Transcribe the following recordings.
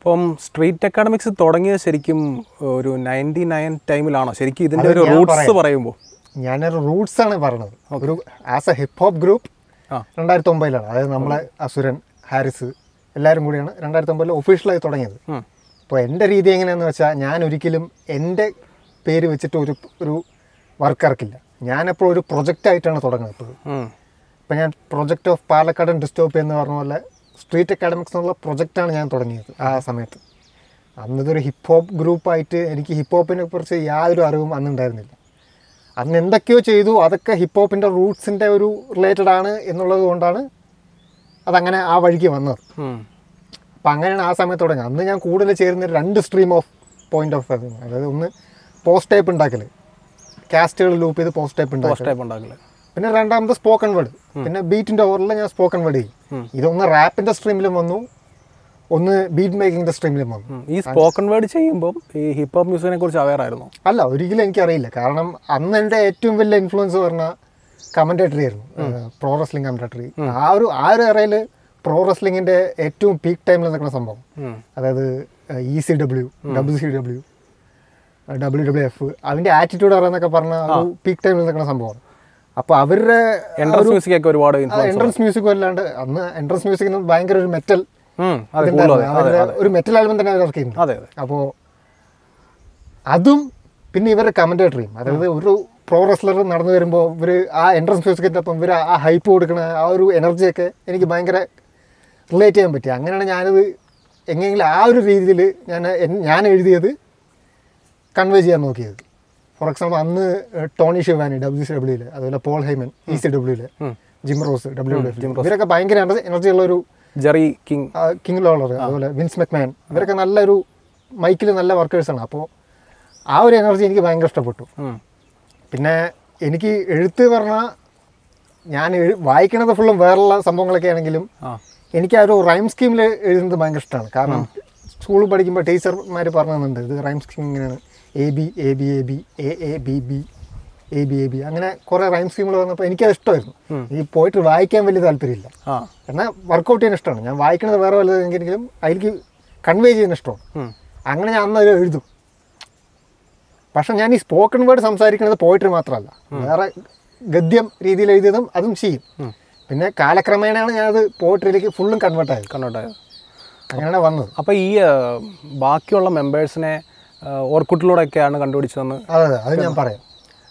അപ്പം street academics തുടങ്ങിയത് ശരിക്കും ഒരു നയൻറ്റി നയൻ ടൈമിലാണോ ശരിക്കും ഇതിൻ്റെ അത് ഒരു ഞാൻ റൂട്ട്സ് പറയാം. പറയുമ്പോൾ ഞാനൊരു റൂട്ട്സ് ആണ് പറഞ്ഞത് ഒരു as a hip hop group ആ. രണ്ടായിരത്തി ഒമ്പതിലാണ് അതായത് നമ്മളെ അസുരൻ ഹാരിസ് എല്ലാവരും കൂടിയാണ് രണ്ടായിരത്തി ഒമ്പതിൽ ഒഫീഷ്യലായി തുടങ്ങിയത് ഉം. അപ്പോൾ എൻ്റെ രീതി എങ്ങനെയാണെന്ന് വെച്ചാൽ ഞാൻ ഒരിക്കലും എൻ്റെ പേര് വെച്ചിട്ട് ഒരു ഒരു വർക്ക് ഇറക്കില്ല ഞാനെപ്പോഴും ഒരു പ്രൊജക്റ്റായിട്ടാണ് തുടങ്ങുന്നത് എപ്പോഴും ഉം. ഇപ്പം ഞാൻ പ്രൊജക്റ്റ് ഓഫ് പാലക്കാടൻ ഡിസ്റ്റോപ്പ് എന്ന് പറഞ്ഞ പോലെ സ്ട്രീറ്റ് അക്കാഡമിക്സ് എന്നുള്ള പ്രൊജക്റ്റാണ് ഞാൻ തുടങ്ങിയത് ആ സമയത്ത് അന്നിതൊരു ഹിപ്പ് ഹോപ്പ് ഗ്രൂപ്പായിട്ട് എനിക്ക് ഹിപ്പ് ഹോപ്പിനെ കുറിച്ച് യാതൊരു അറിവും അന്നുണ്ടായിരുന്നില്ല അന്ന് എന്തൊക്കെയോ ചെയ്തു അതൊക്കെ ഹിപ്പ് ഹോപ്പിൻ്റെ റൂട്ട്സിൻ്റെ ഒരു റിലേറ്റഡ് ആണ് എന്നുള്ളത് കൊണ്ടാണ് അതങ്ങനെ ആ വഴിക്ക് വന്നത് ഉം. അപ്പം അങ്ങനെയാണ് ആ സമയത്ത് തുടങ്ങി അന്ന് ഞാൻ കൂടുതൽ ചേരുന്ന രണ്ട് സ്ട്രീം ഓഫ് പോയിന്റ് ഓഫ് അതായത് ഒന്ന് പോസ്റ്റ് ടൈപ്പ് ഉണ്ടാക്കൽ കാസ്റ്റുകൾ ലൂപ്പ് ചെയ്ത് പോസ്റ്റ് ടൈപ്പ് ഉണ്ടാക്കൽ പോസ്റ്റ് ടൈപ്പ് ഉണ്ടാക്കില്ല പിന്നെ രണ്ടാമത് സ്പോക്കൺ വേർഡ് പിന്നെ ബീറ്റിന്റെ ഓവറിൽ ഞാൻ സ്പോക്കൺ വേർഡ് ചെയ്യും ഇതൊന്ന് റാപ്പിന്റെ സ്ട്രീമിലും വന്നു ഒന്ന് ബീറ്റ് മേക്കിങ്ങിന്റെ സ്ട്രീമിലും വന്നു ഉം. ഈ സ്പോക്കൺ വേർഡ് ചെയ്യുമ്പോൾ ഈ ഹിപ്പ് ഹോപ്പ് മ്യൂസിക്കിനെ കുറിച്ച് അവയർ ആയിരുന്നു അല്ല ഒരിക്കലും എനിക്കറിയില്ല കാരണം അന്ന് എൻ്റെ ഏറ്റവും വലിയ ഇൻഫ്ലുവൻസ് പറഞ്ഞ കമൻറ്റേറ്ററി ആയിരുന്നു പ്രോ റെസ്ലിംഗ് കമൻറ്റേറ്ററി ആ ഒരു ആ ഒരു ഏറയിൽ പ്രോ റെസ്ലിംഗിന്റെ ഏറ്റവും പീക്ക് ടൈമിൽ നിൽക്കുന്ന സംഭവം ഉം. അതായത് E C W W C W W W F അതിൻ്റെ ആറ്റിറ്റ്യൂഡ് അറിയാന്നൊക്കെ പറഞ്ഞ ഒരു പീക്ക് ടൈമിൽ നിൽക്കുന്ന സംഭവമാണ് അപ്പോൾ അവരുടെ എൻട്രൻസ് മ്യൂസിക് ഒക്കെ ഒരുപാട് ഇൻഫ്ലുവൻസ് എൻട്രൻസ് മ്യൂസിക്കും അല്ലാണ്ട് അന്ന് എൻട്രൻസ് മ്യൂസിക് ഭയങ്കര ഒരു മെറ്റൽ അതെ കൂടുതൽ അതെ അതെ അവരുടെ ഒരു മെറ്റൽ ആൽബം തന്നെ അവർ ഇറക്കിയിരുന്നു അതെ അതെ അപ്പോൾ അതും പിന്നെ ഇവരുടെ കമൻറ്റേറ്ററിയും അതായത് ഒരു പ്രോ റെസ്ലർ നടന്നു വരുമ്പോൾ ഇവർ ആ എൻട്രൻസ് മ്യൂസിക്കിൻ്റെ ഒപ്പം ഇവർ ആ ഹൈപ്പ് കൊടുക്കണ ആ ഒരു എനർജിയൊക്കെ എനിക്ക് ഭയങ്കര റിലേറ്റ് ചെയ്യാൻ പറ്റി അങ്ങനെയാണ് ഞാനത് എങ്ങനെയെങ്കിലും ആ ഒരു രീതിയിൽ ഞാൻ എൻ- ഞാൻ എഴുതിയത് കൺവേ ചെയ്യാൻ നോക്കിയത് ഫോർ എക്സാമ്പിൾ അന്ന് ടോണി ഷിവാനി ഡബ്ല്യു സി ഡബ്ല്യൂല് അതുപോലെ പോൾ ഹൈമൻ ഇ സി ഡബ്ല്യൂല് ജിം റോസ് ഡബ്ല്യു ഡബ്ല്യു ഇവരൊക്കെ ഭയങ്കര എനർജി ഉള്ള ഒരു ജെറി കിങ് കിങ് ലോളർ അതുപോലെ വിൻസ് മെക്മാൻ ഇവരൊക്കെ നല്ലൊരു മൈക്കിൽ നല്ല വർക്കേഴ്സാണ് അപ്പോൾ ആ ഒരു എനർജി എനിക്ക് ഭയങ്കര ഇഷ്ടപ്പെട്ടു ഉം. പിന്നെ എനിക്ക് എഴുത്ത് പറഞ്ഞാൽ ഞാൻ എഴു വായിക്കണത് ഫുള്ളും വേറെയുള്ള സംഭവങ്ങളൊക്കെ ആണെങ്കിലും ആ എനിക്ക് ആ ഒരു റൈം സ്കീമിൽ എഴുതുന്നത് ഭയങ്കര ഇഷ്ടമാണ് കാരണം സ്കൂളിൽ പഠിക്കുമ്പോൾ ടീച്ചർമാർ പറഞ്ഞു തന്നിട്ടുണ്ട് ഇത് റൈം സ്കീം ഇങ്ങനെയാണ് A B A B A B A A B B A B A B അങ്ങനെ കുറേ റൈം സ്കീമുകൾ വന്നപ്പോൾ എനിക്കത് ഇഷ്ടമായിരുന്നു ഈ പോയിട്ട് വായിക്കാൻ വലിയ താല്പര്യമില്ല ആ എന്നാൽ വർക്കൗട്ട് ചെയ്യാൻ ഇഷ്ടമാണ് ഞാൻ വായിക്കുന്നത് വേറെ വല്ലതെങ്കിലും അതിലേക്ക് കൺവേ ചെയ്യാൻ ഇഷ്ടമാണ് ഉം. അങ്ങനെ ഞാൻ അന്നൊരു എഴുതും പക്ഷെ ഞാൻ ഈ സ്പോക്കൺ വേർഡ് സംസാരിക്കുന്നത് പോയിട്രി മാത്രമല്ല വേറെ ഗദ്യം രീതിയിൽ എഴുതിയതും അതും ചെയ്യും പിന്നെ കാലക്രമേണയാണ് ഞാനത് പോയിട്രിയിലേക്ക് ഫുള്ളും കൺവേർട്ട് ആയത് കണ്ടോട്ടായത് അങ്ങനെയാണ് വന്നത് അപ്പോൾ ഈ ആ, ബാക്കിയുള്ള മെമ്പേഴ്സിനെ ഓർക്കുട്ടിലൂടെയൊക്കെയാണ് കണ്ടുപിടിച്ചതെന്ന് അതെ അതെ അത് ഞാൻ പറയാം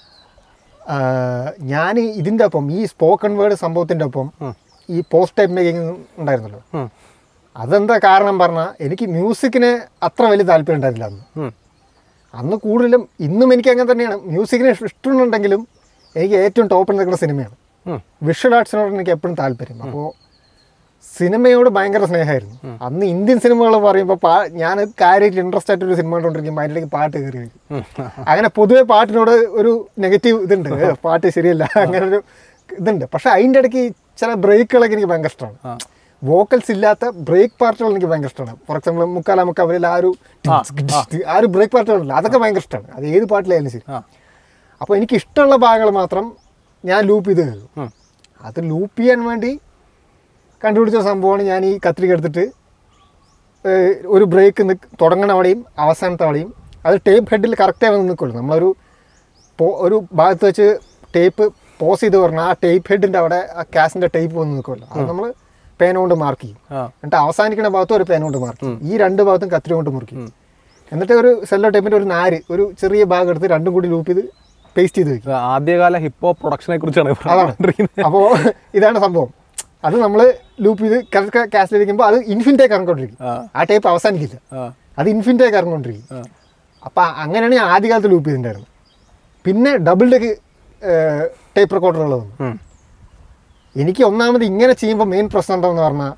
ഞാൻ ഇതിൻ്റെ ഒപ്പം ഈ സ്പോക്കൺ വേർഡ് സംഭവത്തിൻ്റെ ഒപ്പം ഈ പോസ്റ്റ് ടൈപ്പ് മേക്കിംഗ് ഉണ്ടായിരുന്നല്ലോ ഉം. അതെന്താ കാരണം പറഞ്ഞാൽ എനിക്ക് മ്യൂസിക്കിന് അത്ര വലിയ താല്പര്യം ഉണ്ടായിരുന്നില്ല അന്ന് ഉം. അന്ന് കൂടുതലും ഇന്നും എനിക്ക് അങ്ങനെ തന്നെയാണ് മ്യൂസിക്കിന് ഇഷ്ടമുണ്ടെങ്കിലും എനിക്ക് ഏറ്റവും ടോപ്പിൽ നിൽക്കുന്ന സിനിമയാണ് ഉം. വിഷ്വൽ ആർട്സിനോട് എനിക്ക് എപ്പോഴും താല്പര്യം അപ്പോൾ സിനിമയോട് ഭയങ്കര സ്നേഹമായിരുന്നു അന്ന് ഇന്ത്യൻ സിനിമകൾ പറയുമ്പോൾ പാ ഞാൻ കാര്യമായിട്ട് ഇൻട്രസ്റ്റ് ആയിട്ട് ഒരു സിനിമ കണ്ടുകൊണ്ടിരിക്കുമ്പോൾ അതിലേക്ക് പാട്ട് കയറി വരും ഉം. അങ്ങനെ പൊതുവെ പാട്ടിനോട് ഒരു നെഗറ്റീവ് ഇതുണ്ട് ഏ, പാട്ട് ശരിയല്ല അങ്ങനെ ഒരു ഇതുണ്ട് പക്ഷെ അതിൻ്റെ ഇടയ്ക്ക് ചില ബ്രേക്കുകളൊക്കെ എനിക്ക് ഭയങ്കര ഇഷ്ടമാണ് ആ. വോക്കൽസ് ഇല്ലാത്ത ബ്രേക്ക് പാർട്ടുകൾ എനിക്ക് ഭയങ്കര ഇഷ്ടമാണ് ഫോർ എക്സാമ്പിൾ മുക്കാല മുക്കാവരിൽ ആ ഒരു ആ ഒരു ബ്രേക്ക് പാർട്ടുകളുണ്ട് അതൊക്കെ ഭയങ്കര ഇഷ്ടമാണ് അത് ഏത് പാട്ടിലായാലും ശരി ആ അപ്പോൾ എനിക്ക് ഇഷ്ടമുള്ള ഭാഗങ്ങൾ മാത്രം ഞാൻ ലൂപ്പ് ചെയ്ത് കേൾക്കും ഉം. അത് ലൂപ്പ് ചെയ്യാൻ വേണ്ടി കണ്ടുപിടിച്ച സംഭവമാണ് ഞാൻ ഈ കത്രിക എടുത്തിട്ട് ഏഹ്, ഒരു ബ്രേക്ക് തുടങ്ങണ അവിടെയും അവസാനത്തെ അവിടെയും അത് ടേപ്പ് ഹെഡിൽ കറക്റ്റായി വന്ന് നിൽക്കുള്ളൂ നമ്മളൊരു പോ- ഒരു ഭാഗത്ത് വെച്ച് ടേപ്പ് പോസ് ചെയ്ത് പറഞ്ഞാൽ ആ ടേപ്പ് ഹെഡിൻ്റെ അവിടെ ആ ക്യാസിൻ്റെ ടേപ്പ് വന്ന് നിൽക്കുമല്ലോ അത് നമ്മൾ പേന കൊണ്ട് മാർക്ക് ചെയ്യും ആ എന്നിട്ട് അവസാനിക്കുന്ന ഭാഗത്തും ഒരു പേന കൊണ്ട് മാർക്ക് ചെയ്യും ഈ രണ്ട് ഭാഗത്തും കത്രി കൊണ്ട് മുറിക്കും എന്നിട്ട് ഒരു സെല്ലോ ടേപ്പിൻ്റെ ഒരു നാര് ഒരു ചെറിയ ഭാഗം എടുത്ത് രണ്ടും കൂടി ലൂപ്പ് ചെയ്ത് പേസ്റ്റ് ചെയ്ത് വെക്കും ഇത് ആദ്യകാല ഹിപ്പ് ഹോപ്പ് പ്രൊഡക്ഷനെ കുറിച്ചാണ് പറഞ്ഞുകൊണ്ടിരിക്കുന്നത് അപ്പോൾ ഇതാണ് സംഭവം അത് നമ്മൾ ലൂപ്പ് ചെയ്ത് കറക്റ്റ് ക്യാസിലിരിക്കുമ്പോൾ അത് ഇൻഫിനിറ്റേക്ക് ഇറങ്ങിക്കൊണ്ടിരിക്കും ആ ആ ടേപ്പ് അവസാനിക്കില്ല ആ അത് ഇൻഫിനിറ്റേക്ക് ഇറങ്ങിക്കൊണ്ടിരിക്കും ആ അപ്പം അങ്ങനെയാണ് ഞാൻ ആദ്യകാലത്ത് ലൂപ്പ് ചെയ്തിട്ടുണ്ടായിരുന്നത് പിന്നെ ഡബിൾ ഡെക്ക് ടേപ്പ് റെക്കോർഡറുകൾ വന്നു ഉം. എനിക്ക് ഒന്നാമത് ഇങ്ങനെ ചെയ്യുമ്പോൾ മെയിൻ പ്രശ്നം എന്താണെന്ന് പറഞ്ഞാൽ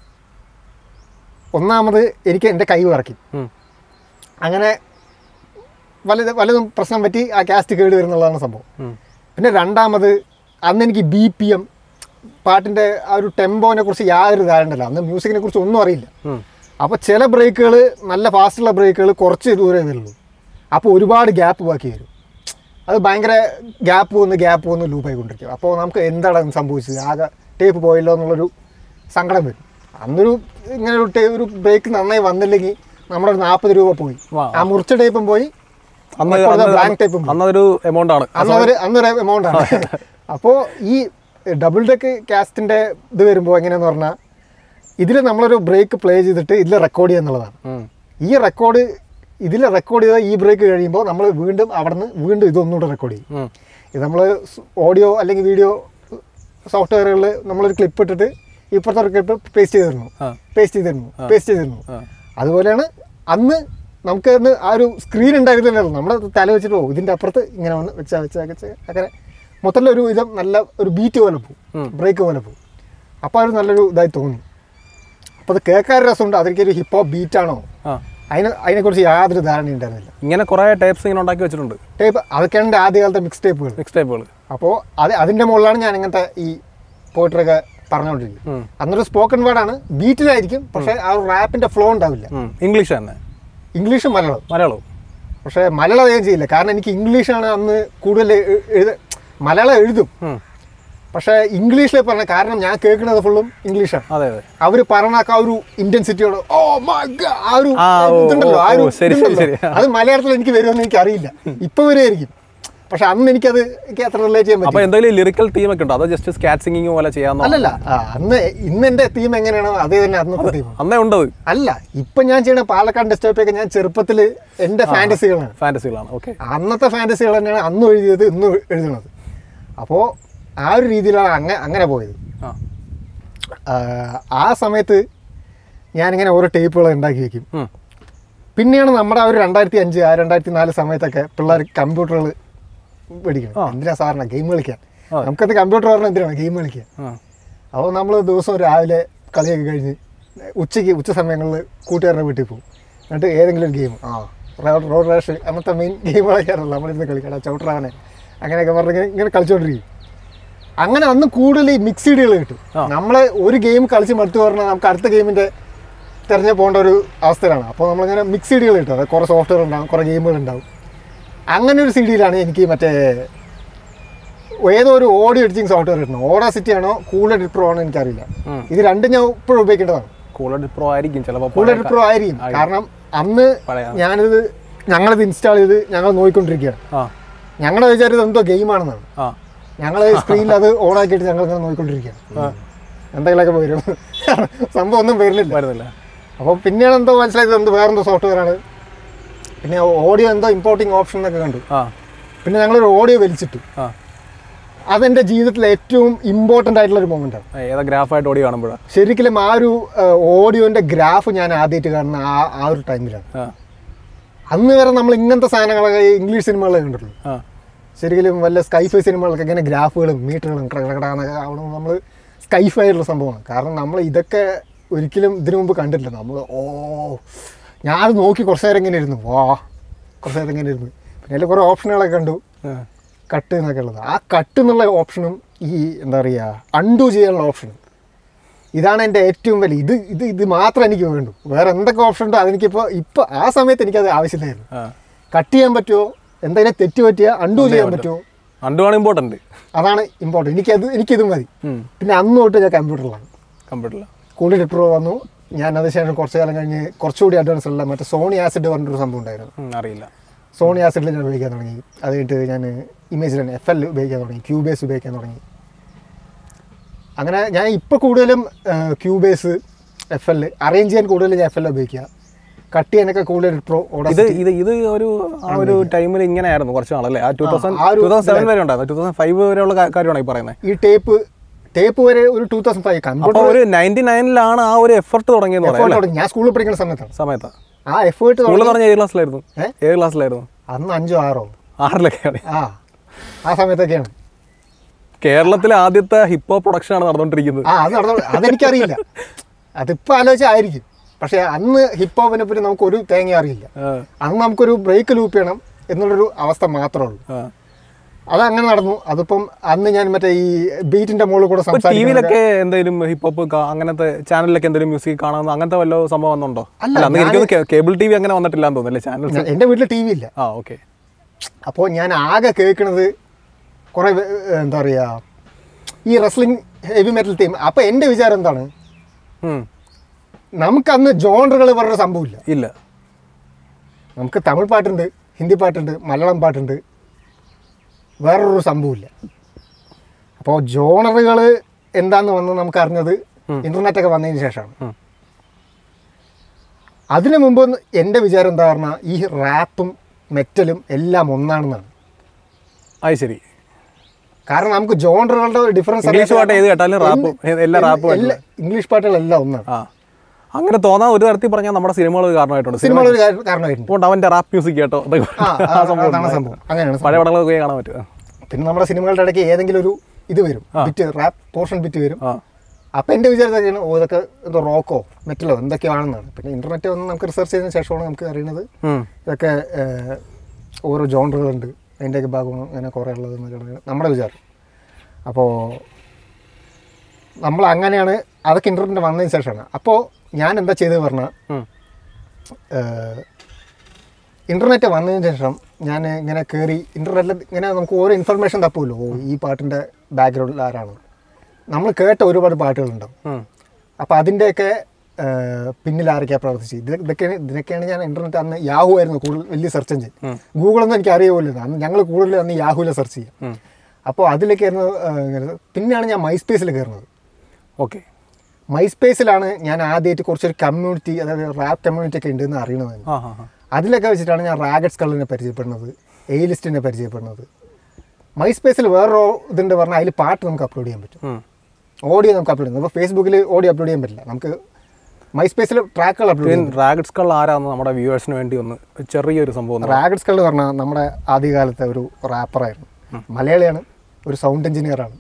ഒന്നാമത് എനിക്ക് എൻ്റെ കൈ വിറയ്ക്കും ഉം. അങ്ങനെ വലുത് വലുതും പ്രശ്നം പറ്റി ആ കാസ്റ്റ് കേട് വരുന്നുള്ളതാണ് സംഭവം ഉം. പിന്നെ രണ്ടാമത് അന്ന് എനിക്ക് ബി പി എം പാട്ടിൻ്റെ ആ ഒരു ടെമ്പോനെ കുറിച്ച് യാതൊരു ധാരണ ഇല്ല അന്ന് മ്യൂസിക്കിനെ കുറിച്ച് ഒന്നും അറിയില്ല ഉം. അപ്പോൾ ചില ബ്രേക്കുകൾ നല്ല ഫാസ്റ്റുള്ള ബ്രേക്കുകൾ കുറച്ച് ദൂരെ വരുള്ളൂ അപ്പോൾ ഒരുപാട് ഗ്യാപ്പ് ബാക്കി വരും അത് ഭയങ്കര ഗ്യാപ്പ് വന്ന് ഗ്യാപ്പ് വന്ന് ലൂപ്പായിക്കൊണ്ടിരിക്കും അപ്പോൾ നമുക്ക് എന്താണ് സംഭവിച്ചത് ആകെ ടേപ്പ് പോയല്ലോ എന്നുള്ളൊരു സങ്കടം വരും അന്നൊരു ഇങ്ങനെ ഒരു ടേ ഒരു ബ്രേക്ക് നന്നായി വന്നില്ലെങ്കിൽ നമ്മുടെ ഒരു നാൽപ്പത് രൂപ പോയി വാ. ആ മുറിച്ച ടൈപ്പും പോയി അന്ന് മറ്റേ അന്ന് blank type ഉം അന്നതൊരു എമൗണ്ട് ആണ് അന്ന് ഒരു അന്നൊരു എമൗണ്ട് ആണ് അപ്പോൾ ഈ ഡബിൾ ഡെക്ക് കാസ്റ്റിന്റെ ഇത് വരുമ്പോൾ എങ്ങനെയാന്ന് പറഞ്ഞാൽ ഇതിൽ നമ്മളൊരു ബ്രേക്ക് പ്ലേ ചെയ്തിട്ട് ഇതിൽ റെക്കോർഡ് ചെയ്യുക എന്നുള്ളതാണ് ഉം. ഈ റെക്കോർഡ് ഇതിൽ റെക്കോർഡ് ചെയ്ത ഈ ബ്രേക്ക് കഴിയുമ്പോൾ നമ്മൾ വീണ്ടും അവിടെ നിന്ന് വീണ്ടും ഇതൊന്നുകൂടെ റെക്കോർഡ് ചെയ്യും ഉം. ഇത് നമ്മൾ ഓഡിയോ അല്ലെങ്കിൽ വീഡിയോ സോഫ്റ്റ്വെയറുകളിൽ നമ്മളൊരു ക്ലിപ്പ് ഇട്ടിട്ട് ഇപ്പുറത്തെ ഒരു ക്ലിപ്പ് പേസ്റ്റ് ചെയ്തിരുന്നു ആ. പേസ്റ്റ് ചെയ്തിരുന്നു പേസ്റ്റ് ചെയ്തിരുന്നു ആ. അതുപോലെയാണ് അന്ന് നമുക്ക് അന്ന് ആ ഒരു സ്ക്രീൻ ഉണ്ടായിരുന്നില്ലല്ലോ നമ്മൾ തല വെച്ചിട്ട് പോകും ഇതിൻ്റെ അപ്പുറത്ത് ഇങ്ങനെ വന്ന് വെച്ചാ വെച്ചാ വെച്ച് അങ്ങനെ മൊത്തത്തിൽ ഒരു വിധം നല്ല ഒരു ബീറ്റ് പോലെ പോകും ബ്രേക്ക് പോലെ പോകും അപ്പോൾ അത് നല്ലൊരു ഇതായി തോന്നി അപ്പോൾ അത് കേൾക്കാൻ രസമുണ്ട് അതൊക്കെ ഹിപ്പ് ഹോപ്പ് ബീറ്റാണോ ആ അതിനെ അതിനെക്കുറിച്ച് യാതൊരു ധാരണയും ഉണ്ടായിരുന്നില്ല ഇങ്ങനെ കുറേ ടൈപ്സ് ഇങ്ങനെ ഉണ്ടാക്കി വെച്ചിട്ടുണ്ട് ടേപ്പ് അതൊക്കെയാണ് എൻ്റെ ആദ്യകാലത്തെ മിക്സ് ടേപ്പുകൾ മിക്സ് ടൈപ്പുകൾ അപ്പോൾ അത് അതിൻ്റെ മുകളിലാണ് ഞാൻ ഇങ്ങനത്തെ ഈ പോയിട്ടറൊക്കെ പറഞ്ഞുകൊണ്ടിരിക്കുന്നത് ഉം. അന്നൊരു സ്പോക്കൺ വേർഡാണ് ബീറ്റിലായിരിക്കും പക്ഷേ ആ ഒരു റാപ്പിൻ്റെ ഫ്ലോ ഉണ്ടാവില്ല ഇംഗ്ലീഷ് തന്നെ ഇംഗ്ലീഷും മലയാളം മലയാളവും പക്ഷേ മലയാളം ഞാൻ ചെയ്യില്ല കാരണം എനിക്ക് ഇംഗ്ലീഷാണ് അന്ന് കൂടുതൽ എ- എഴുത മലയാളം എഴുതും ഉം. പക്ഷേ ഇംഗ്ലീഷിൽ പറഞ്ഞ കാരണം ഞാൻ കേൾക്കുന്നത് ഫുള്ളും ഇംഗ്ലീഷാണ് അതെ അതെ അവർ പറഞ്ഞാക്ക ആ ഒരു ഇന്റൻസിറ്റിയോട് ഓ my God, ആ ഒരു ആ, ഓ, ഇതുണ്ടല്ലോ ആ ഒരു ഓ, ശരി, ഇതുണ്ടല്ലോ. ശരി, ശരി. അത് മലയാളത്തിൽ എനിക്ക് വരുമെന്ന് എനിക്ക് അറിയില്ല ഇപ്പൊ വരുമായിരിക്കും പക്ഷെ അന്ന് എനിക്കത് എനിക്ക് അത്ര റിലേറ്റ് ചെയ്യാൻ അപ്പൊ പറ്റും എന്തെങ്കിലും ലിറിക്കൽ തീം ഒക്കെ ഉണ്ടോ അതോ ജസ്റ്റ് സ്കാറ്റ് സിംഗിങ് പോലെ ചെയ്യാന്നോ അല്ലല്ല ആ, അന്ന് ഇന്ന് എന്റെ തീം എങ്ങനെയാണോ അതേ തന്നെ അന്നത്തെ തീം അന്നേ ഉണ്ടത് അല്ല ഇപ്പൊ ഞാൻ ചെയ്യുന്ന പാലക്കാട് സ്റ്റോപ്പൊക്കെ ഞാൻ ചെറുപ്പത്തിൽ എന്റെ ഫാന്റസികളാണ് ഫാന്റസികളാണ് ഓക്കെ അന്നത്തെ ഫാന്റസികൾ തന്നെയാണ് അന്നും എഴുതിയത് ഇന്നും എഴുതുന്നത് അപ്പോൾ ആ ഒരു രീതിയിലാണ് അങ്ങനെ അങ്ങനെ പോയത് ആ ആ, ആ സമയത്ത് ഞാനിങ്ങനെ ഓരോ ടേപ്പുകൾ ഉണ്ടാക്കി വെക്കും ഉം. പിന്നെയാണ് നമ്മുടെ ആ ഒരു രണ്ടായിരത്തി അഞ്ച് ആ രണ്ടായിരത്തി നാല് സമയത്തൊക്കെ പിള്ളേർ കമ്പ്യൂട്ടറുകൾ മേടിക്കണം എന്തിനാ സാറിന് ഗെയിം കളിക്കാൻ ആ. നമുക്കത് കമ്പ്യൂട്ടർ പറഞ്ഞാൽ എന്തിനാണ് ഗെയിം കളിക്കാൻ ആ അപ്പോൾ നമ്മൾ ദിവസം രാവിലെ കളിയൊക്കെ കഴിഞ്ഞ് ഉച്ചയ്ക്ക് ഉച്ച സമയങ്ങളിൽ കൂട്ടുകാരുടെ വീട്ടിൽ പോകും എന്നിട്ട് ഏതെങ്കിലും ഒരു ഗെയിം ആ റോഡ് റോഡ് റേഷ് അങ്ങനത്തെ മെയിൻ ഗെയിമുകളൊക്കെയാണല്ലോ നമ്മളിരുന്ന് കളിക്കണം ചവിട്ടറാവനെ അങ്ങനെയൊക്കെ പറഞ്ഞ് ഇങ്ങനെ- ഇങ്ങനെ കളിച്ചോണ്ടിരിക്കും അങ്ങനെ അന്ന് കൂടുതൽ ഈ മിക്സിഡികൾ കിട്ടും ആ. നമ്മളെ ഒരു ഗെയിം കളിച്ച് മടുത്തു പറഞ്ഞാൽ നമുക്ക് അടുത്ത ഗെയിമിൻ്റെ തിരഞ്ഞു പോകേണ്ട ഒരു അവസ്ഥയിലാണ് അപ്പോൾ നമ്മളിങ്ങനെ മിക്സ് സീഡികൾ കിട്ടും അതായത് കുറേ സോഫ്റ്റ്വെയർ ഉണ്ടാവും കുറേ ഗെയിമുകൾ ഉണ്ടാവും അങ്ങനെ ഒരു സി ഡിയിലാണ് എനിക്ക് മറ്റേ ഏതോ ഒരു ഓഡിയോ എഡിറ്റിംഗ് സോഫ്റ്റ്വെയർ കിട്ടുന്നത് ഓഡാ സിറ്റി ആണോ കൂളർ എഡിറ്റ് പ്രോ ആണോ എനിക്കറിയില്ല ഉം. ഇത് രണ്ടും ഞാൻ ഇപ്പോഴും ഉപയോഗിക്കേണ്ടതാണ് കൂളർ പ്രോ ആയിരിക്കും ചിലപ്പോൾ കൂളർ എഡിറ്റ് പ്രോ ആയിരിക്കും കാരണം അന്ന് പഴയ ഞാനിത് ഞങ്ങളിത് ഇൻസ്റ്റാൾ ചെയ്ത് ഞങ്ങൾ നോക്കിക്കൊണ്ടിരിക്കുകയാണ് ആ ഞങ്ങളുടെ വിചാരിച്ചത് എന്തോ ഗെയിമാണെന്നാണ് ആ ഞങ്ങൾ സ്ക്രീനിൽ അത് ഓൺ ആക്കിയിട്ട് ഞങ്ങൾ ഇങ്ങനെ നോക്കിക്കൊണ്ടിരിക്കുകയാണ് എന്തെങ്കിലുമൊക്കെ വരും സംഭവം ഒന്നും വരുന്നില്ല വരുന്നില്ല അപ്പോൾ പിന്നെയാണ് എന്തോ മനസ്സിലായത് എന്തോ വേറെന്തോ സോഫ്റ്റ്വെയർ ആണ് പിന്നെ ഓഡിയോ എന്തോ ഇമ്പോർട്ടിങ് ഓപ്ഷൻ എന്നൊക്കെ കണ്ടു ആ പിന്നെ ഞങ്ങളൊരു ഓഡിയോ വലിച്ചിട്ടു ആ അതെൻ്റെ ജീവിതത്തിലെ ഏറ്റവും ഇമ്പോർട്ടൻ്റ് ആയിട്ടുള്ള ഒരു മൊമെൻ്റാണ് ആ, ഏതാ ഗ്രാഫായിട്ട് ഓടി കാണുമ്പോഴാണ് ശരിക്കും ആ ഒരു ഓഡിയോൻ്റെ ഗ്രാഫ് ഞാൻ ആദ്യമായിട്ട് കാണുന്ന ആ ആ ഒരു ടൈമിലാണ് ആ അന്ന് വരെ നമ്മൾ ഇങ്ങനത്തെ സാധനങ്ങളൊക്കെ ഈ ഇംഗ്ലീഷ് സിനിമകളൊക്കെ കണ്ടിട്ടുള്ളൂ ആ ശരിക്കും വല്ല സ്കൈഫൈ സിനിമകളൊക്കെ ഇങ്ങനെ ഗ്രാഫുകളും മീറ്ററുകളും കടകടാന്നൊക്കെ അവിടെ നമ്മൾ സ്കൈഫൈ ആയിട്ടുള്ള സംഭവമാണ് കാരണം നമ്മൾ ഇതൊക്കെ ഒരിക്കലും ഇതിനു മുമ്പ് കണ്ടിട്ടില്ല നമ്മൾ ഓ ഞാനത് നോക്കി കുറച്ച് നേരം ഇങ്ങനെ ഇരുന്നു വാ കുറച്ച് നേരം ഇങ്ങനെ ഇരുന്നു പിന്നെ അതിൽ കുറേ ഓപ്ഷനുകളൊക്കെ കണ്ടു ആ. കട്ട് എന്നൊക്കെ ഉള്ളത് ആ കട്ട് എന്നുള്ള ഓപ്ഷനും ഈ എന്താ പറയുക അൺഡു ചെയ്യാനുള്ള ഓപ്ഷനും ഇതാണ് എൻ്റെ ഏറ്റവും വലിയ ഇത് ഇത് ഇത് മാത്രം എനിക്ക് വേണ്ടു വേറെ എന്തൊക്കെ ഓപ്ഷൻ ഉണ്ടോ അതെനിക്കിപ്പോൾ ഇപ്പോൾ ആ സമയത്ത് എനിക്കത് ആവശ്യമില്ലായിരുന്നു ആ കട്ട് ചെയ്യാൻ പറ്റുമോ എന്തെങ്കിലും തെറ്റ് പറ്റിയാൽ അൺഡു ചെയ്യാൻ പറ്റുമോ അണ്ടുമാണ് ഇമ്പോർട്ടൻറ്റ് അതാണ് ഇമ്പോർട്ടൻറ്റ് എനിക്കത് എനിക്കിതും മതി പിന്നെ അന്ന് തൊട്ട് ഞാൻ കമ്പ്യൂട്ടറിലാണ് കമ്പ്യൂട്ടറിൽ കൂടുതൽ പ്രോ വന്നു ഞാൻ അത് ശേഷം കുറച്ച് കാലം കഴിഞ്ഞ് കുറച്ചുകൂടി അഡ്വാൻസ് ഉള്ള മറ്റേ സോണി ആസിഡ് പറഞ്ഞൊരു സംഭവം ഉണ്ടായിരുന്നു അറിയില്ല സോണി ആസിഡിൽ ഞാൻ ഉപയോഗിക്കാൻ തുടങ്ങി അത് കഴിഞ്ഞിട്ട് ഞാൻ ഇമേജിൽ തന്നെ എഫ് എൽ ഉപയോഗിക്കാൻ തുടങ്ങി ക്യൂബേസ് ഉപയോഗിക്കാൻ തുടങ്ങി അങ്ങനെ ഞാൻ ഇപ്പോൾ കൂടുതലും ക്യൂബേസ് എഫ് എൽ അറേഞ്ച് ചെയ്യാൻ കൂടുതൽ ഞാൻ എഫ് എൽ ഉപയോഗിക്കുക കട്ട് ചെയ്യാനൊക്കെ കൂടുതൽ പ്രോ ഇത് ഇത് ഇത് ഒരു ആ ഒരു ടൈമിൽ ഇങ്ങനെ ആയിരുന്നു കുറച്ച് നാളല്ലേ ആ ടൂ തൗസൻഡ് ആ ഒരു ടൂ തൗസൻഡ് സെവൻ വരെ ഉണ്ടായിരുന്നു ടൂ തൗസൻഡ് ഫൈവ് വരെയുള്ള കാ- കാര്യമാണ് ഈ പറയുന്നത് ഈ ടേപ്പ് ടേപ്പ് വരെ ഒരു ടൂ തൗസൻഡ് ഫൈവ് കമ്പ്യൂട്ടർ അപ്പോൾ ഒരു നയൻറ്റി നയനിലാണ് ആ ഒരു എഫർട്ട് തുടങ്ങിയെന്ന് പറയാം എഫേർട്ട് തുടങ്ങി ഞാൻ സ്കൂളിൽ പഠിക്കുന്ന സമയത്താണ് സമയത്ത് ആ എഫേർട്ട് സ്കൂളിൽ പറഞ്ഞ ഏത് ക്ലാസ്സിലായിരുന്നു ഏ? ഏത് ക്ലാസ്സിലായിരുന്നു അന്ന് അഞ്ചോ ആറോ ആറിലൊക്കെയാണ് ആ ആ സമയത്തൊക്കെയാണ് കേരളത്തിലെ ആദ്യത്തെ ഹിപ്പോ പ്രൊഡക്ഷൻ ആണ് നടന്നുകൊണ്ടിരിക്കുന്നത് ആ അത് നടന്നു അതെനിക്കറിയില്ല അതിപ്പോൾ ആലോചിച്ചായിരിക്കും പക്ഷേ അന്ന് ഹിപ്പ് ഹോപ്പിനെ പറ്റി നമുക്ക് ഒരു തേങ്ങ അറിയില്ല ആ, അന്ന് നമുക്കൊരു ബ്രേക്ക് ലൂപ്പ് ചെയ്യണം എന്നുള്ളൊരു അവസ്ഥ മാത്രമേ ഉള്ളൂ ആ. അതങ്ങനെ നടന്നു അതിപ്പം അന്ന് ഞാൻ മറ്റേ ഈ ബീറ്റിന്റെ മുകളിൽ കൂടെ ഇപ്പൊ ടി സംസാരിക്കുന്നത് വിയിലൊക്കെ എന്തെങ്കിലും ഹിപ്പ് ഹോപ്പ് അങ്ങനത്തെ ചാനലിലൊക്കെ എന്തെങ്കിലും മ്യൂസിക് കാണാമെന്ന് അങ്ങനത്തെ വല്ല സംഭവം വന്നുണ്ടോ അല്ല, അല്ല അന്ന് എനിക്കൊന്ന് കേബിൾ ടി വി അങ്ങനെ വന്നിട്ടില്ല എന്ന് തോന്നുന്നല്ലേ ചാനൽസ് ഞാൻ- എൻ്റെ വീട്ടിൽ ടി വി ഇല്ല ആ ഓക്കെ അപ്പോൾ ഞാൻ ആകെ കേൾക്കുന്നത് കുറേ വേ- എന്താ പറയുക ഈ റെസ്ലിംഗ് ഹെവി മെറ്റൽ ടീം അപ്പോൾ എൻ്റെ വിചാരം എന്താണ് നമുക്കന്ന് ജോണറുകൾ പറഞ്ഞ സംഭവമില്ല ഇല്ല നമുക്ക് തമിഴ് പാട്ടുണ്ട് ഹിന്ദി പാട്ടുണ്ട് മലയാളം പാട്ടുണ്ട് വേറൊരു സംഭവമില്ല അപ്പോൾ ജോണറുകൾ എന്താന്ന് വന്ന് നമുക്ക് അറിഞ്ഞത് ഇൻ്റർനെറ്റൊക്കെ വന്നതിന് ശേഷമാണ് ഉം. അതിനു മുമ്പ് എൻ്റെ വിചാരം എന്താ പറഞ്ഞാൽ ഈ റാപ്പും മെറ്റലും എല്ലാം ഒന്നാണെന്നാണ് അത് ശരി കാരണം നമുക്ക് ജോണറുകളുടെ ഡിഫറൻസ് ഇംഗ്ലീഷ് പാട്ട് ഏത് കേട്ടാലും റാപ്പും എല്ലാ റാപ്പും എല്ലാ ഇംഗ്ലീഷ് പാട്ടുകളെല്ലാം ഒന്നാണ് ആ അങ്ങനെ തോന്നാൻ ഒരു തരത്തിൽ പറഞ്ഞാൽ നമ്മുടെ സിനിമകൾ കാരണമായിട്ടുണ്ട് സിനിമ സിനിമകൾ ഒരു കാര- കാരണമായിട്ടുണ്ട് അതുകൊണ്ട് അവന്റെ റാപ്പ് മ്യൂസിക് കേട്ടോ അതൊക്കെ ആ, ആ, ആ സംഭവം അതാണ് സംഭവം അങ്ങനെയാണ് പഴയ പടങ്ങളൊക്കെ കാണാൻ പറ്റും പിന്നെ നമ്മുടെ സിനിമകളുടെ ഇടയ്ക്ക് ഏതെങ്കിലും ഒരു ഇത് വരും ബിറ്റ് റാപ്പ് പോർഷൻ ബിറ്റ് വരും ആ അപ്പം എൻ്റെ വിചാരത്തൊക്കെയാണ് ഓ ഇതൊക്കെ എന്തോ റോക്കോ മെറ്റലോ എന്തൊക്കെയാണെന്നാണ് പിന്നെ ഇൻ്റർനെറ്റ് വന്ന് നമുക്ക് റിസർച്ച് ചെയ്തതിന് ശേഷമാണ് നമുക്ക് അറിയുന്നത് ഉം. ഇതൊക്കെ ഏഹ്, ഓരോ ജോണറുകളുണ്ട് അതിൻ്റെയൊക്കെ ഭാഗം അങ്ങനെ കുറേ ഉള്ളതെന്നൊക്കെയാണ് നമ്മുടെ വിചാരം അപ്പോൾ നമ്മൾ അങ്ങനെയാണ് അതൊക്കെ ഇൻ്റർനെറ്റ് വന്നതിന് ശേഷമാണ് അപ്പോൾ ഞാൻ എന്താ ചെയ്തത് പറഞ്ഞാൽ ഉം. ഇൻ്റർനെറ്റ് വന്നതിന് ശേഷം ഞാൻ ഇങ്ങനെ കയറി ഇൻ്റർനെറ്റിൽ ഇങ്ങനെ നമുക്ക് ഓരോ ഇൻഫർമേഷൻ തപ്പുമല്ലോ ഓ ഈ പാട്ടിൻ്റെ ബാക്ക്ഗ്രൗണ്ടിൽ ആരാണ് നമ്മൾ കേട്ട ഒരുപാട് പാട്ടുകളുണ്ടാവും ഉം. അപ്പോൾ അതിൻ്റെയൊക്കെ പിന്നിൽ ആരൊക്കെയാണ് പ്രവർത്തിച്ചത് ഇത് ഇതൊക്കെയാണ് ഇതിനൊക്കെയാണ് ഞാൻ ഇൻ്റർനെറ്റ് അന്ന് യാഹു ആയിരുന്നു കൂടുതൽ വലിയ സെർച്ച് എഞ്ചിൻ ഉം. ഗൂഗിളൊന്നും എനിക്ക് അറിയുമല്ലോ അന്ന് ഞങ്ങൾ കൂടുതൽ അന്ന് യാഹുവിൽ സെർച്ച് ചെയ്യും ഉം. അപ്പോൾ അതിലേക്കായിരുന്നു ഇങ്ങനെ പിന്നെയാണ് ഞാൻ മൈസ്പേസിൽ കയറുന്നത് ഓക്കെ മൈസ്പേസിലാണ് ഞാൻ ആദ്യമായിട്ട് കുറച്ചൊരു കമ്മ്യൂണിറ്റി അതായത് റാപ്പ് കമ്മ്യൂണിറ്റി ഒക്കെ ഉണ്ടെന്ന് അറിയണത് തന്നെ. ആ ഹാ ഹാ അതിലൊക്കെ വെച്ചിട്ടാണ് ഞാൻ റാഗറ്റ്സ് കളറിനെ പരിചയപ്പെടുന്നത് എ ലിസ്റ്റിനെ പരിചയപ്പെടുന്നത് മൈസ്പേസിൽ വേറൊരു ഇതുണ്ട് പറഞ്ഞാൽ അതിൽ പാട്ട് നമുക്ക് അപ്ലോഡ് ചെയ്യാൻ പറ്റും ഉം. ഓഡിയോ നമുക്ക് അപ്ലോഡ് ചെയ്യാം അപ്പോൾ ഫേസ്ബുക്കിൽ ഓഡിയോ അപ്ലോഡ് ചെയ്യാൻ പറ്റില്ല നമുക്ക് മൈസ്പേസിൽ ട്രാക്കുകൾ അപ്ലോഡ് ചെയ്യാം പിന്നെ റാഗറ്റ്സ് കൾ ആരാന്ന് നമ്മുടെ വ്യൂവേഴ്സിന് വേണ്ടി ഒന്ന് ചെറിയൊരു സംഭവം ഒന്ന് റാഗറ്റ്സ് കളർ പറഞ്ഞാൽ നമ്മുടെ ആദ്യകാലത്തെ ഒരു റാപ്പറായിരുന്നു മലയാളിയാണ് ഒരു സൗണ്ട് എഞ്ചിനീയറാണ്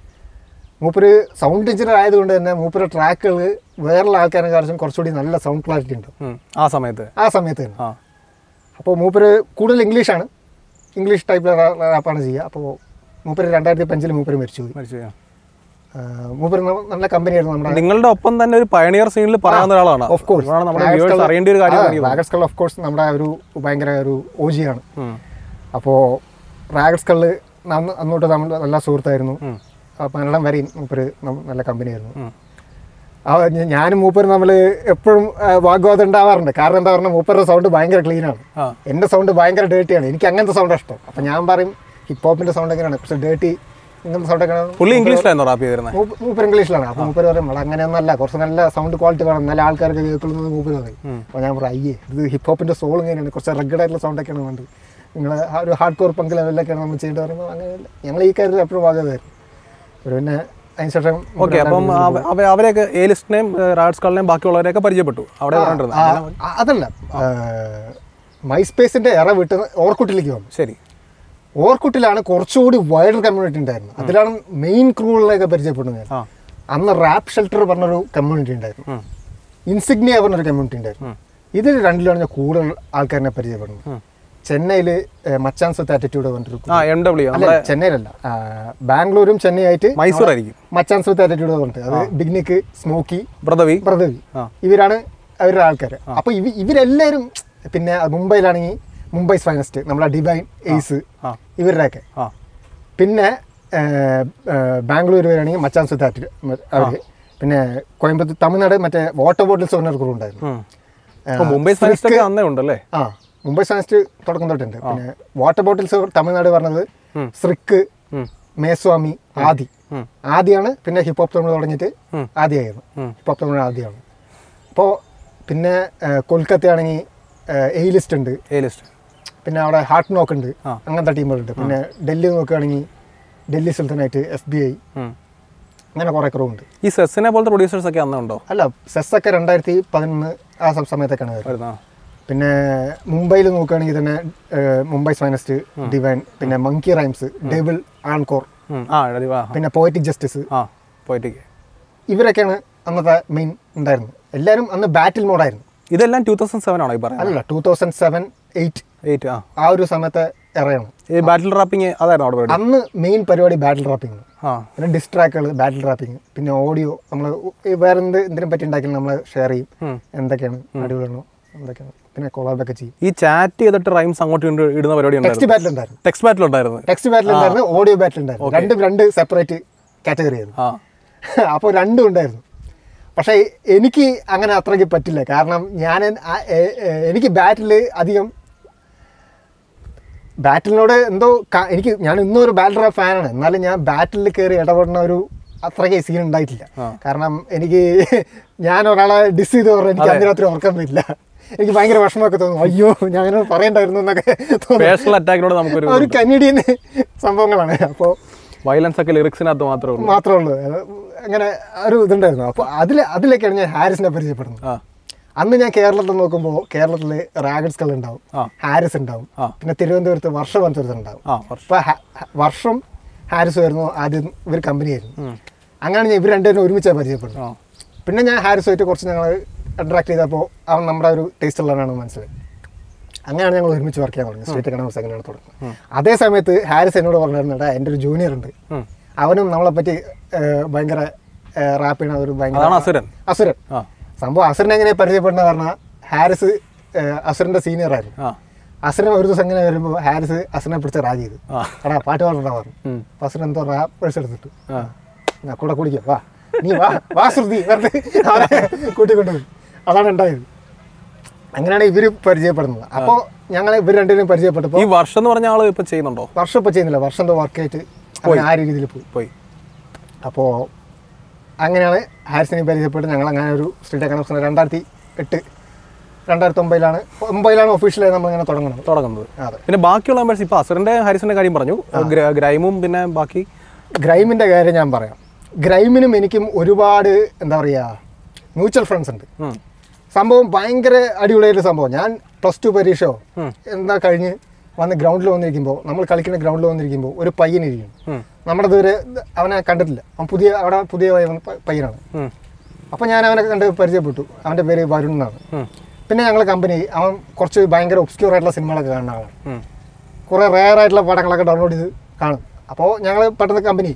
മൂപ്പര് സൗണ്ട് എഞ്ചിനീയർ ആയതുകൊണ്ട് തന്നെ മൂപ്പര് ട്രാക്കുകൾ വേറുള്ള ആൾക്കാരെ കാണിച്ചും കുറച്ചുകൂടി നല്ല സൗണ്ട് ക്ലാരിറ്റി ഉണ്ട് ഉം. ആ സമയത്ത് ആ സമയത്ത് തന്നെ ആ അപ്പോൾ മൂപ്പര് കൂടുതൽ ഇംഗ്ലീഷാണ് ഇംഗ്ലീഷ് ടൈപ്പ് റാപ്പാണ് ചെയ്യുക അപ്പോൾ മൂപ്പര് രണ്ടായിരത്തി പഞ്ചിൽ മൂപ്പര് മരിച്ചു പോയി മരിച്ചു പോയി. ആ, മൂപ്പര് ന- നല്ല കമ്പനിയായിരുന്നു നമ്മുടെ നിങ്ങളുടെ ഒപ്പം തന്നെ ഒരു പയണിയർ സീനിൽ പറയാവുന്ന ഒരാളാണ് ഓഫ് കോഴ്സ് അതാണ് നമ്മുടെ വ്യൂവേഴ്സ് അറിയേണ്ട ഒരു കാര്യം എനിക്ക് റാഗറ്റ്സ് കളർ ഓഫ് കോഴ്സ് നമ്മുടെ ഒരു ഭയങ്കര ഒരു ഓജിയാണ് ഉം. അപ്പോൾ റാഗറ്റ്സ് കളർ അന്നോട്ട് നമ്മൾ നല്ല സുഹൃത്തായിരുന്നു ഉം. അപ്പോൾ മലയാളം വരെയും മൂപ്പര് നം- നല്ല കമ്പനിയായിരുന്നു ഉം. ആ ഞ- ഞാനും മൂപ്പര് നമ്മൾ എപ്പോഴും വാഗ്വാദം ഉണ്ടാവാറുണ്ട് കാരണം എന്താ പറഞ്ഞാൽ മൂപ്പരുടെ സൗണ്ട് ഭയങ്കര ക്ലീനാണ് ആ എൻ്റെ സൗണ്ട് ഭയങ്കര ഡേർട്ടിയാണ് എനിക്ക് അങ്ങനത്തെ സൗണ്ട് ഇഷ്ടം അപ്പം ഞാൻ പറയും ഹിപ്പ് ഹോപ്പിൻ്റെ സൗണ്ട് എങ്ങനെയാണ് പക്ഷേ ഡേർട്ടി ഇങ്ങനത്തെ സൗണ്ട് എങ്ങനെയാണ് പുള്ളി ഇംഗ്ലീഷിലായിരുന്നു റാപ്പ് ചെയ്തിരുന്നത് മൂപ്പ- മൂപ്പർ ഇംഗ്ലീഷിലാണ് അപ്പോൾ മൂപ്പർ പറയും "എടാ, അങ്ങനെയൊന്നല്ല കുറച്ച് നല്ല സൗണ്ട് ക്വാളിറ്റി വേണം നല്ല ആൾക്കാർക്ക് കേൾക്കുന്നത് മൂപ്പർ പറയും അപ്പോൾ ഞാൻ പറയും അയ്യേ ഇത് ഹിപ്പ് ഹോപ്പിൻ്റെ സോൾ ഇങ്ങനെയാണ് കുറച്ച് റഗ്ഗഡ് ആയിട്ടുള്ള സൗണ്ടൊക്കെയാണ് വേണ്ടത് നിങ്ങൾ ഒരു ഹാർഡ് കോർ പങ്ക് ലെവലിലൊക്കെയാണ് നമ്മൾ ചെയ്യേണ്ടി പറയുമ്പോൾ അങ്ങനെയല്ല ഞങ്ങൾ ഈ കാര്യത്തിൽ എപ്പോഴും ഭാഗമായിരുന്നു ഒരു പിന്നെ അതിന് ശേഷം ഓക്കെ അപ്പം അവ- അവ- അവരെയൊക്കെ എ ലിസ്റ്റിനെയും റാഡ്സ് കളനെയും ബാക്കിയുള്ളവരെയൊക്കെ പരിചയപ്പെട്ടു അവിടെ പറഞ്ഞിരുന്നത് ആ, ആ, അതല്ല മൈസ്പേസിൻ്റെ ഇറ വിട്ട് ഓർക്കുട്ടിലേക്ക് വന്നു ശരി ഓർക്കുട്ടിലാണ് കുറച്ചുകൂടി വൈഡർ കമ്മ്യൂണിറ്റി ഉണ്ടായിരുന്നു അതിലാണ് മെയിൻ ക്രൂകളിലേക്ക് പരിചയപ്പെടുന്നത് ഞാൻ ആ അന്ന് റാപ്പ് ഷെൽട്ടർ പറഞ്ഞൊരു കമ്മ്യൂണിറ്റി ഉണ്ടായിരുന്നു ഉം. ഇൻസിഗ്നിയ പറഞ്ഞൊരു കമ്മ്യൂണിറ്റി ഉണ്ടായിരുന്നു ഇതിൽ രണ്ടിലാണ് ഞാൻ കൂടുതൽ ആൾക്കാരിനെ പരിചയപ്പെടുന്നത് ഉം. ചെന്നൈയിൽ മച്ചാൻസ് വിത്ത് ആറ്റിറ്റ്യൂഡ് പറഞ്ഞൊരു ആ എം ഡബ്ല്യു അല്ല ചെന്നൈയിലല്ല ആ, ബാംഗ്ലൂരും ചെന്നൈ ആയിട്ട് മൈസൂർ ആയിരിക്കും മച്ചാൻസ് വിത്ത് ആറ്റിറ്റ്യൂഡ് പറഞ്ഞിട്ട് അത് ബിഗ്നിക്ക് സ്മോക്കി ബ്രദവി പ്രദവി ആ. ഇവരാണ് അവരുടെ ആൾക്കാർ അപ്പോൾ ഇവ ഇവരെല്ലാവരും പിന്നെ മുംബൈയിലാണെങ്കിൽ മുംബൈ ഫൈനസ്റ്റ് നമ്മളെ ഡിവൈൻ എയ്സ് ആ ഇവരുടെയൊക്കെ ആ പിന്നെ ബാംഗ്ലൂർ വരികയാണെങ്കിൽ മച്ചാൻ സുധാറ്റ് അവർ പിന്നെ കോയമ്പത്തൂർ തമിഴ്നാട് മറ്റേ വാട്ടർ ബോട്ടിൽസ് പറഞ്ഞ ഒരു crew ഉണ്ടായിരുന്നു ഉം. അപ്പൊ മുംബൈ സയൻസ് ഒക്കെ അന്നേ ഉണ്ടല്ലേ ആ മുംബൈ സയൻസ്റ്റ് തുടക്കം തൊട്ടുണ്ട് പിന്നെ വാട്ടർ ബോട്ടിൽസ് തമിഴ്നാട് പറഞ്ഞത് ഉം. ശ്രിക്ക് ഉം. മേസ്വാമി ആദി ഉം. ആദ്യമാണ് പിന്നെ ഹിപ്പ് ഹോപ്പ് തമിഴ് തുടങ്ങിയിട്ട് ഉം. ആദ്യമായിരുന്നു ഉം. ഹിപ്പ് ഹോപ്പ് തമിഴ് ആദ്യമാണ് അപ്പോൾ പിന്നെ കൊൽക്കത്ത ആണെങ്കിൽ എ ലിസ്റ്റ് ഉണ്ട് എ ലിസ്റ്റ് പിന്നെ അവിടെ ഹാർട്ട് നോക്ക് ഉണ്ട് ആ. അങ്ങനത്തെ ടീമുകളുണ്ട് പിന്നെ ഡൽഹി നോക്കുകയാണെങ്കിൽ ഡൽഹി സുൽത്താനായിട്ട് എഫ് ബി ഐ ഉം. അങ്ങനെ കുറേ കുറവുണ്ട് ഈ സെസ്സിനെ പോലത്തെ പ്രൊഡ്യൂസേഴ്സ് ഒക്കെ അന്നേ ഉണ്ടോ അല്ല സെസ് ഒക്കെ രണ്ടായിരത്തി പതിനൊന്ന് ആ സം- സമയത്തൊക്കെയാണ് വരുന്നത് വരുന്ന പിന്നെ മുംബൈയിൽ നോക്കുകയാണെങ്കിൽ തന്നെ ഏഹ്, മുംബൈ ഫൈനസ്റ്റ് ഡിവൈൻ പിന്നെ മങ്കി റൈംസ് ഡെവിൾ ആൺകോർ ആ എഴുതി വാ പിന്നെ പോയറ്റിക് ജസ്റ്റിസ് ആ പോയിട്ടേക്ക് ഇവരൊക്കെയാണ് അന്നത്തെ മെയിൻ ഉണ്ടായിരുന്നത് എല്ലാവരും അന്ന് ബാറ്റിൽ മോഡായിരുന്നു ഇതെല്ലാം ടൂ തൗസൻഡ് സെവൻ ആണോ ഈ പറയുന്നത് അല്ല two thousand seven eight eight ആ ആ ഒരു സമയത്തെ ഇറയാണ് ഈ ബാറ്റിൽ റാപ്പിംഗ് അതായിരുന്നു അവിടെ പരിപാടി അന്ന് മെയിൻ പരിപാടി ബാറ്റിൽ റാപ്പിംഗ് ആ പിന്നെ ഡിസ്ട്രാക്കുകൾ ബാറ്റിൽ റാപ്പിംഗ് പിന്നെ ഓഡിയോ നമ്മൾ വേറെ എന്ത് എന്തിനെ പറ്റി ഉണ്ടാക്കിയാലും നമ്മൾ ഷെയർ ചെയ്യും ഉം. എന്തൊക്കെയാണ് അടിപൊളിയാണോ എന്തൊക്കെയാണ് പിന്നെ കൊളാബൊക്കെ ചെയ്യും ഈ ചാറ്റ് ചെയ്തിട്ട് റൈംസ് അങ്ങോട്ട് ഇങ്ങോട്ട് ഇടുന്ന പരിപാടി ടെക്സ്റ്റ് ഉണ്ടായിരുന്നു ബാറ്റിൽ ഉണ്ടായിരുന്നു ടെക്സ്റ്റ് ബാറ്റിൽ ഉണ്ടായിരുന്നു ടെക്സ്റ്റ് ബാറ്റിൽ ഉണ്ടായിരുന്നു ഓഡിയോ ബാറ്റിൽ ഉണ്ടായിരുന്നു രണ്ടും രണ്ട് സെപ്പറേറ്റ് കാറ്റഗറി ആയിരുന്നു ആ അപ്പോൾ രണ്ടും ഉണ്ടായിരുന്നു പക്ഷേ എനിക്ക് അങ്ങനെ അത്രയ്ക്ക് പറ്റില്ല കാരണം ഞാൻ ആ- എ- എ- എനിക്ക് ബാറ്റിൽ അധികം ബാറ്റിലിനോട് എന്തോ ക- എനിക്ക് ഞാൻ ഇന്നും ഒരു ബാറ്റർ ഫാനാണ് എന്നാലും ഞാൻ ബാറ്റിൽ കയറി ഇടപെടുന്ന ഒരു അത്രയ്ക്ക് സീൻ ഉണ്ടായിട്ടില്ല ആ. കാരണം എനിക്ക് ഞാൻ ഒരാളെ ഡിസ് ചെയ്ത് പറഞ്ഞാൽ എനിക്ക് അന്ന് രാത്രി ഉറക്കം വരില്ല എനിക്ക് ഭയങ്കര വിഷമമൊക്കെ തോന്നും അയ്യോ ഞാൻ അങ്ങനെ പറയണ്ടായിരുന്നു എന്നൊക്കെ തോന്നും പേഴ്സണൽ അറ്റാക്കിനോട് നമുക്കൊരു ഒരു കനേഡിയൻ സംഭവങ്ങളാണ് അപ്പോൾ വയലൻസ് ഒക്കെ ലിറിക്സിനകത്ത് മാത്രമേ ഉള്ളൂ മാത്രമേ ഉള്ളൂ അത് അങ്ങനെ ഒരു ഇതുണ്ടായിരുന്നു അപ്പോൾ അതിൽ അതിലേക്കാണ് ഞാൻ ഹാരിസിനെ പരിചയപ്പെടുന്നത് ആ അന്ന് ഞാൻ കേരളത്തിൽ നോക്കുമ്പോൾ കേരളത്തിൽ റാഗഡ് സ്കൾ ഉണ്ടാവും ആ. ഹാരിസ് ഉണ്ടാവും ആ. പിന്നെ തിരുവനന്തപുരത്ത് വർഷം പഞ്ചവരത്ത് ഉണ്ടാവും ആ വർഷം അപ്പോൾ ഹ- ഹ- വർഷം ഹാരിസ് ആയിരുന്നു ആദ്യം ഇവർ കമ്പനി ആയിരുന്നു ഉം. അങ്ങനെ ഞാൻ ഇവർ രണ്ടുപേരും ഒരുമിച്ചാണ് പരിചയപ്പെടുന്നത് ആ പിന്നെ ഞാൻ ഹാരിസുമായിട്ട് കുറച്ച് ഞങ്ങൾ ഇൻട്രാക്ട് ചെയ്തപ്പോൾ അവൻ നമ്മുടെ ഒരു ടേസ്റ്റ് ഉള്ളതാണ് മനസ്സിലായി അങ്ങനെയാണ് ഞങ്ങൾ ഒരുമിച്ച് വർക്ക് ചെയ്യാൻ തുടങ്ങി സ്റ്റേറ്റ് എക്കണോമിക്സ് അങ്ങനെയാണ് തുടങ്ങുന്നത് അതേ സമയത്ത് ഹാരിസ് എന്നോട് പറഞ്ഞിരുന്നത് എൻ്റെ ഒരു ജൂനിയർ ഉണ്ട് ഉം. അവനും നമ്മളെ പറ്റി ഏഹ്, ഭയങ്കര റാപ്പ് ചെയ്യണ ഒരു ഭയങ്കര അതാണ് അസുരൻ അസുരൻ ആ സംഭവം അസുരനെ എങ്ങനെ പരിചയപ്പെടുന്ന പറഞ്ഞാൽ ഹാരിസ് ഏഹ്, അസുരന്റെ സീനിയർ ആയിരുന്നു ആ അസുരൻ ഒരു ദിവസം ഇങ്ങനെ വരുമ്പോൾ ഹാരിസ് അസുരനെ പിടിച്ച് റാഗ് ചെയ്തു ആ എടാ പാട്ട് പാടണ്ടാ പറഞ്ഞു ഉം. അപ്പൊ അസുരൻ എന്തോ റാപ്പ് പേഴ്സ് എടുത്തിട്ട് ആ ഞാൻ കൂടെ കുടിക്കാം വാ നീ വാ വാ ശ്രുതി വെറുതെ അവനെ കൂട്ടിക്കൊണ്ടുപോയി അതാണ് ഉണ്ടായത് അങ്ങനെയാണ് ഇവര് പരിചയപ്പെടുന്നത് അപ്പോൾ ഞങ്ങൾ ഇവർ രണ്ടുപേരും പരിചയപ്പെട്ടപ്പോൾ ഈ വർഷം എന്ന് പറഞ്ഞ ആള് ഇപ്പൊ ചെയ്യുന്നുണ്ടോ വർഷം ഇപ്പോൾ ചെയ്യുന്നില്ല വർഷം എന്തോ വർക്കായിട്ട് അങ്ങനെ ആ രീതിയിൽ പോയി പോയി അപ്പോൾ അങ്ങനെയാണ് ഹാരിസിനെ പരിചയപ്പെട്ട് ഞങ്ങൾ അങ്ങനെ ഒരു സ്ട്രീറ്റ് എക്കണോമിക്സ് രണ്ടായിരത്തി എട്ട് രണ്ടായിരത്തി ഒമ്പതിലാണ് ഒമ്പതിലാണ് ഒഫീഷ്യലായി നമ്മളിങ്ങനെ തുടങ്ങുന്നത് തുടങ്ങുന്നത് അതെ പിന്നെ ബാക്കിയുള്ള മെമ്പേഴ്സ് ഇപ്പൊ അസുറിന്റെ ഹാരിസിന്റെ കാര്യം പറഞ്ഞു ഗ്ര- ഗ്രൈമും പിന്നെ ബാക്കി ഗ്രൈമിൻ്റെ കാര്യം ഞാൻ പറയാം ഗ്രൈമിനും എനിക്കും ഒരുപാട് എന്താ പറയുക മ്യൂച്വൽ ഫ്രണ്ട്സ് ഉണ്ട് ഉം. സംഭവം ഭയങ്കര അടിപൊളിയായിട്ട് സംഭവം ഞാൻ പ്ലസ് ടു പരീക്ഷയോ ഉം. എന്താ കഴിഞ്ഞ് വന്ന് ഗ്രൗണ്ടിൽ വന്നിരിക്കുമ്പോൾ നമ്മൾ കളിക്കുന്ന ഗ്രൗണ്ടിൽ വന്നിരിക്കുമ്പോൾ ഒരു പയ്യനിരിക്കും ഉം. നമ്മുടെ ഇതുവരെ അവനെ കണ്ടിട്ടില്ല അവൻ പുതിയ അവിടെ പുതിയ പയ്യൻ- പയ്യനാണ് ഉം. അപ്പോൾ ഞാൻ അവനെ കണ്ട് പരിചയപ്പെട്ടു അവൻ്റെ പേര് വരുൺ എന്നാണ് ഉം. പിന്നെ ഞങ്ങൾ കമ്പനി അവൻ കുറച്ച് ഭയങ്കര ഒബ്സ്ക്യൂർ ആയിട്ടുള്ള സിനിമകളൊക്കെ കാണുന്ന ആളാണ് ഉം. കുറേ റെയർ ആയിട്ടുള്ള പടങ്ങളൊക്കെ ഡൗൺലോഡ് ചെയ്ത് കാണും അപ്പോൾ ഞങ്ങൾ പെട്ടെന്ന് കമ്പനി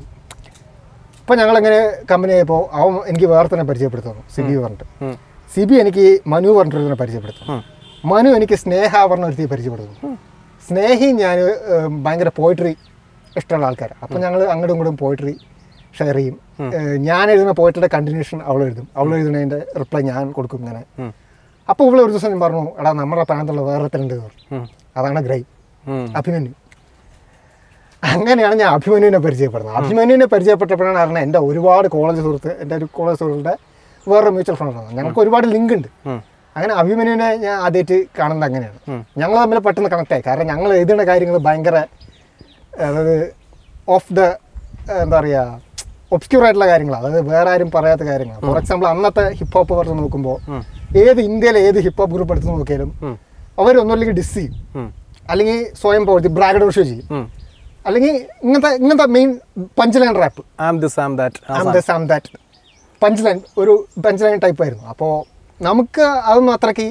ഇപ്പോൾ ഞങ്ങളിങ്ങനെ കമ്പനി ആയപ്പോൾ അവൻ എനിക്ക് വേറെ തന്നെ പരിചയപ്പെടുത്തുന്നു സിബി പറഞ്ഞിട്ട് ഉം. സിബി എനിക്ക് മനു പറഞ്ഞിട്ടൊരുത്തിനെ പരിചയപ്പെടുത്തുന്നു ഉം. മനു എനിക്ക് സ്നേഹ പറഞ്ഞ ഒരുത്തി പരിചയപ്പെടുത്തുന്നു സ്നേഹി ഞാൻ ഭയങ്കര പോയിട്രി ഇഷ്ടമുള്ള ആൾക്കാരാണ് അപ്പോൾ ഞങ്ങൾ അങ്ങോട്ടും ഇങ്ങോട്ടും പോയിട്രി ഷെയർ ചെയ്യും ഏഹ് ഞാൻ എഴുതുന്ന പോയിട്രിയുടെ കണ്ടിന്യൂഷൻ അവൾ എഴുതും അവൾ എഴുതുന്നതിൻ്റെ റിപ്ലൈ ഞാൻ കൊടുക്കും ഇങ്ങനെ ഉം. അപ്പോൾ ഇവിടെ ഒരു ദിവസം ഞാൻ പറഞ്ഞു എടാ നമ്മുടെ പ്രാന്തമുള്ള വേറെ ഒരുത്തനുണ്ട് എന്ന് പറഞ്ഞു ഉം. അതാണ് ഗ്രൈ ഉം. അഭിമന്യു അങ്ങനെയാണ് ഞാൻ അഭിമന്യുവിനെ പരിചയപ്പെടുന്നത് അഭിമന്യുവിനെ പരിചയപ്പെട്ടപ്പോഴാണ് അറിഞ്ഞത് എൻ്റെ ഒരുപാട് കോളേജ് സുഹൃത്ത് എൻ്റെ ഒരു കോളേജ് സുഹൃത്തിൻ്റെ വേറൊരു മ്യൂച്വൽ ഫണ്ടാണ് ഞങ്ങൾക്ക് ഒരുപാട് ലിങ്ക് ഉണ്ട് ഉം. അങ്ങനെ അഭിമന്യുവിനെ ഞാൻ ആദ്യമായിട്ട് കാണുന്നത് അങ്ങനെയാണ് ഉം. ഞങ്ങൾ തമ്മിൽ പെട്ടെന്ന് കണക്ട് ആയി കാരണം ഞങ്ങൾ എഴുതുന്ന കാര്യങ്ങൾ ഭയങ്കര അതായത് ഓഫ് ദ എന്താ പറയുക ഒബ്സ്ക്യൂർ ആയിട്ടുള്ള കാര്യങ്ങളാണ് അതായത് വേറെ ആരും പറയാത്ത കാര്യങ്ങളാണ് ഫോർ എക്സാമ്പിൾ അന്നത്തെ ഹിപ്പ് ഹോപ്പ് പറഞ്ഞ് നോക്കുമ്പോൾ ഉം. ഏത് ഇന്ത്യയിലെ ഏത് ഹിപ്പ് ഹോപ്പ് ഗ്രൂപ്പ് എടുത്ത് നോക്കിയാലും ഉം. അവരൊന്നുമില്ലെങ്കിൽ ഡിസ് ചെയ്യും ഉം. അല്ലെങ്കിൽ സ്വയം പ്രവർത്തി ബ്രാഗഡ് ഷോ ചെയ്യും ഉം. അല്ലെങ്കിൽ ഇങ്ങനത്തെ ഇങ്ങനത്തെ main punch line rap I'm this I'm that I'm this I'm that punch line ഒരു പഞ്ച് ലൈൻ ടൈപ്പ് ആയിരുന്നു അപ്പോൾ നമുക്ക് അതൊന്നും അത്രയ്ക്ക്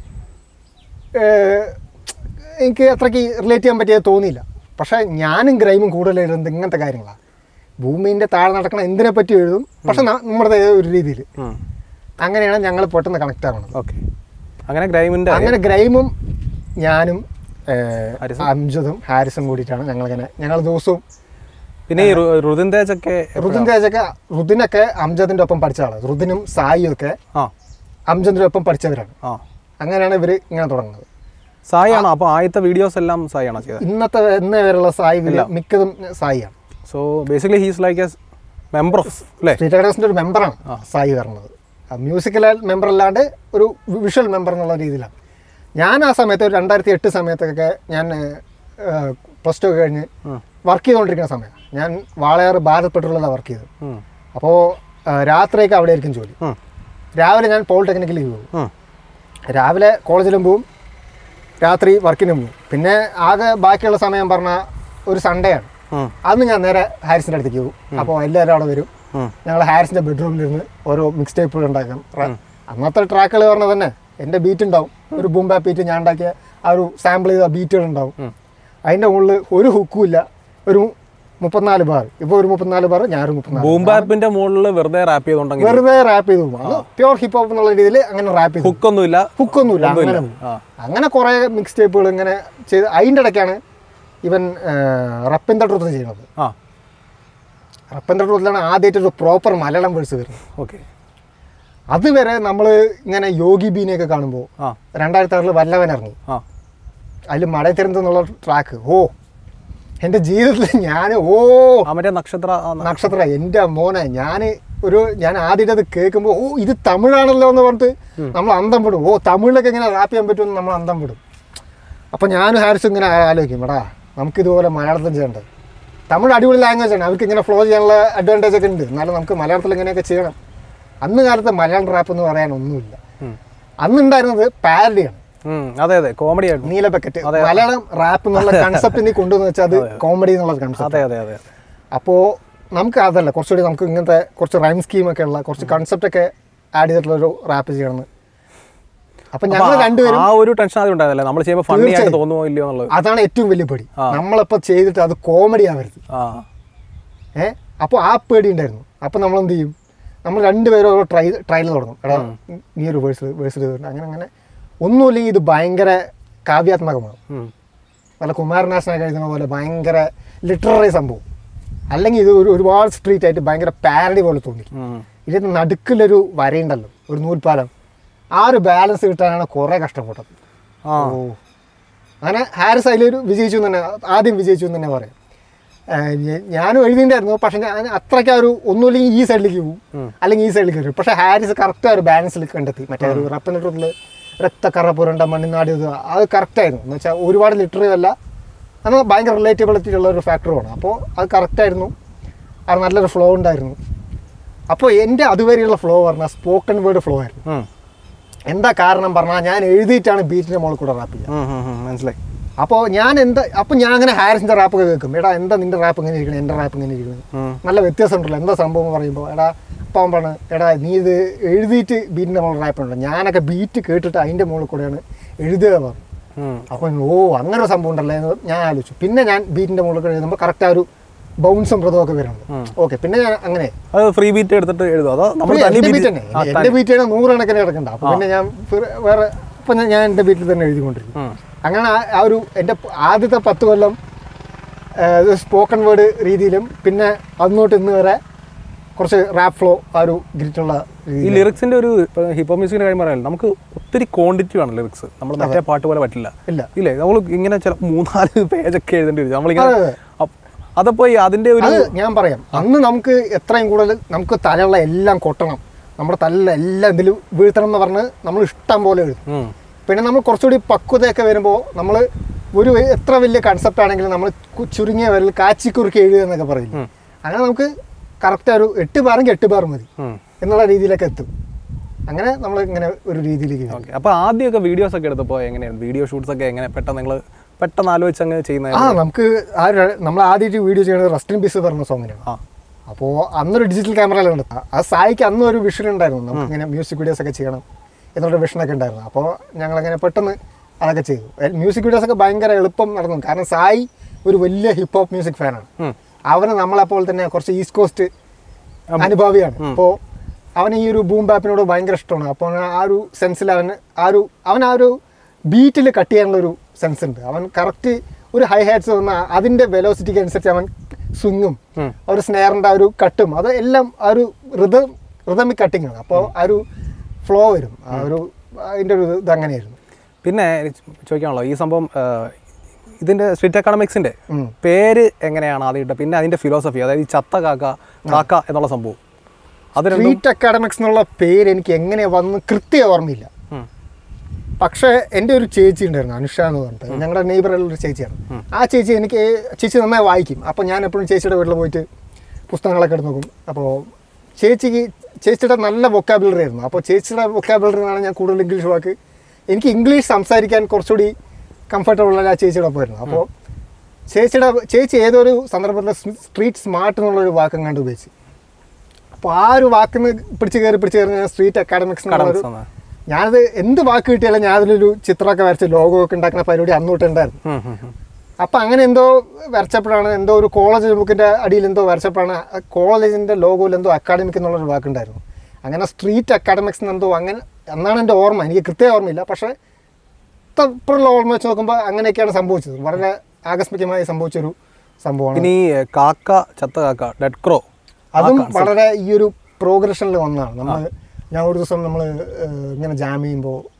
ഏഹ്, എനിക്ക് അത്രയ്ക്ക് റിലേറ്റ് ചെയ്യാൻ പറ്റിയത് തോന്നിയില്ല പക്ഷേ ഞാനും ഗ്രൈമും കൂടുതൽ എഴുതുന്നത് ഇങ്ങനത്തെ കാര്യങ്ങളാണ് ഭൂമിൻ്റെ താഴെ നടക്കണ എന്തിനെ പറ്റി എഴുതും പക്ഷെ ന- നമ്മുടെ ഒരു രീതിയിൽ അങ്ങനെയാണ് ഞങ്ങൾ പെട്ടെന്ന് കണക്ട് ആവുന്നത് ഓക്കെ അങ്ങനെ ഗ്രൈമിന്റെ അങ്ങനെ ഗ്രൈമും ഞാനും ഏഹ്, ഹാരിസും? അംജദും ഹാരിസും കൂടിയിട്ടാണ് ഞങ്ങളിങ്ങനെ ഞങ്ങൾ ദിവസവും പിന്നെ ഈ രു- റുതിൻ തേജ് ഒക്കെ റുദിൻ തേജൊക്കെ റുദിനൊക്കെ അംജദിന്റെ ഒപ്പം പഠിച്ച ആളാണ് റുദിനും സായിയും ഒക്കെ ആ അംജദിന്റെ ഒപ്പം പഠിച്ചവരാണ് ആ അങ്ങനെയാണ് ഇവർ ഇങ്ങനെ തുടങ്ങുന്നത് സായി ആണോ അപ്പൊ ആദ്യത്തെ വീഡിയോസ് എല്ലാം സായി ആണോ ചെയ്തത് ഇന്നത്തെ ഇന്ന് വരെയുള്ള സായി ഇല്ല. മിക്കതും സായിയാണ് so basically he's like a member of അല്ലേ സ്ട്രീറ്റ് അക്കാഡമിക്സിന്റെ ഒരു മെമ്പറാണ് സായി വരുന്നത് മ്യൂസിക്കൽ മെമ്പർ അല്ലാണ്ട് ഒരു വിഷ്വൽ മെമ്പർ എന്നുള്ള രീതിയിലാണ് ഞാൻ ആ സമയത്ത് ഒരു രണ്ടായിരത്തി എട്ട് സമയത്തൊക്കെ ഞാൻ പ്ലസ് ടു ഒക്കെ കഴിഞ്ഞ് ഉം. വർക്ക് ചെയ്തുകൊണ്ടിരിക്കുന്ന സമയം ഞാൻ വാളയാർ ഭാരത് പെട്രോളിലാണ് വർക്ക് ചെയ്തത് ഉം. അപ്പോൾ രാത്രിയൊക്കെ അവിടെ ആയിരിക്കും ജോലി ഉം. രാവിലെ ഞാൻ പോളിടെക്നിക്കൽ പോകും ഉം. രാവിലെ കോളേജിലും പോവും രാത്രി വർക്കിനും പോവും പിന്നെ ആകെ ബാക്കിയുള്ള സമയം പറഞ്ഞാൽ ഒരു സൺഡേ ആണ് ഉം. അന്ന് ഞാൻ നേരെ ഹാരിസിൻ്റെ അടുത്തേക്ക് പോകും അപ്പോൾ എല്ലാവരും അവിടെ വരും ഉം. ഞങ്ങൾ ഹാരിസിൻ്റെ ബെഡ്റൂമിലിരുന്ന് ഓരോ മിക്സ് ടേപ്പുകൾ ഉണ്ടാക്കും റ- അന്നത്തെ ട്രാക്കുകൾ പറഞ്ഞാൽ തന്നെ എൻ്റെ ബീറ്റ് ഉണ്ടാവും ഒരു ബൂംബാ ബീറ്റ് ഞാൻ ഉണ്ടാക്കിയ ആ ഒരു സാമ്പിൾ ചെയ്ത ബീറ്റുകൾ ഉണ്ടാവും ഉം. അതിൻ്റെ മുകളിൽ ഒരു ഹുക്കും ഇല്ല ഒരു മുപ്പത്തിനാല് ബാർ ഇപ്പോൾ ഒരു മുപ്പത്തിനാല് ബാർ ഞാനൊരു മുപ്പത്തിനാല് ബൂം ബാപ്പിന്റെ മുകളിൽ വെറുതെ റാപ്പ് ചെയ്തോണ്ടെങ്കിൽ വെറുതെ റാപ്പ് ചെയ്തു പോകും അത് പ്യോർ ഹിപ്പ് ഹോപ്പ് എന്നുള്ള രീതിയിൽ അങ്ങനെ റാപ്പ് ചെയ്തു ഹുക്കൊന്നുമില്ല ഹുക്കൊന്നുമില്ല അങ്ങനെ പോകും. ആ അങ്ങനെ കുറേ മിക്സ് ടേപ്പുകൾ ഇങ്ങനെ ചെയ്ത് അതിൻ്റെ ഇടയ്ക്കാണ് ഇവൻ റപ്പിൻ ദ ട്രൂത്ത് ചെയ്യുന്നത് ആ റപ്പിൻ ദ ട്രൂത്തിലാണ് ആദ്യമായിട്ട് ഒരു പ്രോപ്പർ മലയാളം വേഴ്സ് വരുന്നത് ഓക്കെ അതുവരെ നമ്മൾ ഇങ്ങനെ യോഗി ബീനെയൊക്കെ കാണുമ്പോൾ ആ രണ്ടായിരത്തി ആറിൽ വല്ലവൻ ഇറങ്ങി ആ അതിൽ മടയത്തിരുന്നത് എന്നുള്ള ട്രാക്ക് ഓ എൻ്റെ ജീവിതത്തിൽ ഞാൻ ഓ ആ മറ്റേ നക്ഷത്ര ആ ന- നക്ഷത്ര എൻ്റെ മോനെ ഞാൻ ഒരു ഞാൻ ആദ്യം അത് കേൾക്കുമ്പോൾ ഓ ഇത് തമിഴാണല്ലോ എന്ന് പറഞ്ഞിട്ട് നമ്മൾ അന്തം വിടും ഓ തമിഴിലൊക്കെ എങ്ങനെ റാപ്പ് ചെയ്യാൻ പറ്റുമെന്ന് നമ്മൾ അന്തം വിടും അപ്പം ഞാനും ഹാരിസും ഇങ്ങനെ ആലോചിക്കും എടാ നമുക്കിതുപോലെ മലയാളത്തിൽ ചെയ്യേണ്ടത് തമിഴ് അടിപൊളി ലാംഗ്വേജ് ആണ് അവർക്ക് ഇങ്ങനെ ഫ്ലോ ചെയ്യാനുള്ള അഡ്വാൻറ്റേജ് ഒക്കെ ഉണ്ട് എന്നാലും നമുക്ക് മലയാളത്തിൽ ഇങ്ങനെയൊക്കെ ചെയ്യണം അന്ന് കാലത്ത് മലയാളം റാപ്പ് എന്ന് പറയാൻ ഒന്നുമില്ല ഉം. അന്നുണ്ടായിരുന്നത് പാരഡിയാണ് ഉം, അതെ അതെ കോമഡി ആയിരുന്നു നീല ബക്കറ്റ് മലയാളം റാപ്പ് എന്നുള്ള കൺസെപ്റ്റ് നീ കൊണ്ടുവന്ന് വെച്ചാൽ അത് കോമഡി എന്നുള്ള കൺസെപ്റ്റ് അതെ അതെ അതെ അപ്പോൾ നമുക്ക് അതല്ല കുറച്ചുകൂടി നമുക്ക് ഇങ്ങനത്തെ കുറച്ച് റൈം സ്കീമൊക്കെ ഉള്ള കുറച്ച് കൺസെപ്റ്റ് ഒക്കെ ആഡ് ചെയ്തിട്ടുള്ള ഒരു റാപ്പ് ചെയ്യണമെന്ന് അപ്പം ഞങ്ങൾ അപ്പൊ ആ- രണ്ടുപേരും ആ ഒരു ടെൻഷൻ ആദ്യം ഉണ്ടായതല്ലേ നമ്മൾ ചെയ്യുമ്പോൾ ഫണ്ണി ആയിട്ട് തീർച്ചയായും. തോന്നുമോ ഇല്ലയോ എന്നുള്ളത് അതാണ് ഏറ്റവും വലിയ പേടി നമ്മളിപ്പോൾ ചെയ്തിട്ട് അത് കോമഡി ആവരുത് ആ ഏ അപ്പോൾ ആ പേടി ഉണ്ടായിരുന്നു അപ്പോൾ നമ്മൾ എന്ത് ചെയ്യും നമ്മൾ രണ്ടുപേരും ഓരോ ട്രൈ ട്രയൽ തുടങ്ങും എടാ നീ ഒരു വേഴ്സ് വേഴ്സ് ചെയ്തിട്ടുണ്ട് അങ്ങനെ അങ്ങനെ ഒന്നുമില്ലെങ്കിൽ ഇത് ഭയങ്കര കാവ്യാത്മകമാണ് ഉം. നല്ല കുമാരനാശനൊക്കെ എഴുതുന്ന പോലെ ഭയങ്കര ലിറ്റററി സംഭവം അല്ലെങ്കിൽ ഇത് ഒരു ഒരുപാട് സ്ട്രീറ്റ് ആയിട്ട് ഭയങ്കര പാരഡി പോലെ തോന്നി ഉം. ഇതിന് നടുക്കിലൊരു വരയുണ്ടല്ലോ ഒരു നൂൽപ്പാലം ആ ഒരു ബാലൻസ് കിട്ടാനാണ് കുറേ കഷ്ടപ്പെട്ടത് ആ ഓ അങ്ങനെ ഹാരിസ് അതിലൊരു വിജയിച്ചു എന്ന് തന്നെ ആദ്യം വിജയിച്ചു എന്ന് തന്നെ പറയാം ഏഹ് ഞ- ഞാനും എഴുതിയിട്ടുണ്ടായിരുന്നു പക്ഷെ ഞാൻ അത്രയ്ക്ക് ആ ഒരു ഒന്നുമില്ലെങ്കിൽ ഈ സൈഡിലേക്ക് പോകും അല്ലെങ്കിൽ ഈ സൈഡിലേക്ക് വരും പക്ഷെ ഹാരിസ് കറക്റ്റ് ആ ഒരു ബാലൻസിൽ കണ്ടെത്തി മറ്റേ ഒരു റപ്പനിട്ടുള്ള രക്തക്കറ പുരണ്ട മണ്ണിനാടി ഇത് അത് കറക്റ്റായിരുന്നു എന്ന് വെച്ചാൽ ഒരുപാട് ലിറ്ററി അല്ല അത് ഭയങ്കര റിലേറ്റബിലിറ്റി ഉള്ള ഒരു ഫാക്ടറുമാണ് അപ്പോൾ അത് കറക്റ്റായിരുന്നു അത് നല്ലൊരു ഫ്ലോ ഉണ്ടായിരുന്നു അപ്പോൾ എൻ്റെ അതുവരെയുള്ള ഫ്ലോ പറഞ്ഞാൽ സ്പോക്കൺ വേർഡ് ഫ്ലോ ആയിരുന്നു ഉം. എന്താ കാരണം പറഞ്ഞാൽ ഞാൻ എഴുതിയിട്ടാണ് ബീറ്റിൻ്റെ മുകളിൽ കൂടെ റാപ്പ് ചെയ്യുക ഉം, ഉം, ഉം, മനസ്സിലായി അപ്പോൾ ഞാൻ എന്താ അപ്പോൾ ഞാൻ അങ്ങനെ ഹാരിസിൻ്റെ റാപ്പ് ഒക്കെ കേൾക്കും എടാ എന്താ നിൻ്റെ റാപ്പ് ഇങ്ങനെ ഇരിക്കണം എൻ്റെ റാപ്പ് ഇങ്ങനെ ഇരിക്കണം ഉം. നല്ല വ്യത്യാസം ഉണ്ടല്ലോ എന്താ സംഭവം എന്ന് പറയുമ്പോൾ എടാ അപ്പം അവൻ പറഞ്ഞു എടാ നീ ഇത് എഴുതിയിട്ട് ബീറ്റിൻ്റെ മുകളിൽ റാപ്പ് ഉണ്ടല്ലോ ഞാനൊക്കെ ബീറ്റ് കേട്ടിട്ട് അതിൻ്റെ മുകളിൽ കൂടെയാണ് എഴുതുക പറഞ്ഞു ഉം. അപ്പോൾ ഓ അങ്ങനെ ഒരു സംഭവം ഉണ്ടല്ലോ എന്ന് ഞാൻ ആലോചിച്ചു പിന്നെ ഞാൻ ബീറ്റിൻ്റെ മുകളിൽ കൂടെ എഴുതുമ്പോൾ കറക്റ്റ് ആ ഒരു ബൗൺസും മൃദമൊക്കെ വരുന്നുണ്ട് ഓക്കെ പിന്നെ ഞാൻ അങ്ങനെ അത് ഫ്രീ ബീറ്റ് എടുത്തിട്ട് എഴുതും അതോ നമ്മൾ തനി എൻ്റെ ബീറ്റ് ബീറ്റ് തന്നെ എൻ്റെ ബീറ്റ് തന്നെ നൂറുകണക്കിന് കിടക്കണ്ട അപ്പോൾ പിന്നെ ഞാൻ ഫിർ- വേറെ ഇപ്പം ഞാൻ എൻ്റെ ബീറ്റിൽ തന്നെ എഴുതിക്കൊണ്ടിരിക്കും ഉം. അങ്ങനെ ആ- ആ ഒരു എൻ്റെ ആദ്യത്തെ പത്ത് കൊല്ലം സ്പോക്കൺ വേർഡ് രീതിയിലും പിന്നെ അന്നോട്ട് ഇന്ന് വരെ കുറച്ച് റാപ്പ് ഫ്ലോ ആ ഒരു ഗ്രിറ്റുള്ള ഈ രീതി ലിറിക്സിന്റെ ഒരു ഹിപ്പോ മ്യൂസിക്കിന്റെ കാര്യം പറയാൻ നമുക്ക് ഒത്തിരി ക്വാണ്ടിറ്റി വേണം ലിറിക്സ് നമ്മൾ മറ്റേ പാട്ട് പോലെ പറ്റില്ല ഇല്ല ഇല്ലേ നമ്മൾ ഇങ്ങനെ ചില മൂന്നാല് പേജൊക്കെ എഴുതേണ്ടി വരും നമ്മളിങ്ങനെ അതെ, അതെ. അപ്പ് അതപ്പോ ഈ അതിന്റെ ഒരു അത് ഞാൻ പറയാം അന്ന് നമുക്ക് എത്രയും കൂടുതൽ നമുക്ക് തലയുള്ള എല്ലാം കൊട്ടണം നമ്മുടെ തലയിൽ എല്ലാം ഇതിൽ വീഴ്ത്തണം എന്ന് പറഞ്ഞ് നമ്മൾ ഇഷ്ടം പോലെ എഴുതും ഉം. പിന്നെ നമ്മൾ കുറച്ചുകൂടി പക്വതയൊക്കെ വരുമ്പോൾ നമ്മൾ ഒരു എത്ര വലിയ കൺസെപ്റ്റ് ആണെങ്കിലും നമ്മൾ കു- ചുരുങ്ങിയ വരൽ കാച്ചി കുറുക്കി എഴുതുക എന്നൊക്കെ പറയില്ല അങ്ങനെ നമുക്ക് കറക്റ്റ് ഒരു എട്ട് ബാറെങ്കിൽ എട്ട് ബാർ മതി ഉം. എന്നുള്ള രീതിയിലൊക്കെ എത്തും അങ്ങനെ നമ്മൾ ഇങ്ങനെ ഒരു രീതിയിലേക്ക് വരും. ഓക്കെ അപ്പൊ ആദ്യമൊക്കെ വീഡിയോസ് ഒക്കെ എടുത്തപ്പോൾ എങ്ങനെയാണ് വീഡിയോ ഷൂട്ട്സ് ഒക്കെ എങ്ങനെ പെട്ടെന്ന് നിങ്ങൾ പെട്ടെന്ന് ആലോചിച്ച് അങ്ങ് ചെയ്യുന്ന ആ നമുക്ക് ആ ഒരു- നമ്മൾ ആദ്യമായിട്ട് വീഡിയോ ചെയ്യുന്നത് റസ്റ്റിൻ പീസ് പറഞ്ഞ സോങ്ങിനാണ് ആ അപ്പോൾ അന്നൊരു ഡിജിറ്റൽ ക്യാമറയിലുണ്ട് ആ സായിക്ക് അന്നും ഒരു വിഷൻ ഉണ്ടായിരുന്നു നമുക്ക് ഇങ്ങനെ മ്യൂസിക് വീഡിയോസ് ഒക്കെ ചെയ്യണം എന്നുള്ള വിഷനൊക്കെ ഉണ്ടായിരുന്നു അപ്പോൾ ഞങ്ങളങ്ങനെ പെട്ടെന്ന് അതൊക്കെ ചെയ്തു മ്യൂസിക് വീഡിയോസ് ഒക്കെ ഭയങ്കര എളുപ്പം നടന്നു കാരണം സായി ഒരു വലിയ ഹിപ്പ് ഹോപ്പ് മ്യൂസിക് ഫാനാണ് ഉം. അവന് നമ്മളെപ്പോലെ തന്നെ കുറച്ച് ഈസ്റ്റ് കോസ്റ്റ് അനുഭാവിയാണ് അപ്പോൾ അവന് ഈ ഒരു ബൂം ബാപ്പിനോട് ഭയങ്കര ഇഷ്ടമാണ് അപ്പോൾ ആ ഒരു സെൻസിൽ അവന് ആ ഒരു അവൻ ആ ഒരു ബീറ്റിൽ കട്ട് ചെയ്യാനുള്ള ഒരു സെൻസ് ഉണ്ട് അവൻ കറക്റ്റ് ഒരു ഹൈ ഹാറ്റ്സ് വന്ന അതിൻ്റെ വെലോസിറ്റിക്ക് അനുസരിച്ച് അവൻ സ്വിങ്ങും ഉം. ആ ഒരു സ്നെയറിൻ്റെ ആ ഒരു കട്ടും അത് എല്ലാം ആ ഒരു ഋതം ഋതമിക് കട്ടിങ് ആണ് അപ്പോൾ ആ ഒരു ഫ്ലോ വരും ആ ഒരു അതിൻ്റെ ഒരു ഇത് അങ്ങനെയായിരുന്നു പിന്നെ ചോദിക്കാണല്ലോ ഈ സംഭവം ആ, ഇതിന്റെ സ്ട്രീറ്റ് എക്കണോമിക്സിന്റെ ഉം. പേര് എങ്ങനെയാണ് ആദ്യം ഇട്ടത് പിന്നെ അതിന്റെ ഫിലോസഫി അതായത് ഈ ചത്ത കാക്ക കാക്ക എന്നുള്ള സംഭവം അത് രണ്ടും സ്ട്രീറ്റ് അക്കാഡമിക്സ് എന്നുള്ള പേര് എനിക്ക് എങ്ങനെ വന്ന് കൃത്യം ഓർമ്മയില്ല ഉം. പക്ഷേ എൻ്റെ ഒരു ചേച്ചി ഉണ്ടായിരുന്നു അനുഷ എന്ന് പറഞ്ഞിട്ട് ഞങ്ങളുടെ നെയ്ബറിലുള്ള ഒരു ചേച്ചിയാണ് ആ ചേച്ചി എനിക്ക് ചേച്ചി നന്നായി വായിക്കും അപ്പോൾ ഞാൻ എപ്പോഴും ചേച്ചിയുടെ വീട്ടിൽ പോയിട്ട് പുസ്തകങ്ങളൊക്കെ എടുത്ത് നോക്കും അപ്പോൾ ചേച്ചിക്ക് ചേച്ചിയുടെ നല്ല വൊക്കാബുലറി ആയിരുന്നു അപ്പോൾ ചേച്ചിയുടെ വൊക്കാബുലറിനാണ് ഞാൻ കൂടുതൽ ഇംഗ്ലീഷ് വാക്ക് എനിക്ക് ഇംഗ്ലീഷ് സംസാരിക്കാൻ കുറച്ചുകൂടി കംഫർട്ടബിൾ ആ ചേച്ചിയുടെ ഒപ്പമായിരുന്നു അപ്പോൾ ചേച്ചിയുടെ ചേച്ചി ഏതൊരു സന്ദർഭത്തിൽ സ്ട്രീറ്റ് സ്മാർട്ട് എന്നുള്ളൊരു വാക്കും കണ്ട് ഉപയോഗിച്ച് അപ്പോൾ ആ ഒരു വാക്കിന്ന് പിടിച്ച് കയറി പിടിച്ച് കയറി ഞാൻ സ്ട്രീറ്റ് അക്കാഡമിക്സ് എന്നുള്ളൊരു Academics ആണ്. ഞാനത് എന്ത് വാക്ക് കിട്ടിയാലും ഞാൻ അതിലൊരു ചിത്രമൊക്കെ വരച്ച് ലോഗോ ഒക്കെ ഉണ്ടാക്കുന്ന പരിപാടി അന്ന് തൊട്ടുണ്ടായിരുന്നു ഉം, ഉം, ഉം. അപ്പം അങ്ങനെ എന്തോ വരച്ചപ്പോഴാണ് എന്തോ ഒരു കോളേജ് ബുക്കിൻ്റെ അടിയിൽ എന്തോ വരച്ചപ്പോഴാണ് കോളേജിൻ്റെ ലോഗോയിൽ എന്തോ അക്കാഡമിക് എന്നുള്ളൊരു വാക്കുണ്ടായിരുന്നു അങ്ങനെ സ്ട്രീറ്റ് അക്കാഡമിക്സ് എന്തോ അങ്ങനെ എന്നാണ് എൻ്റെ ഓർമ്മ എനിക്ക് കൃത്യം ഓർമ്മയില്ല പക്ഷേ ഇത്ത- ഇപ്പോഴുള്ള ഓർമ്മ വെച്ച് നോക്കുമ്പോൾ അങ്ങനെയൊക്കെയാണ് സംഭവിച്ചത് വളരെ ആകസ്മികമായി സംഭവിച്ചൊരു സംഭവമാണ് ഇനി കാക്ക ചത്ത കാക്ക ഡെഡ് ക്രോ അതും വളരെ ഈ ഒരു പ്രോഗ്രഷനിൽ വന്നതാണ് നമ്മൾ ഞാൻ ഒരു ദിവസം നമ്മൾ ഇങ്ങനെ ജാം ചെയ്യുമ്പോൾ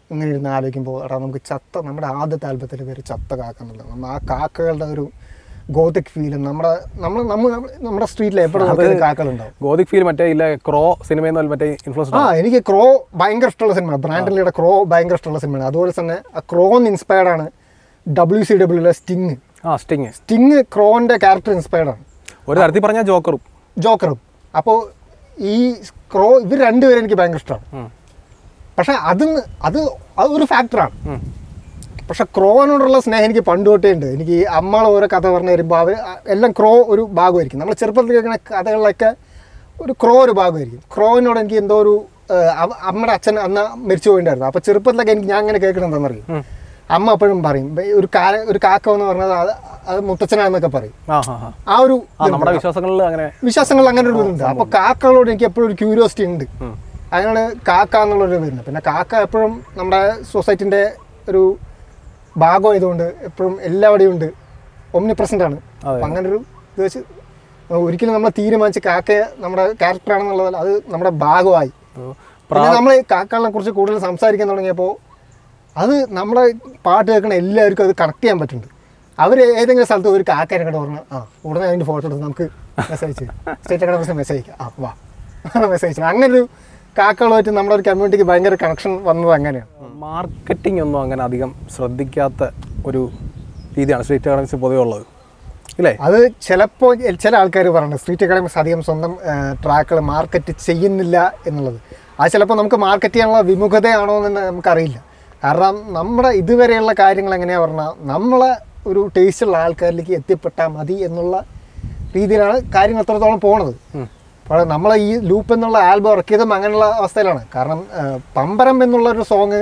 ഇങ്ങനെ ഇരുന്ന് ആലോചിക്കുമ്പോൾ എടാ നമുക്ക് ചത്ത നമ്മുടെ ആദ്യത്തെ ആൽബത്തിൽ പേര് ചത്ത കാക്ക എന്നുള്ളത് നമ്മൾ ആ കാക്കകളുടെ ഒരു ഗോതിക് ഫീലും നമ്മുടെ നമ്മൾ നമ്മൾ നമ്മുടെ സ്ട്രീറ്റിൽ എപ്പോഴും നോക്കിയാലും കാക്കകളുണ്ടാവും ഗോതിക് ഫീൽ മറ്റേ ഇല്ല ക്രോ സിനിമയിൽ നിന്ന് മറ്റേ ഇൻഫ്ലുവൻസ് ആ എനിക്ക് ക്രോ ഭയങ്കര ഇഷ്ടമുള്ള സിനിമയാണ് ബ്രാൻഡലിയുടെ ക്രോ ഭയങ്കര ഇഷ്ടമുള്ള സിനിമയാണ് അതുപോലെ തന്നെ ആ ക്രോന്ന് ഇൻസ്പയർഡ് ആണ് ഡബ്ല്യു സി ഡബ്ല്യൂലെ സ്റ്റിങ് ആ സ്റ്റിങ് സ്റ്റിങ് ക്രോന്റെ ക്യാരക്ടർ ഇൻസ്പയർഡ് ആണ് ഒരു തരത്തിൽ പറഞ്ഞാൽ ജോക്കറും ജോക്കറും അപ്പോൾ ഈ ക്രോ ഇവർ രണ്ടുപേരും എനിക്ക് ഭയങ്കര ഇഷ്ടമാണ് പക്ഷെ അതിന്ന് അത് അത് ഒരു ഫാക്ടറാണ് പക്ഷെ ക്രോനോടുള്ള സ്നേഹം എനിക്ക് പണ്ട് തൊട്ടേ ഉണ്ട് എനിക്ക് ഈ അമ്മൾ ഓരോ കഥ പറഞ്ഞു തരുമ്പോൾ അവർ എല്ലാം ക്രോ ഒരു ഭാഗമായിരിക്കും നമ്മൾ ചെറുപ്പത്തിൽ കേൾക്കുന്ന കഥകളിലൊക്കെ ഒരു ക്രോ ഒരു ഭാഗമായിരിക്കും ക്രോവിനോട് എനിക്ക് എന്തോ ഒരു ഏഹ്, അവ- അമ്മയുടെ അച്ഛൻ അന്ന് മരിച്ചു പോയിണ്ടായിരുന്നു അപ്പോൾ ചെറുപ്പത്തിലൊക്കെ എനിക്ക് ഞാൻ അങ്ങനെ കേൾക്കണം എന്താണെന്നറിയും അമ്മ എപ്പോഴും പറയും "ബേ, ഒരു കാ ഒരു കാക്ക എന്ന് പറഞ്ഞത് അത് അത് മുത്തച്ഛനാന്നൊക്കെ പറയും ആ ഹാ ഹാ ആ ഒരു ആ നമ്മുടെ വിശ്വാസങ്ങളിൽ അങ്ങനെ വിശ്വാസങ്ങൾ അങ്ങനെ ഒരു ഇതുണ്ട് അപ്പോൾ കാക്കകളോട് എനിക്ക് എപ്പോഴും ഒരു ക്യൂരിയോസിറ്റി ഉണ്ട് അതിനാണ് കാക്ക എന്നുള്ളൊരു വരുന്നത് പിന്നെ കാക്ക എപ്പോഴും നമ്മുടെ സൊസൈറ്റിൻ്റെ ഒരു ഭാഗമായതുകൊണ്ട് എപ്പോഴും എല്ലാവിടെയും ഉണ്ട് ഒമ്നി പ്രസൻ്റ് ആണ് അപ്പം അങ്ങനെ ഒരു ഇത് വെച്ച് ഒരിക്കലും നമ്മൾ തീരുമാനിച്ച് കാക്കയെ നമ്മുടെ ക്യാരക്ടറാണെന്നുള്ളത് അത് നമ്മുടെ ഭാഗമായി ഒരു പിന്നെ നമ്മൾ കാക്കകളെ കുറിച്ച് കൂടുതൽ സംസാരിക്കാൻ തുടങ്ങിയപ്പോൾ അത് നമ്മളെ പാട്ട് കേൾക്കണ എല്ലാവർക്കും അത് കണക്ട് ചെയ്യാൻ പറ്റുന്നുണ്ട് അവർ ഏതെങ്കിലും സ്ഥലത്ത് ഒരു കാക്കേനെ കണ്ട് പറഞ്ഞാൽ ആ ഉടനെ അതിൻ്റെ ഫോട്ടോ എടുത്ത് നമുക്ക് മെസ്സേജ് ചെയ്യാം സ്റ്റേറ്റ് അക്കാഡമിക്സ് മെസ്സേജ് അയക്കാം ആ വാ മെസ്സേജ് ചെയ്യാം അങ്ങനെ ഒരു കാക്കകളുമായിട്ട് നമ്മുടെ ഒരു കമ്മ്യൂണിറ്റിക്ക് ഭയങ്കര കണക്ഷൻ വന്നത് അങ്ങനെയാണ് മാർക്കറ്റിംഗ് ഒന്നും അങ്ങനെ അധികം ശ്രദ്ധിക്കാത്ത ഒരു രീതിയാണ് സ്ട്രീറ്റ് അക്കാഡമിക്സ് പൊതുവെ ഉള്ളത് ഇല്ലേ അത് ചിലപ്പോൾ ചില ആൾക്കാർ പറയുന്നത് സ്ട്രീറ്റ് അക്കാഡമിക്സ് അധികം സ്വന്തം ട്രാക്കുകൾ മാർക്കറ്റ് ചെയ്യുന്നില്ല എന്നുള്ളത് അത് ചിലപ്പോൾ നമുക്ക് മാർക്കറ്റ് ചെയ്യാനുള്ള വിമുഖതയാണോ എന്ന് നമുക്കറിയില്ല കാരണം നമ്മുടെ ഇതുവരെയുള്ള കാര്യങ്ങൾ എങ്ങനെയാ പറഞ്ഞാൽ നമ്മളെ ഒരു ടേസ്റ്റുള്ള ആൾക്കാരിലേക്ക് എത്തിപ്പെട്ടാൽ മതി എന്നുള്ള രീതിയിലാണ് കാര്യങ്ങൾ എത്രത്തോളം പോണത് അപ്പോൾ നമ്മൾ ഈ ലൂപ്പ് എന്നുള്ള ആൽബം ഇറക്കിയതും അങ്ങനെയുള്ള അവസ്ഥയിലാണ് കാരണം ആ, പമ്പരം എന്നുള്ള ഒരു സോങ്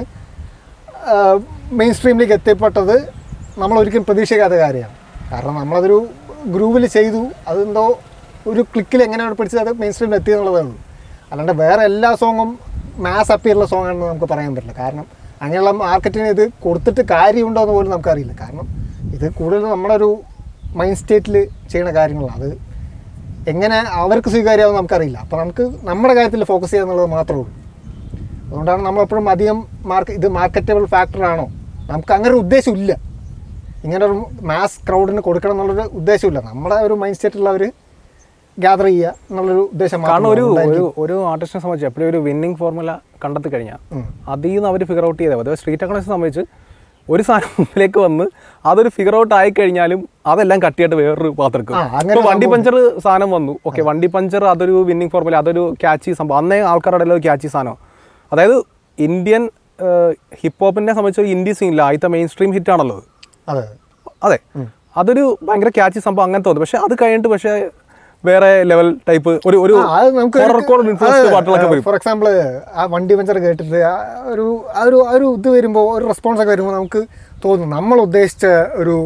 മെയിൻ സ്ട്രീമിലേക്ക് എത്തിപ്പെട്ടത് നമ്മൾ ഒരിക്കലും പ്രതീക്ഷിക്കാത്ത കാര്യമാണ് കാരണം നമ്മളതൊരു ഗ്രൂവിൽ ചെയ്തു അതെന്തോ ഒരു ക്ലിക്കിൽ എങ്ങനെയാണ് പിടിച്ചത് അത് മെയിൻ സ്ട്രീമിൽ എത്തി എന്നുള്ളതേ ഉള്ളൂ അല്ലാണ്ട് വേറെ എല്ലാ സോങ്ങും മാസ് അപ്പിയുള്ള സോങ് ആണെന്ന് നമുക്ക് പറയാൻ പറ്റില്ല കാരണം അങ്ങനെയുള്ള മാർക്കറ്റിന് ഇത് കൊടുത്തിട്ട് കാര്യമുണ്ടോ എന്ന് പോലും നമുക്കറിയില്ല കാരണം ഇത് കൂടുതൽ നമ്മുടെ ഒരു മൈൻഡ് സ്റ്റേറ്റിൽ ചെയ്യുന്ന കാര്യങ്ങളാണ് അത് എങ്ങനെ അവർക്ക് സ്വീകാര്യമാവും നമുക്കറിയില്ല അപ്പോൾ നമുക്ക് നമ്മുടെ കാര്യത്തിൽ ഫോക്കസ് ചെയ്യുക എന്നുള്ളത് മാത്രമേ ഉള്ളൂ അതുകൊണ്ടാണ് നമ്മളെപ്പോഴും അധികം മാർക്ക് ഇത് മാർക്കറ്റബിൾ ഫാക്ടറാണോ നമുക്ക് അങ്ങനെ ഒരു ഉദ്ദേശമില്ല ഇങ്ങനെ ഒരു മാസ് ക്രൗഡിന് കൊടുക്കണം എന്നുള്ളൊരു ഉദ്ദേശമില്ല നമ്മുടെ ഒരു മൈൻഡ് സെറ്റുള്ളവർ ഗ്യാദർ ചെയ്യുക എന്നുള്ളൊരു ഉദ്ദേശം കാരണം ഒരു മാത്രമേ ഒരു ഒരു ആർട്ടിസ്റ്റിനെ സംബന്ധിച്ച് എപ്പോഴും ഒരു വിന്നിങ് ഫോർമുല കണ്ടെത്തി കഴിഞ്ഞാൽ ഉം. അതിൽ നിന്ന് അവർ ഫിഗർ ഔട്ട് ചെയ്താൽ മതി അതായത് സ്ട്രീറ്റ് അക്കൗണ്ട്സിനെ സംബന്ധിച്ച് ഒരു സാധനം മുമ്പിലേക്ക് വന്ന് അതൊരു ഫിഗർ ഔട്ട് ആയി കഴിഞ്ഞാലും അതെല്ലാം കട്ടിയായിട്ട് വേറൊരു പാത്രക്കും ആ, അങ്ങനെ ഇപ്പോൾ വണ്ടി പഞ്ചർ സാധനം വന്നു ഓക്കെ വണ്ടി പഞ്ചർ അതൊരു വിന്നിങ് ഫോർമുല അതൊരു ക്യാച്ചി സംഭവം അന്നേ ആൾക്കാരുടെ ഇടയിൽ ക്യാച്ചി സാധനം അതായത് ഇന്ത്യൻ ഹിപ്പ് ഹോപ്പിനെ സംബന്ധിച്ച് ഒരു ഇന്ത്യ സീനില്ല ആദ്യത്തെ മെയിൻ സ്ട്രീം ഹിറ്റ് ആണല്ലോ അത്. അതെ അതെ അതൊരു ഭയങ്കര ക്യാച്ചി സംഭവം അങ്ങനത്തെ തോന്നുന്നു പക്ഷെ അത് കഴിഞ്ഞിട്ട് പക്ഷേ വേറെ ലെവൽ ടൈപ്പ് ഒരു ഒരു ആ, അത് നമുക്ക് ഇൻഫ്ലുവൻസ് പാട്ടുകളൊക്കെ വരും ഫോർ എക്സാമ്പിൾ ആ വണ്ടി പഞ്ചർ കേട്ടിട്ട് ആ ഒരു ആ ഒരു ആ ഒരു ഇത് വരുമ്പോൾ ഒരു റെസ്പോൺസ് ഒക്കെ വരുമ്പോൾ നമുക്ക് തോന്നും നമ്മൾ ഉദ്ദേശിച്ച ഒരു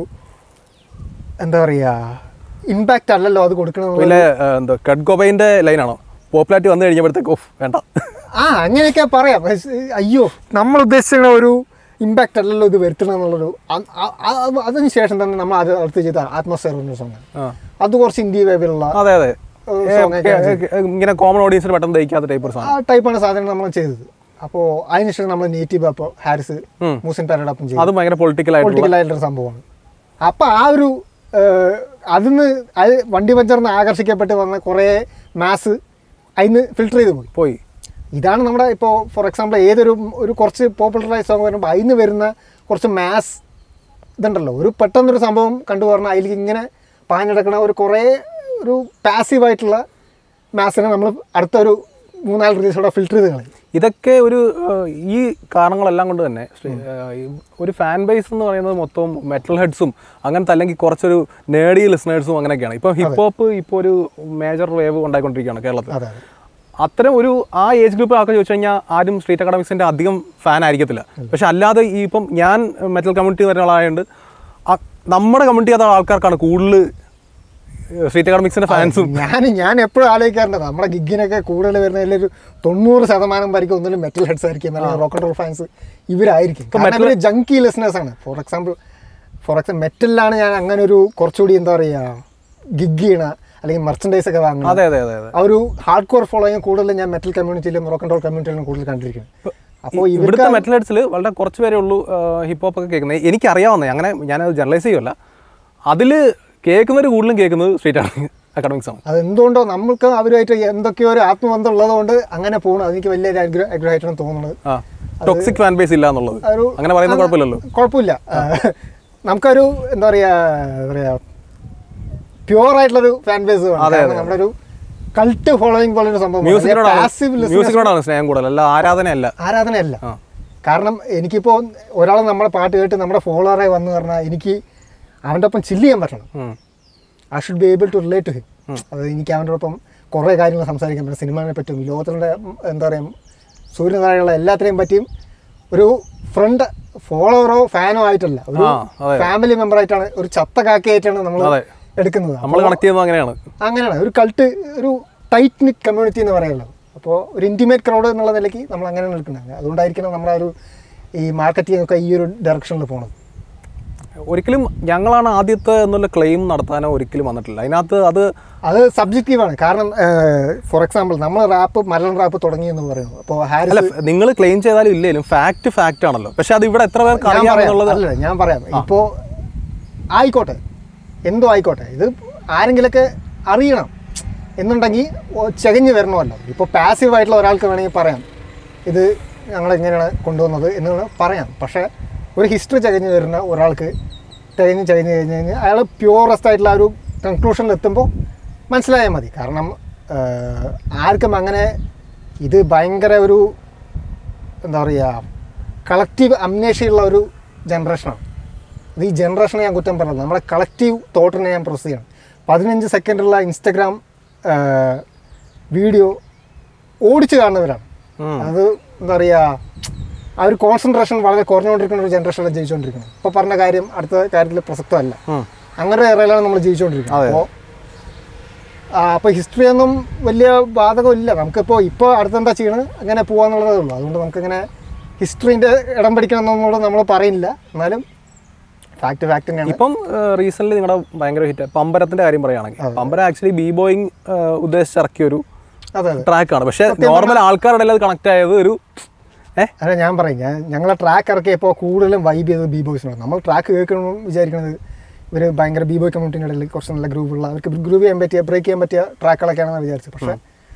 എന്താ പറയുക ഇമ്പാക്റ്റ് അല്ലല്ലോ അത് കൊടുക്കണമെന്നുള്ള പിന്നെ ഏഹ്, എന്താ കഡ് ഗോബൈൻ്റെ ലൈനാണോ പോപ്പുലാരിറ്റി വന്നു കഴിഞ്ഞപ്പോഴത്തേക്ക് ഓഫ് വേണ്ട ആ അങ്ങനെയൊക്കെ പറയാം പക്ഷേ, അയ്യോ നമ്മൾ ഉദ്ദേശിച്ച ഒരു ഇമ്പാക്റ്റ് അല്ലല്ലോ ഇത് വരുത്തണം എന്നുള്ളൊരു അ- അ- അ- അതിന് ശേഷം തന്നെ നമ്മൾ അത് അടുത്ത് ചെയ്ത ആത്മസ്ഫിയർ എന്ന സോങ് ആ. അത് കുറച്ച് ഇന്ത്യ വേവിലുള്ള അതെ അതെ ഒരു ഏഹ്, song ഒക്കെ ഏഹ്, ഏഹ്, ഇങ്ങനെ കോമൺ ഓഡിയൻസിന് പെട്ടെന്ന് ദഹിക്കാത്ത ടൈപ്പ് ഒരു ആ സാധനം ടൈപ്പാണ് സാധനം നമ്മൾ ചെയ്തത് അപ്പോൾ അതിനുശേഷം നമ്മൾ നേറ്റീവ് അപ്പോൾ ഹാരിസ് ഉം. മൂസിൻ പാരഡപ്പം ചെയ്തു അത് ഭയങ്കര പൊളിറ്റിക്കൽ ആയിട്ടുള്ള പൊളിറ്റിക്കൽ ആയിട്ടുള്ള സംഭവമാണ് അപ്പോൾ ആ ഒരു ഏഹ്, അതിന്ന് അത് വണ്ടി പഞ്ചറിന് ആകർഷിക്കപ്പെട്ട് വന്ന കുറേ മാസ് അതിന് ഫിൽട്ടർ ചെയ്ത് പോയി പോയി ഇതാണ് നമ്മുടെ ഇപ്പോൾ ഫോർ എക്സാമ്പിൾ ഏതൊരു ഒരു കുറച്ച് പോപ്പുലറായ സോങ് വരുമ്പോൾ അതിന് വരുന്ന കുറച്ച് മാസ് ഇതുണ്ടല്ലോ ഒരു പെട്ടെന്നൊരു സംഭവം കണ്ടു പറഞ്ഞാൽ അതിലേക്ക് ഇങ്ങനെ പാഞ്ഞെടുക്കണ ഒരു കുറേ ഒരു പാസീവായിട്ടുള്ള മാസിനെ നമ്മൾ അടുത്തൊരു മൂന്നാല് റിലീസോടെ ഫിൽറ്റർ ചെയ്ത് കളയും ഇതൊക്കെ ഒരു ഏഹ്, ഈ കാരണങ്ങളെല്ലാം കൊണ്ട് തന്നെ ശ്രീ- ഏഹ്, ഈ ഒരു ഫാൻ ബേസ് എന്ന് പറയുന്നത് മൊത്തം മെറ്റൽ ഹെഡ്സും അങ്ങനത്തെ അല്ലെങ്കിൽ കുറച്ചൊരു നേടി ലിസണേഴ്സും അങ്ങനെയൊക്കെയാണ് ഇപ്പം ഹിപ്പ് ഹോപ്പ് ഇപ്പോൾ ഒരു മേജർ വേവ് ഉണ്ടായിക്കൊണ്ടിരിക്കുകയാണ് കേരളത്തിൽ അതെ അതെ അത്തരം ഒരു ആ ഏജ് ഗ്രൂപ്പ് ആൾക്കാർ ചോദിച്ചു കഴിഞ്ഞാൽ ആരും സ്ട്രീറ്റ് അക്കാഡമിക്സിന്റെ അധികം ഫാൻ ആയിരിക്കത്തില്ല പക്ഷെ അല്ലാതെ ഈ ഇപ്പം ഞാൻ മെറ്റൽ കമ്മ്യൂണിറ്റി വരുന്ന ആളായതുകൊണ്ട് ആ- നമ്മുടെ കമ്മ്യൂണിറ്റി അത് ആൾക്കാർക്കാണ് കൂടുതൽ സ്ട്രീറ്റ് അക്കാഡമിക്സിന്റെ ഫാൻസും ഞാൻ ഞാൻ എപ്പോഴും ആലോചിക്കാറുണ്ട് നമ്മുടെ ഗിഗിനൊക്കെ കൂടുതൽ വരുന്നതിൽ ഒരു തൊണ്ണൂറ് ശതമാനം വരെയും ഒന്നിലും മെറ്റൽ ഹെഡ്സ് ആയിരിക്കും അല്ലെങ്കിൽ റോക്ക് ആൻഡ് റോൾ ഫാൻസ് ഇവരായിരിക്കും കാരണം ഇവര് ജങ്കി ലിസണേഴ്സ് ആണ് ഫോർ എക്സാമ്പിൾ ഫോർ എക്സാമ്പിൾ മെറ്റലിലാണ് ഞാൻ അങ്ങനെ ഒരു കുറച്ചുകൂടി എന്താ പറയുക ഗിഗ് ചെയ്യണ അല്ലെങ്കിൽ മെർച്ചൻഡൈസ് ഒക്കെ വാങ്ങുന്നത് അതെ അതെ അതെ അതെ ആ ഒരു ഹാർഡ് കോർ ഫോളോയിങ് കൂടുതൽ ഞാൻ മെറ്റൽ കമ്മ്യൂണിറ്റിയിലും റോക്ക് ആൻഡ് റോൾ കമ്മ്യൂണിറ്റിയിലും കൂടുതൽ കണ്ടിരിക്കുന്നത് അപ്പോൾ ഇവർക്ക് ഇവിടുത്തെ മെറ്റൽ ഹെഡ്സിൽ വളരെ കുറച്ച് പേരേ ഉള്ളൂ ഹിപ്പ് ഹോപ്പ് ഒക്കെ കേൾക്കുന്നത് എനിക്കറിയാവുന്നത് അങ്ങനെ ഞാനത് ജനറലൈസ് ചെയ്യുമല്ല അതിൽ കേൾക്കുന്നവർ കൂടുതലും കേൾക്കുന്നത് സ്ട്രീറ്റ് അക്കാഡമിക്സ് ആണ് അത് എന്തുകൊണ്ടോ നമ്മൾക്ക് അവരുമായിട്ട് എന്തൊക്കെയോ ഒരു ആത്മബന്ധം ഉള്ളതുകൊണ്ട് അങ്ങനെ പോകണം അതെനിക്ക് വലിയൊരു ആഗ്രഹ- ആഗ്രഹമായിട്ടാണ് തോന്നുന്നത് ആ ടോക്സിക് ഫാൻ ബേസ് ഇല്ല എന്നുള്ളത് ഒരു അങ്ങനെ പറയുന്നത് കുഴപ്പമില്ലല്ലോ കുഴപ്പമില്ല ആ, നമുക്കൊരു എന്താ പറയുക എന്താ പറയുക പ്യുവർ ആയിട്ടുള്ളൊരു ഫാൻ ബേസ് വേണം കാരണം നമ്മുടെ ഒരു കൾട്ട് ഫോളോയിങ് പോലെ ഒരു സംഭവം മ്യൂസിക്കിനോടാണ് പാസീവ് മ്യൂസിക്കിനോടാണ് സ്നേഹം കൂടുതൽ അല്ല ആരാധനയല്ല ആരാധനയല്ല ആ. കാരണം എനിക്കിപ്പോൾ ഒരാൾ നമ്മുടെ പാട്ട് കേട്ട് നമ്മുടെ ഫോളോവറായി വന്നു പറഞ്ഞാൽ എനിക്ക് അവൻ്റെ ഒപ്പം ചില്ല് ചെയ്യാൻ പറ്റണം ഉം. I should be able to relate to him അത് എനിക്ക് അവൻ്റെ ഒപ്പം കുറേ കാര്യങ്ങൾ സംസാരിക്കാൻ പറ്റും സിനിമയെ പറ്റും ലോകത്തിൻ്റെ എന്താ പറയുക സൂര്യനാരായണ എല്ലാത്തിനെയും പറ്റിയും ഒരു ഫ്രണ്ട് ഫോളോവറോ ഫാനോ ആയിട്ടല്ല ഒരു ആ, അതെ. ഫാമിലി മെമ്പർ ആയിട്ടാണ് ഒരു ചത്ത കാക്കയായിട്ടാണ് നമ്മൾ അതെ. എടുക്കുന്നത് നമ്മൾ കണക്ട് ചെയ്യുന്നത് അങ്ങനെയാണ് അങ്ങനെയാണ് ഒരു കൾട്ട് ഒരു ടൈറ്റ് നിറ്റ് കമ്മ്യൂണിറ്റി എന്ന് പറയുന്നത് അപ്പോൾ ഒരു ഇൻറ്റിമേറ്റ് ക്രൗഡ് എന്നുള്ള നിലയ്ക്ക് നമ്മൾ അങ്ങനെയാണ് എടുക്കുന്നത് അതുകൊണ്ടായിരിക്കണം നമ്മുടെ ആ ഒരു ഈ മാർക്കറ്റിംഗ് ഒക്കെ ഈ ഒരു ഡയറക്ഷനിൽ പോണത് ഒരിക്കലും ഞങ്ങളാണ് ആദ്യത്തെ എന്നുള്ള ക്ലെയിം നടത്താനോ ഒരിക്കലും വന്നിട്ടില്ല അതിനകത്ത് അത് അത് സബ്ജക്റ്റീവാണ് കാരണം ഫോർ എക്സാമ്പിൾ നമ്മൾ റാപ്പ് മലയാളം റാപ്പ് തുടങ്ങി എന്ന് പറയുന്നു അപ്പോൾ അല്ല ഹാരിസ് നിങ്ങൾ ക്ലെയിം ചെയ്താലും ഇല്ലേലും ഫാക്ട് ഫാക്റ്റ് ആണല്ലോ പക്ഷെ അത് ഇവിടെ എത്ര പേർക്ക് ഞാൻ അറിയാം പറയാം എന്നുള്ളത് അല്ല ഞാൻ പറയാം ഇപ്പോൾ ആയിക്കോട്ടെ എന്തോ ആയിക്കോട്ടെ ഇത് ആരെങ്കിലൊക്കെ അറിയണം എന്നുണ്ടെങ്കിൽ ഓ- ചകഞ്ഞ് വരണമല്ലോ ഇപ്പോൾ പാസീവ് ആയിട്ടുള്ള ഒരാൾക്ക് വേണമെങ്കിൽ പറയാം ഇത് ഞങ്ങൾ എങ്ങനെയാണ് കൊണ്ടുവന്നത് എന്ന് വേണം പറയാം പക്ഷേ ഒരു ഹിസ്റ്ററി ചകഞ്ഞ് വരുന്ന ഒരാൾക്ക് തികഞ്ഞ് ചകഞ്ഞ് കഴിഞ്ഞ് കഴിഞ്ഞാൽ അയാൾ പ്യൂറസ്റ്റ് ആയിട്ടുള്ള ആ ഒരു കൺക്ലൂഷനിൽ എത്തുമ്പോൾ മനസ്സിലായാൽ മതി കാരണം ആഹ്, ആർക്കും അങ്ങനെ ഇത് ഭയങ്കര ഒരു എന്താ പറയുക കളക്റ്റീവ് അമ്നേഷ്യയുള്ള ഒരു ജനറേഷനാണ് ഇത് ഈ ജനറേഷനെ ഞാൻ കുറ്റം പറയുന്നത് നമ്മുടെ കളക്റ്റീവ് തോട്ടിനെ ഞാൻ പ്രൊസ് ചെയ്യണം പതിനഞ്ച് സെക്കൻഡുള്ള ഇൻസ്റ്റഗ്രാം വീഡിയോ ഓടിച്ച് കാണുന്നവരാണ് ഉം. അത് എന്താ പറയുക ആ ഒരു കോൺസെൻട്രേഷൻ വളരെ കുറഞ്ഞുകൊണ്ടിരിക്കുന്ന ഒരു ജനറേഷനിലാണ് ജീവിച്ചുകൊണ്ടിരിക്കുന്നത് ഇപ്പോൾ പറഞ്ഞ കാര്യം അടുത്ത കാര്യത്തിൽ പ്രസക്തമല്ല ഉം. അങ്ങനെ ഏറെയിലാണ് നമ്മൾ ജീവിച്ചുകൊണ്ടിരിക്കുന്നത് അതെ. അപ്പോൾ അപ്പോൾ ഹിസ്റ്ററി ഒന്നും വലിയ ബാധകമില്ല നമുക്കിപ്പോൾ ഇപ്പോൾ അടുത്തെന്താ ചെയ്യണത് അങ്ങനെ പോകാന്നുള്ളതേ ഉള്ളൂ അതുകൊണ്ട് നമുക്കിങ്ങനെ ഹിസ്റ്ററീൻ്റെ ഇടം പിടിക്കണം എന്നുള്ളത് നമ്മൾ പറയില്ല എന്നാലും ഫാക്ട് ഫാക്ട് തന്നെയാണ് ഇപ്പം റീസെന്റ് നിങ്ങളുടെ ഭയങ്കര ഹിറ്റ് പമ്പരത്തിന്റെ കാര്യം പറയുകയാണെങ്കിൽ പമ്പര ആക്ച്വലി ബി ബോയിങ് ഉദ്ദേശിച്ചിറക്കിയ ഒരു അതെ അതെ ട്രാക്കാണ് പക്ഷെ നോർമൽ ആൾക്കാരുടെ ഇടയിൽ അത് കണക്ട് ആയത് ഒരു ഏഹ് അല്ല ഞാൻ പറയും ഞാൻ ഞങ്ങളെ ട്രാക്ക് ഇറക്കിയപ്പോൾ കൂടുതലും വൈബ് ചെയ്തത് ബി ബോയ്സിനാണ് നമ്മൾ ട്രാക്ക് കേൾക്കണം വിചാരിക്കുന്നത് ഇവർ ഭയങ്കര ബി ബോയ് കമ്മ്യൂണിറ്റിൻ്റെ ഇടയിൽ കുറച്ച് നല്ല ഗ്രൂപ്പുള്ള അവർക്ക് ഗ്രൂവ് ചെയ്യാൻ പറ്റിയ ബ്രേക്ക് ചെയ്യാൻ പറ്റിയ ട്രാക്കുകളൊക്കെയാണെന്ന് വിചാരിച്ചത് പക്ഷേ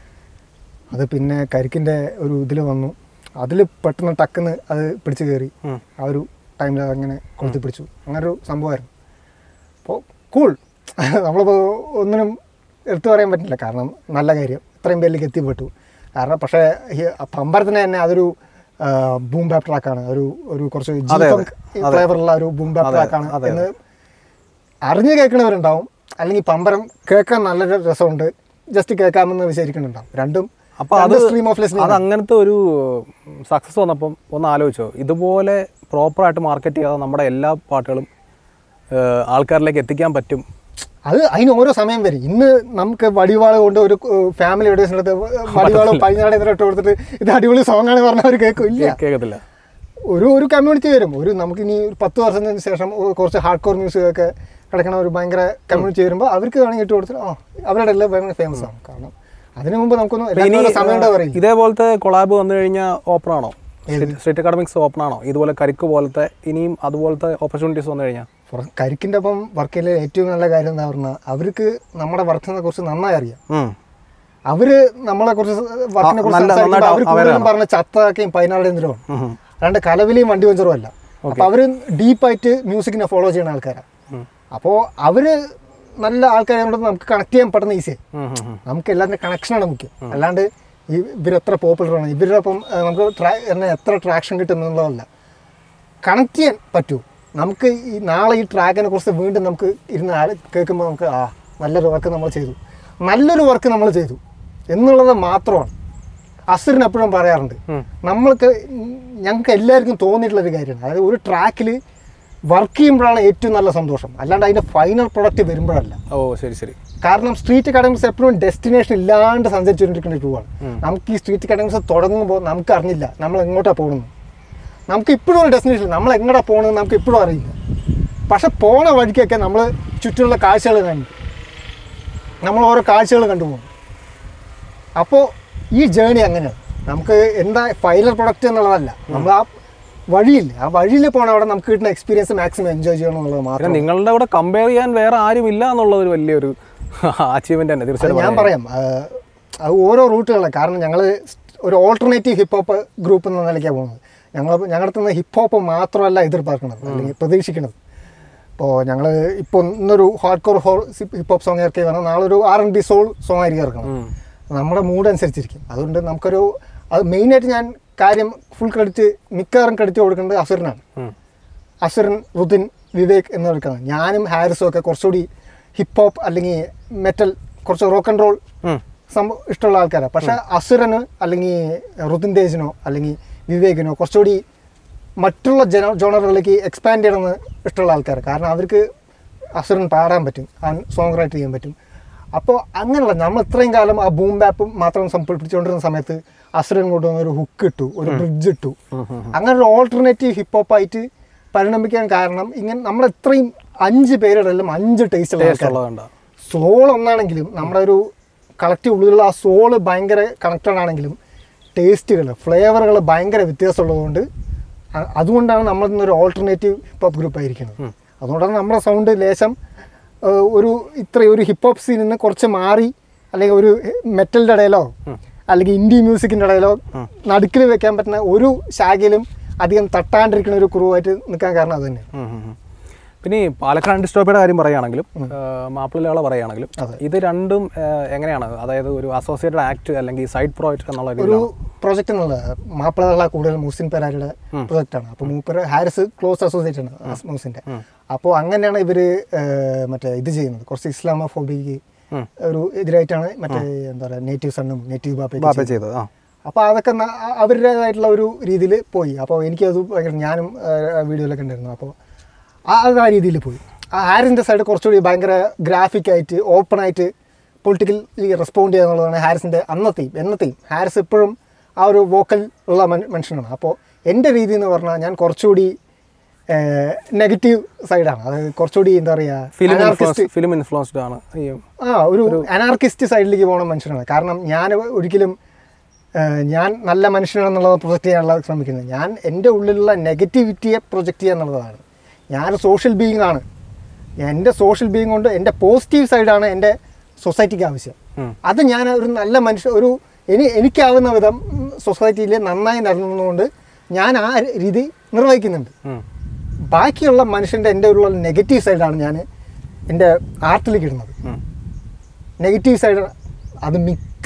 അത് പിന്നെ കരിക്കിൻ്റെ ഒരു ഇതിൽ വന്നു അതിൽ പെട്ടെന്ന് ടക്കുന്ന് അത് പിടിച്ച് കയറി ഉം. ആ ഒരു ടൈമിൽ അതങ്ങനെ കൊളുത്തി പിടിച്ചു അങ്ങനെ ഒരു സംഭവമായിരുന്നു അപ്പോൾ കൂൾ നമ്മളിപ്പോൾ ഒന്നിനും എടുത്തു പറയാൻ പറ്റില്ല കാരണം നല്ല കാര്യം ഇത്രയും പേരിലേക്ക് എത്തിപ്പെട്ടു കാരണം പക്ഷേ ഈ പമ്പരത്തിന് തന്നെ അതൊരു ബൂം ബാപ്പ് ട്രാക്കാണ് ഒരു ഒരു കുറച്ച് അതെ, ജീഫങ്ക് അതെ. ഫ്ലേവറുള്ള ഒരു ബൂം ബാപ്പ് അതെ, ട്രാക്കാണ് അതെ, എന്ന് അറിഞ്ഞ് കേൾക്കണവരുണ്ടാവും അല്ലെങ്കിൽ പമ്പരം കേൾക്കാൻ നല്ലൊരു രസമുണ്ട് ജസ്റ്റ് കേൾക്കാമെന്ന് വിചാരിക്കുന്നുണ്ടാവും രണ്ടും അപ്പൊ അത് സ്ട്രീം ഓഫ് ലിസ്ണിംഗ് അത് അങ്ങനത്തെ ഒരു സക്സസ് വന്നപ്പം ഒന്ന് ആലോചിച്ചോ ഇതുപോലെ പ്രോപ്പറായിട്ട് മാർക്കറ്റ് ചെയ്യാതെ നമ്മുടെ എല്ലാ പാട്ടുകളും ഏഹ്, ആൾക്കാരിലേക്ക് എത്തിക്കാൻ പറ്റും അത് അതിന് ഓരോ സമയം വരും ഇന്ന് നമുക്ക് വടിവാള് കൊണ്ട് ഒരു ഫാമിലി വീഡിയോസിൻ്റെ അടുത്ത് വടിവാള് പതിനാട് ഇട്ട് കൊടുത്തിട്ട് ഇത് അടിപൊളി സോങ് ആണ് പറഞ്ഞാൽ അവർ കേൾക്കില്ല കേൾക്കത്തില്ല ഒരു ഒരു കമ്മ്യൂണിറ്റി വരും ഒരു നമുക്ക് ഇനി ഒരു പത്ത് വർഷത്തിന് ശേഷം ഒ- കുറച്ച് ഹാർഡ് കോർ മ്യൂസിക് ഒക്കെ കിടക്കണ ഒരു ഭയങ്കര കമ്മ്യൂണിറ്റി വരുമ്പോൾ അവർക്ക് വേണമെങ്കിൽ ഇട്ട് കൊടുത്തിട്ട് ആ അവരുടെ എല്ലാം ഭയങ്കര ഫേമസ് ആണ് കാരണം അതിനു മുമ്പ് നമുക്കൊന്നും ഇനി എല്ലാത്തിനും ഒരു സമയം ഉണ്ടോ പറയില്ല ഇതേപോലത്തെ കൊളാബ് വന്നു കഴിഞ്ഞാൽ ഓപ്പൺ ആണോ സ്ട്രീറ്റ് അക്കാഡമിക്സ് ഓപ്പൺ ആണോ ഇതുപോലെ കരിക്ക് പോലത്തെ ഇനിയും അതുപോലത്തെ ഓപ്പർച്യൂണിറ്റീസ് വന്നു കഴിഞ്ഞാൽ For- കരിക്കിൻ്റെ ഒപ്പം വർക്ക് ചെയ്യൽ ഏറ്റവും നല്ല കാര്യം എന്താ പറഞ്ഞാൽ അവർക്ക് നമ്മുടെ വർക്കിനെ കുറിച്ച് നന്നായി അറിയാം അവര് നമ്മളെ കുറിച്ച് വർക്കിനെ കുറിച്ച് നല്ല- സംസാരിക്കുമ്പോൾ നന്നായിട്ട് അവർ കൂടുതലും പറഞ്ഞ ചത്തക്കയും പതിനാറുടെയും എന്തിനാണ് അല്ലാണ്ട് കലവിലെയും വണ്ടി വഞ്ചറും അല്ല അപ്പോൾ അവർ ഡീപ്പായിട്ട് മ്യൂസിക്കിനെ ഫോളോ ചെയ്യുന്ന ആൾക്കാരാണ് അപ്പോൾ അവര് നല്ല ആൾക്കാരെ നമുക്ക് കണക്ട് ചെയ്യാൻ പറ്റുന്ന ഈസിയായി നമുക്ക് എല്ലാത്തിൻ്റെ കണക്ഷനാണ് മുഖ്യം അല്ലാണ്ട് ഈ ഇവരെത്ര പോപ്പുലറാണ് ഇവരുടെ ഒപ്പം ആ, നമുക്ക് ട്രാ എന്നെ എത്ര ട്രാക്ഷൻ കിട്ടും എന്നുള്ളതല്ല കണക്ട് ചെയ്യാൻ പറ്റൂ നമുക്ക് ഈ നാളെ ഈ ട്രാക്കിനെ കുറിച്ച് വീണ്ടും നമുക്ക് ഇരുന്ന് ആൾ കേൾക്കുമ്പോൾ നമുക്ക് ആ നല്ലൊരു വർക്ക് നമ്മൾ ചെയ്തു നല്ലൊരു വർക്ക് നമ്മൾ ചെയ്തു എന്നുള്ളത് മാത്രമാണ് അസുറിന് എപ്പോഴും പറയാറുണ്ട് നമ്മൾക്ക് ഞങ്ങൾക്ക് എല്ലാവർക്കും തോന്നിയിട്ടുള്ളൊരു കാര്യമാണ് അതായത് ഒരു ട്രാക്കിൽ വർക്ക് ചെയ്യുമ്പോഴാണ് ഏറ്റവും നല്ല സന്തോഷം അല്ലാണ്ട് അതിൻ്റെ ഫൈനൽ പ്രൊഡക്റ്റ് വരുമ്പോഴല്ല ഓ ശരി ശരി കാരണം സ്ട്രീറ്റ് അക്കാഡമിക്സ് എപ്പോഴും ഡെസ്റ്റിനേഷൻ ഇല്ലാണ്ട് സഞ്ചരിച്ചുകൊണ്ടിരിക്കുന്ന ഒരു ടൂവാണ് നമുക്ക് ഈ സ്ട്രീറ്റ് അക്കാഡമിക്സ് തുടങ്ങുമ്പോൾ നമുക്ക് അറിഞ്ഞില്ല നമ്മൾ എങ്ങോട്ടാണ് പോകുന്നത് നമുക്ക് ഇപ്പോഴും ഒരു ഡെസ്റ്റിനേഷൻ നമ്മൾ എങ്ങോട്ടാണ് പോകുന്നത് നമുക്ക് ഇപ്പോഴും അറിയില്ല പക്ഷെ പോണ വഴിക്കൊക്കെ നമ്മൾ ചുറ്റുമുള്ള കാഴ്ചകൾ കണ്ടു നമ്മൾ ഓരോ കാഴ്ചകൾ കണ്ടുപോകും അപ്പോൾ ഈ ജേണി അങ്ങനെയാണ് നമുക്ക് എന്താ ഫൈനൽ പ്രൊഡക്റ്റ് എന്നുള്ളതല്ല നമ്മൾ ആ വഴിയില്ല ആ വഴിയിൽ പോകണം അവിടെ നമുക്ക് കിട്ടുന്ന എക്സ്പീരിയൻസ് മാക്സിമം എൻജോയ് ചെയ്യണം എന്നുള്ളത് പിന്നെ മാത്രം നിങ്ങളുടെ കൂടെ കമ്പയർ ചെയ്യാൻ വേറെ ആരും ഇല്ല എന്നുള്ള ഒരു വലിയൊരു അച്ചീവ്മെന്റ് തന്നെ അത് തീർച്ചയായിട്ടും ഞാൻ പറയാം ആ, അത് ഓരോ റൂട്ടുകളാണ് കാരണം ഞങ്ങൾ ഒരു ഓൾട്ടർനേറ്റീവ് ഹിപ്പ് ഹോപ്പ് ഗ്രൂപ്പ് എന്ന നിലയ്ക്കാണ് പോകുന്നത് ഞങ്ങൾ ഞങ്ങളുടെ നിന്ന് ഹിപ്പ് ഹോപ്പ് മാത്രമല്ല എതിർപ്പാക്കുന്നത് അല്ലെങ്കിൽ പ്രതീക്ഷിക്കുന്നത് ഇപ്പോൾ ഞങ്ങൾ ഇപ്പോൾ ഇന്നൊരു ഹാർഡ് കോർ ഹോ ഹിപ്പ് ഹോപ്പ് സോങ് ഇറക്കി പറഞ്ഞാൽ നാളെ ഒരു R N B soul song ആയിരിക്കും ഇറക്കണം ഉം. നമ്മുടെ മൂഡ് അനുസരിച്ചിരിക്കും അതുകൊണ്ട് നമുക്കൊരു അത് മെയിനായിട്ട് ഞാൻ കാര്യം ഫുൾ ക്രെഡിറ്റ് മിക്കവാറും ക്രെഡിറ്റ് കൊടുക്കേണ്ടത് അസുരനാണ് ഉം. അസുരൻ റുദിൻ വിവേക് എന്നിവർക്കാണ് ഞാനും ഹാരിസും ഒക്കെ കുറച്ചുകൂടി ഹിപ്പ് ഹോപ്പ് അല്ലെങ്കിൽ മെറ്റൽ കുറച്ച് റോക്ക് ആൻഡ് റോൾ ഉം. സംഭവം ഇഷ്ടമുള്ള ആൾക്കാരാണ് പക്ഷെ അസുരന് അല്ലെങ്കിൽ റുദിൻ തേജിനോ അല്ലെങ്കിൽ വിവേകിനോ കുറച്ചുകൂടി മറ്റുള്ള ജന ജോണറുകളിലേക്ക് എക്സ്പാൻഡ് ചെയ്യണമെന്ന് ഇഷ്ടമുള്ള ആൾക്കാർ കാരണം അവർക്ക് അസുരൻ പാടാൻ പറ്റും ആ സോങ് റൈറ്റ് ചെയ്യാൻ പറ്റും അപ്പോൾ അങ്ങനെയുള്ള നമ്മൾ ഇത്രയും കാലം ആ ബൂം ബാപ്പും മാത്രം സംഭവം പിടിച്ചുകൊണ്ടിരുന്ന സമയത്ത് അസുരൻ കൊണ്ടുവന്ന ഒരു ഹുക്ക് ഇട്ടു ഒരു ബ്രിഡ്ജ് ഇട്ടു അങ്ങനെ ഒരു ഓൾട്ടർനേറ്റീവ് ഹിപ്പ് ഹോപ്പ് ആയിട്ട് പരിണമിക്കാൻ കാരണം ഇങ്ങനെ നമ്മൾ ഇത്രയും അഞ്ച് പേരുടെ എല്ലാം അഞ്ച് ടേസ്റ്റ് ഉള്ള ടേസ്റ്റ് ആൾക്കാരാണ് ഉള്ളതുകൊണ്ടാ സോൾ ഒന്നാണെങ്കിലും നമ്മുടെ ഒരു കളക്റ്റീവ് ഉള്ളിലുള്ള ആ സോള് ഭയങ്കര കണക്റ്റഡ് ആണെങ്കിലും ടേസ്റ്റുകൾ ഫ്ലേവറുകൾ ഭയങ്കര വ്യത്യാസമുള്ളതുകൊണ്ട് അ- അതുകൊണ്ടാണ് നമ്മൾ ഇന്നൊരു ഓൾട്ടർനേറ്റീവ് ഹിപ്പ് ഹോപ്പ് ഗ്രൂപ്പ് ആയിരിക്കുന്നത് അതുകൊണ്ടാണ് നമ്മുടെ സൗണ്ട് ലേശം ഏഹ്, ഒരു ഇത്രയും ഒരു ഹിപ്പ് ഹോപ്പ് സീനിൽ നിന്ന് കുറച്ച് മാറി അല്ലെങ്കിൽ ഒരു മെറ്റലിൻ്റെ ഇടയിലോ അല്ലെങ്കിൽ ഇൻഡി മ്യൂസിക്കിൻ്റെ ഇടയിലോ നടുക്കിൽ വെക്കാൻ പറ്റുന്ന ഒരു ശാഖയിലും അധികം തട്ടാണ്ടിരിക്കുന്ന ഒരു കുറുവായിട്ട് നിൽക്കാൻ കാരണം അത് തന്നെ ഉം, ഉം, ഉം. പിന്നെ ഈ പാലക്കാട് ഡിസ്റ്റോപ്പിയുടെ കാര്യം പറയുകയാണെങ്കിലും മാപ്പിള പറയുകയാണെങ്കിലും അതെ. ഇത് രണ്ടും ആ, എങ്ങനെയാണ് അതായത് ഒരു അസോസിയേറ്റഡ് ആക്ട് അല്ലെങ്കിൽ സൈഡ് പ്രോജക്റ്റ് എന്നുള്ള ഒരു രീതിയിലാണ് പ്രോജക്റ്റ് എന്നുള്ളത് മാപ്പിളകള കൂടുതൽ മുസ്ലിം പെരാരുടെ പ്രൊജക്റ്റാണ് അപ്പോൾ മൂപ്പര് ഹാരിസ് ക്ലോസ് അസോസിയേറ്റ് ആണ് മൂസിൻ്റെ അപ്പോൾ അങ്ങനെയാണ് ഇവർ മറ്റേ ഇത് ചെയ്യുന്നത് കുറച്ച് ഇസ്ലാമോഫോബിക്ക് ഉം. ഒരു എതിരായിട്ടാണ് മറ്റേ എന്താ പറയുക നേറ്റീവ് സണ്ണും നേറ്റീവ് ബാപ്പ ബാപ്പയും ചെയ്തത് ആ അപ്പോൾ അതൊക്കെ ന- അ- അവരുടേതായിട്ടുള്ള ഒരു രീതിയിൽ പോയി അപ്പോൾ എനിക്കത് ഭയങ്കര ഞാനും വീഡിയോയിലൊക്കെ ഉണ്ടായിരുന്നു അപ്പോൾ ആ അത് ആ രീതിയിൽ പോയി ആ ഹാരിസിൻ്റെ സൈഡ് കുറച്ചുകൂടി ഭയങ്കര ഗ്രാഫിക് ആയിട്ട് ഓപ്പൺ ആയിട്ട് പൊളിറ്റിക്കലി റെസ്പോണ്ട് ചെയ്യുക എന്നുള്ളതാണ് ഹാരിസിൻ്റെ അന്നത്തെയും എന്നത്തെയും ഹാരിസ് ഇപ്പോഴും ആ ഒരു വോക്കൽ ഉള്ള മൻ- മനുഷ്യനാണ് അപ്പോൾ എൻ്റെ രീതി എന്ന് പറഞ്ഞാൽ ഞാൻ കുറച്ചുകൂടി നെഗറ്റീവ് സൈഡാണ് അതായത് കുറച്ചുകൂടി എന്താ പറയുക film anarchist- influence film influenced ആണ് ഈ ആ ഒരു അനാർക്കിസ്റ്റ് സൈഡിലേക്ക് പോകുന്ന മനുഷ്യനാണ് കാരണം ഞാൻ ഒരിക്കലും ഏഹ്, ഞാൻ നല്ല മനുഷ്യനാണെന്നുള്ളത് പ്രൊജക്റ്റ് ചെയ്യാനുള്ള ശ്രമിക്കുന്നത് ഞാൻ എൻ്റെ ഉള്ളിലുള്ള നെഗറ്റിവിറ്റിയെ പ്രൊജക്റ്റ് ചെയ്യുക എന്നുള്ളതാണ് ഞാൻ സോഷ്യൽ ബീയിങ് ആണ് എൻ്റെ സോഷ്യൽ ബീയിങ് കൊണ്ട് എൻ്റെ പോസിറ്റീവ് സൈഡാണ് എൻ്റെ സൊസൈറ്റിക്ക് ആവശ്യം ഉം. അത് ഞാൻ ഒരു നല്ല മനുഷ്യ ഒരു എനി എനിക്കാവുന്ന വിധം സൊസൈറ്റിയിൽ നന്നായി നടന്നുകൊണ്ട് ഞാൻ ആ രീതി നിർവഹിക്കുന്നുണ്ട് ഉം. ബാക്കിയുള്ള മനുഷ്യൻ്റെ എൻ്റെ ഉള്ള നെഗറ്റീവ് സൈഡാണ് ഞാൻ എൻ്റെ ആർട്ടിലേക്ക് ഇടുന്നത് ഉം. നെഗറ്റീവ് സൈഡ് അത് മിക്ക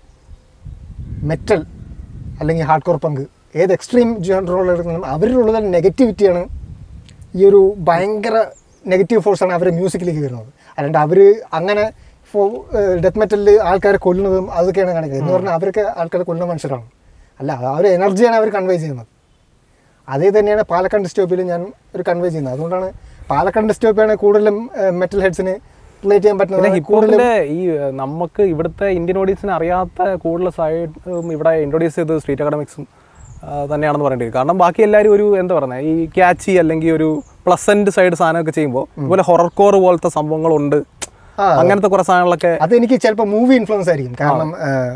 മെറ്റൽ അല്ലെങ്കിൽ ഹാർഡ് കോർ പങ്ക് ഏത് എക്സ്ട്രീം ജനറോൾ എടുക്കണം അവരിലുള്ള നെഗറ്റിവിറ്റിയാണ് ഈ ഒരു ഭയങ്കര നെഗറ്റീവ് ഫോഴ്സാണ് അവരെ മ്യൂസിക്കിലേക്ക് വരുന്നത് അല്ലാണ്ട് അവർ അങ്ങനെ ഫോ ഡെത്ത് മെറ്റലിൽ ആൾക്കാരെ കൊല്ലുന്നതും അതൊക്കെയാണ് കാണിക്കുന്നത് എന്ന് പറഞ്ഞാൽ അവരൊക്കെ ആൾക്കാരെ കൊല്ലുന്ന മനുഷ്യരാണ് അല്ല ആ ഒരു എനർജിയാണ് അവർ കൺവേ ചെയ്യുന്നത് അതേ തന്നെയാണ് പാലക്കാട് ഡിസ്റ്റോപ്പിൽ ഞാൻ ഒരു കൺവേ ചെയ്യുന്നത് അതുകൊണ്ടാണ് പാലക്കാട് ഡിസ്റ്റോപ്പിയാണ് കൂടുതലും മെറ്റൽ ഹെഡ്സിന് റിലേറ്റ് ചെയ്യാൻ പിന്നെ പറ്റുന്നത് ഹിപ്പ് ഹോപ്പിന്റെ ഈ ഏഹ്, നമുക്ക് ഇവിടുത്തെ ഇന്ത്യൻ ഓഡിയൻസിന് അറിയാത്ത കൂടുതൽ സൈഡ് ഇവിടെ ഇൻട്രൊഡ്യൂസ് ചെയ്തത് സ്ട്രീറ്റ് അക്കാഡമിക്സും തന്നെയാണെന്ന് പറയേണ്ടി വരും കാരണം ബാക്കി എല്ലാവരും ഒരു എന്താ പറയുന്നത് ഈ ക്യാച്ചി അല്ലെങ്കിൽ ഒരു പ്ലസന്റ് സൈഡ് സാധനമൊക്കെ ചെയ്യുമ്പോൾ ഇതുപോലെ ഹൊറർ കോർ പോലത്തെ സംഭവങ്ങളുണ്ട് ആ, അങ്ങനത്തെ കുറെ സാധനങ്ങളൊക്കെ അതെനിക്ക് ചിലപ്പോൾ മൂവി ഇൻഫ്ലുവൻസ് ആയിരിക്കും കാരണം ഏഹ്,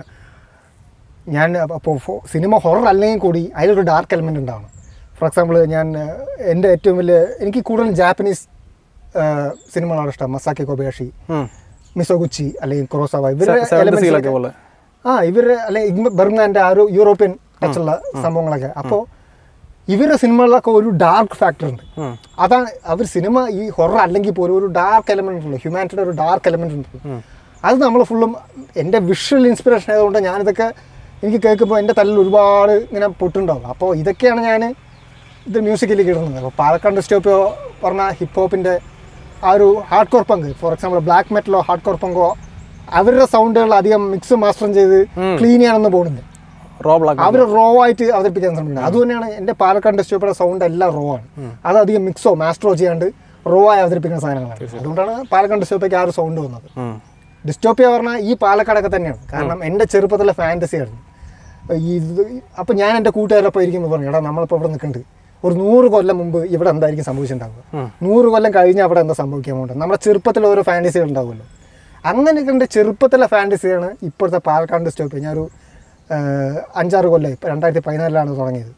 ഞാൻ അപ്പോൾ സിനിമ ഹൊറർ അല്ലെങ്കിൽ കൂടി അതിലൊരു ഡാർക്ക് എലമെൻ്റ് ഉണ്ടാവണം ഫോർ എക്സാമ്പിൾ ഞാൻ ഏഹ്, എൻ്റെ ഏറ്റവും വലിയ എനിക്ക് കൂടുതലും ജാപ്പനീസ് ഏഹ്, സിനിമകളാണ് ഇഷ്ടം മസാക്കി കൊബയാഷി ഉം. മിസോഗുച്ചി അല്ലെങ്കിൽ ക്രോസാവ ഇവരുടെ Se- seventh elements seal ഒക്കെ- ഒക്കെ പോലെ. ആ ഇവർ അല്ലെങ്കിൽ ബെർഗ്മാൻ്റെ ആ ഒരു യൂറോപ്യൻ ടച്ചുള്ള സംഭവങ്ങളൊക്കെ അപ്പോൾ ഇവരുടെ സിനിമകളിലൊക്കെ ഒരു ഡാർക്ക് ഫാക്ടർ ഉണ്ട് ഉം. അതാണ് അവർ സിനിമ ഈ ഹൊറർ അല്ലെങ്കിൽ പോലും ഒരു ഡാർക്ക് എലമെന്റ് ഉണ്ട് ഹ്യൂമാനിറ്റിയുടെ ഒരു ഡാർക്ക് എലമെന്റ് ഉണ്ട് അത് നമ്മൾ ഫുള്ളും എൻ്റെ വിഷ്വൽ ഇൻസ്പിറേഷൻ ആയതുകൊണ്ട് ഞാനിതൊക്കെ എനിക്ക് കേൾക്കുമ്പോൾ എൻ്റെ തലയിൽ ഒരുപാട് ഇങ്ങനെ പൊട്ടുണ്ടാവും അപ്പോൾ ഇതൊക്കെയാണ് ഞാൻ ഇത് മ്യൂസിക്കിലേക്ക് ഇടുന്നത് അപ്പോൾ പാലക്കാട് സ്റ്റോപ്പോ പറഞ്ഞ ഹിപ്പ് ഹോപ്പിൻ്റെ ആ ഒരു hard core punk for example black മെറ്റലോ ഹാർഡ് കോർ പങ്കോ അവരുടെ സൗണ്ടുകൾ അധികം മിക്സ് മാസ്റ്ററും ചെയ്ത് ക്ലീൻ ചെയ്യാനൊന്നും പോകുന്നില്ല റോ ബ്ലാക്ക് അവർ റോ ആയിട്ട് അവതരിപ്പിക്കാൻ ശ്രമിക്കുന്നത് അതുതന്നെയാണ് എൻ്റെ പാലക്കാട് ഡിസ്ട്രിബ്യൂട്ടർ സൗണ്ട് എല്ലാം റോ ആണ് അത് അധികം മിക്സോ മാസ്റ്ററോ ചെയ്യാണ്ട് റോ ആയി അവതരിപ്പിക്കുന്ന സാധനങ്ങളാണ് അതുകൊണ്ടാണ് പാലക്കാട് ഡിസ്ട്രിബ്യൂട്ടർക്ക് ആ ഒരു സൗണ്ട് വന്നത് ഉം. ഡിസ്റ്റോപ്പിയ പറഞ്ഞാൽ ഈ പാലക്കാടൊക്കെ തന്നെയാണ് കാരണം എൻ്റെ ചെറുപ്പത്തിലെ ഫാൻറ്റസി ആയിരുന്നു ഈ ഇത് അപ്പം ഞാൻ എൻ്റെ കൂട്ടുകാരൊപ്പം ഇരിക്കുമ്പോൾ പറഞ്ഞു എടാ നമ്മളിപ്പോൾ ഇവിടെ നിൽക്കുന്നുണ്ട് ഒരു നൂറ് കൊല്ലം മുമ്പ് ഇവിടെ എന്തായിരിക്കും സംഭവിച്ചിട്ടുണ്ടാവുക നൂറ് കൊല്ലം കഴിഞ്ഞ് അവിടെ എന്താ സംഭവിക്കാൻ പോകുന്നത് നമ്മുടെ ചെറുപ്പത്തിൽ ഓരോ ഫാൻറ്റസികൾ ഉണ്ടാവുമല്ലോ അങ്ങനെയൊക്കെ എൻ്റെ ചെറുപ്പത്തിലെ ഫാൻറ്റസിയാണ് ഇപ്പോഴത്തെ പാലക്കാട് സ്റ്റോപ്പ് ഞാനൊരു ഏഹ്, അഞ്ചാറ് കൊല്ലം ഇപ്പം രണ്ടായിരത്തി പതിനാലിലാണ് തുടങ്ങിയത്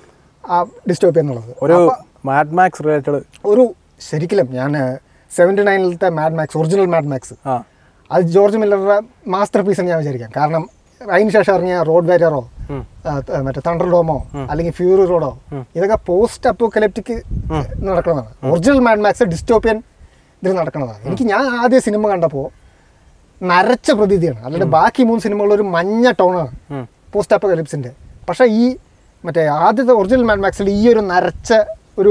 ആ ഡിസ്റ്റോപ്പിയ എന്നുള്ളത് ഒരു മാഡ് മാക്സ് റിലേറ്റഡ് ഒരു ശരിക്കും ഞാൻ സെവൻറ്റി നയനിലത്തെ Mad Max original Mad Max ആ അത് ജോർജ് മില്ലറുടെ മാസ്റ്റർ പീസ് എന്ന് ഞാൻ വിചാരിക്കാം കാരണം അതിന് ശേഷം ഇറങ്ങിയ റോഡ് വാരിയറോ ഉം. മറ്റേ തണ്ടർ ഡോമോ അല്ലെങ്കിൽ ഫ്യൂറി റോഡോ ഇതൊക്കെ പോസ്റ്റ് അപ്പോക്കലിപ്റ്റിക് നടക്കുന്നതാണ് ഒറിജിനൽ മാഡ് മാക്സ് ഡിസ്റ്റോപ്പിയൻ ഇതിൽ നടക്കുന്നതാണ് എനിക്ക് ഞാൻ ആദ്യ സിനിമ കണ്ടപ്പോൾ നരച്ച പ്രതീതിയാണ് അല്ലാണ്ട് ബാക്കി മൂന്ന് സിനിമകളിൽ ഒരു മഞ്ഞ ടോണാണ് ഉം. പോസ്റ്റ് അപ്പോക്കലിപ്സിൻ്റെ പക്ഷേ ഈ മറ്റേ ആദ്യത്തെ ഒറിജിനൽ മാഡ് മാക്സിൽ ഈ ഒരു നരച്ച ഒരു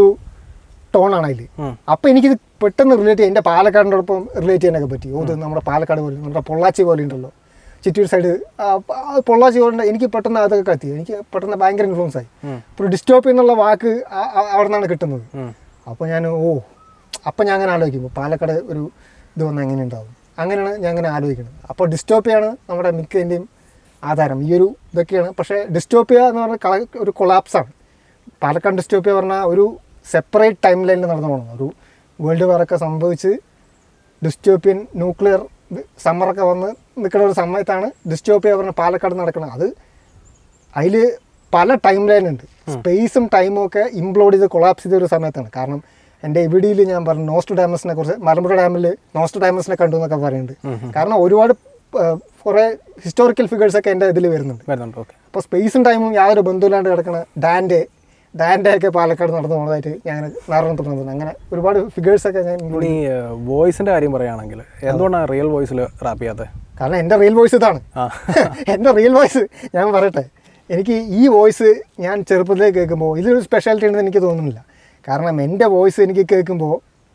ടോണാണ് അതിൽ ഉം. അപ്പോൾ എനിക്കിത് പെട്ടെന്ന് റിലേറ്റ് ചെയ്യാൻ എൻ്റെ പാലക്കാടിൻ്റെ ഒപ്പം റിലേറ്റ് ചെയ്യാനൊക്കെ പറ്റി ഓ ഇത് നമ്മുടെ പാലക്കാട് പോലെ നമ്മുടെ പൊള്ളാച്ചി പോലെ ഉണ്ടല്ലോ ചിറ്റൂർ സൈഡ് പൊള്ളാച്ചി പോലെ ഉണ്ട്. എനിക്ക് പെട്ടെന്ന് അതൊക്കെ കത്തി എനിക്ക് പെട്ടെന്ന് ഭയങ്കര ഇൻഫ്ലുവൻസ് ആയി ഉം. ഇപ്പോൾ ഡിസ്റ്റോപ്പ് എന്നുള്ള വാക്ക് ആ- ആ- അവിടെ നിന്നാണ് കിട്ടുന്നത് ഉം. അപ്പോൾ ഞാൻ ഓ അപ്പം ഞാൻ അങ്ങനെ ആലോചിക്കും പാലക്കാട് ഒരു ഇത് വന്നാൽ എങ്ങനെ ഉണ്ടാവും അങ്ങനെയാണ് ഞാൻ അങ്ങനെ ആലോചിക്കുന്നത് അപ്പോൾ ഡിസ്റ്റോപ്പിയാണ് നമ്മുടെ മിക്കതിൻ്റെയും ആധാരം ഈ ഒരു ഇതൊക്കെയാണ് പക്ഷേ ഡിസ്റ്റോപ്പിയ എന്ന് പറഞ്ഞാൽ കള- ഒരു കൊളാപ്സാണ് പാലക്കാട് ഡിസ്റ്റോപ്പിയ പറഞ്ഞാൽ ഒരു സെപ്പറേറ്റ് ടൈം ലൈനിൽ നടന്നു പോകണം ഒരു വേൾഡ് വാറൊക്കെ സംഭവിച്ച് ഡിസ്റ്റോപ്പിയൻ ന്യൂക്ലിയർ സമ്മറൊക്കെ വന്ന് നിൽക്കുന്ന ഒരു സമയത്താണ് ഡിസ്റ്റോപ്പിയ പറഞ്ഞ പാലക്കാട് നടക്കുന്നത് അത് അതിൽ പല ടൈം ലൈൻ ഉണ്ട് സ്പേസും ടൈമും ഒക്കെ ഇംപ്ലോഡ് ചെയ്ത് കൊളാപ്സ് ചെയ്ത ഒരു സമയത്താണ് കാരണം എൻ്റെ എവിഡിയിൽ ഞാൻ പറഞ്ഞു നോസ്റ്റ് ഡാമസിനെ കുറിച്ച് മലമ്പുഴ ഡാമിൽ നോസ്റ്റ് ഡാമസിനെ കണ്ടു എന്നൊക്കെ പറയുന്നുണ്ട് കാരണം ഒരുപാട് കുറേ ഹിസ്റ്റോറിക്കൽ ഫിഗേഴ്സ് ഒക്കെ എൻ്റെ ഇതിൽ വരുന്നുണ്ട് വരുന്നുണ്ട് ഓക്കെ അപ്പോൾ സ്പേസും ടൈമും യാതൊരു ബന്ധമില്ലാണ്ട് കിടക്കുന്ന ഡാൻ്റെ ഡാൻ്റെ ഒക്കെ പാലക്കാട് നടന്നു പോകുന്നതായിട്ട് ഞാൻ നാറാൻ തുടങ്ങുന്നത് അങ്ങനെ ഒരുപാട് ഫിഗേഴ്സ് ഒക്കെ ഞാൻ include ഇനി വോയിസിന്റെ കാര്യം പറയുകയാണെങ്കിൽ എന്തുകൊണ്ടാണ് റിയൽ വോയിസിൽ റാപ്പ് ചെയ്യാത്തത് കാരണം എൻ്റെ റിയൽ വോയിസ് ഇതാണ് ആ. എൻ്റെ റിയൽ വോയിസ് ഞാൻ പറയട്ടെ എനിക്ക് ഈ വോയിസ് ഞാൻ ചെറുപ്പത്തിലേ കേൾക്കുമ്പോൾ ഇതിലൊരു സ്പെഷ്യാലിറ്റി ഉണ്ടെന്ന് എനിക്ക് തോന്നുന്നില്ല കാരണം എൻ്റെ വോയിസ് എനിക്ക് കേൾക്കുമ്പോൾ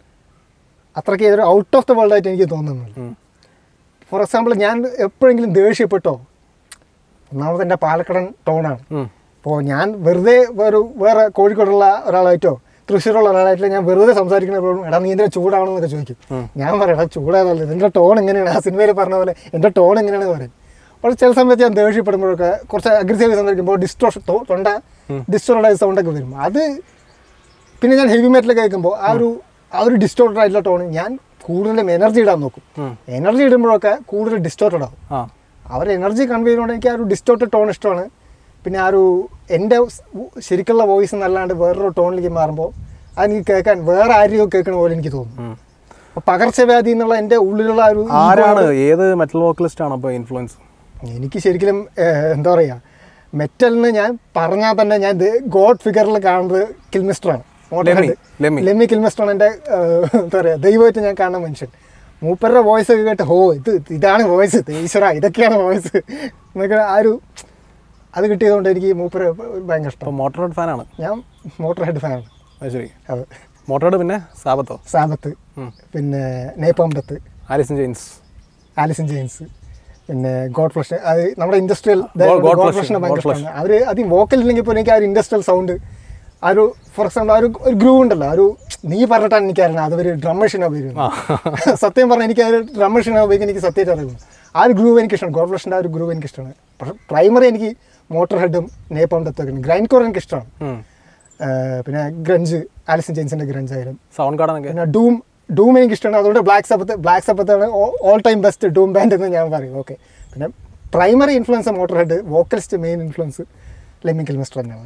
അത്രയ്ക്ക് ഇതൊരു ഔട്ട് ഓഫ് ദ വേൾഡ് ആയിട്ട് എനിക്ക് തോന്നുന്നില്ല ഉം. ഫോർ എക്സാമ്പിൾ ഞാൻ എപ്പോഴെങ്കിലും ദേഷ്യപ്പെട്ടോ ഒന്നാമത് എൻ്റെ പാലക്കടൻ ടോണാണ് ഉം. അപ്പോൾ ഞാൻ വെറുതെ ഒരു വേറെ കോഴിക്കോടുള്ള ഒരാളായിട്ടോ തൃശ്ശൂരുള്ള ഒരാളായിട്ടോ ഞാൻ വെറുതെ സംസാരിക്കുന്നപ്പോഴും എടാ നീ എന്തിനാ ചൂടാണെന്നൊക്കെ ചോദിക്കും ഞാൻ പറയാം എടാ ചൂടാന്നല്ല എൻ്റെ ടോൺ എങ്ങനെയാണ് ആ സിനിമയിൽ പറഞ്ഞ പോലെ എൻ്റെ ടോൺ എങ്ങനെയാണെന്ന് പറയും പക്ഷേ ചില സമയത്ത് ഞാൻ ദേഷ്യപ്പെടുമ്പോഴൊക്കെ കുറച്ച് അഗ്രസീവ് സംസാരിക്കുമ്പോൾ ഡിസ്റ്റോഷൻ തൊണ്ട ഡിസ്റ്റോർഡ് സൗണ്ടൊക്കെ വരും അത് പിന്നെ ഞാൻ ഹെവി മെറ്റൽ കേൾക്കുമ്പോൾ ആ ഒരു ആ ഒരു ഡിസ്റ്റോർട്ടഡ് ആയിട്ടുള്ള ടോൺ ഞാൻ കൂടുതലും എനർജി ഇടാൻ നോക്കും ഉം. എനർജി ഇടുമ്പോഴൊക്കെ കൂടുതൽ ഡിസ്റ്റോർട്ടഡ് ആവും ആ അവർ എനർജി കൺവേ ചെയ്യുന്നതുകൊണ്ട് എനിക്ക് ആ ഒരു ഡിസ്റ്റോർട്ടഡ് ടോൺ ഇഷ്ടമാണ് പിന്നെ ആ ഒരു എൻ്റെ സ് ശരിക്കുള്ള വോയിസ് എന്നല്ലാണ്ട് വേറൊരു ടോണിലേക്ക് മാറുമ്പോൾ അതെനിക്ക് കേൾക്കാൻ വേറെ ആരെയോ കേൾക്കണ പോലെ എനിക്ക് തോന്നുന്നു ഉം. അപ്പോൾ പകർച്ചവ്യാധി എന്നുള്ള എൻ്റെ ഉള്ളിലുള്ള ആ ഒരു ego- ആരാണ് ഏത് മെറ്റൽ വോക്കലിസ്റ്റ് ആണ് അപ്പോൾ ഇൻഫ്ലുവൻസ് എനിക്ക് ശരിക്കും ഏഹ്, എന്താ പറയുക മെറ്റലിന് ഞാൻ പറഞ്ഞാൽ തന്നെ ഞാൻ ഗോഡ് ഫിഗറിൽ കാണുന്നത് കിൽമിസ്റ്ററാണ് ലെമ്മി, ലെമ്മി. ലെമ്മി കിൽമിസ്റ്ററാണ് എൻ്റെ ഏഹ്, എന്താ പറയുക ദൈവമായിട്ട് ഞാൻ കാണുന്ന മനുഷ്യൻ മൂപ്പരുടെ വോയിസ് ഒക്കെ കേട്ട് ഹോ ഇത് ഇതാണ് വോയിസ് ഈശ്വര ഇതൊക്കെയാണ് വോയിസ് എന്നൊക്കെ ആ ഒരു അത് കിട്ടിയതുകൊണ്ട് എനിക്ക് മൂപ്പര് ഭയങ്കര ഇഷ്ടം അപ്പോൾ മോട്ടോറോഡ് ഫാനാണ് ഞാൻ മോട്ടർ ഹെഡ് ഫാനാണ് അത് ശരി അത് മോട്ടോറോഡ് പിന്നെ സാബത്തോ സാബത്ത് ഉം. പിന്നെ Napalm Death Alice in Chains Alice in Chains പിന്നെ ഗോഡ് ഫ്ലഷ് അത് നമ്മുടെ industrial God- God God Flush, ഫ്ലഷിനെ ഭയങ്കര God Flush. ഇഷ്ടമാണ് അവർ അധികം വോക്കൽ ഇല്ലെങ്കിൽ പോലും എനിക്ക് ആ ഒരു ഇൻഡസ്ട്രിയൽ സൗണ്ട് ആ ഒരു ഫോർ എക്സാമ്പിൾ ആ ഒരു ഒരു ഗ്രൂവ് ഉണ്ടല്ലോ ആ ഒരു നീ പറഞ്ഞിട്ടാണ് എനിക്കറിയണം അത് ഒരു ഡ്രം മെഷീൻ ഉപയോഗിക്കുന്നത് സത്യം പറഞ്ഞാൽ എനിക്ക് ആ ഒരു ഡ്രം മെഷീൻ ഉപയോഗിക്കാൻ എനിക്ക് സത്യമായിട്ട് അറിയുന്നു ആ ഒരു ഗ്രൂവ് എനിക്ക് ഇഷ്ടമാണ് ഗോഡ് ഫ്ലഷിൻ്റെ ആ ഒരു ഗ്രൂവ് എനിക്ക് ഇഷ്ടമാണ് പക്ഷേ പ്രൈമറി എനിക്ക് മോട്ടർ ഹെഡും നേപ്പാം ഡത്തൊക്കെ ഗ്രൈൻഡ് കോർ എനിക്ക് ഇഷ്ടമാണ് ഏഹ് പിന്നെ ഗ്രഞ്ച് ആലിസൺ ജെയിൻസിൻ്റെ ഗ്രഞ്ച് ആയാലും സൗണ്ട് കാർഡനൊക്കെ പിന്നെ ഡൂം ഡൂം എനിക്ക് ഇഷ്ടമാണ് അതുകൊണ്ട് ബ്ലാക്ക് സപ്പത്ത് ബ്ലാക്ക് സപ്പത്താണ് all time best doom band എന്ന് ഞാൻ പറയും ഓക്കെ പിന്നെ primary influence Motorhead vocalist main influence Lemmy Kilmister തന്നെയാണ്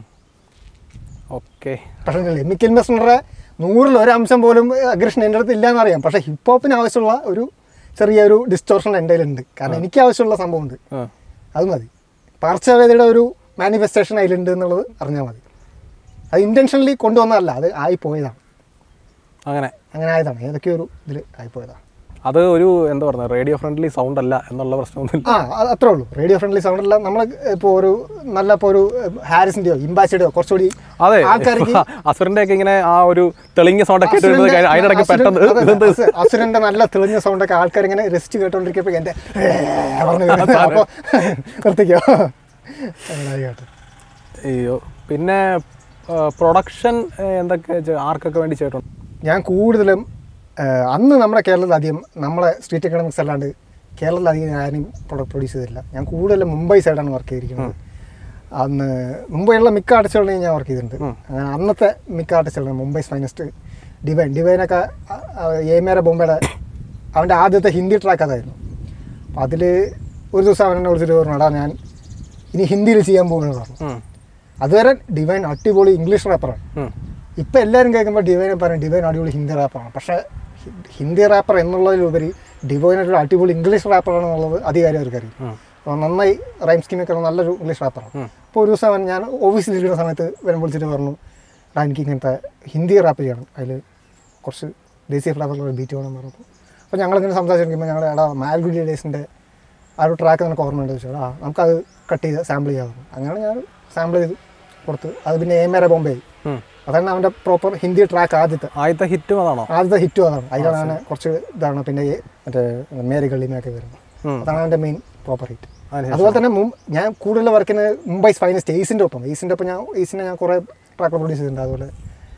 ഓക്കെ പക്ഷേ ലെമിക്കൽ മിസ്റ്ററിൻ്റെ നൂറിൽ ഒരു അംശം പോലും അഗ്രഷൻ എൻ്റെ അടുത്ത് ഇല്ല എന്നറിയാം പക്ഷേ ഹിപ്പ് ഹോപ്പിന് ആവശ്യമുള്ള ഒരു ചെറിയൊരു ഡിസ്റ്റോർഷൻ എൻ്റെ കയ്യിലുണ്ട് കാരണം എനിക്ക് ആവശ്യമുള്ള സംഭവമുണ്ട് അത് മതി പാർശ്വവേദിയുടെ ഒരു മാനിഫെസ്റ്റേഷൻ അതിലുണ്ട് എന്നുള്ളത് അറിഞ്ഞാൽ മതി അത് ഇൻറ്റൻഷനലി കൊണ്ടുവന്നതല്ല അത് ആയിപ്പോയതാണ് അങ്ങനെ അങ്ങനെ ആയതാണ് ഏതൊക്കെയോ ഒരു ഇതിൽ ആയിപ്പോയതാണ് അത് ഒരു എന്താ പറയുക റേഡിയോ ഫ്രണ്ട്ലി സൗണ്ട് അല്ല എന്നുള്ള പ്രശ്നമൊന്നുമില്ല ആ അത് അത്രേ ഉള്ളൂ റേഡിയോ ഫ്രണ്ട്ലി സൗണ്ട് അല്ല നമ്മൾ ഇപ്പോൾ ഒരു നല്ല ഇപ്പോൾ ഒരു ഹാരിസിൻ്റെയോ ഇമ്പാച്ചിയുടെയോ കുറച്ചുകൂടി അതെ ആൾക്കാർക്ക് അസുറിന്റെ ഒക്കെ ഇങ്ങനെ ആ ഒരു തെളിഞ്ഞ സൗണ്ട് ഒക്കെ ഇട്ട് വരുന്നത് കഴിഞ്ഞ് അതിനിടയ്ക്ക് അസുരൻ- പെട്ടെന്ന് അതെ, ഇതെന്ത് അസു- അസുരന്റെ നല്ല തെളിഞ്ഞ സൗണ്ടൊക്കെ ആൾക്കാർ ഇങ്ങനെ റെസ്റ്റ് കേട്ടോണ്ടിരിക്കുമ്പോൾ എൻ്റെ പറഞ്ഞു അപ്പോൾ നിർത്തിക്കോ അങ്ങനെ ആയിക്കോട്ടെ അയ്യോ പിന്നെ പ്രൊഡക്ഷൻ എന്തൊക്കെ ചെ- ആർക്കൊക്കെ വേണ്ടി ചെയ്തിട്ടുണ്ട് ഞാൻ കൂടുതലും ആ, അന്ന് നമ്മുടെ കേരളത്തിൽ അധികം നമ്മളെ സ്ട്രീറ്റ് എക്കണോമിക്സ് അല്ലാണ്ട് കേരളത്തിൽ അധികം ഞാനും പ്രൊഡക്റ്റ് പ്രൊഡ്യൂസ് ചെയ്തിട്ടില്ല ഞാൻ കൂടുതലും മുംബൈ സൈഡാണ് വർക്ക് ചെയ്തിരിക്കുന്നത് അന്ന് മുംബൈയിലുള്ള മിക്ക ആർട്ടിസ്റ്റുകളെയും ഞാൻ വർക്ക് ചെയ്തിട്ടുണ്ട് അങ്ങനെ അന്നത്തെ മിക്ക ആർട്ടിസ്റ്റുകളും മുംബൈ ഫൈനസ്റ്റ് ഡിവൈൻ ഡിവൈനൊക്കെ ഏമേര ബോംബെയുടെ അവൻ്റെ ആദ്യത്തെ ഹിന്ദി ട്രാക്ക് അതായിരുന്നു അപ്പോൾ അതിൽ ഒരു ദിവസം അവൻ എന്നെ വിളിച്ചിട്ട് പറഞ്ഞു എടാ ഞാൻ ഇനി ഹിന്ദിയിൽ ചെയ്യാൻ പോകുന്നത് പറഞ്ഞു ഉം. അതുവരെ ഡിവൈൻ അടിപൊളി ഇംഗ്ലീഷ് റാപ്പറാണ് ഉം. ഇപ്പം എല്ലാവരും കേൾക്കുമ്പോൾ ഡിവൈനെ പറയും ഡിവൈൻ അടിപൊളി ഹിന്ദി റാപ്പറാണ് പക്ഷേ ഹി- ഹിന്ദി റാപ്പർ എന്നുള്ളതിലുപരി ഡിവൈൻ ഒരു അടിപൊളി ഇംഗ്ലീഷ് റാപ്പറാണെന്നുള്ളത് അധികാരം അവർക്കറിയും ഉം. അപ്പോൾ നന്നായി റൈം സ്കീമൊക്കെ നല്ലൊരു ഇംഗ്ലീഷ് റാപ്പറാണ് ഉം. അപ്പോൾ ഒരു ദിവസം അവൻ ഞാൻ ഓഫീസിലിരിക്കുന്ന സമയത്ത് വരും വിളിച്ചിട്ട് പറഞ്ഞു "എടാ, എനിക്ക് ഇങ്ങനത്തെ ഹിന്ദി റാപ്പ് ചെയ്യണം അതിൽ കുറച്ച് ദേശീയ ഫ്ലേവറിലുള്ള ബീറ്റ് വേണം എന്ന് പറഞ്ഞപ്പോൾ അപ്പോൾ ഞങ്ങളിങ്ങനെ സംസാരിച്ചിരിക്കുമ്പോൾ ഞങ്ങൾ എടാ മാൽഗുഡി ഡേയ്സിൻ്റെ ആ ഒരു ട്രാക്ക് നിനക്ക് ഓർമ്മയുണ്ട് ചോദിച്ചു ആ നമുക്കത് കട്ട് ചെയ്ത് സാമ്പിൾ ചെയ്യാമെന്ന് അങ്ങനെ ഞാൻ സാമ്പിൾ ചെയ്ത് കൊടുത്തു അത് പിന്നെ ഏ മേരെ ബോംബെ ആയി ഉം. അതാണ് അവൻ്റെ പ്രോപ്പർ ഹിന്ദി ട്രാക്ക് ആദ്യത്തെ ആദ്യത്തെ ഹിറ്റും അതാണോ ആദ്യത്തെ ഹിറ്റും അതാണ് അതിലാണ് അവന് കുറച്ച് ഇതാണ് പിന്നെ ഈ മറ്റേ മേരി ഗള്ളിമയൊക്കെ വരുന്നത് ഉം. അതാണ് അവൻ്റെ മെയിൻ പ്രോപ്പർ ഹിറ്റ് അതിനുശേഷം അതുപോലെ തന്നെ മും- ഞാൻ കൂടുതൽ വർക്കിന് മുംബൈ ഫൈനസ്റ്റ് ഏസിൻ്റെ ഒപ്പം ഏസിൻ്റെ ഒപ്പം ഞാൻ ഏസിനെ ഞാൻ കുറേ ട്രാക്ക് പ്രൊഡ്യൂസ് ചെയ്തിട്ടുണ്ട് അതുപോലെ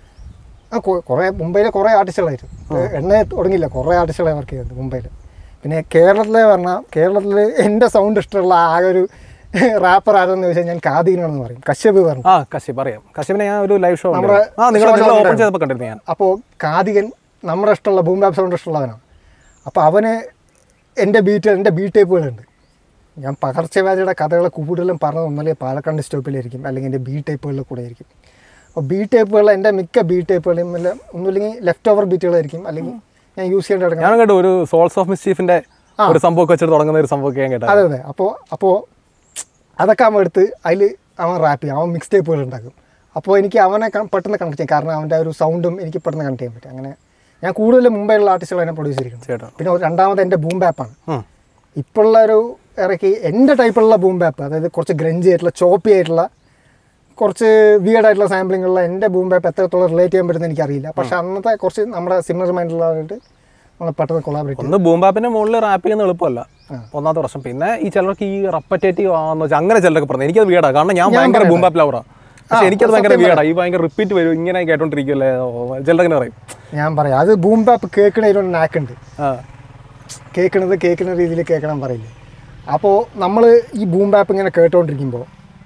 ആ കൊ- കുറേ മുംബൈയിലെ കുറേ ആർട്ടിസ്റ്റുകളായിരുന്നു എണ്ണ തുടങ്ങിയില്ല കുറേ ആർട്ടിസ്റ്റുകളെ വർക്ക് ചെയ്തിട്ടുണ്ട് മുംബൈയിൽ പിന്നെ കേരളത്തിലെ പറഞ്ഞാൽ കേരളത്തിൽ എൻ്റെ സൗണ്ട് ഇഷ്ടമുള്ള ആകെ ഒരു റാപ്പർ ആരെന്ന് ചോദിച്ചാൽ ഞാൻ കാദീനാണെന്ന് പറയും കശ്യപ് പറഞ്ഞു ആ കശ്യപ് അറിയാം കശ്യപിനെ ഞാൻ ഒരു ലൈവ് ഷോ നമ്മുടെ ആ നിങ്ങൾ show നിങ്ങൾ ഓപ്പൺ ഉണ്ടായിരുന്നു. ചെയ്തപ്പോൾ കണ്ടിരുന്നു ഞാൻ അപ്പോൾ കാതികൻ നമ്മുടെ ഇഷ്ടമുള്ള ബൂം ബാപ്പ് സൗണ്ട് ഇഷ്ടമുള്ളവനാണ് അപ്പോൾ അവന് എൻ്റെ ബീറ്റ് എൻ്റെ ബീറ്റ് ടൈപ്പുകളുണ്ട് ഞാൻ പകർച്ചവ്യാധിയുടെ കഥകൾ കൂടുതലും പറഞ്ഞത് ഒന്നല്ലേ പാലക്കാട് സ്റ്റോപ്പിലായിരിക്കും അല്ലെങ്കിൽ എൻ്റെ ബീ ടൈപ്പുകളിൽ കൂടെ ആയിരിക്കും അപ്പോൾ ബീ ടൈപ്പുകൾ എൻ്റെ മിക്ക ബീ ടൈപ്പുകളും അല്ല ഒന്നുമില്ലെങ്കിൽ ലെഫ്റ്റ് ഓവർ ബീറ്റുകളായിരിക്കും അല്ലെങ്കിൽ ഞാൻ യൂസ് ചെയ്യേണ്ട എടുക്കണം ഞാൻ കേട്ടു ഒരു സോൾസ് ഓഫ് മിസ്റ്റീഫിന്റെ ഒരു സംഭവമൊക്കെ വെച്ചിട്ട് തുടങ്ങുന്ന ഒരു സംഭവമൊക്കെ ഞാൻ കേട്ടോ അതെ അതെ അപ്പോൾ അപ്പോൾ അതൊക്കെ അവൻ എടുത്ത് അതിൽ അവൻ റാപ്പ് ചെയ്യും അവൻ മിക്സ് ടൈപ്പുകൾ ഉണ്ടാക്കും അപ്പോൾ എനിക്ക് അവനെ ക- പെട്ടെന്ന് കണക്ട് ചെയ്യും കാരണം അവൻ്റെ ആ ഒരു സൗണ്ടും എനിക്ക് പെട്ടെന്ന് കണക്ട് ചെയ്യാൻ പറ്റും അങ്ങനെ ഞാൻ കൂടുതലും മുംബൈയിലുള്ള ആർട്ടിസ്റ്റുകൾ എന്നെ പ്രൊഡ്യൂസ് ചെയ്തിരിക്കുന്നത് ചേട്ടാ പിന്നെ ഒരു രണ്ടാമത് എൻ്റെ ബൂം ബാപ്പാണ് ഉം. ഇപ്പോഴുള്ള ഒരു ഇറക്കി എൻ്റെ ടൈപ്പിലുള്ള ബൂം ബാപ്പ് അതായത് കുറച്ച് ഗ്രഞ്ചി ആയിട്ടുള്ള ചോപ്പി ആയിട്ടുള്ള കുറച്ച് വിയർഡ് ആയിട്ടുള്ള സാമ്പിളിങ്ങുള്ള എൻ്റെ ബൂം ബാപ്പ് എത്രത്തോളം റിലേറ്റ് ചെയ്യാൻ പറ്റുന്ന എനിക്കറിയില്ല പക്ഷെ അന്നത്തെ കുറച്ച് നമ്മുടെ സിമിലർ മൈൻഡുള്ളതായിട്ട് നമ്മൾ പെട്ടെന്ന് കൊളാബറേറ്റ് ഒന്ന് ബൂംബാപ്പിന്റെ മുകളിൽ റാപ്പ് ചെയ്യുന്ന എളുപ്പമല്ല ആ. ഒന്നാമത്തെ പ്രശ്നം പിന്നെ ഈ ചിലർക്ക് ഈ റപ്പറ്റേറ്റീവ് ആണെന്ന് വെച്ചാൽ അങ്ങനെ ചിലരൊക്കെ പറഞ്ഞു എനിക്കത് വീടാ കാരണം ഞാൻ ഞാൻ ഭയങ്കര പറയാം. ബൂംബാപ്പ് ലവറാ പക്ഷെ എനിക്കത് ഭയങ്കര വീടാ ഈ ഭയങ്കര റിപ്പീറ്റ് വരും ഇങ്ങനെ കേട്ടോണ്ടിരിക്കുമല്ലേ ചിലരങ്ങനെ പറയും ഞാൻ പറയാം അത് ബൂം ബാപ്പ് കേൾക്കണതിലൊരു നാക്കുണ്ട് ആ കേൾക്കണത് കേൾക്കുന്ന രീതിയിൽ കേൾക്കണം പറയില്ലേ അപ്പോൾ നമ്മൾ ഈ ബൂം ബാപ്പ് ഇങ്ങനെ കേട്ടോണ്ടിരിക്കുമ്പോൾ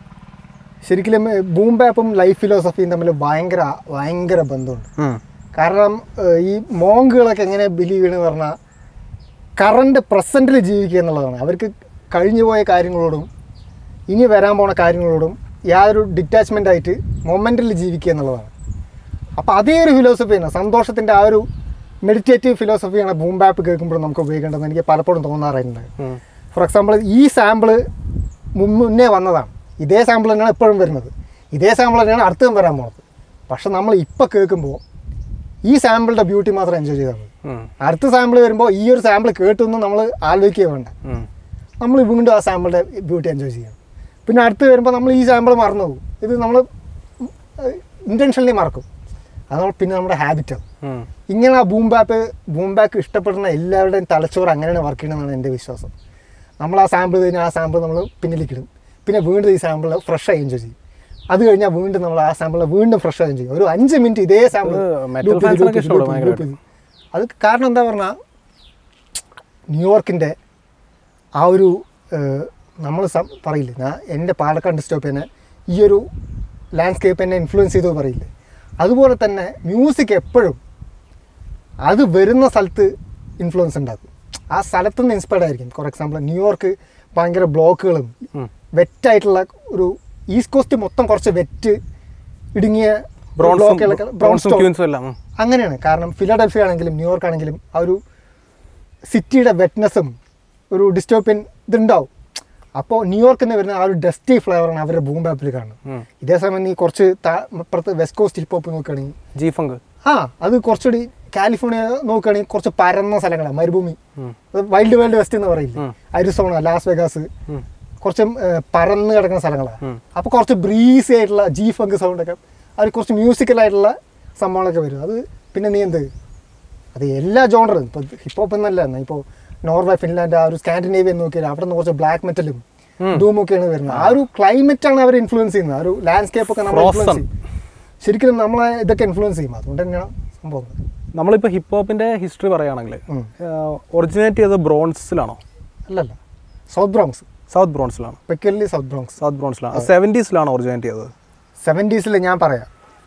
ശരിക്കും ബൂം ബാപ്പും ലൈഫ് ഫിലോസഫിയും തമ്മിൽ ഭയങ്കര ഭയങ്കര ബന്ധമുണ്ട് ഉം. കാരണം ഏഹ്, ഈ മോങ്കുകളൊക്കെ എങ്ങനെ ബിലീവ് ചെയ്യണമെന്ന് പറഞ്ഞാൽ കറണ്ട് പ്രസൻറ്റിൽ ജീവിക്കുക എന്നുള്ളതാണ് അവർക്ക് കഴിഞ്ഞു പോയ കാര്യങ്ങളോടും ഇനി വരാൻ പോണ കാര്യങ്ങളോടും യാതൊരു ഡിറ്റാച്ച്മെൻ്റ് ആയിട്ട് മൊമെൻറ്റിൽ ജീവിക്കുക എന്നുള്ളതാണ് അപ്പോൾ അതേ ഒരു ഫിലോസഫിയാണ് സന്തോഷത്തിൻ്റെ ആ ഒരു മെഡിറ്റേറ്റീവ് ഫിലോസഫിയാണ് ബൂം ബാപ്പ് കേൾക്കുമ്പോൾ നമുക്ക് ഉപയോഗിക്കേണ്ടതെന്ന് എനിക്ക് പലപ്പോഴും തോന്നാറുണ്ട് ഉം. ഫോർ എക്സാമ്പിൾ ഈ സാമ്പിള് മുന്നേ വന്നതാണ് ഇതേ സാമ്പിൾ തന്നെയാണ് എപ്പോഴും വരുന്നത് ഇതേ സാമ്പിൾ തന്നെയാണ് അടുത്തതും വരാൻ പോകുന്നത് പക്ഷെ നമ്മൾ ഇപ്പോൾ കേൾക്കുമ്പോൾ ഈ സാമ്പിളിൻ്റെ ബ്യൂട്ടി മാത്രം എൻജോയ് ചെയ്താൽ മതി ഉം. അടുത്ത സാമ്പിൾ വരുമ്പോൾ ഈ ഒരു സാമ്പിൾ കേട്ടെന്ന് നമ്മൾ ആലോചിക്കുക വേണ്ട ഉം. നമ്മൾ വീണ്ടും ആ സാമ്പിളിൻ്റെ ബ്യൂട്ടി എൻജോയ് ചെയ്യണം പിന്നെ അടുത്ത് വരുമ്പോൾ നമ്മൾ ഈ സാമ്പിൾ മറന്നു പോകും ഇത് നമ്മൾ ഇൻറ്റൻഷനലി മറക്കും അത് നമ്മൾ പിന്നെ നമ്മുടെ ഹാബിറ്റാണ് ഉം. ഇങ്ങനെ ആ ബൂം ബാപ്പ് ബൂം ബാക്ക് ഇഷ്ടപ്പെടുന്ന എല്ലാവരുടെയും തലച്ചോറ് അങ്ങനെയാണ് വർക്ക് ചെയ്യണമെന്നാണ് എൻ്റെ വിശ്വാസം നമ്മൾ ആ സാമ്പിൾ കഴിഞ്ഞാൽ ആ സാമ്പിൾ നമ്മൾ പിന്നിലേക്ക് ഇടും പിന്നെ വീണ്ടും ഈ സാമ്പിൾ ഫ്രഷ് ആയി എൻജോയ് ചെയ്യും അത് കഴിഞ്ഞാൽ വീണ്ടും നമ്മൾ ആ സാമ്പിൾ വീണ്ടും ഫ്രഷ് ആയി ചെയ്യും ഒരു അഞ്ച് മിനിറ്റ് ഇതേ സാമ്പിൾ അത് metal fans നൊക്കെ ഇഷ്ടപ്പെടും ഭയങ്കരമായിട്ട്. അത് കാരണം എന്താ പറഞ്ഞാൽ ന്യൂയോർക്കിൻ്റെ ആ ഒരു നമ്മൾ പറയില്ലേ ഞാൻ എൻ്റെ പാലക്കാട് ഡിസ്റ്റോപ്പ് തന്നെ ഈ ഒരു ലാൻഡ്സ്കേപ്പ് എന്നെ ഇൻഫ്ലുവൻസ് ചെയ്തു പറയില്ലേ അതുപോലെ തന്നെ മ്യൂസിക് എപ്പോഴും അത് വരുന്ന സ്ഥലത്ത് ഇൻഫ്ലുവൻസ് ഉണ്ടാക്കും ആ സ്ഥലത്ത് നിന്ന് ഇൻസ്പയർഡ് ആയിരിക്കും ഫോർ എക്സാമ്പിൾ ന്യൂയോർക്ക് ഭയങ്കര ബ്ലോക്കുകളും ഉം. വെറ്റായിട്ടുള്ള ഒരു ഈസ്റ്റ് കോസ്റ്റ് മൊത്തം കുറച്ച് വെറ്റ് ഇടുങ്ങിയ ബ്രോൺസും ബ്ലോക്കുകളൊക്കെ ബ്രൗൺ ബ്രോൺസും സ്റ്റോൺ ക്യൂൻസും എല്ലാം ഉം. അങ്ങനെയാണ് കാരണം ഫിലഡൽഫിയ ആണെങ്കിലും ന്യൂയോർക്ക് ആണെങ്കിലും ആ ഒരു സിറ്റിയുടെ വെറ്റ്നെസ്സും ഒരു ഡിസ്റ്റോപ്പിയൻ ഇതുണ്ടാവും അപ്പോൾ ന്യൂയോർക്കിൽ നിന്ന് വരുന്ന ആ ഒരു ഡസ്റ്റി ഫ്ലേവറാണ് അവരുടെ ബൂം ബാപ്പിൽ കാണുന്നത് ഉം. ഇതേ സമയം നീ കുറച്ച് താ- അപ്പുറത്ത് വെസ്റ്റ് കോസ്റ്റ് ഹിപ്പ് ഹോപ്പ് നോക്കുകയാണെങ്കിൽ ജി ഫങ്ക് ആ അത് കുറച്ചുകൂടി കാലിഫോർണിയ നോക്കുകയാണെങ്കിൽ കുറച്ച് പരന്ന സ്ഥലങ്ങളാണ് മരുഭൂമി ഉം. വൈൽഡ് വേൾഡ് വെസ്റ്റ് എന്ന് പറയില്ലേ ഉം. അരിസോണ ലാസ് വെഗാസ് ഉം. കുറച്ച് ഏർ, പരന്ന് കിടക്കുന്ന സ്ഥലങ്ങളാണ് ഉം. അപ്പോൾ കുറച്ച് ബ്രീസി ആയിട്ടുള്ള ജി ഫങ്ക് സൗണ്ടൊക്കെ അത് കുറച്ച് മ്യൂസിക്കലായിട്ടുള്ള സംഭവങ്ങളൊക്കെ വരും അത് പിന്നെ നീ എന്ത് അത് എല്ലാ ജോണറും ഇപ്പോൾ ഹിപ്പ് ഹോപ്പ് എന്നല്ല എന്നാ ഇപ്പോൾ നോർവേ ഫിൻലാൻഡ് ആ ഒരു സ്കാൻഡിനേവിയൻ നോക്കിയാൽ അവിടെ നിന്ന് കുറച്ച് ബ്ലാക്ക് മെറ്റലും ഉം. ഡൂമൊക്കെയാണ് വരുന്നത് ആ ഒരു ക്ലൈമറ്റ് ആണ് അവർ ഇൻഫ്ലുവൻസ് ചെയ്യുന്നത് ആ ഒരു ലാൻഡ്സ്കേപ്പ് ഒക്കെ നമ്മൾ Frozen. ഇൻഫ്ലുവൻസ് ചെയ്യും ശരിക്കും നമ്മളെ ഇതൊക്കെ ഇൻഫ്ലുവൻസ് ചെയ്യും അതുകൊണ്ട് തന്നെയാണ് സംഭവം നമ്മളിപ്പോൾ ഹിപ്പ് ഹോപ്പിന്റെ ഹിസ്റ്ററി പറയുകയാണെങ്കിൽ ഉം. ഒറിജിനേറ്റ് ചെയ്തത് ബ്രോൺസിലാണോ അല്ലല്ല സൗത്ത് ബ്രോങ്സ് സൗത്ത് ബ്രോൺസിലാണ് പെക്കലി സൗത്ത് ബ്രോങ്സ് സൗത്ത് ബ്രോൺസിലാണ് സെവൻറ്റീസിലാണ് ഒറിജിനേറ്റ് ചെയ്തത് സെവൻറ്റീസിൽ ഞാൻ പറയാം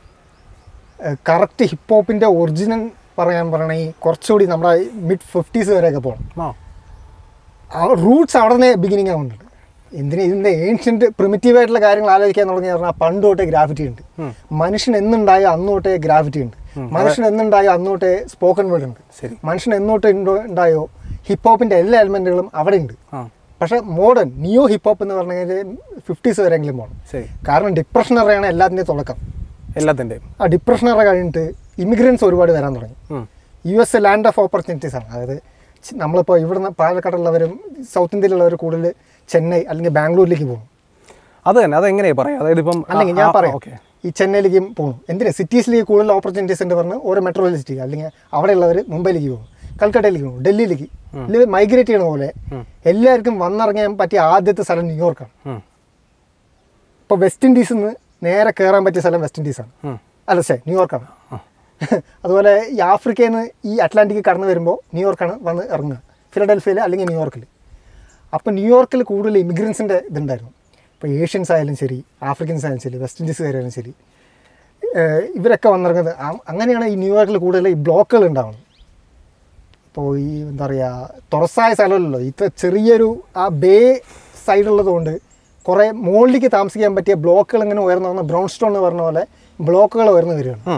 കറക്റ്റ് ഹിപ്പ് ഹോപ്പിൻ്റെ ഒറിജിനൽ പറയാൻ പറയണമെങ്കിൽ കുറച്ചുകൂടി നമ്മുടെ മിഡ് ഫിഫ്റ്റീസ് വരെയൊക്കെ പോകണം ആ ആ റൂട്ട്സ് അവിടെ നിന്ന് ബിഗിനിങ് ആവുന്നുണ്ട് എന്തിനാ ഇതിൻ്റെ ഏൻഷ്യൻറ്റ് പ്രിമിറ്റീവ് ആയിട്ടുള്ള കാര്യങ്ങൾ ആലോചിക്കാൻ തുടങ്ങി പറഞ്ഞാൽ പണ്ട് തൊട്ടേ ഗ്രാഫിറ്റി ഉണ്ട് മനുഷ്യൻ എന്നുണ്ടായോ അന്ന് തൊട്ടേ ഗ്രാഫിറ്റി ഉണ്ട് മനുഷ്യൻ എന്നുണ്ടായോ അന്ന് തൊട്ടേ സ്പോക്കൺ വേർഡ് ഉണ്ട് ശരി മനുഷ്യൻ എന്നോട്ട് ഉണ്ടോ- ഉണ്ടായോ ഹിപ്പ് ഹോപ്പിൻ്റെ എല്ലാ എലിമെൻറ്റുകളും അവിടെ ഉണ്ട് ആ പക്ഷേ മോഡേൺ നിയോ ഹിപ്പ് ഹോപ്പ് എന്ന് പറഞ്ഞു കഴിഞ്ഞാൽ ഫിഫ്റ്റീസ് വരെയെങ്കിലും പോകണം ശരി കാരണം ഡിപ്രഷൻ അറിയാണ് എല്ലാത്തിൻ്റെയും തുടക്കം എല്ലാത്തിൻ്റെയും ആ ഡിപ്രഷൻ അറിയ കഴിഞ്ഞിട്ട് ഇമിഗ്രൻസ് ഒരുപാട് വരാൻ തുടങ്ങി ഉം. U S land of opportunities ആണ് അതായത് ചി- നമ്മളിപ്പോൾ ഇവിടുന്ന് പാലക്കാടുള്ളവരും സൗത്ത് ഇന്ത്യയിലുള്ളവർ കൂടുതൽ ചെന്നൈ അല്ലെങ്കിൽ ബാംഗ്ലൂരിലേക്ക് പോകും അത് തന്നെ അതെങ്ങനെയാ പറയാം അതായത് ഇപ്പം അല്ലെങ്കിൽ ഞാൻ പറയാം ഓക്കെ ഈ ചെന്നൈയിലേക്കും പോകും എന്തിനാ സിറ്റീസിലേക്ക് കൂടുതൽ ഓപ്പർച്യൂണിറ്റീസ് ഉണ്ട് പറഞ്ഞ് ഓരോ മെട്രോ സിറ്റി അല്ലെങ്കിൽ അവിടെയുള്ളവർ മുംബൈയിലേക്ക് പോകും കൽക്കട്ടയിലേക്ക് പോകും ഡൽഹിയിലേക്ക് ഇല്ലെങ്കിൽ മൈഗ്രേറ്റ് ചെയ്യണ പോലെ എല്ലാവർക്കും വന്നിറങ്ങാൻ പറ്റിയ ആദ്യത്തെ സ്ഥലം ന്യൂയോർക്കാണ് ഇപ്പോൾ വെസ്റ്റ് ഇൻഡീസിൽ നിന്ന് നേരെ കയറാൻ പറ്റിയ സ്ഥലം വെസ്റ്റ് ഇൻഡീസാണ് അല്ല സേ ന്യൂയോർക്കാണ് അതുപോലെ ഈ ആഫ്രിക്കയിൽ നിന്ന് ഈ അറ്റ്ലാന്റിക് കടന്നു വരുമ്പോൾ ന്യൂയോർക്കാണ് വന്ന് ഇറങ്ങുക ഫിലഡൽഫിയയിൽ അല്ലെങ്കിൽ ന്യൂയോർക്കിൽ അപ്പോൾ ന്യൂയോർക്കിൽ കൂടുതൽ ഇമിഗ്രൻസിൻ്റെ ഇതുണ്ടായിരുന്നു ഇപ്പോൾ ഏഷ്യൻസ് ആയാലും ശരി ആഫ്രിക്കൻസ് ആയാലും ശരി വെസ്റ്റ് ഇൻഡീസുകാരായാലും ശരി ഏഹ് ഇവരൊക്കെ വന്നിറങ്ങുന്നത് ആ- അങ്ങനെയാണ് ഈ ന്യൂയോർക്കിൽ കൂടുതൽ ഈ ബ്ലോക്കുകൾ ഉണ്ടാവുന്നത് ഇപ്പോൾ ഈ എന്താ പറയുക തുറസായ സ്ഥലമല്ലല്ലോ ഇത്ര ചെറിയൊരു ആ ബേ സൈഡുള്ളതുകൊണ്ട് കുറേ മുകളിലേക്ക് താമസിക്കാൻ പറ്റിയ ബ്ലോക്കുകൾ ഇങ്ങനെ ഉയർന്നു വന്ന ബ്രൗൺ സ്റ്റോൺ എന്ന് പറഞ്ഞ പോലെ ബ്ലോക്കുകൾ ഉയർന്നു വരികയാണ്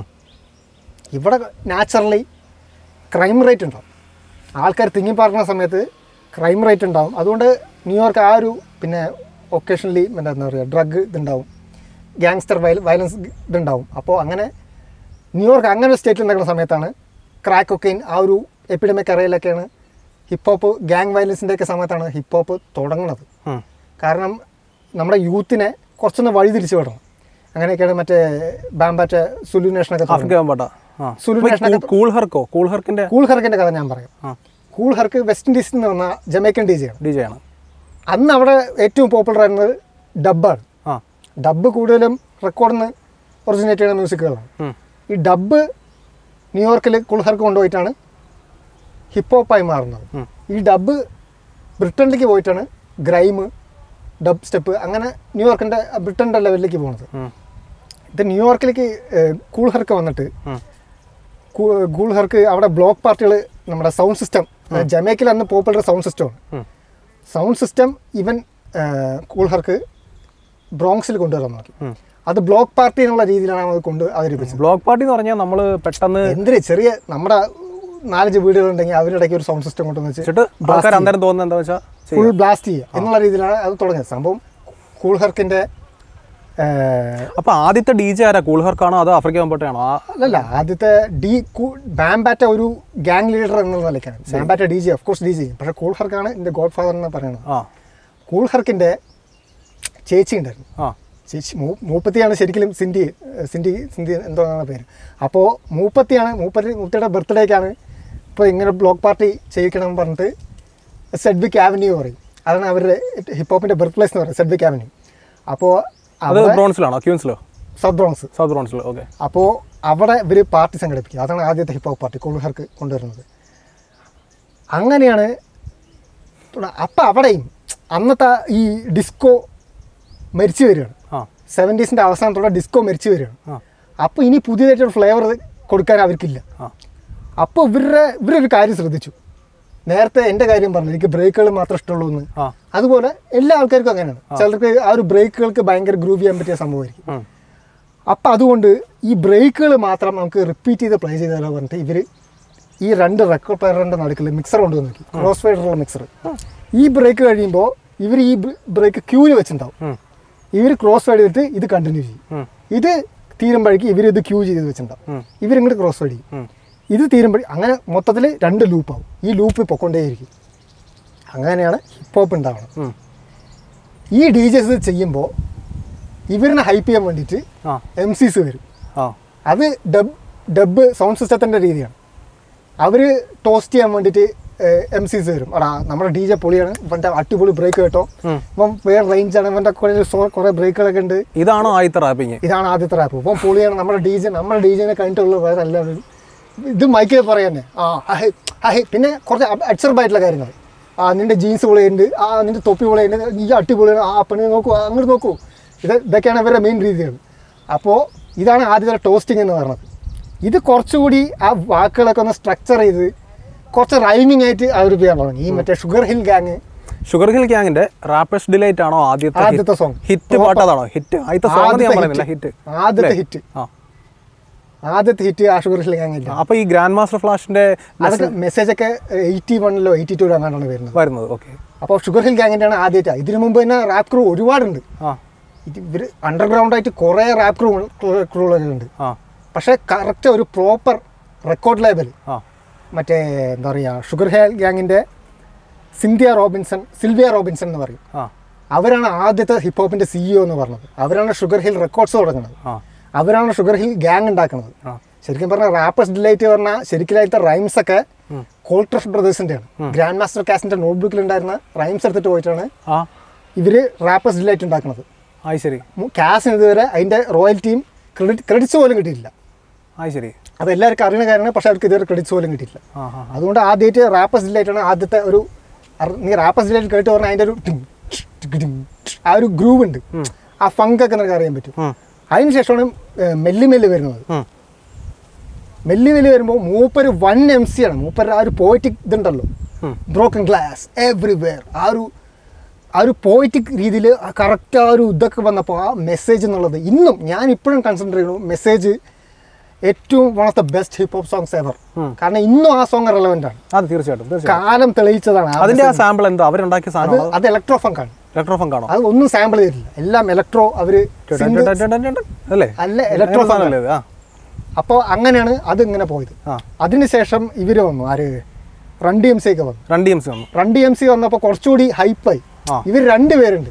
ഇവിടെ നാച്ചുറലി ക്രൈം റേറ്റ് ഉണ്ടാവും ആൾക്കാർ തിങ്ങിപ്പാറുന്ന സമയത്ത് ക്രൈം റേറ്റ് ഉണ്ടാവും അതുകൊണ്ട് ന്യൂയോർക്ക് ആ ഒരു പിന്നെ ഒക്കേഷണലി എന്താ പറയുക ഡ്രഗ് ഇതുണ്ടാവും ഗ്യാങ്സ്റ്റർ വയൽ വയലൻസ് ഇതുണ്ടാവും അപ്പോൾ അങ്ങനെ ന്യൂയോർക്ക് അങ്ങനെ ഒരു സ്റ്റേറ്റിൽ നടക്കുന്ന സമയത്താണ് ക്രാക്ക് ഒക്കെയിൻ ആ ഒരു എപ്പിഡമിക് അറയിലൊക്കെയാണ് ഹിപ്പ് ഹോപ്പ് ഗ്യാങ് വയലൻസിൻ്റെ ഒക്കെ സമയത്താണ് ഹിപ്പ് ഹോപ്പ് തുടങ്ങുന്നത് കാരണം നമ്മുടെ യൂത്തിനെ കുറച്ചൊന്ന് വഴിതിരിച്ചു വിടണം അങ്ങനെയൊക്കെയാണ് മറ്റേ ബാമ്പാറ്റ സുലുനേഷനൊക്കെ ആഫ്രിക്ക പാട്ട ആ സുലു ഇപ്പൊ ഈ നാഷണൽ കൂ- കൂൾ ഹർക്കോ കൂൾ ഹർക്കിന്റെ കൂൾ ഹർക്കിൻ്റെ കഥ ഞാൻ പറയാം ആ കൂൾ ഹർക്ക് വെസ്റ്റ് ഇൻഡീസിൽ നിന്ന് വന്ന ജമൈക്കൻ ഡി ജെ ആണ് ഡി ജെ ആണ് അന്ന് അവിടെ ഏറ്റവും പോപ്പുലർ ആയിരുന്നത് ഡബ്ബാണ് ആ ഡബ്ബ് കൂടുതലും റെക്കോർഡിന് ഒറിജിനേറ്റ് ചെയ്യുന്ന മ്യൂസിക്കുകളാണ് ഉം. ഈ ഡബ്ബ് ന്യൂയോർക്കിൽ കുൾഹർക്ക് കൊണ്ടുപോയിട്ടാണ് ഹിപ്പ് ഹോപ്പായി മാറുന്നത് ഉം. ഈ ഡബ്ബ് ബ്രിട്ടനിലേക്ക് പോയിട്ടാണ് ഗ്രൈം ഡബ് സ്റ്റെപ്പ് അങ്ങനെ ന്യൂയോർക്കിൻ്റെ ബ്രിട്ടൻ്റെ ലെവലിലേക്ക് പോകുന്നത് ഉം. ഇത് ന്യൂയോർക്കിലേക്ക് കൂൾ ഹർക്ക് വന്നിട്ട് ഉം. കൂൾ ഹർക്ക് അവിടെ ബ്ലോക്ക് പാർട്ടികൾ നമ്മുടെ സൗണ്ട് സിസ്റ്റം ജമൈക്കിൽ അന്ന് പോപ്പുലർ സൗണ്ട് സിസ്റ്റമാണ് ഉം. സൗണ്ട് സിസ്റ്റം ഇവൻ കൂൾ ഹർക്ക് ബ്രോങ്സിൽ കൊണ്ടുവരാൻ നോക്കി ഉം. അത് ബ്ലോക്ക് പാർട്ടി എന്നുള്ള രീതിയിലാണ് അത് കൊണ്ട് അവതരിപ്പിച്ചത് ബ്ലോക്ക് പാർട്ടി എന്ന് പറഞ്ഞാൽ നമ്മൾ പെട്ടെന്ന് എന്തിന് ചെറിയ നമ്മുടെ നാലഞ്ച് വീടുകളുണ്ടെങ്കിൽ അവരിടയ്ക്ക് ഒരു സൗണ്ട് സിസ്റ്റം കൊണ്ടുവന്ന് വെച്ചിട്ട് ആൾക്കാർ അന്നേരം തോന്നുന്നത് എന്താ വെച്ചാൽ ഫുൾ ബ്ലാസ്റ്റ് ചെയ്യുക എന്നുള്ള രീതിയിലാണ് അത് തുടങ്ങിയത് സംഭവം കൂൾ ഹർക്കിൻ്റെ അപ്പൊ ആദ്യത്തെ ഡി ജെ ആരാ കൂൾ ഹർക്കാണോ അതോ ആഫ്രിക്ക പമ്പട്ടയാണോ ആ അല്ലല്ല ആദ്യത്തെ ഡി ബാംബാറ്റ ഒരു ഗാങ് ലീഡർ എന്നുള്ള നിലയ്ക്കാണ് Bambaataa D J of course D J പക്ഷേ കൂൾ ഹർക്കാണ് എൻ്റെ ഗോഡ് ഫാദർ എന്ന് പറയുന്നത് ആ കൂൾ ഹർക്കിൻ്റെ ചേച്ചി ഉണ്ടായിരുന്നു ആ ചേച്ചി മൂ മൂപ്പത്തിയാണ് ശരിക്കും സിന്ധി ഏഹ് സിന്ധി സിന്ധി എന്തോന്നാണ് പേര് അപ്പോൾ മൂപ്പത്തിയാണ് മൂപ്പത്തി മൂപ്പത്തിയുടെ ബർത്ത്ഡേക്കാണ് ഇപ്പോൾ ഇങ്ങനെ ബ്ലോക്ക് പാർട്ടി ചെയ്യിക്കണം എന്ന് പറഞ്ഞിട്ട് സെഡ്വിക് ആവന്യൂ പറയും അതാണ് അവരുടെ ഹിപ്പ് ഹോപ്പിൻ്റെ ബർത്ത് പ്ലേസ് എന്ന് പറയുന്നത് സെഡ്വിക് ആവന്യൂ അപ്പോൾ അത് ബ്രോൺസിലാണോ ക്യൂൻസിലോ സൗത്ത് ബ്രോങ്സ് സൗത്ത് ബ്രോൺസിലോ ഓക്കെ അപ്പോൾ അവിടെ ഇവർ പാർട്ടി സംഘടിപ്പിക്കുക അതാണ് ആദ്യത്തെ ഹിപ്പ് ഹോപ്പ് പാർട്ടി കോൾഹർക്ക് കൊണ്ടുവരുന്നത് അങ്ങനെയാണ് അപ്പം അവിടെയും അന്നത്തെ ഈ ഡിസ്കോ മരിച്ചു വരികയാണ് ആ സെവൻറ്റീസിൻ്റെ അവസാനത്തോടെ ഡിസ്കോ മരിച്ചു വരികയാണ് ആ അപ്പോൾ ഇനി പുതിയതായിട്ടൊരു ഫ്ലേവർ കൊടുക്കാൻ അവർക്കില്ല ആ അപ്പോൾ ഇവരുടെ ഇവരൊരു കാര്യം ശ്രദ്ധിച്ചു നേരത്തെ എൻ്റെ കാര്യം പറഞ്ഞു എനിക്ക് ബ്രേക്കുകൾ മാത്രമേ ഇഷ്ടമുള്ളൂ എന്ന് ആ അതുപോലെ എല്ലാ ആൾക്കാർക്കും അങ്ങനെയാണ് ചിലർക്ക് ആ ഒരു ബ്രേക്കുകൾക്ക് ഭയങ്കര ഗ്രൂവ് ചെയ്യാൻ പറ്റിയ സംഭവമായിരിക്കും ഉം. അപ്പം അതുകൊണ്ട് ഈ ബ്രേക്കുകൾ മാത്രം നമുക്ക് റിപ്പീറ്റ് ചെയ്ത് പ്ലേ ചെയ്താലോ പറഞ്ഞിട്ട് ഇവർ ഈ രണ്ട് റെക്കോർഡ് പ്ലെയറിൻ്റെ നടുക്കിൽ മിക്സർ കൊണ്ടുവന്ന് നോക്കി ക്രോസ് ഫൈഡറുള്ള മിക്സർ ഈ ബ്രേക്ക് കഴിയുമ്പോൾ ഇവർ ഈ ബ്രേക്ക് ക്യൂവിൽ വെച്ചിട്ടുണ്ടാവും ഉം. ഇവർ ക്രോസ് ഫൈഡ് ചെയ്തിട്ട് ഇത് കണ്ടിന്യൂ ചെയ്യും ഉം. ഇത് തീരുമ്പോഴേക്ക് ഇവർ ഇത് ക്യൂ ചെയ്ത് വെച്ചിട്ടുണ്ടാവും ഉം. ഇവരിങ്ങോട്ട് ക്രോസ് ഫൈഡ് ചെയ്യും ഉം. ഇത് തീരുമ്പോൾ അങ്ങനെ മൊത്തത്തിൽ രണ്ട് ലൂപ്പാവും ഈ ലൂപ്പ് പൊക്കൊണ്ടേയിരിക്കും അങ്ങനെയാണ് ഹിപ്പ് ഹോപ്പ് ഉണ്ടാവണം ഉം. ഈ ഡി ജെസ് ചെയ്യുമ്പോൾ ഇവരിനെ ഹൈപ്പ് ചെയ്യാൻ വേണ്ടിയിട്ട് ആ എം സിസ് വരും ആ അത് ഡബ് ഡബ് സൗണ്ട് സിസ്റ്റത്തിൻ്റെ രീതിയാണ് അവർ ടോസ്റ്റ് ചെയ്യാൻ വേണ്ടിയിട്ട് എം സിസ് വരും എടാ നമ്മുടെ ഡി ജെ പൊളിയാണ് ഇവൻ്റെ അടിപൊളി ബ്രേക്ക് കേട്ടോ ഉം. ഇപ്പം വേറെ റേഞ്ചാണ് ഇവൻ്റെ കുറേ സോ- കുറേ ബ്രേക്കുകളൊക്കെ ഉണ്ട് ഇതാണോ ആദ്യത്തെ റാപ്പിങ് ഇതാണ് ആദ്യത്തെ റാപ്പ് ഇപ്പം പൊളിയാണ് നമ്മുടെ ഡി ജെ നമ്മുടെ ഡി ജെനെ കഴിഞ്ഞിട്ടുള്ള വേറെ എല്ലാവരും ഇത് മൈക്കിൽ പറയാന്നെ ആ ഹൈ ഹൈ പിന്നെ കുറച്ച് അഡ്സർബായിട്ടുള്ള കാര്യങ്ങൾ ആ നിന്റെ ജീൻസ് പൊളിയുണ്ട് ആ നിന്റെ തൊപ്പി പൊളിയുണ്ട് നീ അടിപൊളിയാണ് ആ പെണ്ണ് നോക്കൂ ആ, അങ്ങോട്ട് നോക്കൂ ഇത് ഇതൊക്കെയാണ് ഇവരുടെ മെയിൻ രീതികൾ അപ്പോൾ ഇതാണ് ആദ്യത്തെ ടോസ്റ്റിംഗ് എന്ന് പറയുന്നത് ഇത് കുറച്ചുകൂടി ആ വാക്കുകളൊക്കെ ഒന്ന് സ്ട്രക്ചർ ചെയ്ത് കുറച്ച് റൈമിംഗ് ആയിട്ട് അവതരിപ്പിക്കാൻ തുടങ്ങി ഈ മറ്റേ Sugar Hill Gang Sugar Hill ഗ്യാങ്ങിന്റെ റാപ്പേഴ്സ് ഡിലൈറ്റ് ആണോ ആദ്യത്തെ ആദ്യത്തെ song. ഹിറ്റ് പാട്ട് അതാണോ ഹിറ്റ് ആദ്യത്തെ സോങ് ഞാൻ പറയുന്നില്ല ഹിറ്റ് ആദ്യത്തെ ഹിറ്റ് ആ ആദ്യത്തെ ഹിറ്റ് ആ ഷുഗർ ഹിൽ ഗ്യാങ് ഇല്ല അപ്പൊ ഈ ഗ്രാൻഡ് മാസ്റ്റർ ഫ്ലാഷിന്റെ അതൊക്കെ മെസ്സേജ് ഒക്കെ എയ്റ്റി വണ്ണിലോ എയ്റ്റി ടു അങ്ങാണ്ടാണ് വരുന്നത് വരുന്നത് ഓക്കെ അപ്പോൾ ഷുഗർ ഹിൽ ഗ്യാങ്ങിൻ്റെ ആണ് ആദ്യമായിട്ട് ഇതിനു മുമ്പ് തന്നെ റാപ്പ് ക്രൂ ഒരുപാടുണ്ട് ആ ഇത് ഇവർ അണ്ടർഗ്രൗണ്ട് ആയിട്ട് കുറേ റാപ്പ് ക്രൂ ക്രൂകളൊക്കെ ഉണ്ട് ആ പക്ഷേ കറക്റ്റ് ഒരു പ്രോപ്പർ റെക്കോർഡ് ലേബൽ ആ മറ്റേ എന്താ പറയുക ഷുഗർ ഹിൽ ഗ്യാങ്ങിൻ്റെ സിന്ധ്യ റോബിൻസൺ സിൽവിയ റോബിൻസൺ എന്ന് പറയും ആ അവരാണ് ആദ്യത്തെ ഹിപ്പ് ഹോപ്പിൻ്റെ സിഇഒ എന്ന് പറഞ്ഞത് അവരാണ് ഷുഗർ ഹിൽ റെക്കോർഡ്സ് തുടങ്ങുന്നത് ആ അവരാണ് ഷുഗർ ഹിൽ ഗ്യാങ് ഉണ്ടാക്കുന്നത് ആ ശരിക്കും പറഞ്ഞാൽ റാപ്പേഴ്സ് ഡിലൈറ്റ് പറഞ്ഞാൽ ശരിക്കും റൈംസ് ഒക്കെ കോൾട്രസ് ബ്രദേഴ്സിന്റെ ആണ് ഗ്രാൻഡ് മാസ്റ്റർ കാസിന്റെ നോട്ട്ബുക്കിൽ ഉണ്ടായിരുന്ന റൈംസ് എടുത്തിട്ട് പോയിട്ടാണ് ആ ഇവര് റാപ്പേഴ്സ് ഡിലൈറ്റ് ഉണ്ടാക്കുന്നത് ആയി ശരി കാസിന് ഇതുവരെ അതിന്റെ റോയൽറ്റിയും ക്രെഡിറ്റ് ക്രെഡിറ്റ്സ് പോലും കിട്ടിയില്ല ആയി ശരി അത് എല്ലാവർക്കും അറിയുന്ന കാര്യമാണ് പക്ഷെ അവർക്ക് ഇതുവരെ ക്രെഡിറ്റ്സ് പോലും കിട്ടിയില്ല ആ ആ അതുകൊണ്ട് ആദ്യമായിട്ട് റാപ്പേഴ്സ് ഡിലൈറ്റ് ആണ് ആദ്യത്തെ ഒരു അർ- നീ റാപ്പേഴ്സ് ഡിലൈറ്റ് കേട്ട് പറഞ്ഞാൽ അതിന്റെ ഒരു ടിം, ടിക് ടിം, ആ ഒരു ഗ്രൂവ് ഉണ്ട് ആ ഫങ്ക് ഒക്കെ നിനക്ക് അറിയാൻ പറ്റും ഉം. അതിനുശേഷമാണ് ഏർ, മെല്ലി മെല്ലി വരുന്നത് ഉം. മെല്ലി മെല്ലി വരുമ്പോൾ മൂപ്പര് വൺ എം സി ആണ് മൂപ്പര് ആ ഒരു പോയിറ്റിക് ഇതുണ്ടല്ലോ ഉം. ബ്രോക്കൺ ഗ്ലാസ് എവ്രിവെയർ ആ ഒരു ആ ഒരു പോയിറ്റിക് രീതിയിൽ കറക്റ്റ് ആ ഒരു ഇതൊക്കെ വന്നപ്പോൾ ആ മെസ്സേജ് എന്നുള്ളത് ഇന്നും ഞാൻ ഇപ്പോഴും കൺസിഡർ ചെയ്യുന്നു മെസ്സേജ് ഏറ്റവും one of the best hip hop songs ever ഉം. കാരണം ഇന്നും ആ സോങ് റെലവെന്റ് ആണ് അത് തീർച്ചയായിട്ടും തീർച്ചയായിട്ടും കാലം തെളിയിച്ചതാണ് ആ അതിന്റെ ആ message. സാമ്പിൾ എന്താ അവരുണ്ടാക്കിയ അത് സാധനം അത് ഇലക്ട്രോ ഫങ്ക് ആണ് ഇലക്ട്രോഫൺ കാണോ അത് ഒന്നും സാമ്പിൾ ചെയ്തിട്ടില്ല എല്ലാം ഇലക്ട്രോ അവര് synth- അല്ലേ അല്ല ഇലക്ട്രോ അങ്ങനെ സാധനമല്ലേ ഇത്? ആ അപ്പോൾ അങ്ങനെയാണ് അത് ഇങ്ങനെ പോയത് ആ അതിനുശേഷം ഇവര് വന്നു ആര് റൺ ഡി എം സി ഒക്കെ വന്നു രണ്ട് എം സി വന്നു റൺ ഡി എം സി വന്നപ്പോൾ കുറച്ചുകൂടി ഹൈപ്പായി ആ. ഇവർ രണ്ടുപേരുണ്ട്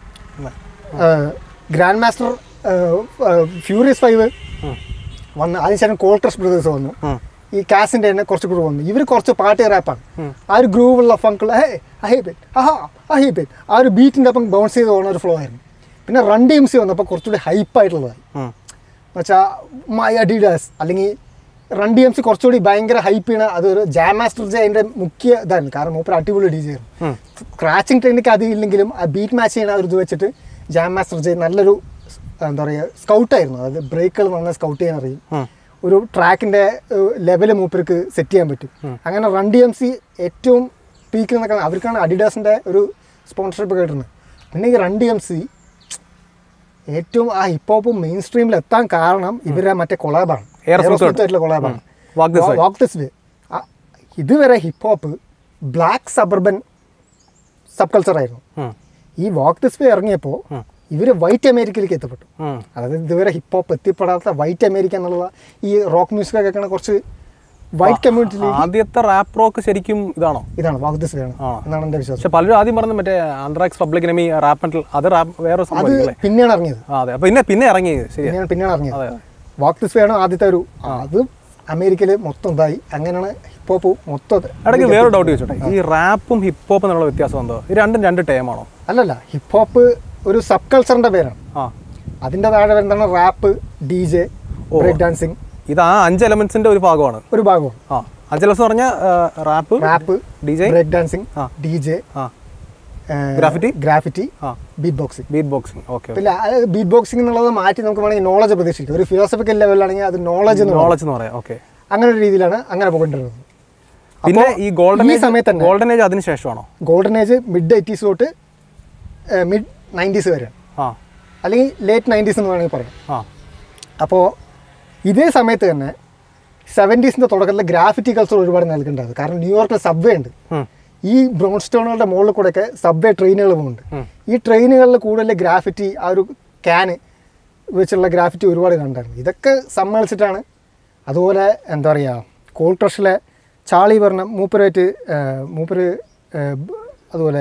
ഗ്രാൻഡ് മാസ്റ്റർ ഫ്യൂറിയസ് ഫൈവ് ഉം. വന്ന് അതിനുശേഷം കോൾട്രസ് ബ്രദേഴ്സ് വന്നു ഉം. ഈ കാസിന്റെ തന്നെ കുറച്ച് കൂടി വന്നു ഇവർ കുറച്ച് പാർട്ടി റാപ്പാണ് ആ ഒരു ഗ്രൂവുള്ള ഫങ്കുള്ള ഹേ അഹേബിൻ ആഹാ അഹേബിൻ ആ ഒരു ബീറ്റിൻ്റെ ഒപ്പം ബൗൺസ് ചെയ്ത് പോകുന്ന ഒരു ഫ്ലോ ആയിരുന്നു പിന്നെ റൺ ഡി എം സി വന്നപ്പോൾ കുറച്ചുകൂടി ഹൈപ്പായിട്ടുള്ളതായി ഉം. എന്നുവെച്ചാൽ മൈ അഡിഡാസ് അല്ലെങ്കിൽ റൺ ഡി എം സി കുറച്ചുകൂടി ഭയങ്കര ഹൈപ്പ് ചെയ്യണ അതൊരു ജാം മാസ്റ്റർ ജെ അതിൻ്റെ മുഖ്യ ഇതായിരുന്നു കാരണം മൂപ്പർ അടിപൊളി ഡി ജെ ആയിരുന്നു സ്ക്രാച്ചിങ് ടെക്നിക്ക് അതില്ലെങ്കിലും ആ ബീറ്റ് മാച്ച് ചെയ്യണ ആ ഒരു ഇത് വെച്ചിട്ട് ജാം മാസ്റ്റർ ജെ നല്ലൊരു എന്താ പറയുക സ്കൗട്ടായിരുന്നു അതായത് ബ്രേക്കുകൾ നന്നായി സ്കൗട്ട് ചെയ്യാൻ അറിയും ഉം. ഒരു ട്രാക്കിൻ്റെ ലെവൽ മൂപ്പർക്ക് സെറ്റ് ചെയ്യാൻ പറ്റും അങ്ങനെ റൺ ഡി എം സി ഏറ്റവും പീക്കിൽ നിന്നൊക്കെ അവർക്കാണ് അഡിഡാസിൻ്റെ ഒരു സ്പോൺസർഷിപ്പ് കേട്ടിരുന്നത് പിന്നെ ഈ റൺ ഡി എം സി ഏറ്റവും ആ ഹിപ്പ് ഹോപ്പ് മെയിൻ സ്ട്രീമിൽ എത്താൻ കാരണം ഇവരെ മറ്റേ കൊളാബാണ് Aerosmith ആയിട്ടുള്ള കൊളാബാണ് Walk This Way. Walk this way ഇതുവരെ hip hop black suburban sub culture ആയിരുന്നു ഉം. ഈ വാക്ക് ദിസ് വേ ഇറങ്ങിയപ്പോൾ ഇവർ വൈറ്റ് അമേരിക്കയിലേക്ക് എത്തപ്പെട്ടു ഉം. അതായത് ഇതുവരെ ഹിപ്പ് ഹോപ്പ് എത്തിപ്പെടാത്ത വൈറ്റ് അമേരിക്ക എന്നുള്ള ഈ റോക്ക് മ്യൂസിക് ഒക്കെ കേൾക്കണ കുറച്ച് വൈറ്റ് കമ്മ്യൂണിറ്റിയിൽ ആദ്യത്തെ റാപ്പ് റോക്ക് ശരിക്കും ഇതാണോ ഇതാണ് വാക്ക് ദിസ് വേ ആണ് ആ. എന്നാണ് എൻ്റെ വിശ്വാസം പക്ഷെ പലരും ആദ്യം പറഞ്ഞത് മറ്റേ Anthrax public enemy rap metal അത് റാപ്പ് വേറെ അത് സംഭവം അല്ലേ പിന്നെയാണ് ഇറങ്ങിയത് ആ അതെ അപ്പൊ പിന്നെ പിന്നെ ഇറങ്ങി ശരിയാ പിന്നെയാണ് പിന്നെയാണ് ഇറങ്ങിയത് അതെ അതെ വാക്ക് ദിസ് വേ ആണ് ആദ്യത്തെ ഒരു അത് അമേരിക്കയിൽ മൊത്തം ഇതായി അങ്ങനെയാണ് ഹിപ്പ് ഹോപ്പ് മൊത്തം ഇടയ്ക്ക് വേറെ ഡൗട്ട് ചോദിച്ചോട്ടെ ഈ റാപ്പും ഹിപ്പ് ഹോപ്പും തമ്മിലുള്ള വ്യത്യാസം എന്തോ ഈ രണ്ടും രണ്ട് ടൈമാണോ അല്ലല്ല ഹിപ്പ് ഹോപ്പ് ഒരു സബ് കൾച്ചറിന്റെ പേരാണ് ആ അതിന്റെ താഴെ വരുന്നതാണ് റാപ്പ് ഡി ജെ ഓ. ബ്രേക്ക് ഡാൻസിങ് ഇത് ആ അഞ്ച് എലമെന്റ്സിന്റെ ഒരു ഭാഗമാണ് ഒരു ഭാഗമാണ് ആ അഞ്ച് എലമെന്റ്സ് പറഞ്ഞാൽ rap rap D J break dancing ആ. ഡി ജെ ആ Graffiti? ഗ്രാഫിറ്റി ആ beat boxing beat boxing okay പിന്നെ ബീറ്റ് ബോക്സിംഗ് എന്നുള്ളത് മാറ്റി നമുക്ക് വേണമെങ്കിൽ നോളജ് പ്രതീക്ഷിക്കാം ഒരു ഫിലോസഫിക്കൽ ലെവലിലാണെങ്കിൽ അത് നോളജ് എന്ന് പറയും. നോളജ് എന്ന് പറയാം ഓക്കെ അങ്ങനെ ഒരു രീതിയിലാണ് അങ്ങനെ പോയിക്കൊണ്ടിരുന്നത് പിന്നെ അപ്പോ ഈ ഗോൾഡൻ ഈ സമയത്ത് തന്നെ ഗോൾഡൻ ഏജ് അതിന് ശേഷമാണോ ഗോൾഡൻ ഏജ് മിഡ് എയ്റ്റീസ് തൊട്ട് മിഡ് നയൻറ്റീസ് വരെയാണ് ആ അല്ലെങ്കിൽ ലേറ്റ് നയൻറ്റീസ് എന്ന് വേണമെങ്കിൽ പറയാം ആ അപ്പോൾ ഇതേ സമയത്ത് തന്നെ സെവൻറ്റീസിൻ്റെ തുടക്കത്തിൽ ഗ്രാഫിറ്റി കൾച്ചർ ഒരുപാട് നൽകേണ്ടത് കാരണം ന്യൂയോർക്കിൽ സബ്വേ ഉണ്ട് ഉം. ഈ ബ്രൗൺ സ്റ്റോണുകളുടെ മുകളിൽ കൂടെയൊക്കെ സബ്വേ ട്രെയിനുകൾ പോകുന്നുണ്ട് ഉം. ഈ ട്രെയിനുകളിൽ കൂടുതൽ ഗ്രാഫിറ്റി ആ ഒരു ക്യാന് വെച്ചുള്ള ഗ്രാഫിറ്റി ഒരുപാട് കണ്ടായിരുന്നു ഇതൊക്കെ സമ്മേളിച്ചിട്ടാണ് അതുപോലെ എന്താ പറയുക കോൾ ട്രഷിലെ ചാളി പറഞ്ഞ മൂപ്പരായിട്ട് മൂപ്പര് ഏഹ്, ബ്- അതുപോലെ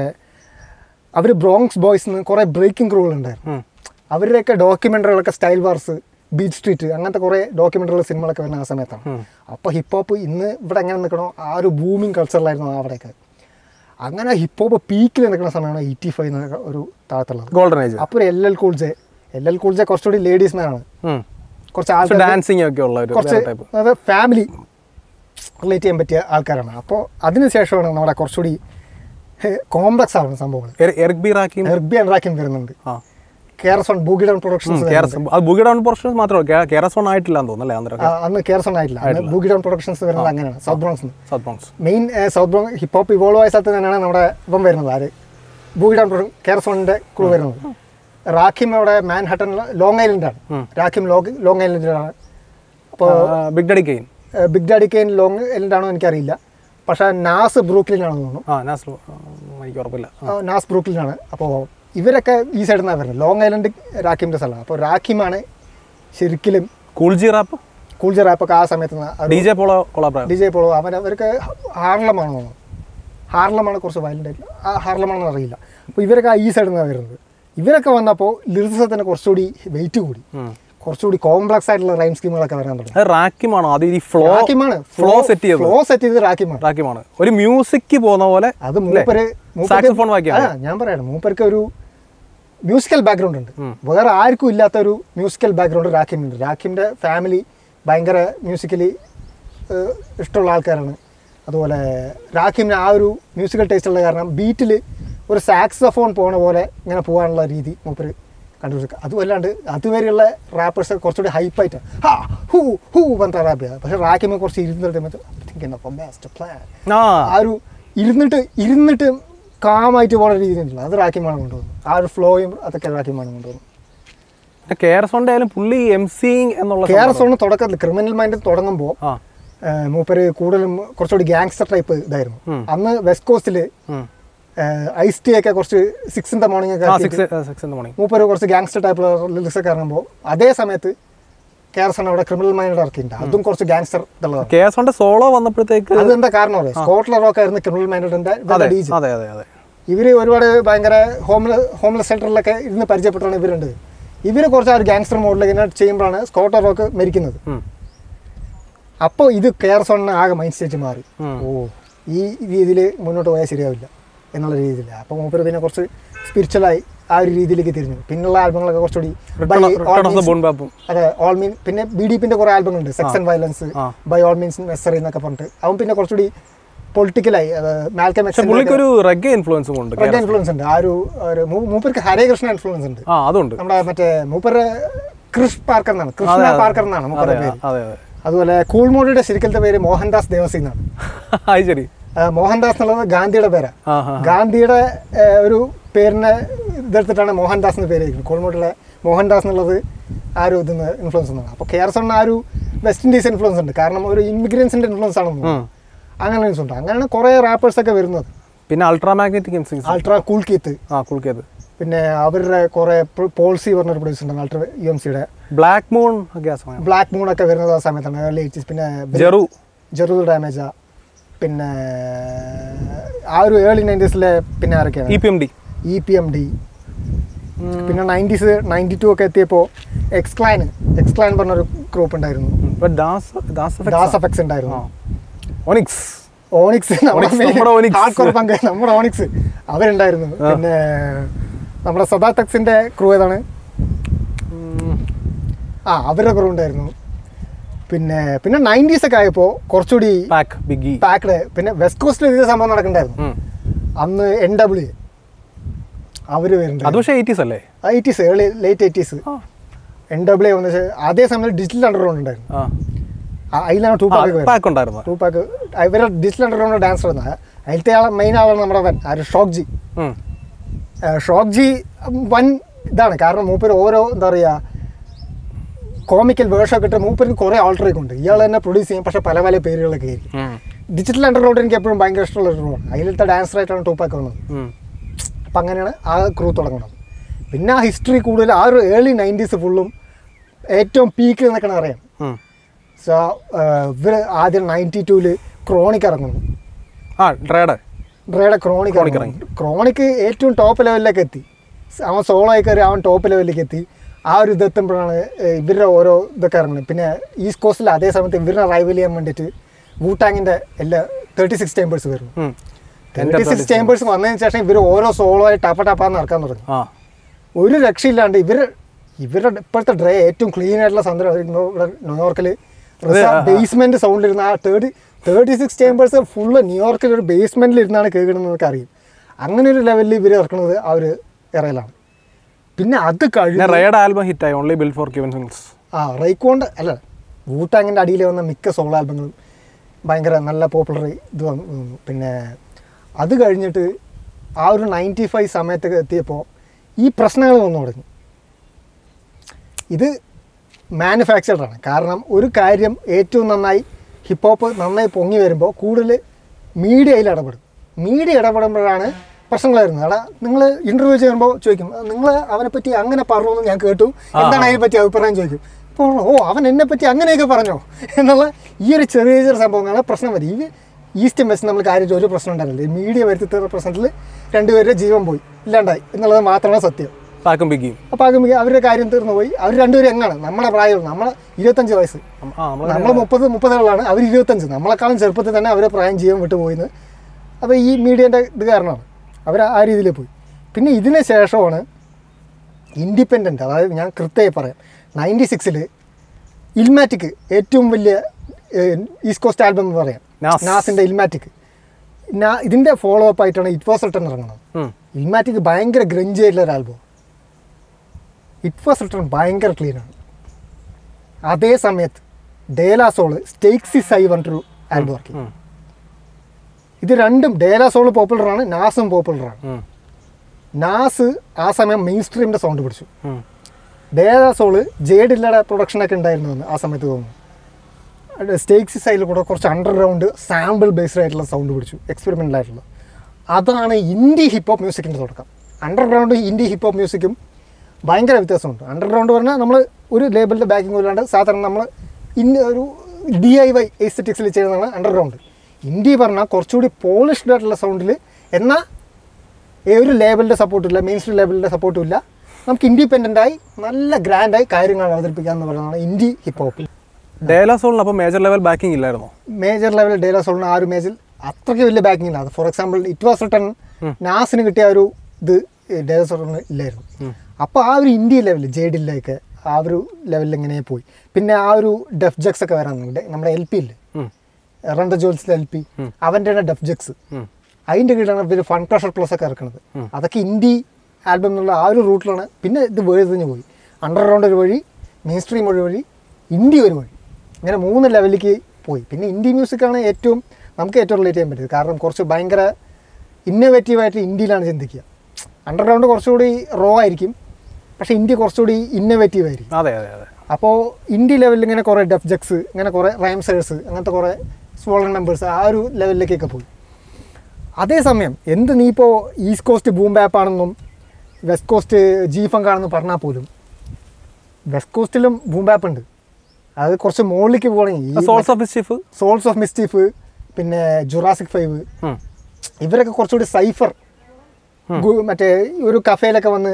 അവർ ബ്രോങ്സ് ബോയ്സിന് കുറേ ബ്രേക്കിംഗ് ക്രൂകൾ ഉണ്ടായിരുന്നു ഉം. അവരുടെയൊക്കെ ഡോക്യുമെൻ്ററികളൊക്കെ സ്റ്റൈൽ വാർസ് ബീച്ച് സ്ട്രീറ്റ് അങ്ങനത്തെ കുറേ ഡോക്യുമെൻ്ററികൾ സിനിമകളൊക്കെ വരുന്ന ആ സമയത്താണ് ഉം. അപ്പോൾ ഹിപ്പ് ഹോപ്പ് ഇന്ന് ഇവിടെ എങ്ങനെ നിൽക്കണോ ആ ഒരു ബൂമിങ് കൾച്ചറിലായിരുന്നു അവിടെയൊക്കെ അങ്ങനെ ഹിപ്പ് ഹോപ്പ് പീക്കിൽ നിൽക്കുന്ന സമയമാണ് എയ്റ്റി ഫൈവ് എന്നൊക്കെ ഒരു താഴത്തുള്ളത് ഗോൾഡൻ ഏജ് അപ്പോൾ ഒരു L L cool J L L cool J കുറച്ചുകൂടി ലേഡീസ് മാനാണ് കുറച്ച് ആൾക്കാർ ഡാൻസിങ് ഒക്കെ ഉള്ള ഒരു കുറച്ച് ടൈപ്പ് അതായത് ഫാമിലി റിലേറ്റ് ചെയ്യാൻ പറ്റിയ ആൾക്കാരാണ് അപ്പോൾ അതിനുശേഷമാണ് നമ്മുടെ കുറച്ചുകൂടി കോംപ്ലക്സ് ആവുന്ന സംഭവങ്ങൾ എറിക് ബി റാക്കിയും ഹെർബി ആൻഡ് വരുന്നുണ്ട് ആ KRS one boogie down productions KRS അത് ബുഗി ഡൗൺ പോർഷൻസ് മാത്രമേ കേരസ് വൺ ആയിട്ടില്ല എന്ന് തോന്നുന്നല്ലേ ആന്ധ്ര ആ, അന്ന് കേരസ് വൺ ആയിട്ടില്ല അന്ന് ബൂഗി ഡൗൺ പ്രൊഡക്ഷൻസ് വരുന്നത് അങ്ങനെയാണ് south Bronx south Bronx main south Bronx hip hop evolve ആയ സ്ഥലത്ത് തന്നെയാണ് നമ്മുടെ ഇപ്പം വരുന്നത് ആര് ഭൂയിഡാൻ കെയർസോണിൻ്റെ ക്രൂ വരുന്നത് റാഖിം അവിടെ മാൻഹട്ടൻ ലോങ് ഐലൻഡാണ് റാഖിം ലോങ് ലോങ് ഐലൻഡിലാണ് അപ്പോൾ big daddy Kane big daddy Kane long ഐലൻഡാണോ എനിക്കറിയില്ല പക്ഷേ നാസ് ബ്രൂക്ലിനാണെന്ന് തോന്നുന്നു ആ നാസ്ലോ എനിക്ക് ഉറപ്പില്ല ആ, നാസ് ബ്രൂക്ലിനാണ് അപ്പോൾ ഇവരൊക്കെ ഈ സൈഡിൽ നിന്നാണ് വരുന്നത് ലോങ് ഐലൻഡ് റാക്കിമിൻ്റെ സ്ഥലമാണ് അപ്പോൾ റാക്കിമാണ് ശരിക്കും കൂൾജി റാപ്പ് കൂൾജ റാപ്പൊക്കെ ആ സമയത്ത് ഡി ജെ പോളോ കൊളാബ്രായ ഡി ജെ പോളോ അവൻ അവർക്ക് ഹാർലമാണോ തോന്നുന്നു ഹാർലമാണ് കുറച്ച് വയലൻ്റ് ആയിട്ടുള്ള ആ ഹാർലമാണെന്ന് അറിയില്ല അപ്പോൾ ഇവരൊക്കെ ആ ഈ സൈഡിൽ നിന്നാണ് വരുന്നത് ഇവരൊക്കെ വന്നപ്പോൾ ലിറിസത്തിന് കുറച്ചുകൂടി വെയിറ്റ് കൂടി കുറച്ചുകൂടി കോംപ്ലക്സ് ആയിട്ടുള്ള റൈം സ്കീമുകളൊക്കെ വരാൻ തുടങ്ങി അത് റാക്കിമാണോ അത് ഈ ഫ്ലോ റാക്കിമാണ് ഫ്ലോ സെറ്റ് ചെയ്തത് ഫ്ലോ സെറ്റ് ചെയ്ത് റാക്കിമാണ് റാക്കിമാണ് ഒരു മ്യൂസിക് പോകുന്ന പോലെ അത് മൂപ്പര് മൂപ്പർക്ക് സാക്സഫോൺ വാക്കിയാണ് ആ ഞാൻ പറയണം മൂപ്പർക്ക് ഒരു മ്യൂസിക്കൽ ബാക്ക്ഗ്രൗണ്ട് ഉണ്ട് വേറെ ആർക്കും ഇല്ലാത്ത ഒരു മ്യൂസിക്കൽ ബാക്ക്ഗ്രൗണ്ട് റാക്കിമിനുണ്ട് റാക്കിമിൻ്റെ ഫാമിലി ഭയങ്കര മ്യൂസിക്കലി ഇഷ്ടമുള്ള ആൾക്കാരാണ് അതുപോലെ റാക്കിമിന് ആ ഒരു മ്യൂസിക്കൽ ടേസ്റ്റ് ഉള്ള കാരണം ബീറ്റിൽ ഒരു സാക്സഫോൺ പോണ പോലെ ഇങ്ങനെ പോകാനുള്ള രീതി മൂപ്പര് കണ്ടുപിടിക്കുക അതുമല്ലാണ്ട് അതുവരെയുള്ള റാപ്പേഴ്സ് കുറച്ചുകൂടി ഹൈപ്പായിട്ട് ഹാ ഹൂ ഹൂ പറഞ്ഞ റാപ്പ് ചെയ്യുക പക്ഷേ റാക്കിമ കുറച്ച് ഇരുന്നിട്ട് തിങ്കിങ് ബെസ്റ്റ് പ്ലാൻ ആ ആ ഒരു ഇരുന്നിട്ട് ഇരുന്നിട്ട് കാമായിട്ട് പോകുന്ന രീതി ഉണ്ടല്ലോ അത് റാക്കിമാണ് കൊണ്ടുവന്നത് ആ ഒരു ഫ്ലോയും അതൊക്കെ റാക്കിമാണ് കൊണ്ടുവന്നത് കെയർസോണിന്റെ ആയാലും പുള്ളി എം സിങ് എന്നുള്ള കെ ആർ സോണ് തുടക്കത്തിൽ ക്രിമിനൽ മൈൻഡ് തുടങ്ങുമ്പോൾ ആ മൂപ്പര് കൂടുതലും കുറച്ചുകൂടി ഗാങ്സ്റ്റർ ടൈപ്പ് ഇതായിരുന്നു ഉം. അന്ന് വെസ്റ്റ് കോസ്റ്റിൽ ഉം. ഐസ് ടീ ഒക്കെ കുറച്ച് സിക്സ് ഇൻ ദ മോർണിംഗ് ഒക്കെ ആ ആക്കിയിട്ട് six six in the morning മൂപ്പര് കുറച്ച് ഗാങ്സ്റ്റർ ടൈപ്പ് ലിറിക്സ് ഒക്കെ ഇറങ്ങുമ്പോൾ അതേ സമയത്ത് കെ ആർ സോൺ അവിടെ ക്രിമിനൽ മൈൻഡ് ഇറക്കിയിട്ടുണ്ട് അതും കുറച്ച് ഗാങ്സ്റ്റർ ഇതുള്ളതാണ് കെയർസോണിന്റെ സോളോ വന്നപ്പോഴത്തേക്ക് അത് എന്താ കാരണം അറിയാം സ്കോട്ട്ലർ ഒക്കെ ആയിരുന്നു ക്രിമിനൽ മൈൻഡിന്റെ അതെ ഡി അതെ അതെ അതെ ഇവർ ഒരുപാട് ഭയങ്കര ഹോംലെ ഹോംലെസ് സെൻറ്ററിലൊക്കെ ഇരുന്ന് പരിചയപ്പെട്ടാണ് ഇവരുണ്ട് ഇവർ കുറച്ച് ആ ഒരു ഗാങ്സ്റ്റർ മോഡിൽ ഇങ്ങനെ ചെയ്യുമ്പോഴാണ് സ്കോട്ടർ റോക്ക് മരിക്കുന്നത് ഉം. അപ്പോൾ ഇത് കെയർ സോണിന് ആകെ മൈൻഡ് സ്റ്റേറ്റ് മാറി ഉം. ഓ ഈ രീതിയിൽ മുന്നോട്ട് പോയാൽ ശരിയാവില്ല എന്നുള്ള രീതിയിൽ അപ്പോൾ മൂപ്പര് പിന്നെ കുറച്ച് സ്പിരിച്വലായി ആ ഒരു രീതിയിലേക്ക് തിരിഞ്ഞു പിന്നുള്ള ആൽബങ്ങളൊക്കെ കുറച്ചുകൂടി by all return of the means- ബോൺ ബാപ്പും അതെ ഓൾ മീൻ പിന്നെ ബി ഡി പിന്റെ കുറെ ആൽബങ്ങൾ ഉണ്ട് സെക്സ് ആൻഡ് വയലൻസ് ആ. ബൈ ഓൾ മീൻസ് നെസറി എന്നൊക്കെ പറഞ്ഞിട്ട് അവൻ പിന്നെ കുറച്ചുകൂടി പൊളിറ്റിക്കലായി മാൽക്കം പക്ഷെ എക്സ് പുള്ളിക്കൊരു റെഗ ഇൻഫ്ലുവൻസും ഉണ്ട് റെഡ് ഇൻഫ്ലുവൻസ് ഉണ്ട് ആ ഒരു ഒരു മൂ- മൂപ്പർക്ക് ഹരേ കൃഷ്ണ ഇൻഫ്ലുവൻസ് ഉണ്ട് ആ അതുണ്ട് നമ്മുടെ മറ്റേ മൂപ്പര് കൃഷ് പാർക്കർ എന്നാണ് അതെ, കൃഷ്ണ അതെ. പാർക്കർ എന്നാണ് അതെ മൂപ്പരുടെ അതെ പേര് അതെ അതെ അതുപോലെ കൂൾമോഡിയുടെ ശരിക്കലത്തെ പേര് മോഹൻദാസ് ദേവസി എന്നാണ് അത് ശരി ആ, മോഹൻദാസ് എന്നുള്ളത് ഗാന്ധിയുടെ പേരാ ആ ആ ഗാന്ധിയുടെ ഏ, ഒരു പേരിനെ ഇതെടുത്തിട്ടാണ് മോഹൻദാസ് എന്ന് പേര് ഇരിക്കുന്നത് കോഴിക്കോട്ടിലെ മോഹൻദാസ് എന്നുള്ളത് ആ ഒരു ഇതിന്ന് ഇൻഫ്ലുവൻസ് എന്നാണ് അപ്പോൾ കെ ആർ സോണിന് ആ ഒരു വെസ്റ്റ് ഇൻഡീസ് ഇൻഫ്ലുവൻസ് ഉണ്ട് കാരണം ഒരു ഇമിഗ്രൻസിന്റെ ഇൻഫ്ലുവൻസ് ആണെന്ന് തോന്നുന്നു. ഉം. അങ്ങനെ ന്യൂസ് ഉണ്ട് അങ്ങനെയാണ് കുറേ റാപ്പേഴ്സ് ഒക്കെ വരുന്നത് പിന്നെ ultra magnetic MCs ultra cool Keith ആ കുളിക്കത് പിന്നെ അവരുടെ കുറേ പോൾസി പറഞ്ഞൊരു പ്രൊഡ്യൂസ് ഉണ്ട് അൾട്രാ യു എം സിയുടെ ബ്ലാക്ക് മൂൺ ഗ്യാസ് ബ്ലാക്ക് മൂൺ ഒക്കെ വരുന്നത് ആ സമയത്താണ് ഏർലി എയ്റ്റീസ് പിന്നെ ജെറു ജെറു ഡാമേജ പിന്നെ ആ ഒരു ഏർലി നയൻറ്റീസിലെ പിന്നെ ഇ ആരൊക്കെയാണ് P M D E P M D പിന്നെ നയൻറ്റീസ് നയൻറ്റി ടു ഒക്കെ എത്തിയപ്പോൾ എക്സ്ക്ലൈൻ എക്സ്ക്ലൈൻ പറഞ്ഞൊരു ഗ്രൂപ്പ് ഉണ്ടായിരുന്നു ദാസ് ദാസ് ഡാസ് എഫക്സ് ഉണ്ടായിരുന്നു ഒനിക്സ് ഓണിക്സ് Onyx, നമ്മുടെ Onyx. ഹാർഡ്കോർ പങ്ക് നമ്മുടെ ഓണിക്സ് അവരുണ്ടായിരുന്നു പിന്നെ നമ്മുടെ സദാടെക്സിന്റെ ക്രൂ ഏതാണ് ആ അവരുടെ ക്രൂ ഉണ്ടായിരുന്നു പിന്നെ പിന്നെ നയൻറ്റീസ് ഒക്കെ ആയപ്പോൾ കുറച്ചുകൂടി പാക്ക് ബിഗി പാക്ഡ് പിന്നെ വെസ്റ്റ് കോസ്റ്റിൽ ഇതേ സംഭവം നടക്കണ്ടായിരുന്നു അന്ന് എൻ ഡബ്ല്യു അവര് അത് വരുന്നുണ്ട് പക്ഷേ എയ്റ്റീസ് അല്ലേ എയ്റ്റീസ് ഏർലി ലേറ്റ് എയ്റ്റീസ് ആ. എൻ ഡബ്ല്യു വന്ന ശേ- അതേ സമയത്ത് ഡിജിറ്റൽ അണ്ടർഗ്രൗണ്ട് ഉണ്ടായിരുന്നു ആ ആ, അതിലാണ് ടൂ പാക്ക് പാക്ക് ഉണ്ടായിരുന്നു ടൂ പാക്ക് ഇവരെ ഡിജിറ്റൽ അണ്ടർഗ്രൗണ്ട് ഡാൻസർ എന്നാ അതിലത്തെ ആളെ മെയിൻ ആളാണ് നമ്മുടെ വൻ ആ ഒരു ഷോക്ക് ജി ഉം. ഷോക്ക് ജി വൻ ഇതാണ് കാരണം മൂപ്പര് ഓരോ എന്താ പറയുക കോമിക്കൽ വേർഷൊക്കെ ഇട്ട് മൂപ്പർക്ക് കുറേ ആൾട്ടറേക്ക് ഉണ്ട് ഇയാൾ തന്നെ പ്രൊഡ്യൂസ് ചെയ്യും പക്ഷേ പല പല പേരുകളൊക്കെ ആയിരിക്കും ഉം. ഡിജിറ്റൽ അണ്ടർഗ്രൗണ്ട് എനിക്ക് എപ്പോഴും ഭയങ്കര ഇഷ്ടമുള്ള ഒരു റോളാണ് അതിലത്തെ ഡാൻസറായിട്ടാണ് ടൂപ്പാക്ക് വന്നത് ഉം. അപ്പം അങ്ങനെയാണ് ആ ക്രൂ തുടങ്ങുന്നത് പിന്നെ ആ ഹിസ്റ്ററി കൂടുതൽ ആ ഒരു ഏർലി നയൻറ്റീസ് ഫുള്ളും ഏറ്റവും പീക്ക് എന്നൊക്കെയാണ് അറിയാം ഉം. സോ ഇവർ ആദ്യം നയൻറ്റി ടൂവിൽ ക്രോണിക് ഇറങ്ങുന്നു ആ ഡ്രേഡ് ഡ്രയുടെ ക്രോണിക് Chronic ഇറങ്ങുന്നു ക്രോണിക് ഏറ്റവും ടോപ്പ് ലെവലിലേക്ക് എത്തി അവൻ സോളോ ആയി കയറി അവൻ ടോപ്പ് ലെവലിലേക്ക് എത്തി ആ ഒരു ഇതെത്തുമ്പോഴാണ് ഏഹ്, ഇവരുടെ ഓരോ ഇതൊക്കെ ഇറങ്ങുന്നത് പിന്നെ ഈസ്റ്റ് കോസ്റ്റിൽ അതേ സമയത്ത് ഇവരുടെ റൈവൽ ചെയ്യാൻ വേണ്ടിയിട്ട് വൂട്ടാങ്ങിൻ്റെ എല്ലാ തേർട്ടി സിക്സ് ചേമ്പേഴ്സ് വരുന്നു ഉം. തേർട്ടി സിക്സ് ചേമ്പേഴ്സ് വന്നതിന് ശേഷം ഇവർ ഓരോ സോളോ ആയി ടപ്പ ടപ്പാന്ന് നടക്കാൻ തുടങ്ങി ആ ഒരു രക്ഷയില്ലാണ്ട് ഇവർ ഇവരുടെ ഇപ്പോഴത്തെ ഡ്രൈ ഏറ്റവും ക്ലീൻ ആയിട്ടുള്ള സന്ദർഭം ഇവിടെ ന്യൂയോർക്കിൽ ബേസ്മെന്റ് സൗണ്ടിലിരുന്ന ആ thirty thirty six chambers full ന്യൂയോർക്കിൽ ഒരു ബേസ്മെന്റിൽ ഇരുന്നാണ് കേൾക്കണമെന്നൊക്കെ അറിയും അങ്ങനെ ഒരു ലെവലിൽ ഇവർ ഇറക്കുന്നത് ആ ഒരു ഇറയിലാണ് പിന്നെ അത് പിന്നെ കഴിഞ്ഞ് റേഡ് ആൽബം ഹിറ്റായി ഓൺലി ബിൽ ഫോർ ക്യൂവൻ സിംഗ്സ് ആ റൈക്കോണ്ട് അല്ല വൂട്ടാങ്ങിൻ്റെ അടിയിൽ വന്ന മിക്ക സോളോ ആൽബങ്ങളും ഭയങ്കര നല്ല പോപ്പുലർ ഇത് വന്നു പിന്നെ അത് കഴിഞ്ഞിട്ട് ആ ഒരു നയൻറ്റി ഫൈവ് സമയത്തൊക്കെ എത്തിയപ്പോൾ ഈ പ്രശ്നങ്ങൾ വന്നു തുടങ്ങി ഇത് മാനുഫാക്ചർഡ് ആണ് കാരണം ഒരു കാര്യം ഏറ്റവും നന്നായി ഹിപ്പ് ഹോപ്പ് നന്നായി പൊങ്ങി വരുമ്പോൾ കൂടുതൽ മീഡിയയിൽ ഇടപെടും മീഡിയ ഇടപെടുമ്പോഴാണ് പ്രശ്നങ്ങൾ വരുന്നത് അടാ നിങ്ങൾ ഇൻ്റർവ്യൂ ചെയ്യുമ്പോൾ ചോദിക്കും നിങ്ങൾ അവനെ പറ്റി അങ്ങനെ പറഞ്ഞു എന്ന് ഞാൻ കേട്ടു എന്താണ് അതിനെ പറ്റി അഭിപ്രായം ചോദിക്കും അപ്പോൾ ഓ അവൻ എന്നെ പറ്റി അങ്ങനെയൊക്കെ പറഞ്ഞോ എന്നുള്ള ഈ ഒരു ചെറിയ ചെറിയ സംഭവങ്ങളാണ് പ്രശ്നം വരും ഈ ഈസ്റ്റും വെസ്റ്റ് നമ്മൾ കാര്യം ഒരു പ്രശ്നം ഉണ്ടായിരുന്നില്ല ഈ മീഡിയ വരുത്തി തീർന്ന പ്രശ്നത്തിൽ രണ്ടുപേരുടെ ജീവൻ പോയി ഇല്ലാണ്ടായി എന്നുള്ളത് മാത്രമാണ് സത്യം പാക്കും പിക്കും അപ്പോൾ ആകുമ്പോൾ അവരുടെ കാര്യം തീർന്നു പോയി അവർ രണ്ടുപേരും എങ്ങാണ് നമ്മളെ പ്രായം നമ്മളെ ഇരുപത്തഞ്ച് വയസ്സ് ആ നമ്മൾ നമ്മൾ മുപ്പത് മുപ്പതുകളാണ് അവർ ഇരുപത്തഞ്ച് നമ്മളെക്കാളും ചെറുപ്പത്തിൽ തന്നെ അവരെ പ്രായം ജീവൻ വിട്ടു പോയിന്ന് അപ്പോൾ ഈ മീഡിയൻ്റെ ഇത് കാരണമാണ് അവർ ആ രീതിയിൽ പോയി പിന്നെ ഇതിന് ശേഷമാണ് ഇൻഡിപെൻഡൻ്റ് അതായത് ഞാൻ കൃത്യമായി പറയാം നയൻറ്റി സിക്സിൽ ഇൽമാറ്റിക് ഏറ്റവും വലിയ ഈസ്റ്റ് കോസ്റ്റ് ആൽബം എന്ന് പറയാം നാസ്. നാസിൻ്റെ ഇൽമാറ്റിക് നാ ഇതിൻ്റെ ഫോളോ അപ്പ് ആയിട്ടാണ് ഇറ്റ് വാസ് റിട്ടേൺ ഇറങ്ങുന്നത് ഉം. ഇൽമാറ്റിക് ഭയങ്കര ഗ്രഞ്ച് ആയിട്ടുള്ള ഒരു ആൽബം ഇറ്റ് വാസ് റിട്ടേൺ ഭയങ്കര ക്ലീനാണ് അതേ സമയത്ത് ഡേലാസോള് സ്റ്റേക്സി സൈ പറഞ്ഞൊരു ആൽബം ഇറക്കി ഉം. ഇത് രണ്ടും ഡേലാസോള് പോപ്പുലറാണ് നാസും പോപ്പുലറാണ് ഉം. നാസ് ആ സമയം മെയിൻ സ്ട്രീമിൻ്റെ സൗണ്ട് പിടിച്ചു ഉം. ഡേലാസോള് ജേഡില്ലയുടെ പ്രൊഡക്ഷനൊക്കെ ഉണ്ടായിരുന്നു എന്ന് ആ സമയത്ത് തോന്നുന്നു സ്റ്റേക്സി സൈഡിൽ കൂടെ കുറച്ച് അണ്ടർഗ്രൗണ്ട് സാമ്പിൾ ബേസ്ഡ് ആയിട്ടുള്ള സൗണ്ട് പിടിച്ചു എക്സ്പെരിമെൻ്റൽ ആയിട്ടുള്ള അതാണ് ഇൻഡി ഹിപ്പ് ഹോപ്പ് മ്യൂസിക്കിൻ്റെ തുടക്കം അണ്ടർഗ്രൗണ്ട് ഇൻഡി ഹിപ്പ് ഹോപ്പ് മ്യൂസിക്കും ഭയങ്കര വ്യത്യാസമുണ്ട് അണ്ടർഗ്രൗണ്ട് പറഞ്ഞാൽ നമ്മൾ ഒരു ലേബലിൻ്റെ ബാക്കിംഗ് ഇല്ലാണ്ട് സാധാരണ നമ്മൾ ഇന്ന ഒരു ഡി ഐ വൈ എസ്തറ്റിക്സിൽ ചെയ്യുന്നതാണ് അണ്ടർഗ്രൗണ്ട് ഇൻഡി പറഞ്ഞാൽ കുറച്ചുകൂടി പോളിഷ്ഡ് ആയിട്ടുള്ള സൗണ്ടിൽ എന്നാൽ ഒരു ലേബലിൻ്റെ സപ്പോർട്ടും ഇല്ല മെയിൻ സ്ട്രീം ലേബലിൻ്റെ സപ്പോർട്ടും ഇല്ല നമുക്ക് ഇൻഡിപെൻഡൻ്റ് ആയി നല്ല ഗ്രാൻഡായി കാര്യങ്ങൾ അവതരിപ്പിക്കുക എന്ന് പറയുന്നതാണ് ഇൻഡി ഹിപ്പ് ഹോപ്പ് ഡേലാ സോളിന് അപ്പോൾ മേജർ ലെവൽ ബാക്കിംഗ് ഇല്ലായിരുന്നോ മേജർ ലെവൽ ഡേല സോളിന് ആ ഒരു മേജിൽ അത്രയ്ക്ക് വലിയ ബാക്കിംഗ് ഇല്ല for example it was written നാസിന് കിട്ടിയ ആ ഒരു ഇത് ഡേല സോളിന് ഇല്ലായിരുന്നു അപ്പോൾ ആ ഒരു ഇന്ത്യ ലെവൽ ജേഡിലേക്ക് ആ ഒരു ലെവലിൽ ഇങ്ങനെ പോയി പിന്നെ ആ ഒരു ഡെഫ് ജക്സ് ഒക്കെ വരാൻ തുടങ്ങി. നമ്മുടെ എൽ പി ഇല്ലേ ഉം. റണ്ട ജോൽസിലെ എൽ പി അവൻ്റെ തന്നെ ഡെഫ് ജക്സ് ഉം. അതിൻ്റെ കീഴിലാണ് ഇവർ ഫൺ പ്രഷർ പ്ലസ് ഒക്കെ ഇറക്കുന്നത് അതൊക്കെ ഇന്ത്യ ആൽബം എന്നുള്ള ആ ഒരു റൂട്ടിലാണ് പിന്നെ ഇത് വേഴ്തിഞ്ഞ് പോയി അണ്ടർഗ്രൗണ്ട് ഒരു വഴി മെയിൻ സ്ട്രീം ഒരു വഴി ഇന്ത്യ ഒരു വഴി ഇങ്ങനെ മൂന്ന് ലെവലിലേക്ക് പോയി പിന്നെ ഇന്ത്യ മ്യൂസിക്കാണ് ഏറ്റവും നമുക്ക് ഏറ്റവും റിലേറ്റ് ചെയ്യാൻ പറ്റിയത് കാരണം കുറച്ച് ഭയങ്കര ഇന്നോവേറ്റീവായിട്ട് ഇന്ത്യയിലാണ് ചിന്തിക്കുക അണ്ടർഗ്രൗണ്ട് കുറച്ചുകൂടി റോ ആയിരിക്കും പക്ഷേ ഇന്ത്യ കുറച്ചുകൂടി ഇന്നോവേറ്റീവ് ആയിരിക്കും അതെ അതെ അതെ അപ്പോൾ ഇന്ത്യ ലെവലിൽ ഇങ്ങനെ കുറേ ഡെഫ് ജക്സ് ഇങ്ങനെ കുറേ റൈംസേഴ്സ് അങ്ങനത്തെ കുറേ സ്വോളൻ മെമ്പേഴ്സ് ആ ഒരു ലെവലിലേക്കൊക്കെ പോയി അതേസമയം എന്ത് നീ ഇപ്പോൾ ഈസ്റ്റ് കോസ്റ്റ് ബൂം ബാപ്പ് ആണെന്നും വെസ്റ്റ് കോസ്റ്റ് ജി ഫങ്ക് ആണെന്നും പറഞ്ഞാൽ പോലും വെസ്റ്റ് കോസ്റ്റിലും ബൂം ബാപ്പ് ഉണ്ട് അത് കുറച്ച് മുകളിലേക്ക് പോകണമെങ്കിൽ souls of mischief souls of mischief പിന്നെ ജുറാസിക് ഫൈവ് ഇവരൊക്കെ കുറച്ചുകൂടി സൈഫർ ഗു- മറ്റേ ഒരു കഫേയിലൊക്കെ വന്ന്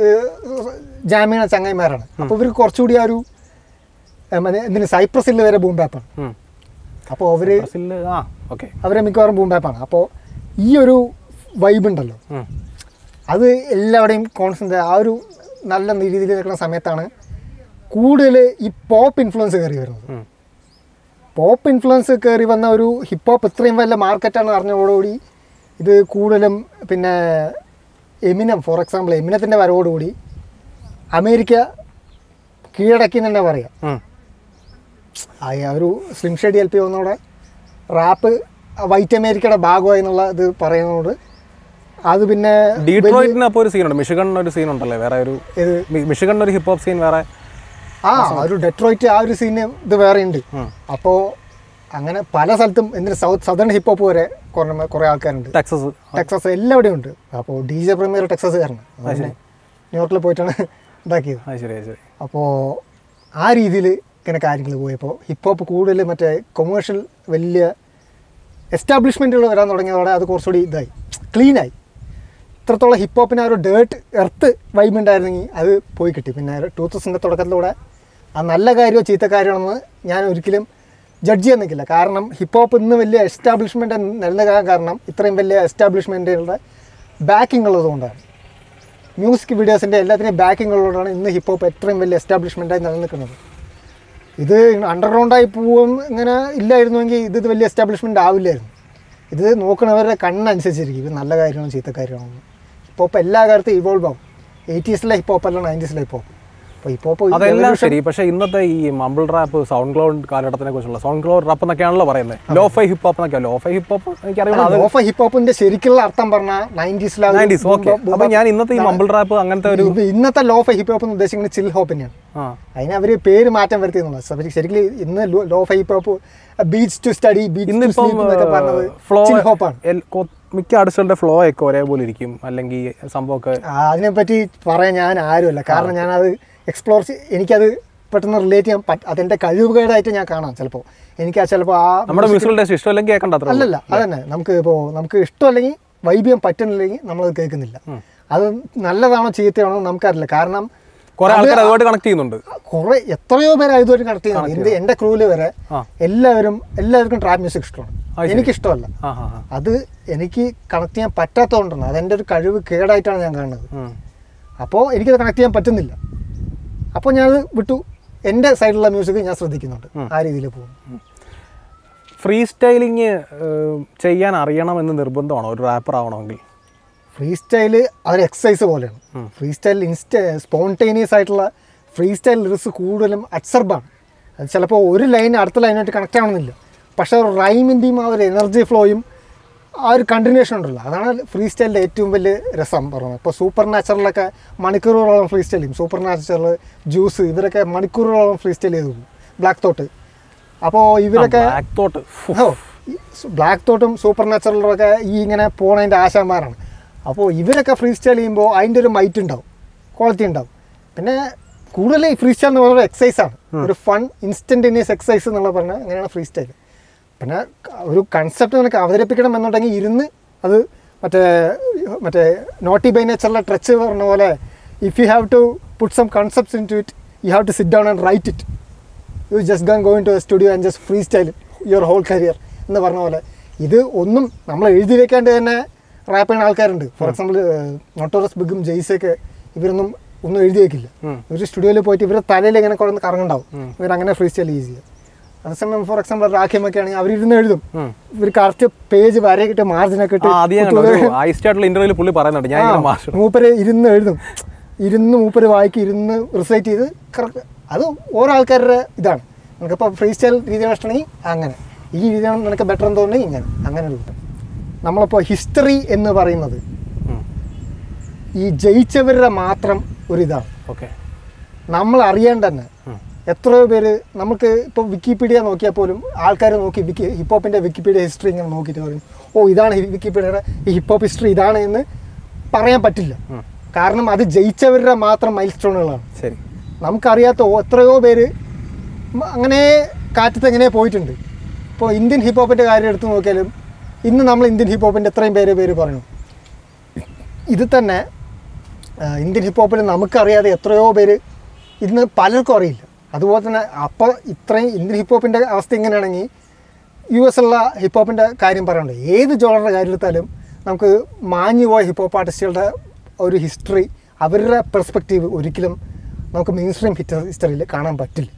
ജാമ്യണ ചങ്ങായിമാരാണ് അപ്പോൾ ഇവർക്ക് കുറച്ചുകൂടി ആ ഒരു ഏ, മറ്റേ എന്തിന് സൈപ്രസിൽ വരെ ബൂം ബാപ്പാണ് അപ്പോൾ അവർ ആ ഓക്കെ അവരെ മിക്കവാറും ബൂം ബാപ്പാണ് അപ്പോൾ ഈ ഒരു വൈബ് ഉണ്ടല്ലോ അത് എല്ലാവരുടെയും കോൺസെൻട്രേ ആ ഒരു നല്ല രീതിയിൽ നിൽക്കുന്ന സമയത്താണ് കൂടുതൽ ഈ പോപ്പ് ഇൻഫ്ലുവൻസ് കയറി വരുന്നത് പോപ്പ് ഇൻഫ്ലുവൻസ് കയറി വന്ന ഒരു ഹിപ്പ് ഹോപ്പ് ഇത്രയും വലിയ മാർക്കറ്റാണ് അറിഞ്ഞതോടുകൂടി ഇത് കൂടുതലും പിന്നെ എമിനം ഫോർ എക്സാമ്പിൾ എമിനത്തിൻ്റെ വരവോടുകൂടി അമേരിക്ക കീഴടക്കി എന്ന് തന്നെ പറയാം ആ ആ ഒരു സ്ലിം ഷെഡി എൽ പി വന്നതോടെ റാപ്പ് വൈറ്റ് അമേരിക്കയുടെ ഭാഗമായി എന്നുള്ള ഇത് പറയുന്നതോട് അത് പിന്നെ ഡീട്രോയിറ്റിന് അപ്പോൾ ഒരു സീനുണ്ട് മിഷിഗണിന് ഒരു സീൻ ഉണ്ടല്ലേ വേറെ ഒരു ഇത് മിഷിഗണിന് ഒരു ഹിപ്പ് ഹോപ്പ് സീൻ വേറെ ആ ഒരു ഡെട്രോയിറ്റ് ആ ഒരു സീന് ഇത് വേറെ ഉണ്ട് അപ്പോൾ അങ്ങനെ പല സ്ഥലത്തും എന്തിന് സൗത്ത് സദേൺ ഹിപ്പ് ഹോപ്പ് വരെ കുറേ കുറേ ആൾക്കാരുണ്ട് ടെക്സസ് ടെക്സസ് എല്ലാവിടെയും ഉണ്ട് അപ്പോൾ ഡി ജെ പ്രീമിയർ ടെക്സസുകാരനാണ് അതുകൊണ്ട് ന്യൂയോർക്കിൽ പോയിട്ടാണ് ഇതാക്കിയത് അത് ശരി അത് ശരി അപ്പോൾ ആ രീതിയിൽ ഇങ്ങനെ കാര്യങ്ങൾ പോയപ്പോൾ ഹിപ്പ് ഹോപ്പ് കൂടുതൽ മറ്റേ കൊമേഴ്ഷ്യൽ വലിയ എസ്റ്റാബ്ലിഷ്മെൻറ്റുകൾ വരാൻ തുടങ്ങിയതോടെ അത് കുറച്ചുകൂടി ഇതായി ക്ലീനായി ഇത്രത്തോളം ഹിപ്പ് ഹോപ്പിന് ആ ഒരു ഡേർട്ട് എർത്ത് വൈബ് ഉണ്ടായിരുന്നെങ്കിൽ അത് പോയി കിട്ടി പിന്നെ ടൂ തൗസൻഡിൻ്റെ തുടക്കത്തിലൂടെ ആ നല്ല കാര്യമോ ചീത്ത കാര്യമാണെന്ന് ഞാൻ ഒരിക്കലും ജഡ്ജ് ചെയ്യാൻ നിൽക്കില്ല കാരണം ഹിപ്പ് ഹോപ്പ് ഇന്ന് വലിയ എസ്റ്റാബ്ലിഷ്മെൻറ്റ് നിലനിൽക്കാൻ കാരണം ഇത്രയും വലിയ എസ്റ്റാബ്ലിഷ്മെൻറ്റുകളുടെ ബാക്കിംഗ് ഉള്ളതുകൊണ്ടാണ് മ്യൂസിക് വീഡിയോസിൻ്റെ എല്ലാത്തിനെയും ബാക്കിംഗ് ഉള്ളതുകൊണ്ടാണ് ഇന്ന് ഹിപ്പ് ഹോപ്പ് എത്രയും വലിയ എസ്റ്റാബ്ലിഷ്മെൻറ്റായി നിലനിൽക്കുന്നത് ഇത് അണ്ടർഗ്രൗണ്ടായി പോവും ഇങ്ങനെ ഇല്ലായിരുന്നുവെങ്കിൽ ഇത് ഇത് വലിയ എസ്റ്റാബ്ലിഷ്മെൻ്റ് ആവില്ലായിരുന്നു ഇത് നോക്കണവരുടെ കണ്ണനുസരിച്ചിരിക്കും ഇത് നല്ല കാര്യമാണോ ചീത്ത കാര്യമാണോ ഹിപ്പ് ഹോപ്പ് എല്ലാ കാര്യത്തും ഇവോൾവ് ആവും എയ്റ്റീസിലെ ഹിപ്പ് ഹോപ്പ് അല്ല നയൻറ്റീസിലെ ഹിപ്പ് ഹോപ്പ് അപ്പോൾ ഇപ്പോൾ അതെല്ലാം ശരി പക്ഷെ ഇന്നത്തെ ഈ മമ്പിൾ റാപ്പ് സൗണ്ട് ക്ലൗഡ് കാലഘട്ടത്തിനെ കുറിച്ചുള്ള സൗണ്ട് ക്ലൗഡ് റാപ്പ് എന്നൊക്കെയാണല്ലോ പറയുന്നത് ലോ ഫൈ ഹിപ്പ് ഹോപ്പ് എന്നൊക്കെ ലോ ഫൈ ഹിപ്പ് ഹോപ്പ് എനിക്കറിയാം അത് ലോഫ ഹിപ്പ് ഹോപ്പിന്റെ ശരിക്കുള്ള അർത്ഥം പറഞ്ഞാൽ നയൻറ്റീസിലെ നയൻറ്റീസ് ഓക്കെ അപ്പൊ ഞാൻ ഇന്നത്തെ ഈ മമ്പിൾ റാപ്പ് അങ്ങനത്തെ ഒരു ഇന്നത്തെ ലോഫ ഹിപ്പ് ഹോപ്പ് എന്ന് ഉദ്ദേശിക്കുന്നത് ചിൽ ഹോപ്പിനെയാണ് ആ അതിന് അവർ പേര് മാറ്റം വരുത്തിയെന്നുള്ളത് ശരിക്കും ഇന്ന് lo fi hip hop beats to study beats to ഇന്നിപ്പം സ്ലീപ്പ് എന്നൊക്കെ പറഞ്ഞത് ഫ്ലോ ചിൽ ഹോപ്പാണ് മിക്ക ആർട്ടിസ്റ്റുകളുടെ ഫ്ലോ ഒക്കെ ഒരേപോലെ ഇരിക്കും അല്ലെങ്കിൽ സംഭവമൊക്കെ അതിനെപ്പറ്റി പറയാൻ ഞാൻ ആരുമല്ല കാരണം ഞാനത് എക്സ്പ്ലോർ എനിക്കത് പെട്ടെന്ന് റിലേറ്റ് ചെയ്യാൻ പറ്റ അതെൻ്റെ കഴിവുകേടായിട്ട് ഞാൻ കാണാം ചിലപ്പോൾ എനിക്ക് ആ ചിലപ്പോൾ ആ നമ്മുടെ മ്യൂസിക്കൽ ടേസ്റ്റ് ഇഷ്ടമല്ലെങ്കിൽ കേൾക്കണ്ട അത്ര അല്ലല്ല അതന്നെ നമുക്ക് ഇപ്പോൾ നമുക്ക് ഇഷ്ടമല്ലെങ്കിൽ വൈബ് ചെയ്യാൻ പറ്റുന്നില്ലെങ്കിൽ നമ്മളത് കേൾക്കുന്നില്ല അത് നല്ലതാണോ ചീത്തയാണോ എന്ന് നമുക്കറിയില്ല കാരണം കുറെ ആൾക്കാർ അതുമായിട്ട് കണക്ട് ചെയ്യുന്നുണ്ട് കുറെ എത്രയോ പേര് ഇതുവരെ കണക്ട് ചെയ്യുന്നുണ്ട് എൻ്റെ എൻ്റെ ക്രൂവിൽ വരെ ആ. എല്ലാവരും എല്ലാവർക്കും ട്രാപ്പ് മ്യൂസിക് അത് ഇഷ്ടമാണ് ശരി. എനിക്കിഷ്ടമല്ല ആ ഹാ ഹാ അത് എനിക്ക് കണക്ട് ചെയ്യാൻ പറ്റാത്തതുകൊണ്ടാണ് അതെൻ്റെ ഒരു കഴിവ് കേടായിട്ടാണ് ഞാൻ കാണുന്നത് ഉം. അപ്പോൾ എനിക്കത് കണക്ട് ചെയ്യാൻ പറ്റുന്നില്ല അപ്പോൾ ഞാനത് വിട്ടു എൻ്റെ സൈഡിലുള്ള മ്യൂസിക് ഞാൻ ശ്രദ്ധിക്കുന്നുണ്ട് ആ രീതിയിൽ പോകും ഫ്രീ സ്റ്റൈലിങ് ചെയ്യാൻ അറിയണമെന്ന് നിർബന്ധമാണോ ഒരു റാപ്പർ ആവണമെങ്കിൽ ഫ്രീ സ്റ്റൈല് അതൊരു എക്സസൈസ് പോലെയാണ് ഫ്രീ സ്റ്റൈൽ ഇൻസ്റ്റ സ്പോണ്ടേനിയസ് ആയിട്ടുള്ള ഫ്രീ സ്റ്റൈൽ ലിറിക്സ് കൂടുതലും അബ്സർബാണ് അത് ചിലപ്പോൾ ഒരു ലൈൻ അടുത്ത ലൈനായിട്ട് കണക്ട് ആവണമെന്നില്ല പക്ഷേ റൈമിൻ്റെയും ആ ഒരു എനർജി ഫ്ലോയും ആ ഒരു കണ്ടിന്യൂഷൻ ഉണ്ടല്ലോ അതാണ് ഫ്രീ സ്റ്റൈലിൻ്റെ ഏറ്റവും വലിയ രസം പറയുന്നത് ഇപ്പോൾ സൂപ്പർ നാച്ചുറലൊക്കെ മണിക്കൂറുകളോളം ഫ്രീ സ്റ്റൈൽ ചെയ്യും സൂപ്പർ നാച്ചുറൽ ജ്യൂസ് ഇവരൊക്കെ മണിക്കൂറുകളോളം ഫ്രീ സ്റ്റൈൽ ചെയ്തു ബ്ലാക്ക് തോട്ട് അപ്പോൾ ഇവരൊക്കെ ബ്ലാക്ക് തോട്ട് ബ്ലാക്ക് തോട്ടും സൂപ്പർ നാച്ചുറലും ഒക്കെ ഈ ഇങ്ങനെ പോണതിൻ്റെ ആശാന്മാരാണ് അപ്പോൾ ഇവരൊക്കെ ഫ്രീ സ്റ്റൈൽ ചെയ്യുമ്പോൾ അതിൻ്റെ ഒരു മൈറ്റ് ഉണ്ടാവും ക്വാളിറ്റി ഉണ്ടാവും പിന്നെ കൂടുതൽ ഈ ഫ്രീ സ്റ്റൈൽ എന്ന് പറയുന്നത് എക്സസൈസ് ആണ് ഒരു ഫൺ ഇൻസ്റ്റൻറ്റേനിയസ് എക്സസൈസ് എന്നുള്ള പറഞ്ഞാൽ അങ്ങനെയാണ് ഫ്രീ സ്റ്റൈൽ പിന്നെ ക- ഒരു കൺസെപ്റ്റ് നിനക്ക് അവതരിപ്പിക്കണം എന്നുണ്ടെങ്കിൽ ഇരുന്ന് അത് മറ്റേ മറ്റേ നോട്ടി ബൈ നേച്ചറിലെ ട്രച്ച് പറഞ്ഞ പോലെ if you have to put some concepts into it you have to sit down and write it you just gun going to a studio and just free style your whole career എന്ന് പറഞ്ഞ പോലെ ഇത് ഒന്നും നമ്മൾ എഴുതി വെക്കാണ്ട് തന്നെ rap ചെയ്യുന്ന ആൾക്കാരുണ്ട് ഫോർ എക്സാമ്പിൾ നോട്ടോറസ് ബിഗും ജെയ്സൊക്കെ ഇവരൊന്നും ഒന്നും എഴുതി വെക്കില്ല ഉം. ഇവർ സ്റ്റുഡിയോയിൽ പോയിട്ട് ഇവരുടെ തലയിൽ ഇങ്ങനെ കുറേ കറങ്ങുണ്ടാവും ഇവർ അങ്ങനെ ഫ്രീ സ്റ്റൈൽ യൂസ് ചെയ്യുക അതേസമയം ഫോർ എക്സാമ്പിൾ റാഖിമൊക്കെ ആണെങ്കിൽ അവരിരുന്ന് എഴുതും ഉം. ഇവർ കറക്റ്റ് പേജ് വരയിട്ട് മാർജിനൊക്കെ ഇട്ട് ആ അത് ഞാൻ കണ്ടു. ഒരു ഐസ്റ്റ് ആയിട്ടുള്ള ഇന്റർവ്യൂവിൽ പുള്ളി പറയുന്നുണ്ട് ഞാൻ ഇങ്ങനെ മാർഷൽ മൂപ്പര് ഇരുന്ന് എഴുതും ഇരുന്ന് മൂപ്പര് വായിക്കും ഇരുന്ന് റിസൈറ്റ് ചെയ്ത് കറക്റ്റ് അത് ഓരോ ആൾക്കാരുടെ ഇതാണ് നിനക്കിപ്പോൾ ഫ്രീ സ്റ്റൈൽ രീതിയാണ് ഇഷ്ടമാണെങ്കിൽ അങ്ങനെ ഈ രീതിയാണ് നിനക്ക് ബെറ്റർ എന്ന് തോന്നുന്നെങ്കിൽ ഇങ്ങനെ അങ്ങനെ ഒരു നമ്മളിപ്പോൾ ഹിസ്റ്ററി എന്ന് പറയുന്നത് ഈ ജയിച്ചവരുടെ മാത്രം ഒരു ഇതാണ് ഓക്കെ നമ്മൾ അറിയേണ്ട തന്നെ എത്രയോ പേര് നമുക്ക് ഇപ്പോൾ വിക്കിപീഡിയ നോക്കിയാൽ പോലും ആൾക്കാർ നോക്കി വിക്കി ഹിപ്പോപ്പിൻ്റെ വിക്കിപീഡിയ ഹിസ്റ്ററി ഇങ്ങനെ നോക്കിയിട്ട് പറയും ഓ ഇതാണ് ഹി- വിക്കിപീഡിയയുടെ ഈ ഹിപ്പോപ്പ് ഹിസ്റ്ററി ഇതാണ് എന്ന് പറയാൻ പറ്റില്ല കാരണം അത് ജയിച്ചവരുടെ മാത്രം മൈൽ സ്റ്റോണുകളാണ് ശരി നമുക്കറിയാത്ത ഓ- എത്രയോ പേര് മ- അങ്ങനെ കാറ്റത്ത് എങ്ങനെ പോയിട്ടുണ്ട് ഇപ്പോൾ ഇന്ത്യൻ ഹിപ്പോപ്പിൻ്റെ കാര്യം എടുത്ത് നോക്കിയാലും ഇന്ന് നമ്മൾ ഇന്ത്യൻ ഹിപ്പോപ്പിൻ്റെ എത്രയും പേര് പേര് പറഞ്ഞു ഇത് തന്നെ ആ, ഇന്ത്യൻ ഹിപ്പോപ്പിൽ നമുക്കറിയാതെ എത്രയോ പേര് ഇന്ന് പലർക്കും അറിയില്ല അതുപോലെ തന്നെ അപ്പോൾ ഇത്രയും ഇന്ത്യൻ ഹിപ്പോപ്പിൻ്റെ അവസ്ഥ ഇങ്ങനെയാണെങ്കിൽ യു എസ് ഉള്ള ഹിപ്പോപ്പിൻ്റെ കാര്യം പറയണ്ട ഏത് ജോണറുടെ കാര്യം എടുത്താലും നമുക്ക് മാഞ്ഞു പോയ ഹിപ്പോപ്പ് ആർട്ടിസ്റ്റുകളുടെ ഒരു ഹിസ്റ്ററി അവരുടെ പെർസ്പെക്റ്റീവ് ഒരിക്കലും നമുക്ക് മെയിൻ സ്ട്രീം ഹിറ്റ് ഹിസ്റ്ററിയിൽ കാണാൻ പറ്റില്ല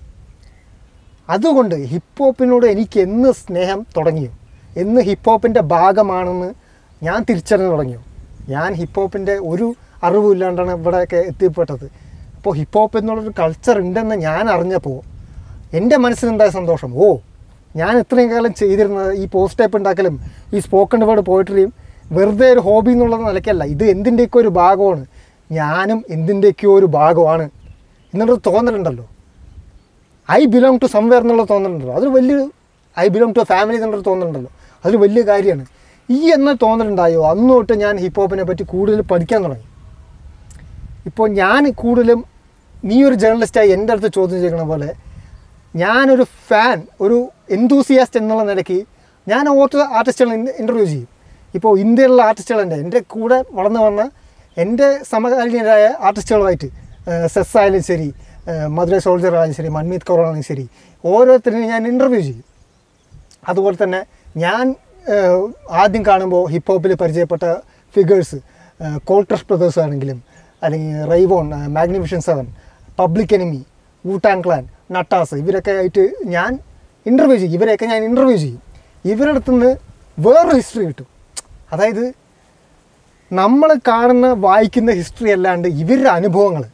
അതുകൊണ്ട് ഹിപ്പോപ്പിനോട് എനിക്ക് എന്ന് സ്നേഹം തുടങ്ങിയോ എന്ന് ഹിപ്പോപ്പിൻ്റെ ഭാഗമാണെന്ന് ഞാൻ തിരിച്ചറിഞ്ഞു തുടങ്ങിയോ ഞാൻ ഹിപ്പോപ്പിൻ്റെ ഒരു അറിവും ഇല്ലാണ്ടാണ് ഇവിടെയൊക്കെ എത്തിപ്പെട്ടത് അപ്പോൾ ഹിപ്പോപ്പ് എന്നുള്ളൊരു കൾച്ചർ ഉണ്ടെന്ന് ഞാൻ അറിഞ്ഞപ്പോൾ എൻ്റെ മനസ്സിനുണ്ടായ സന്തോഷം ഓ ഞാൻ ഇത്രയും കാലം ചെയ്തിരുന്നത് ഈ പോസ്റ്റ് ടൈപ്പ് ഉണ്ടാക്കലും ഈ സ്പോക്കൺ വേർഡ് പോയിട്രിയും വെറുതെ ഒരു ഹോബി എന്നുള്ള നിലയ്ക്കല്ല ഇത് എന്തിൻ്റെയൊക്കെ ഒരു ഭാഗമാണ് ഞാനും എന്തിൻ്റെയൊക്കെയോ ഒരു ഭാഗമാണ് എന്നുള്ളൊരു തോന്നലുണ്ടല്ലോ ഐ ബിലോങ് ടു സംവെയർ എന്നുള്ള തോന്നലുണ്ടല്ലോ അതൊരു വലിയൊരു I belong to a family എന്നുള്ളൊരു തോന്നലുണ്ടല്ലോ അതൊരു വലിയ കാര്യമാണ് ഈ എന്ന തോന്നലുണ്ടായോ അന്ന് തൊട്ട് ഞാൻ ഹിപ്പ് ഹോപ്പിനെ പറ്റി കൂടുതൽ പഠിക്കാൻ തുടങ്ങി ഇപ്പോൾ ഞാൻ കൂടുതലും നീ ഒരു ജേർണലിസ്റ്റായി എൻ്റെ അടുത്ത് ചോദ്യം ചെയ്യുന്ന പോലെ ഞാനൊരു ഫാൻ ഒരു എന്തൂസിയാസ്റ്റ് എന്നുള്ള നിലയ്ക്ക് ഞാൻ ഓരോ ആർട്ടിസ്റ്റുകളെ ഇൻ്റർവ്യൂ ചെയ്യും ഇപ്പോൾ ഇന്ത്യയിലുള്ള ആർട്ടിസ്റ്റുകളുണ്ട് എൻ്റെ കൂടെ വളർന്നു വന്ന എൻ്റെ സമകാലീനരായ ആർട്ടിസ്റ്റുകളുമായിട്ട് സെസ് ആയാലും ശരി ഏഹ് മധുര സോൾജർ ആയാലും ശരി മൻമീത് കൗർ ആണെങ്കിലും ശരി ഓരോരുത്തരും ഞാൻ ഇൻ്റർവ്യൂ ചെയ്യും അതുപോലെ തന്നെ ഞാൻ ഏഹ്, ആദ്യം കാണുമ്പോൾ ഹിപ്പ് ഹോപ്പിൽ പരിചയപ്പെട്ട ഫിഗേഴ്സ് കോൾട്രഷ് ബ്രദേഴ്സ് ആണെങ്കിലും അല്ലെങ്കിൽ റൈവോൺ magnificent seven public enemy Wu Tang clan നട്ടാസ് ഇവരൊക്കെ ആയിട്ട് ഞാൻ ഇൻ്റർവ്യൂ ചെയ്യും ഇവരെയൊക്കെ ഞാൻ ഇൻ്റർവ്യൂ ചെയ്യും ഇവരുടെ അടുത്തുനിന്ന് വേറൊരു ഹിസ്റ്ററി കിട്ടും അതായത് നമ്മൾ കാണുന്ന വായിക്കുന്ന ഹിസ്റ്ററി അല്ലാണ്ട് ഇവരുടെ അനുഭവങ്ങൾ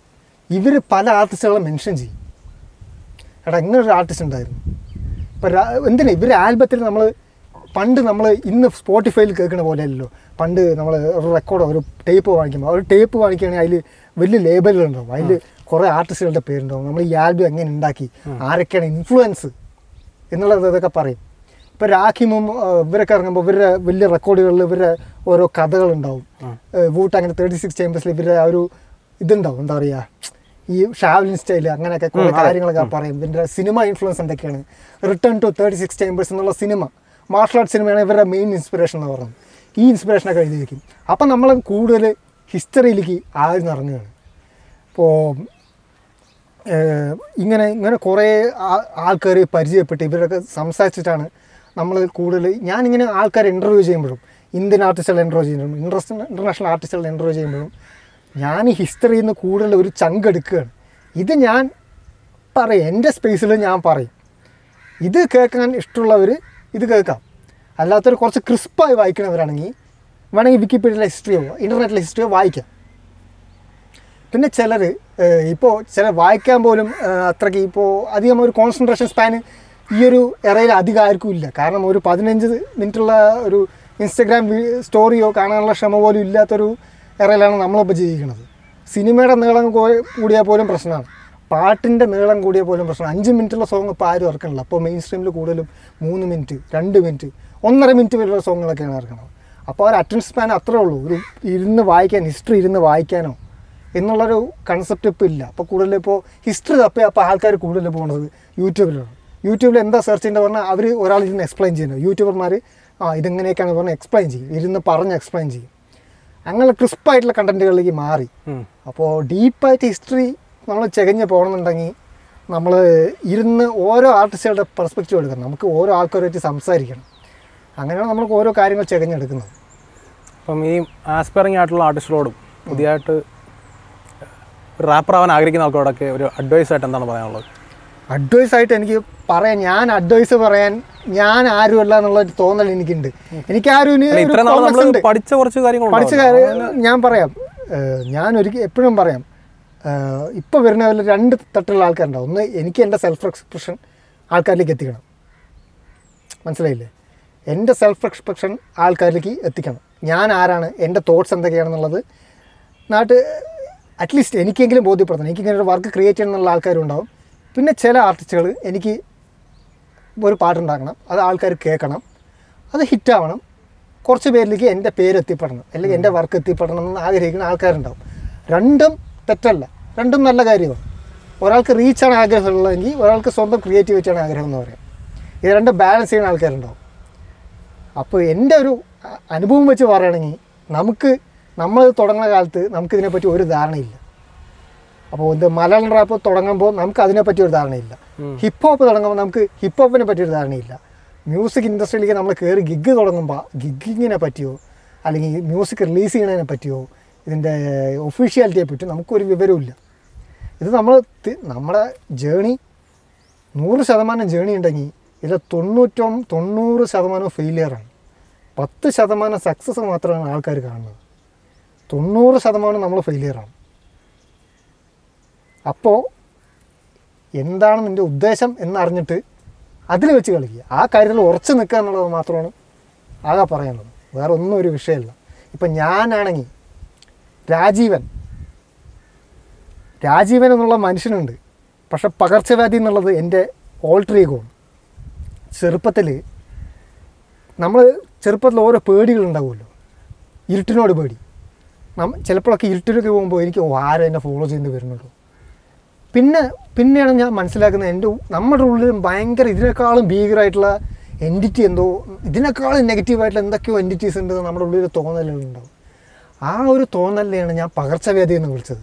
ഇവർ പല ആർട്ടിസ്റ്റുകളെ മെൻഷൻ ചെയ്യും എടാ ഇങ്ങനെ ഒരു ആർട്ടിസ്റ്റ് ഉണ്ടായിരുന്നു ഇപ്പം എന്തിനാ ഇവർ ആൽബത്തിൽ നമ്മൾ പണ്ട് നമ്മൾ ഇന്ന് സ്പോട്ടിഫൈയിൽ കേൾക്കുന്ന പോലെ അല്ലല്ലോ പണ്ട് നമ്മൾ ഒരു റെക്കോർഡോ ഒരു ടേപ്പ് വാങ്ങിക്കുമ്പോൾ ഒരു ടേപ്പ് വാങ്ങിക്കുകയാണെങ്കിൽ അതിൽ വലിയ ലേബലുകളുണ്ടാവും അതിൽ കുറേ ആർട്ടിസ്റ്റുകളുടെ പേരുണ്ടാവും നമ്മൾ ഈ ആൽബം എങ്ങനെ ഉണ്ടാക്കി ആരൊക്കെയാണ് ഇൻഫ്ലുവൻസ് എന്നുള്ളത് ഇതൊക്കെ പറയും ഇപ്പോൾ രാഖിമും ഇവരൊക്കെ ഇറങ്ങുമ്പോൾ ഇവരുടെ വലിയ റെക്കോർഡുകളിൽ ഇവരുടെ ഓരോ കഥകളുണ്ടാവും വൂട്ട് അങ്ങനെ തേർട്ടി സിക്സ് ചേമ്പേഴ്സിൽ ഇവരുടെ ആ ഒരു ഇതുണ്ടാവും എന്താ പറയുക ഈ ഷാവലിൻ സ്റ്റൈൽ അങ്ങനെയൊക്കെ കുറേ കാര്യങ്ങളൊക്കെ പറയും ഇതിൻ്റെ സിനിമ ഇൻഫ്ലുവൻസ് എന്തൊക്കെയാണ് return to thirty six chambers എന്നുള്ള സിനിമ മാർഷൽ ആർട്ട് സിനിമയാണ് ഇവരുടെ മെയിൻ ഇൻസ്പിറേഷൻ എന്ന് പറയുന്നത് ഈ ഇൻസ്പിറേഷനൊക്കെ എഴുതി വയ്ക്കും അപ്പം നമ്മൾ കൂടുതൽ ഹിസ്റ്ററിയിലേക്ക് ആഴ്ന്നിറങ്ങുകയാണ് ഇപ്പോൾ ഏഹ് ഇങ്ങനെ ഇങ്ങനെ കുറേ ആൾക്കാർ പരിചയപ്പെട്ട് ഇവരൊക്കെ സംസാരിച്ചിട്ടാണ് നമ്മൾ കൂടുതൽ ഞാനിങ്ങനെ ആൾക്കാരെ ഇൻ്റർവ്യൂ ചെയ്യുമ്പോഴും ഇന്ത്യൻ ആർട്ടിസ്റ്റുകൾ ഇൻ്റർവ്യൂ ചെയ്യുമ്പോഴും ഇൻട്രസ്റ്റ് ഇൻ്റർനാഷണൽ ആർട്ടിസ്റ്റുകൾ ഇൻ്റർവ്യൂ ചെയ്യുമ്പോഴും ഞാൻ ഈ ഹിസ്റ്ററിയിൽ നിന്ന് കൂടുതൽ ഒരു ചങ്ക് എടുക്കുകയാണ് ഇത് ഞാൻ പറയും എൻ്റെ സ്പേസിൽ ഞാൻ പറയും ഇത് കേൾക്കാൻ ഇഷ്ടമുള്ളവർ ഇത് കേൾക്കാം അല്ലാത്തൊരു കുറച്ച് ക്രിസ്പായി വായിക്കണവരാണെങ്കിൽ വേണമെങ്കിൽ വിക്കിപീഡിയയിലെ ഹിസ്റ്ററിയോ ഇൻ്റർനെറ്റിലെ ഹിസ്റ്ററിയോ വായിക്കാം പിന്നെ ചിലർ ഇപ്പോൾ ചില വായിക്കാൻ പോലും ഏഹ്, അത്രയ്ക്ക് ഇപ്പോൾ അധികം ഒരു കോൺസെൻട്രേഷൻ സ്പാന് ഈ ഒരു ഇറയിൽ അധികം ആർക്കും ഇല്ല കാരണം ഒരു പതിനഞ്ച് മിനിറ്റുള്ള ഒരു ഇൻസ്റ്റഗ്രാം സ്റ്റോറിയോ കാണാനുള്ള ക്ഷമ പോലും ഇല്ലാത്തൊരു ഇറയിലാണ് നമ്മളിപ്പോൾ ജീവിക്കുന്നത് സിനിമയുടെ നീളം കോ- കൂടിയാൽ പോലും പ്രശ്നമാണ് പാട്ടിൻ്റെ നീളം കൂടിയാൽ പോലും പ്രശ്നമാണ് അഞ്ച് മിനിറ്റുള്ള സോങ് ഇപ്പോൾ ആരും ഇറക്കണില്ല അപ്പോൾ മെയിൻ സ്ട്രീമിൽ കൂടുതലും മൂന്ന് മിനിറ്റ് രണ്ട് മിനിറ്റ് ഒന്നര മിനിറ്റ് വരെയുള്ള സോങ്ങുകളൊക്കെയാണ് ഇറക്കുന്നത് അപ്പോൾ ഒരു അറ്റൻഷൻ സ്പാൻ അത്രേ ഉള്ളൂ ഒരു ഇരുന്ന് വായിക്കാൻ ഹിസ്റ്ററി ഇരുന്ന് വായിക്കാനോ എന്നുള്ളൊരു കൺസെപ്റ്റ് ഇപ്പോൾ ഇല്ല അപ്പോൾ കൂടുതൽ ഇപ്പോൾ ഹിസ്റ്ററി തപ്പി അപ്പോൾ ആൾക്കാർ കൂടുതൽ പോകുന്നത് യൂട്യൂബിലാണ് യൂട്യൂബിൽ എന്താ സെർച്ച് ചെയ്യേണ്ടത് പറഞ്ഞാൽ അവർ ഒരാൾ ഇരുന്ന് എക്സ്പ്ലെയിൻ ചെയ്യുന്നത് യൂട്യൂബർമാർ ആ ഇതെങ്ങനെയൊക്കെയാണ് പറഞ്ഞ് എക്സ്പ്ലെയിൻ ചെയ്യും ഇരുന്ന് പറഞ്ഞ് എക്സ്പ്ലെയിൻ ചെയ്യും അങ്ങനെ ക്രിസ്പായിട്ടുള്ള കണ്ടൻറ്റുകളിലേക്ക് മാറി ഉം. അപ്പോൾ ഡീപ്പായിട്ട് ഹിസ്റ്ററി നമ്മൾ ചെകഞ്ഞ് പോകണമെന്നുണ്ടെങ്കിൽ നമ്മൾ ഇരുന്ന് ഓരോ ആർട്ടിസ്റ്റുകളുടെ പെർസ്പെക്റ്റീവ് എടുക്കണം നമുക്ക് ഓരോ ആൾക്കാരുമായിട്ട് സംസാരിക്കണം അങ്ങനെയാണ് നമുക്ക് ഓരോ കാര്യങ്ങൾ ചെകഞ്ഞെടുക്കുന്നത് അപ്പം ഈ ആസ്പയറിംഗ് ആയിട്ടുള്ള ആർട്ടിസ്റ്റുകളോടും പുതിയതായിട്ട് റാപ്പർ ആവാൻ ആഗ്രഹിക്കുന്ന ആൾക്കാരോടൊക്കെ ഒരു അഡ്വൈസ് ആയിട്ട് എന്താണ് പറയാനുള്ളത് അഡ്വൈസ് ആയിട്ട് എനിക്ക് പറയാൻ ഞാൻ അഡ്വൈസ് പറയാൻ ഞാൻ ആരുമല്ല എന്നുള്ള ഒരു തോന്നൽ എനിക്കുണ്ട് എനിക്ക് ആരും ഇനി അല്ല ഒരു ഇത്ര നാൾ complex നമ്മൾ ഉണ്ട്. പഠിച്ച കുറച്ച് കാര്യങ്ങൾ പഠിച്ച കാര്യം ഞാൻ പറയാം ഏഹ് ഞാൻ ഒരിക്കൽ എപ്പോഴും പറയാം ഏഹ് ഇപ്പോൾ വരുന്നവരിൽ രണ്ട് തട്ടുള്ള ആൾക്കാരുണ്ടാവും ഒന്ന് എനിക്ക് എൻ്റെ സെൽഫ് എക്സ്പ്രഷൻ ആൾക്കാരിലേക്ക് എത്തിക്കണം മനസ്സിലായില്ലേ എൻ്റെ സെൽഫ് എക്സ്പ്രഷൻ ആൾക്കാരിലേക്ക് എത്തിക്കണം ഞാൻ ആരാണ് എൻ്റെ തോട്ട്സ് എന്തൊക്കെയാണെന്നുള്ളത് നാട്ട് അറ്റ്ലീസ്റ്റ് എനിക്കെങ്കിലും ബോധ്യപ്പെടുത്തണം എനിക്കിങ്ങനെ ഒരു വർക്ക് ക്രിയേറ്റ് ചെയ്യണമെന്നുള്ള ആൾക്കാരും ഉണ്ടാവും പിന്നെ ചില ആർട്ടിസ്റ്റുകൾ എനിക്ക് ഒരു പാട്ടുണ്ടാക്കണം അത് ആൾക്കാർ കേൾക്കണം അത് ഹിറ്റാവണം കുറച്ച് പേരിലേക്ക് എൻ്റെ പേര് എത്തിപ്പെടണം അല്ലെങ്കിൽ എൻ്റെ വർക്ക് എത്തിപ്പെടണം എന്ന് ആഗ്രഹിക്കുന്ന ആൾക്കാരുണ്ടാവും രണ്ടും തെറ്റല്ല രണ്ടും നല്ല കാര്യമാണ് ഒരാൾക്ക് റീച്ചാണ് ആഗ്രഹമുള്ളതെങ്കിൽ ഒരാൾക്ക് സ്വന്തം ക്രിയേറ്റിവിറ്റിയാണ് ആഗ്രഹം എന്ന് പറയാം ഇത് രണ്ടും ബാലൻസ് ചെയ്യുന്ന ആൾക്കാരുണ്ടാവും അപ്പോൾ എൻ്റെ ഒരു അ- അനുഭവം വെച്ച് പറയുകയാണെങ്കിൽ നമുക്ക് നമ്മൾ തുടങ്ങുന്ന കാലത്ത് നമുക്കിതിനെപ്പറ്റി ഒരു ധാരണയില്ല അപ്പോൾ ഇത് മലയാളം റാപ്പ് തുടങ്ങുമ്പോൾ നമുക്ക് അതിനെപ്പറ്റി ഒരു ധാരണയില്ല ഹിപ്പ് ഹോപ്പ് തുടങ്ങുമ്പോൾ നമുക്ക് ഹിപ്പ് ഹോപ്പിനെ പറ്റി ഒരു ധാരണയില്ല മ്യൂസിക് ഇൻഡസ്ട്രിയിലേക്ക് നമ്മൾ കയറി ഗിഗ് തുടങ്ങുമ്പോൾ ഗിഗിങ്ങിനെ പറ്റിയോ അല്ലെങ്കിൽ മ്യൂസിക് റിലീസ് ചെയ്യുന്നതിനെ പറ്റിയോ ഇതിൻ്റെ ഒഫീഷ്യാലിറ്റിയെ പറ്റി നമുക്കൊരു വിവരമില്ല ഇത് നമ്മൾ തി- നമ്മുടെ ജേണി നൂറ് ശതമാനം ജേണി ഉണ്ടെങ്കിൽ ഇതിൽ തൊണ്ണൂറ്റൊം തൊണ്ണൂറ് ശതമാനം ഫെയിലിയറാണ് പത്ത് ശതമാനം സക്സസ് മാത്രമാണ് ആൾക്കാർ കാണുന്നത് തൊണ്ണൂറ് ശതമാനം നമ്മൾ ഫെയിലിയറാണ് അപ്പോൾ എന്താണ് നിൻ്റെ ഉദ്ദേശം എന്നറിഞ്ഞിട്ട് അതിൽ വെച്ച് കളിക്കുക ആ കാര്യത്തിൽ ഉറച്ചു നിൽക്കുക എന്നുള്ളത് മാത്രമാണ് ആകെ പറയാനുള്ളത് വേറെ ഒന്നും ഒരു വിഷയമല്ല ഇപ്പം ഞാനാണെങ്കിൽ രാജീവൻ രാജീവൻ എന്നുള്ള മനുഷ്യനുണ്ട് പക്ഷെ പകർച്ചവ്യാധി എന്നുള്ളത് എൻ്റെ ഓൾട്രീഗോണ് ചെറുപ്പത്തിൽ നമ്മൾ ചെറുപ്പത്തിൽ ഓരോ പേടികളുണ്ടാവുമല്ലോ ഇരുട്ടിനോട് പേടി നമ്മ ചിലപ്പോഴൊക്കെ ഇരുട്ടിലൊക്കെ പോകുമ്പോൾ എനിക്ക് ഓ ആരും എന്നെ ഫോളോ ചെയ്ത് വരുന്നുള്ളൂ പിന്നെ പിന്നെയാണ് ഞാൻ മനസ്സിലാക്കുന്നത് എൻ്റെ ഉ- നമ്മുടെ ഉള്ളിൽ ഭയങ്കര ഇതിനേക്കാളും ഭീകരമായിട്ടുള്ള എൻറ്റിറ്റി എന്തോ ഇതിനേക്കാളും നെഗറ്റീവായിട്ടുള്ള എന്തൊക്കെയോ എൻറ്റിറ്റീസ് ഉണ്ട് എന്ന് നമ്മുടെ ഉള്ളിൽ തോന്നലുകളുണ്ടാവും ആ ഒരു തോന്നലിനെയാണ് ഞാൻ പകർച്ചവ്യാധി എന്ന് വിളിച്ചത്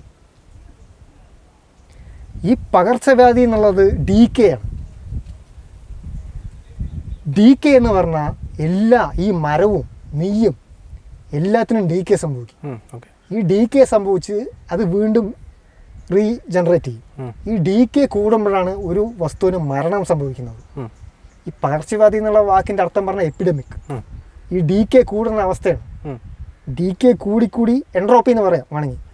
ഈ പകർച്ചവ്യാധി എന്നുള്ളത് ഡി കെ ആണ് ഡി കെ എന്ന് പറഞ്ഞാൽ എല്ലാ ഈ മരവും നെയ്യും എല്ലാത്തിനും ഡി കെ സംഭവിക്കും ഓക്കെ ഈ ഡി കെ സംഭവിച്ച് അത് വീണ്ടും റീ ജനറേറ്റ് ചെയ്യും ഉം. ഈ ഡി കെ കൂടുമ്പോഴാണ് ഒരു വസ്തുവിന് മരണം സംഭവിക്കുന്നത് ഈ പകർച്ചവ്യാധി എന്നുള്ള വാക്കിൻ്റെ അർത്ഥം പറഞ്ഞ എപ്പിഡമിക് ഈ ഡി കെ കൂടുന്ന അവസ്ഥയാണ് ഡി കെ കൂടിക്കൂടി എൻട്രോപ്പി എന്ന് പറയാം വേണമെങ്കിൽ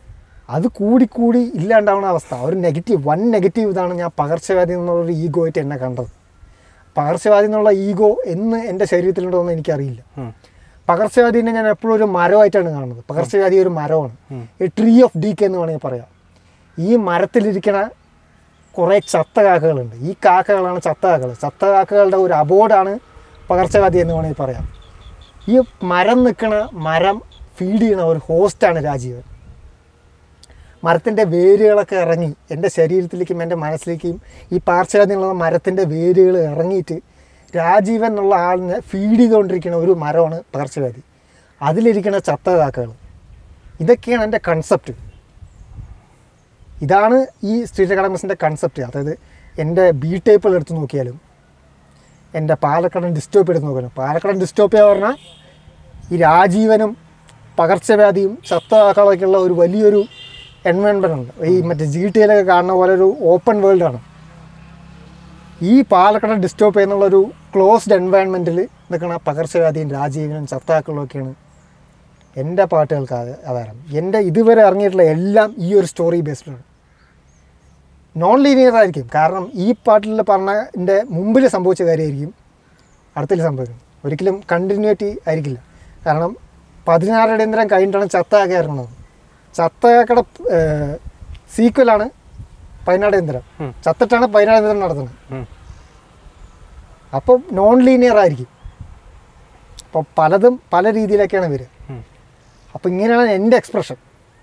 അത് കൂടിക്കൂടി ഇല്ലാണ്ടാവുന്ന അവസ്ഥ ഒരു നെഗറ്റീവ് വൺ നെഗറ്റീവ് ഇതാണ് ഞാൻ പകർച്ചവ്യാധി എന്നുള്ളൊരു ഈഗോ ആയിട്ട് എന്നെ കണ്ടത് പകർച്ചവ്യാധി എന്നുള്ള ഈഗോ എന്ന് എൻ്റെ ശരീരത്തിലുണ്ടോ എന്ന് എനിക്കറിയില്ല ഉം. പകർച്ചവ്യാധിനെ ഞാൻ എപ്പോഴും ഒരു മരമായിട്ടാണ് കാണുന്നത് പകർച്ചവ്യാധി ഒരു മരമാണ് ഈ ട്രീ ഓഫ് ഡീക്ക് എന്ന് വേണമെങ്കിൽ പറയാം ഈ മരത്തിലിരിക്കണ കുറേ ചത്ത കാക്കകളുണ്ട് ഈ കാക്കകളാണ് ചത്ത കാക്കകൾ ചത്ത കാക്കകളുടെ ഒരു അബോർഡാണ് പകർച്ചവ്യാധി എന്ന് വേണമെങ്കിൽ പറയാം ഈ മരം നിൽക്കണ മരം ഫീഡ് ചെയ്യണ ഒരു ഹോസ്റ്റാണ് രാജീവൻ മരത്തിൻ്റെ വേരുകളൊക്കെ ഇറങ്ങി എൻ്റെ ശരീരത്തിലേക്കും എൻ്റെ മനസ്സിലേക്കും ഈ പാർശ്വവാദി എന്നുള്ള മരത്തിൻ്റെ വേരുകൾ ഇറങ്ങിയിട്ട് രാജീവൻ എന്നുള്ള ആളിനെ ഫീഡ് ചെയ്തുകൊണ്ടിരിക്കുന്ന ഒരു മരമാണ് പകർച്ചവ്യാധി അതിലിരിക്കുന്ന ചത്ത കാക്കകൾ ഇതൊക്കെയാണ് എൻ്റെ കൺസെപ്റ്റ് ഇതാണ് ഈ സ്ട്രീറ്റ് അക്കാഡമിക്സിൻ്റെ കൺസെപ്റ്റ് അതായത് എൻ്റെ ബി ടൈപ്പുകൾ എടുത്ത് നോക്കിയാലും എൻ്റെ പാലക്കടൻ ഡിസ്റ്റോപ്പ് എടുത്ത് നോക്കിയാലും പാലക്കടൻ ഡിസ്റ്റോപ്പിയ പറഞ്ഞാൽ ഈ രാജീവനും പകർച്ചവ്യാധിയും ചത്തകളൊക്കെയുള്ള ഒരു വലിയൊരു എൻവയോൺമെൻ്റ് ഉണ്ട് ഈ മറ്റേ ജി ടി എല്ലൊക്കെ കാണുന്ന പോലെ ഒരു ഓപ്പൺ വേൾഡാണ് ഈ പാലക്കട ഡിസ്റ്റോപ്പ് എന്നുള്ളൊരു ക്ലോസ്ഡ് എൻവയോൺമെൻറ്റിൽ നിൽക്കുന്ന പകർച്ചവ്യാധിയും രാജീവനും ചത്താക്കളും ഒക്കെയാണ് എൻ്റെ പാട്ടുകൾക്ക് ആധാ- ആധാരം എൻ്റെ ഇതുവരെ ഇറങ്ങിയിട്ടുള്ള എല്ലാം ഈ ഒരു സ്റ്റോറി ബേസ്ഡാണ് നോൺ ലീനിയർ ആയിരിക്കും കാരണം ഈ പാട്ടിൽ പറഞ്ഞതിൻ്റെ മുമ്പിൽ സംഭവിച്ച കാര്യമായിരിക്കും അടുത്തിൽ സംഭവിക്കുന്നത് ഒരിക്കലും കണ്ടിന്യൂറ്റി ആയിരിക്കില്ല കാരണം പതിനാറ് അടിയന്തരം കഴിഞ്ഞിട്ടാണ് ചത്തയാക്കി ഇറങ്ങുന്നത് ചത്തയാക്കട സീക്വലാണ് പതിനാടേന്തരം ഉം. ചത്തിട്ടാണ് പതിനാടേന്തരം നടത്തുന്നത് ഉം. അപ്പോൾ നോൺ ലീനിയർ ആയിരിക്കും അപ്പോൾ പലതും പല രീതിയിലൊക്കെയാണ് വരിക ഉം. അപ്പോൾ ഇങ്ങനെയാണ് എൻ്റെ എക്സ്പ്രഷൻ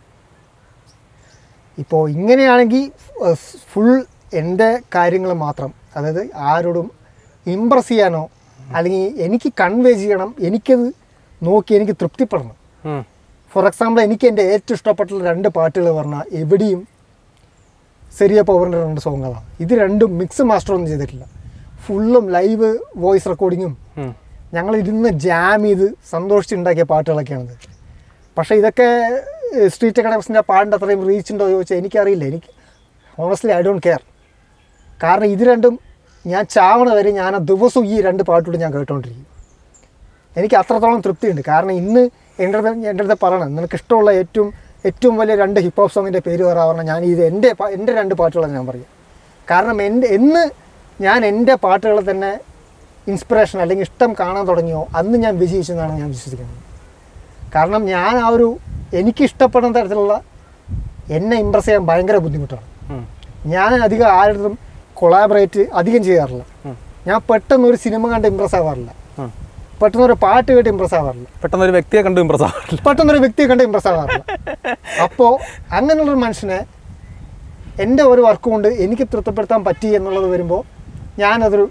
ഇപ്പോൾ ഇങ്ങനെയാണെങ്കിൽ ഫുൾ എൻ്റെ കാര്യങ്ങൾ മാത്രം അതായത് ആരോടും ഇമ്പ്രസ് ചെയ്യാനോ അല്ലെങ്കിൽ എനിക്ക് കൺവേ ചെയ്യണം എനിക്കത് നോക്കി എനിക്ക് തൃപ്തിപ്പെടണം ഉം. ഫോർ എക്സാമ്പിൾ എനിക്ക് എൻ്റെ ഏറ്റവും ഇഷ്ടപ്പെട്ടുള്ള രണ്ട് പാട്ടുകൾ പറഞ്ഞാൽ എവിടെയും സെരിയ പവറിൻ്റെ രണ്ട് സോങ്ങുകളാണ് ഇത് രണ്ടും മിക്സ് മാസ്റ്റർ ഒന്നും ചെയ്തിട്ടില്ല ഫുള്ളും ലൈവ് വോയിസ് റെക്കോർഡിങ്ങും ഉം. ഞങ്ങൾ ഇരുന്ന് ജാം ചെയ്ത് സന്തോഷിച്ചുണ്ടാക്കിയ പാട്ടുകളൊക്കെയാണിത് പക്ഷേ ഇതൊക്കെ സ്ട്രീറ്റ് അക്കാഡമിക്സിൻ്റെ പാടിൻ്റെ അത്രയും റീച്ച് ഉണ്ടോ എന്ന് ചോദിച്ചാൽ എനിക്കറിയില്ല എനിക്ക് ഹോണസ്റ്റ്ലി ഐ ഡോണ്ട് കെയർ കാരണം ഇത് രണ്ടും ഞാൻ ചാവണ വരെ ഞാൻ ആ ദിവസവും ഈ രണ്ട് പാട്ടുകൂടി ഞാൻ കേട്ടോണ്ടിരിക്കും എനിക്ക് അത്രത്തോളം തൃപ്തിയുണ്ട് കാരണം ഇന്ന് എൻ്റെ അടുത്ത് എൻ്റെ അടുത്ത് പറയണം നിനക്ക് ഇഷ്ടമുള്ള ഏറ്റവും ഏറ്റവും വലിയ രണ്ട് ഹിപ്പ് ഹോപ്പ് സോങ്ങിൻ്റെ പേര് പറയാ പറഞ്ഞാൽ ഞാൻ ഇത് എൻ്റെ പാ- എൻ്റെ രണ്ട് പാട്ടുകളാണ് ഞാൻ പറയുക കാരണം എൻ്റെ എന്ന് ഞാൻ എൻ്റെ പാട്ടുകളെ തന്നെ ഇൻസ്പിറേഷൻ അല്ലെങ്കിൽ ഇഷ്ടം കാണാൻ തുടങ്ങിയോ അന്ന് ഞാൻ വിജയിച്ചെന്നാണ് ഞാൻ വിശ്വസിക്കുന്നത് കാരണം ഞാൻ ആ ഒരു എനിക്ക് ഇഷ്ടപ്പെടുന്ന തരത്തിലുള്ള എന്നെ ഇമ്പ്രസ് ചെയ്യാൻ ഭയങ്കര ബുദ്ധിമുട്ടാണ് ഉം. ഞാൻ അധികം ആരുടെ കൊളാബറേറ്റ് അധികം ചെയ്യാറില്ല ഉം. ഞാൻ പെട്ടെന്ന് ഒരു സിനിമ കണ്ട് ഇമ്പ്രസ് ആവാറില്ല ഉം. പെട്ടെന്ന് ഒരു പാട്ട് കേട്ട് ഇമ്പ്രസ് ആവാറില്ല പെട്ടെന്ന് ഒരു വ്യക്തിയെ കണ്ട് ഇമ്പ്രസ് ആവാറില്ല പെട്ടെന്ന് ഒരു വ്യക്തിയെ കണ്ട് ഇമ്പ്രസ് ആവാറില്ല അപ്പോൾ അങ്ങനെയുള്ളൊരു മനുഷ്യനെ എൻ്റെ ഒരു വർക്ക് കൊണ്ട് എനിക്ക് തൃപ്തിപ്പെടുത്താൻ പറ്റി എന്നുള്ളത് വരുമ്പോൾ ഞാനതൊരു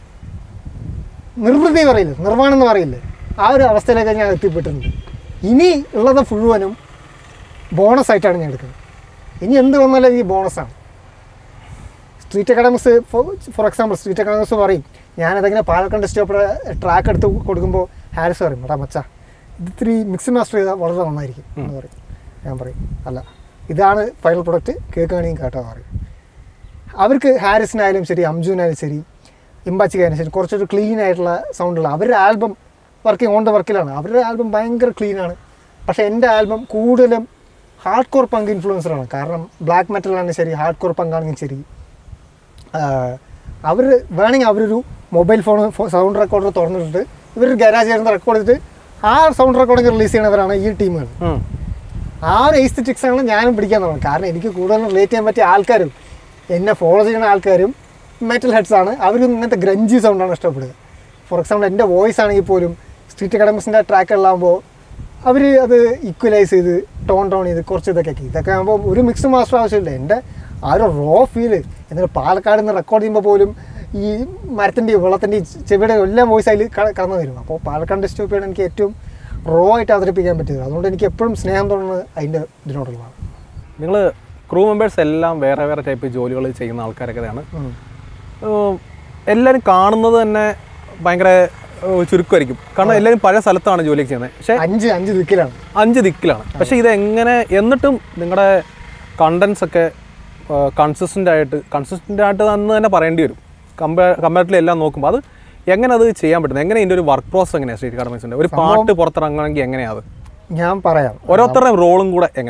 നിർവൃതി പറയില്ല നിർവ്വാണം എന്ന് പറയില്ലേ ആ ഒരു അവസ്ഥയിലേക്ക് ഞാൻ എത്തിപ്പെട്ടിട്ടുണ്ട് ഇനി ഉള്ളത് മുഴുവനും ബോണസ് ആയിട്ടാണ് ഞാൻ എടുക്കുന്നത് ഇനി എന്ത് വന്നാലും ഈ ബോണസാണ് street academics for example street academics പറയും ഞാൻ ഏതെങ്കിലും പാലക്കാട് സ്റ്റോപ്പിടെ ട്രാക്ക് എടുത്ത് കൊടുക്കുമ്പോൾ ഹാരിസ് പറയും എടാ മച്ചാ ഇത് ഇത്തിരി മിക്സ് മാസ്റ്റർ ചെയ്താൽ വളരെ നന്നായിരിക്കും എന്ന് പറയും ഞാൻ പറയും അല്ല ഇതാണ് ഫൈനൽ പ്രൊഡക്റ്റ് കേൾക്കുകയാണെങ്കിൽ കേട്ടോ പറയും അവർക്ക് ഹാരിസിനായാലും ശരി അംജുനായാലും ശരി ഇമ്പാച്ചിക്കായാലും ശരി കുറച്ചൊരു ക്ലീൻ ആയിട്ടുള്ള സൗണ്ടുള്ള അവരുടെ ആൽബം വർക്കിംഗ് ഓൺ ദ വർക്കിലാണ് അവരുടെ ആൽബം ഭയങ്കര ക്ലീനാണ് പക്ഷേ എൻ്റെ ആൽബം കൂടുതലും ഹാർഡ് കോർ പങ്ക് ഇൻഫ്ലുവൻസറാണ് കാരണം ബ്ലാക്ക് മെറ്റലാണെങ്കിൽ ശരി ഹാർഡ് കോർ പങ്കാണെങ്കിലും ശരി അവർ വേണമെങ്കിൽ അവരൊരു മൊബൈൽ ഫോൺ സൗണ്ട് റെക്കോർഡർ തുറന്നിട്ട് ഇവർ ഗരാജ് ചേർന്ന് റെക്കോർഡ് ചെയ്തിട്ട് ആ സൗണ്ട് റെക്കോർഡിങ് റിലീസ് ചെയ്യണവരാണ് ഈ ടീമുകൾ ഉം. ആ ഒരു എസ്തറ്റിക്സ് ആണ് ഞാനും പിടിക്കാൻ തുടങ്ങുന്നത് കാരണം എനിക്ക് കൂടുതലും റിലേറ്റ് ചെയ്യാൻ പറ്റിയ ആൾക്കാരും എന്നെ ഫോളോ ചെയ്യുന്ന ആൾക്കാരും മെറ്റൽ ഹെഡ്സ് ആണ് അവരും ഇങ്ങനത്തെ ഗ്രഞ്ചി സൗണ്ടാണ് ഇഷ്ടപ്പെടുക ഫോർ എക്സാമ്പിൾ എൻ്റെ വോയിസ് ആണെങ്കിൽ പോലും സ്ട്രീറ്റ് അക്കാഡമിക്സിൻ്റെ ട്രാക്കുകളിലാകുമ്പോൾ അവർ അത് ഈക്വലൈസ് ചെയ്ത് ടോൺ ടോൺ ചെയ്ത് കുറച്ച് ഇതൊക്കെ ആക്കി ഇതൊക്കെ ആകുമ്പോൾ ഒരു മിക്സ് മാസ്റ്റർ ആവശ്യമില്ല എൻ്റെ ആ ഒരു റോ ഫീല് എന്നിട്ട് പാലക്കാട് നിന്ന് റെക്കോർഡ് ചെയ്യുമ്പോൾ പോലും ഈ മരത്തിൻ്റെയും വെള്ളത്തിൻ്റെയും ചെവിയുടെ എല്ലാം വോയിസ് അതിൽ കടന്നു വരും അപ്പോൾ പാലക്കാട് ഡിസ്റ്റോപ്പിയാണ് എനിക്ക് ഏറ്റവും റോ ആയിട്ട് അവതരിപ്പിക്കാൻ പറ്റിയത് അതുകൊണ്ട് എനിക്ക് എപ്പോഴും സ്നേഹം തോന്നുന്നത് അതിൻ്റെ ഇതിനോടുള്ളതാണ് നിങ്ങൾ ക്രൂ മെമ്പേഴ്സ് എല്ലാം വേറെ വേറെ ടൈപ്പ് ജോലികൾ ചെയ്യുന്ന ആൾക്കാരൊക്കെയാണ് ഉം. ഏഹ് എല്ലാവരും കാണുന്നത് തന്നെ ഭയങ്കര ഏഹ് ചുരുക്കമായിരിക്കും കാരണം എല്ലാവരും പല സ്ഥലത്താണ് ജോലിയൊക്കെ ചെയ്യുന്നത് പക്ഷേ അഞ്ച് അഞ്ച് ദിക്കിലാണ് അഞ്ച് ദിക്കിലാണ് പക്ഷേ ഇത് എങ്ങനെ എന്നിട്ടും നിങ്ങളുടെ കണ്ടൻസ് ഒക്കെ കൺസിസ്റ്റൻ്റ് ആയിട്ട് കൺസിസ്റ്റൻ്റ് ആയിട്ട് എന്ന് തന്നെ പറയേണ്ടി വരും കമ്പയർ കമ്പാരിറ്റീവ്ലി എല്ലാം നോക്കുമ്പോൾ അത് എങ്ങനെ അത് ചെയ്യാൻ പറ്റുന്നത് എങ്ങനെ ഇതിൻ്റെ ഒരു വർക്ക് പ്രോസസ് എങ്ങനെയാണ് സ്ട്രീറ്റ് അക്കാഡമിക്സിൻ്റെ ഒരു പാട്ട് പുറത്തിറങ്ങണമെങ്കിൽ എങ്ങനെയാണ് അത് ഞാൻ പറയാം ഓരോരുത്തരുടെയും റോളും കൂടെ എങ്ങനെയാണ്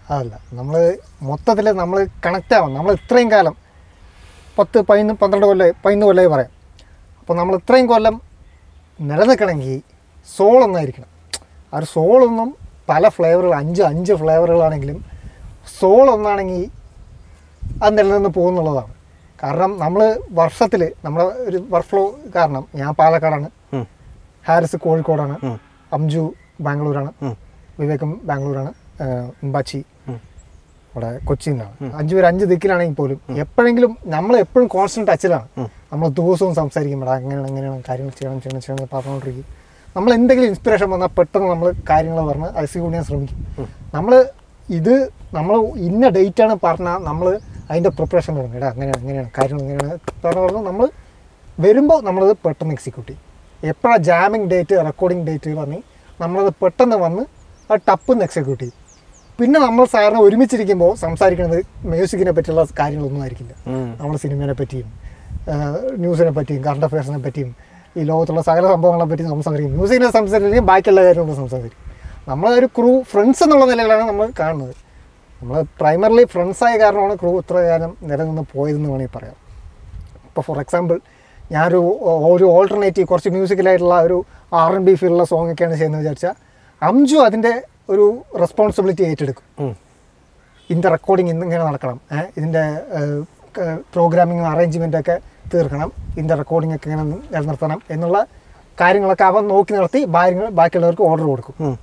അതല്ല നമ്മൾ മൊത്തത്തിൽ നമ്മൾ കണക്റ്റ് ആവാം നമ്മൾ ഇത്രയും കാലം പത്ത് പതിനൊന്ന് പന്ത്രണ്ട് കൊല്ലം പതിനൊന്ന് കൊല്ലമായി പറയാം അപ്പോൾ നമ്മൾ ഇത്രയും കൊല്ലം നിലനിൽക്കണമെങ്കിൽ സോൾ ഒന്നായിരിക്കണം ആ ഒരു സോളൊന്നും പല ഫ്ലേവറുകൾ അഞ്ച് അഞ്ച് ഫ്ലേവറുകളാണെങ്കിലും സോൾ ഒന്നാണെങ്കിൽ അത് നിലനിന്ന് പോകുന്നുള്ളതാണ് കാരണം നമ്മൾ വർഷത്തിൽ നമ്മുടെ ഒരു വർക്ക് ഫ്ലോ കാരണം ഞാൻ പാലക്കാടാണ് ഉം. ഹാരിസ് കോഴിക്കോടാണ് ഉം. അംജു ബാംഗ്ലൂരാണ് ഉം. വിവേകം ബാംഗ്ലൂരാണ് ഉമ്പാച്ചി ഉം. ഇവിടെ കൊച്ചിയിൽ നിന്നാണ് അഞ്ചു പേര് അഞ്ച് ദിക്കിലാണെങ്കിൽ പോലും എപ്പോഴെങ്കിലും നമ്മൾ എപ്പോഴും കോൺസ്റ്റന്റ് ടച്ചിലാണ് നമ്മൾ ദിവസവും സംസാരിക്കുമ്പോൾ അങ്ങനെയാണ് അങ്ങനെയാണ് കാര്യങ്ങൾ ചെയ്യണം ചെയ്യണം ചെയ്യണം എന്ന് പറഞ്ഞുകൊണ്ടിരിക്കും നമ്മൾ എന്തെങ്കിലും ഇൻസ്പിറേഷൻ വന്നാൽ പെട്ടെന്ന് നമ്മൾ കാര്യങ്ങൾ പറഞ്ഞ് എക്സിക്യൂട്ട് ചെയ്യാൻ ശ്രമിക്കും നമ്മൾ ഇത് നമ്മൾ ഇന്ന ഡേറ്റ് ആണ് പറഞ്ഞാൽ നമ്മൾ അതിൻ്റെ പ്രിപ്പറേഷൻ തുടങ്ങും എടാ അങ്ങനെയാണ് അങ്ങനെയാണ് കാര്യങ്ങൾ ഇങ്ങനെയാണ് പറഞ്ഞു പറഞ്ഞു നമ്മൾ വരുമ്പോൾ നമ്മളത് പെട്ടെന്ന് എക്സിക്യൂട്ട് ചെയ്യും എപ്പോഴാണ് ജാമിങ് ഡേറ്റ് റെക്കോർഡിംഗ് ഡേറ്റ് പറഞ്ഞ് നമ്മളത് പെട്ടെന്ന് വന്ന് ആ ടപ്പെന്ന് എക്സിക്യൂട്ട് ചെയ്യും പിന്നെ നമ്മൾ സാറിന് ഒരുമിച്ചിരിക്കുമ്പോൾ സംസാരിക്കുന്നത് മ്യൂസിക്കിനെ പറ്റിയുള്ള കാര്യങ്ങളൊന്നും ആയിരിക്കില്ല ഉം. നമ്മൾ സിനിമയെ പറ്റിയും ന്യൂസിനെ പറ്റിയും കറണ്ട് അഫയേഴ്സിനെ പറ്റിയും ഈ ലോകത്തുള്ള സകല സംഭവങ്ങളെ പറ്റി സംസാരിക്കും മ്യൂസിക്കിനെ സംസാരിക്കും ബാക്കിയുള്ള കാര്യങ്ങളും സംസാരിക്കും നമ്മളൊരു ക്രൂ ഫ്രണ്ട്സ് എന്നുള്ള നിലയിലാണ് നമ്മൾ കാണുന്നത് നമ്മൾ പ്രൈമറിലി ഫ്രണ്ട്സായ കാരണമാണ് ക്രൂ ഇത്ര കാലം നിലനിന്ന് പോയതെന്ന് വേണമെങ്കിൽ പറയാം ഇപ്പോൾ ഫോർ എക്സാമ്പിൾ ഞാനൊരു ഒ- ഒരു ഓൾട്ടർനേറ്റീവ് കുറച്ച് മ്യൂസിക്കലായിട്ടുള്ള ഒരു ആർ എൻ ബി ഫീലുള്ള സോങ് ഒക്കെയാണ് ചെയ്യുന്നത് വിചാരിച്ചാൽ അംജു അതിൻ്റെ ഒരു റെസ്പോൺസിബിലിറ്റി ഏറ്റെടുക്കും ഉം. ഇതിൻ്റെ റെക്കോർഡിങ് ഇങ്ങനെ നടക്കണം ഏ, ഇതിൻ്റെ പ്രോഗ്രാമിങ്ങും അറേഞ്ച്മെൻ്റ് ഒക്കെ തീർക്കണം ഇതിൻ്റെ റെക്കോർഡിംഗ് ഒക്കെ ഇങ്ങനെ നിലനിർത്തണം എന്നുള്ള കാര്യങ്ങളൊക്കെ അവൻ നോക്കി നടത്തി ബാക്കി- ബാക്കിയുള്ളവർക്ക് ഓർഡർ കൊടുക്കും ഉം.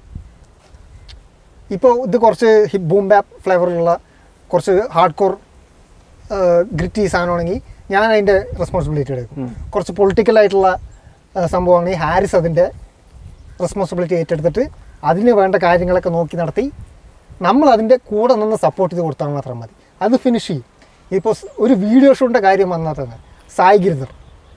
ഇപ്പോൾ ഇത് കുറച്ച് ഹിപ്പ് ബൂം ബാപ്പ് ഫ്ലേവറിലുള്ള കുറച്ച് ഹാർഡ് കോർ ഗ്രിറ്റി സാധനമാണെങ്കിൽ ഞാൻ അതിൻ്റെ റെസ്പോൺസിബിലിറ്റി എടുക്കും കുറച്ച് പൊളിറ്റിക്കൽ ആയിട്ടുള്ള ആ, സംഭവമാണെങ്കിൽ ഹാരിസ് അതിൻ്റെ റെസ്പോൺസിബിലിറ്റി ഏറ്റെടുത്തിട്ട് അതിന് വേണ്ട കാര്യങ്ങളൊക്കെ നോക്കി നടത്തി നമ്മൾ അതിൻ്റെ കൂടെ നിന്ന് സപ്പോർട്ട് ചെയ്ത് കൊടുത്താൽ മാത്രം മതി അത് ഫിനിഷ് ചെയ്യും ഇപ്പോൾ സ് ഒരു വീഡിയോ ഷൂട്ടിൻ്റെ കാര്യം വന്നാൽ തന്നെ സായി ഗിരിധർ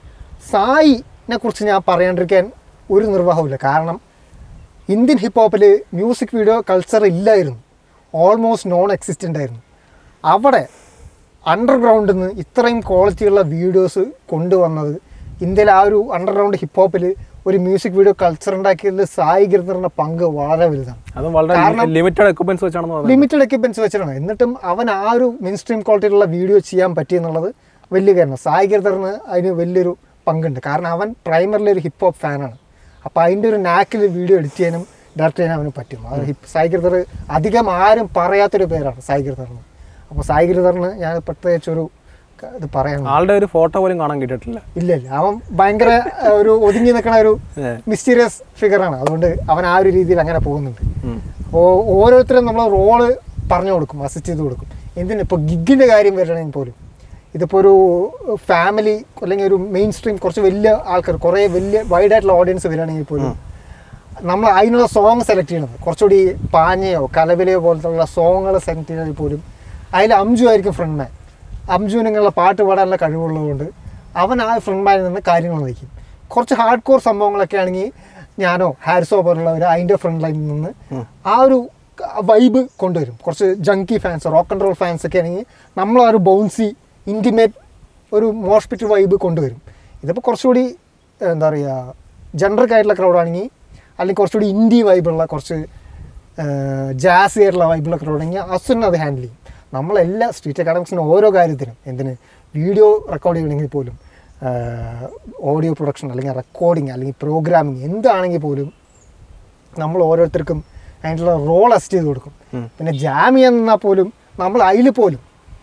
സായിനെ കുറിച്ച് ഞാൻ പറയാണ്ടിരിക്കാൻ ഒരു നിർവാഹമില്ല കാരണം ഇന്ത്യൻ ഹിപ്പ് ഹോപ്പിൽ മ്യൂസിക് വീഡിയോ കൾച്ചർ ഇല്ലായിരുന്നു ഓൾമോസ്റ്റ് നോൺ എക്സിസ്റ്റൻ്റ് ആയിരുന്നു അവിടെ അണ്ടർഗ്രൗണ്ടിൽ നിന്ന് ഇത്രയും ക്വാളിറ്റിയുള്ള വീഡിയോസ് കൊണ്ടുവന്നത് ഇന്ത്യയിലെ ആ ഒരു അണ്ടർഗ്രൗണ്ട് ഹിപ്പ് ഹോപ്പിൽ ഒരു മ്യൂസിക് വീഡിയോ കൾച്ചർ ഉണ്ടാക്കിയതിൽ സായി ഗിർദറിൻ്റെ പങ്ക് വളരെ വലുതാണ് അതും വളരെ കാരണം- ലിമിറ്റഡ് എക്യുപ്മെന്റ്സ് വെച്ചാണെന്ന് പറയുന്നത് ലിമിറ്റഡ് എക്യുപ്മെന്റ്സ് വെച്ചിട്ടാണ് എന്നിട്ടും അവൻ ആ ഒരു മെയിൻ സ്ട്രീം ക്വാളിറ്റിയിലുള്ള വീഡിയോ ചെയ്യാൻ പറ്റിയെന്നുള്ളത് വലിയ കാര്യമാണ് സായി ഗിർദറിന് അതിന് വലിയൊരു പങ്കുണ്ട് കാരണം അവൻ പ്രൈമറിലി ഒരു ഹിപ്പ് ഹോപ്പ് ഫാനാണ് അപ്പോൾ അതിൻ്റെ ഒരു നാക്കിൽ വീഡിയോ എഡിറ്റ് ചെയ്യാനും ഡയറക്റ്റ് ചെയ്യാനും അവന് പറ്റും അത് ഹിപ്പ് സായി ഗിർദർ അധികം ആരും പറയാത്തൊരു പേരാണ് സായി ഗിർദറിന് അപ്പോൾ സായി ഗിർദറിന് ഞാൻ പ്രത്യേകിച്ചൊരു ക- ഇത് പറയാൻ ആളുടെ ഒരു ഫോട്ടോ പോലും കാണാൻ കിട്ടിയിട്ടില്ല ഇല്ല ഇല്ല അവൻ ഭയങ്കര ഏഹ്, ഒരു ഒതുങ്ങി നിൽക്കുന്ന ഒരു ഏ. മിസ്റ്റീരിയസ് ഫിഗറാണ് അതുകൊണ്ട് അവൻ ആ ഒരു രീതിയിൽ അങ്ങനെ പോകുന്നുണ്ട് ഉം. അപ്പോൾ ഓരോരുത്തരും നമ്മൾ റോള് പറഞ്ഞു കൊടുക്കും അസിസ്റ്റ് ചെയ്ത് കൊടുക്കും എന്തിന് ഇപ്പോൾ ഗിഗിൻ്റെ കാര്യം വരണമെങ്കിൽ പോലും ഇതിപ്പോൾ ഒരു ഫാമിലി അല്ലെങ്കിൽ ഒരു മെയിൻ സ്ട്രീം കുറച്ച് വലിയ ആൾക്കാർ കുറേ വലിയ വൈഡ് ആയിട്ടുള്ള ഓഡിയൻസ് വരികയാണെങ്കിൽ പോലും നമ്മൾ അതിനുള്ള സോങ് സെലക്ട് ചെയ്യണത് കുറച്ചുകൂടി പാഞ്ഞയോ കലവിലയോ പോലത്തുള്ള സോങ്ങുകൾ സെലക്ട് ചെയ്യണമെങ്കിൽ പോലും അതിൽ അംജു ആയിരിക്കും ഫ്രണ്ട് മാൻ അംജുവിന് ഇങ്ങനെയുള്ള പാട്ട് പാടാനുള്ള കഴിവുള്ളതുകൊണ്ട് അവൻ ആ ഫ്രണ്ട് മാനിൽ നിന്ന് കാര്യങ്ങൾ നയിക്കും കുറച്ച് ഹാർഡ് കോർ സംഭവങ്ങളൊക്കെ ആണെങ്കിൽ ഞാനോ ഹാരിസോ പോലുള്ളവർ അതിൻ്റെ ഫ്രണ്ട് ലൈനിൽ നിന്ന് ആ ഒരു വൈബ് കൊണ്ടുവരും കുറച്ച് junkie fans rock and roll fans ഒക്കെ ആണെങ്കിൽ നമ്മൾ ആ ഒരു ബൗൺസി ഇൻറ്റിമേറ്റ് ഒരു മോഷ്പിറ്റ് വൈബ് കൊണ്ടുവരും ഇതിപ്പോൾ കുറച്ചുകൂടി എന്താ പറയുക ജനറിക് ആയിട്ടുള്ള ക്രൗഡാണെങ്കിൽ അല്ലെങ്കിൽ കുറച്ചുകൂടി ഇൻഡി വൈബുള്ള കുറച്ച് ജാസി ആയിട്ടുള്ള വൈബുള്ള ക്രൗഡാണെങ്കിൽ അസുൻ അത് ഹാൻഡിൽ ചെയ്യും നമ്മളെല്ലാ സ്ട്രീറ്റ് അക്കാഡമിക്സിന് ഓരോ കാര്യത്തിനും എന്തിന് വീഡിയോ റെക്കോർഡ് ചെയ്യണമെങ്കിൽ പോലും ഓഡിയോ പ്രൊഡക്ഷൻ അല്ലെങ്കിൽ റെക്കോർഡിങ് അല്ലെങ്കിൽ പ്രോഗ്രാമിങ് എന്താണെങ്കിൽ പോലും നമ്മൾ ഓരോരുത്തർക്കും അതിനുള്ള റോൾ അസിസ്റ്റ് ചെയ്ത് കൊടുക്കും പിന്നെ ജാം ചെയ്യാൻ നിന്നാൽ പോലും നമ്മൾ അതിൽ പോലും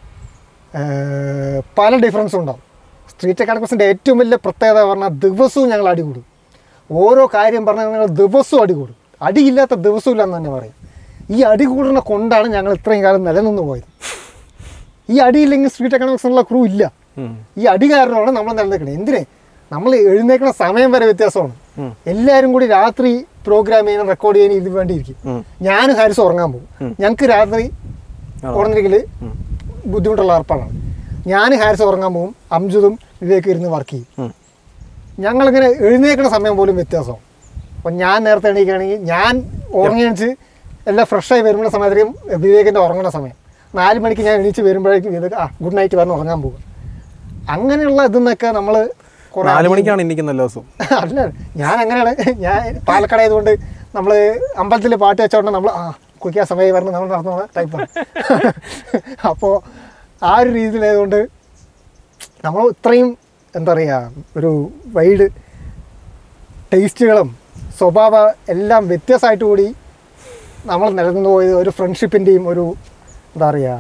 ഏർ, പല ഡിഫറൻസും ഉണ്ടാവും സ്ട്രീറ്റ് അക്കാഡമിക്സിൻ്റെ ഏറ്റവും വലിയ പ്രത്യേകത പറഞ്ഞാൽ ദിവസവും ഞങ്ങൾ അടികൂടും ഓരോ കാര്യം പറഞ്ഞാൽ ഞങ്ങൾ ദിവസവും അടികൂടും അടിയില്ലാത്ത ദിവസവും ഇല്ലെന്ന് തന്നെ പറയും ഈ അടികൂടുന്ന കൊണ്ടാണ് ഞങ്ങൾ ഇത്രയും കാലം നിലനിന്ന് പോയത് ഈ അടിയില്ലെങ്കിൽ സ്ട്രീറ്റ് എക്കണോമിക്സിനുള്ള ക്രൂ ഇല്ല ഉം. ഈ അടി കാരണമാണ് നമ്മൾ നിലനിൽക്കുന്നത് എന്തിനെ നമ്മൾ എഴുന്നേക്കുന്ന സമയം വരെ വ്യത്യാസമാണ് ഉം. എല്ലാവരും കൂടി രാത്രി പ്രോഗ്രാം ചെയ്യാനും റെക്കോർഡ് ചെയ്യാനും ഇത് വേണ്ടിയിരിക്കും ഉം. ഞാനും ഹാരിസ് ഉറങ്ങാൻ പോകും ഞങ്ങൾക്ക് രാത്രി ആ. ഉറങ്ങിരിക്കൽ ബുദ്ധിമുട്ടുള്ള ഏർപ്പാടാണ് ഞാൻ ഹാരിസ് ഉറങ്ങാൻ പോകും അംജുദും വിവേക്കും ഇരുന്ന് വർക്ക് ചെയ്യും ഉം. ഞങ്ങളിങ്ങനെ എഴുന്നേക്കുന്ന സമയം പോലും വ്യത്യാസമാണ് അപ്പം ഞാൻ നേരത്തെ എണീക്കുകയാണെങ്കിൽ ഞാൻ ഉറങ്ങിയണിച്ച് എല്ലാം ഫ്രഷായി വരുന്ന സമയത്തേക്കും വിവേകിൻ്റെ ഉറങ്ങുന്ന സമയം നാല് മണിക്ക് ഞാൻ എണീച്ച് വരുമ്പോഴേക്കും വിവേക് ആ ഗുഡ് നൈറ്റ് പറഞ്ഞ് ഉറങ്ങാൻ പോകും അങ്ങനെയുള്ള ഇതെന്നൊക്കെ നമ്മൾ കുറേ നാല് മണിക്കാണ് ഇരിക്കുന്ന എല്ലാ ദിവസവും അല്ല ഞാൻ അങ്ങനെയാണ് ഞാൻ പാലക്കാട് ആയതുകൊണ്ട് നമ്മൾ അമ്പലത്തിൽ പാട്ട് വെച്ചോണ്ട് നമ്മൾ ആ കുളിക്കാൻ സമയം പറഞ്ഞ് നമ്മൾ നടന്നു പോകുന്ന ടൈപ്പാണ് അപ്പോൾ ആ ഒരു രീതിയിലായതുകൊണ്ട് നമ്മൾ ഇത്രയും എന്താ പറയുക ഒരു വൈഡ് ടേസ്റ്റുകളും സ്വഭാവ എല്ലാം വ്യത്യസ്തമായിട്ട് കൂടി നമ്മൾ നിലനിന്ന് പോയത് ഒരു ഫ്രണ്ട്ഷിപ്പിൻ്റെയും ഒരു എന്താ പറയുക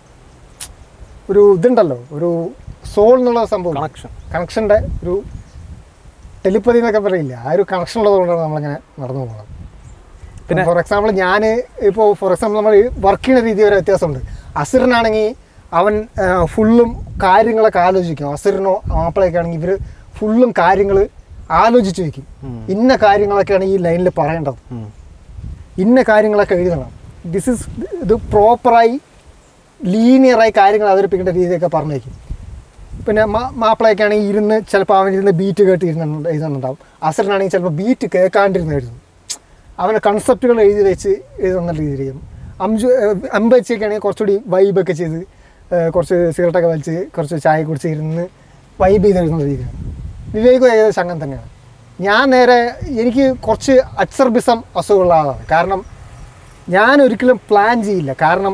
ഒരു ഇതുണ്ടല്ലോ ഒരു സോൾ എന്നുള്ള സംഭവം കണക്ഷൻ കണക്ഷൻ്റെ ഒരു ടെലിപ്പതി എന്നൊക്കെ പറയില്ല ആ ഒരു കണക്ഷൻ ഉള്ളതുകൊണ്ടാണ് നമ്മളിങ്ങനെ നടന്നു പോകുന്നത് പിന്നെ- പിന്നെ ഫോർ എക്സാമ്പിൾ ഞാൻ ഇപ്പോൾ ഫോർ എക്സാമ്പിൾ നമ്മൾ വർക്ക് ചെയ്യുന്ന രീതി വരെ വ്യത്യാസമുണ്ട് അസുരനാണെങ്കിൽ അവൻ ഫുള്ളും കാര്യങ്ങളൊക്കെ ആലോചിക്കും അസുരനോ മാപ്പിളയൊക്കെ ആണെങ്കിൽ ഇവർ ഫുള്ളും കാര്യങ്ങൾ ആലോചിച്ച് വയ്ക്കും ഇന്ന കാര്യങ്ങളൊക്കെയാണ് ഈ ലൈനിൽ പറയേണ്ടത് ഇന്ന കാര്യങ്ങളൊക്കെ എഴുതണം ദിസ് ഇസ് ഇത് പ്രോപ്പറായി ലീനിയറായി കാര്യങ്ങൾ അവതരിപ്പിക്കേണ്ട രീതിയൊക്കെ പറഞ്ഞേക്കും പിന്നെ മാ- മാപ്പിളയൊക്കെ ആണെങ്കിൽ ഇരുന്ന് ചിലപ്പോൾ അവൻ ഇരുന്ന് ബീറ്റ് കേട്ട് ഇരുന്ന് എഴുതുന്നുണ്ടാവും അസറിനാണെങ്കിൽ ചിലപ്പോൾ ബീറ്റ് കേൾക്കാണ്ടിരുന്ന് എഴുതും അവൻ്റെ കൺസെപ്റ്റുകൾ എഴുതി വെച്ച് എഴുതുന്ന രീതിയിലും അംജു അമ്പച്ചൊക്കെ ആണെങ്കിൽ കുറച്ചുകൂടി വൈബൊക്കെ ചെയ്ത് ഏഹ് കുറച്ച് സിഗരറ്റൊക്കെ വലിച്ച് കുറച്ച് ചായ കുടിച്ച് ഇരുന്ന് വൈബ് ചെയ്ത് എഴുതുന്ന രീതിയാണ് വിവേകും ഏകദേശം അങ്ങനെ തന്നെയാണ് ഞാൻ നേരെ എനിക്ക് കുറച്ച് അച്ചർബിസം അസുഖമുള്ള ആളാണ് കാരണം ഞാൻ ഒരിക്കലും പ്ലാൻ ചെയ്യില്ല കാരണം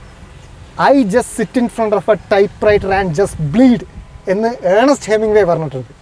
I just sit in front of a typewriter and just bleed എന്ന് ഏണസ്റ്റ് ഹെമിംഗ് പറഞ്ഞിട്ടുണ്ട്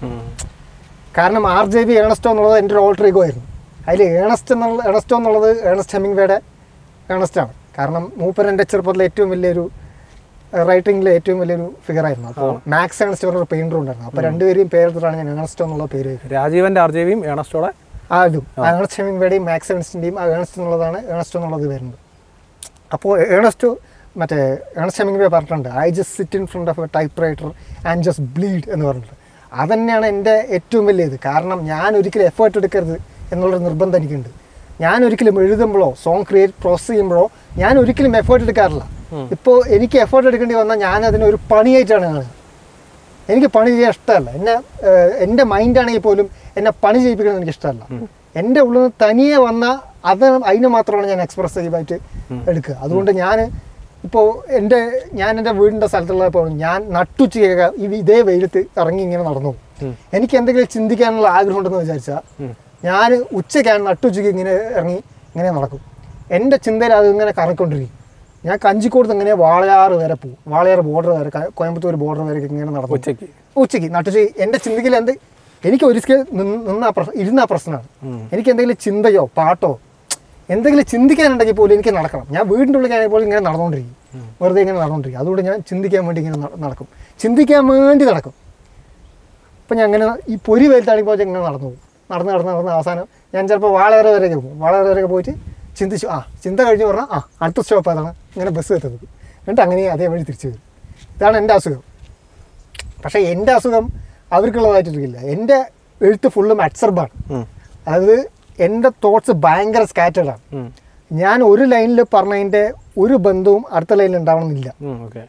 കാരണം ആർ ജെ ബി ഏണസ്റ്റോ എന്നുള്ളത് എൻ്റെ ഒരു ഓൾട്ടർ ഈഗോ ആയിരുന്നു അതിൽ ഏണസ്റ്റ് എന്നുള്ള ഏണസ്റ്റോ എന്നുള്ളത് ഏണസ്റ്റ് ഹെമിംഗ് വേയുടെ ഏണസ്റ്റാണ് കാരണം മൂപ്പർ എൻ്റെ ചെറുപ്പത്തിലെ ഏറ്റവും വലിയൊരു റൈറ്റിംഗിലെ ഏറ്റവും വലിയൊരു ഫിഗർ ആയിരുന്നു അപ്പോൾ മാക്സ് ഏണസ്റ്റ് പറഞ്ഞൊരു പെയിൻറ്റർ ഉണ്ടായിരുന്നു അപ്പോൾ രണ്ടുപേരെയും പേരെടുത്തിട്ടാണ് ഞാൻ ഏണസ്റ്റോ എന്നുള്ള പേര് വെക്കുന്നത് രാജീവന്റെ ആർ ജെ വിയും ഏണസ്റ്റോടെ ആ ഇതും ഏണസ്റ്റ് ഹെമിംഗ് വേയുടെയും മാക്സ് ഏണസ്റ്റിൻ്റെയും ആ ഏണസ്റ്റ് എന്നുള്ളതാണ് ഏണസ്റ്റോ എന്നുള്ളത് വരുന്നത് അപ്പോൾ ഏണസ്റ്റോ മറ്റേ ഏണസ്റ്റ് ഹെമിംഗ് വേ പറഞ്ഞിട്ടുണ്ട് I just sit in front of a typewriter and just bleed എന്ന് പറഞ്ഞിട്ട് അതന്നെയാണ് എൻ്റെ ഏറ്റവും വലിയ ഇത് കാരണം ഞാൻ ഒരിക്കലും എഫേർട്ട് എടുക്കരുത് എന്നുള്ളൊരു നിർബന്ധം എനിക്കുണ്ട് ഞാൻ ഒരിക്കലും എഴുതുമ്പോഴോ സോങ് ക്രിയേറ്റ് പ്രോസസ് ചെയ്യുമ്പോഴോ ഞാൻ ഒരിക്കലും എഫേർട്ട് എടുക്കാറില്ല ഇപ്പോൾ എനിക്ക് എഫേർട്ട് എടുക്കേണ്ടി വന്നാൽ ഞാൻ അതിനെ ഒരു പണിയായിട്ടാണ് കാണുക എനിക്ക് പണി ചെയ്യാൻ ഇഷ്ടമല്ല എന്നെ ഏഹ്, എൻ്റെ മൈൻഡാണെങ്കിൽ പോലും എന്നെ പണി ചെയ്യിപ്പിക്കുന്നത് എനിക്ക് ഇഷ്ടമല്ല എൻ്റെ ഉള്ളിൽ നിന്ന് തനിയെ വന്ന അത് അതിന് മാത്രമാണ് ഞാൻ എക്സ്പ്രസീവായിട്ട് എടുക്കുക അതുകൊണ്ട് ഞാൻ ഇപ്പോൾ എൻ്റെ ഞാൻ എൻ്റെ വീടിൻ്റെ സ്ഥലത്തുള്ളപ്പോൾ ഞാൻ നട്ടുച്ചയൊക്കെ ഈ ഇതേ വെയിലത്ത് ഇറങ്ങി ഇങ്ങനെ നടന്നു പോകും. എനിക്ക് എന്തെങ്കിലും ചിന്തിക്കാനുള്ള ആഗ്രഹം ഉണ്ടെന്ന് വിചാരിച്ചാൽ ഞാൻ ഉച്ചയ്ക്കാണ് നട്ടുച്ചയ്ക്ക് ഇങ്ങനെ ഇറങ്ങി ഇങ്ങനെ നടക്കും എൻ്റെ ചിന്തയിൽ അത് ഇങ്ങനെ കറക്കൊണ്ടിരിക്കും ഞാൻ കഞ്ചിക്കോടത്ത് ഇങ്ങനെ വാളയാറ് വരെ പോകും വാളയാറ് ബോർഡർ വരെ ക- കോയമ്പത്തൂർ ബോർഡർ വരെ ഇങ്ങനെ നടന്നു ഉച്ചയ്ക്ക് ഉച്ചയ്ക്ക് നട്ടുച്ച എൻ്റെ ചിന്തയിൽ എന്ത് എനിക്ക് ഒരിക്കൽ നിന്ന പ്രശ്നം ഇരുന്ന പ്രശ്നമാണ് എനിക്ക് എന്തെങ്കിലും ചിന്തയോ പാട്ടോ എന്തെങ്കിലും ചിന്തിക്കാനുണ്ടെങ്കിൽ പോലും എനിക്ക് നടക്കണം ഞാൻ വീടിൻ്റെ ഉള്ളിലാണെങ്കിൽ പോലും ഇങ്ങനെ നടന്നുകൊണ്ടിരിക്കും വെറുതെ ഇങ്ങനെ നടന്നുകൊണ്ടിരിക്കും അതുകൊണ്ട് ഞാൻ ചിന്തിക്കാൻ വേണ്ടി ഇങ്ങനെ ന- നടക്കും ചിന്തിക്കാൻ വേണ്ടി നടക്കും അപ്പം ഞാൻ അങ്ങനെ ഈ പൊരി വെയിലത്താണെങ്കിൽ ഇങ്ങനെ നടന്നു പോകും നടന്ന് നടന്ന് നടന്ന് അവസാനം ഞാൻ ചിലപ്പോൾ വാളേറെ വരെയൊക്കെ പോകും വാളേറെ വരെയൊക്കെ പോയിട്ട് ചിന്തിച്ചു ആ ചിന്ത കഴിഞ്ഞ് പറഞ്ഞാൽ ആ അടുത്ത സ്റ്റോപ്പ് അതാണ് ഇങ്ങനെ ബസ് എത്തുന്നത് എന്നിട്ട് അങ്ങനെ അതേ വഴി തിരിച്ചു വരും ഇതാണ് എൻ്റെ അസുഖം പക്ഷേ എൻ്റെ അസുഖം അവർക്കുള്ളതായിട്ടിരിക്കില്ല എൻ്റെ എഴുത്ത് ഫുള്ളും അബ്സർബാണ് ഉം. അതായത് എൻ്റെ തോട്ട്സ് ഭയങ്കര സ്കാറ്റേഡാണ് ഉം. ഞാൻ ഒരു ലൈനിൽ പറഞ്ഞതിൻ്റെ ഒരു ബന്ധവും അടുത്ത ലൈനിൽ ഉണ്ടാവണമെന്നില്ല ഉം, ഓക്കെ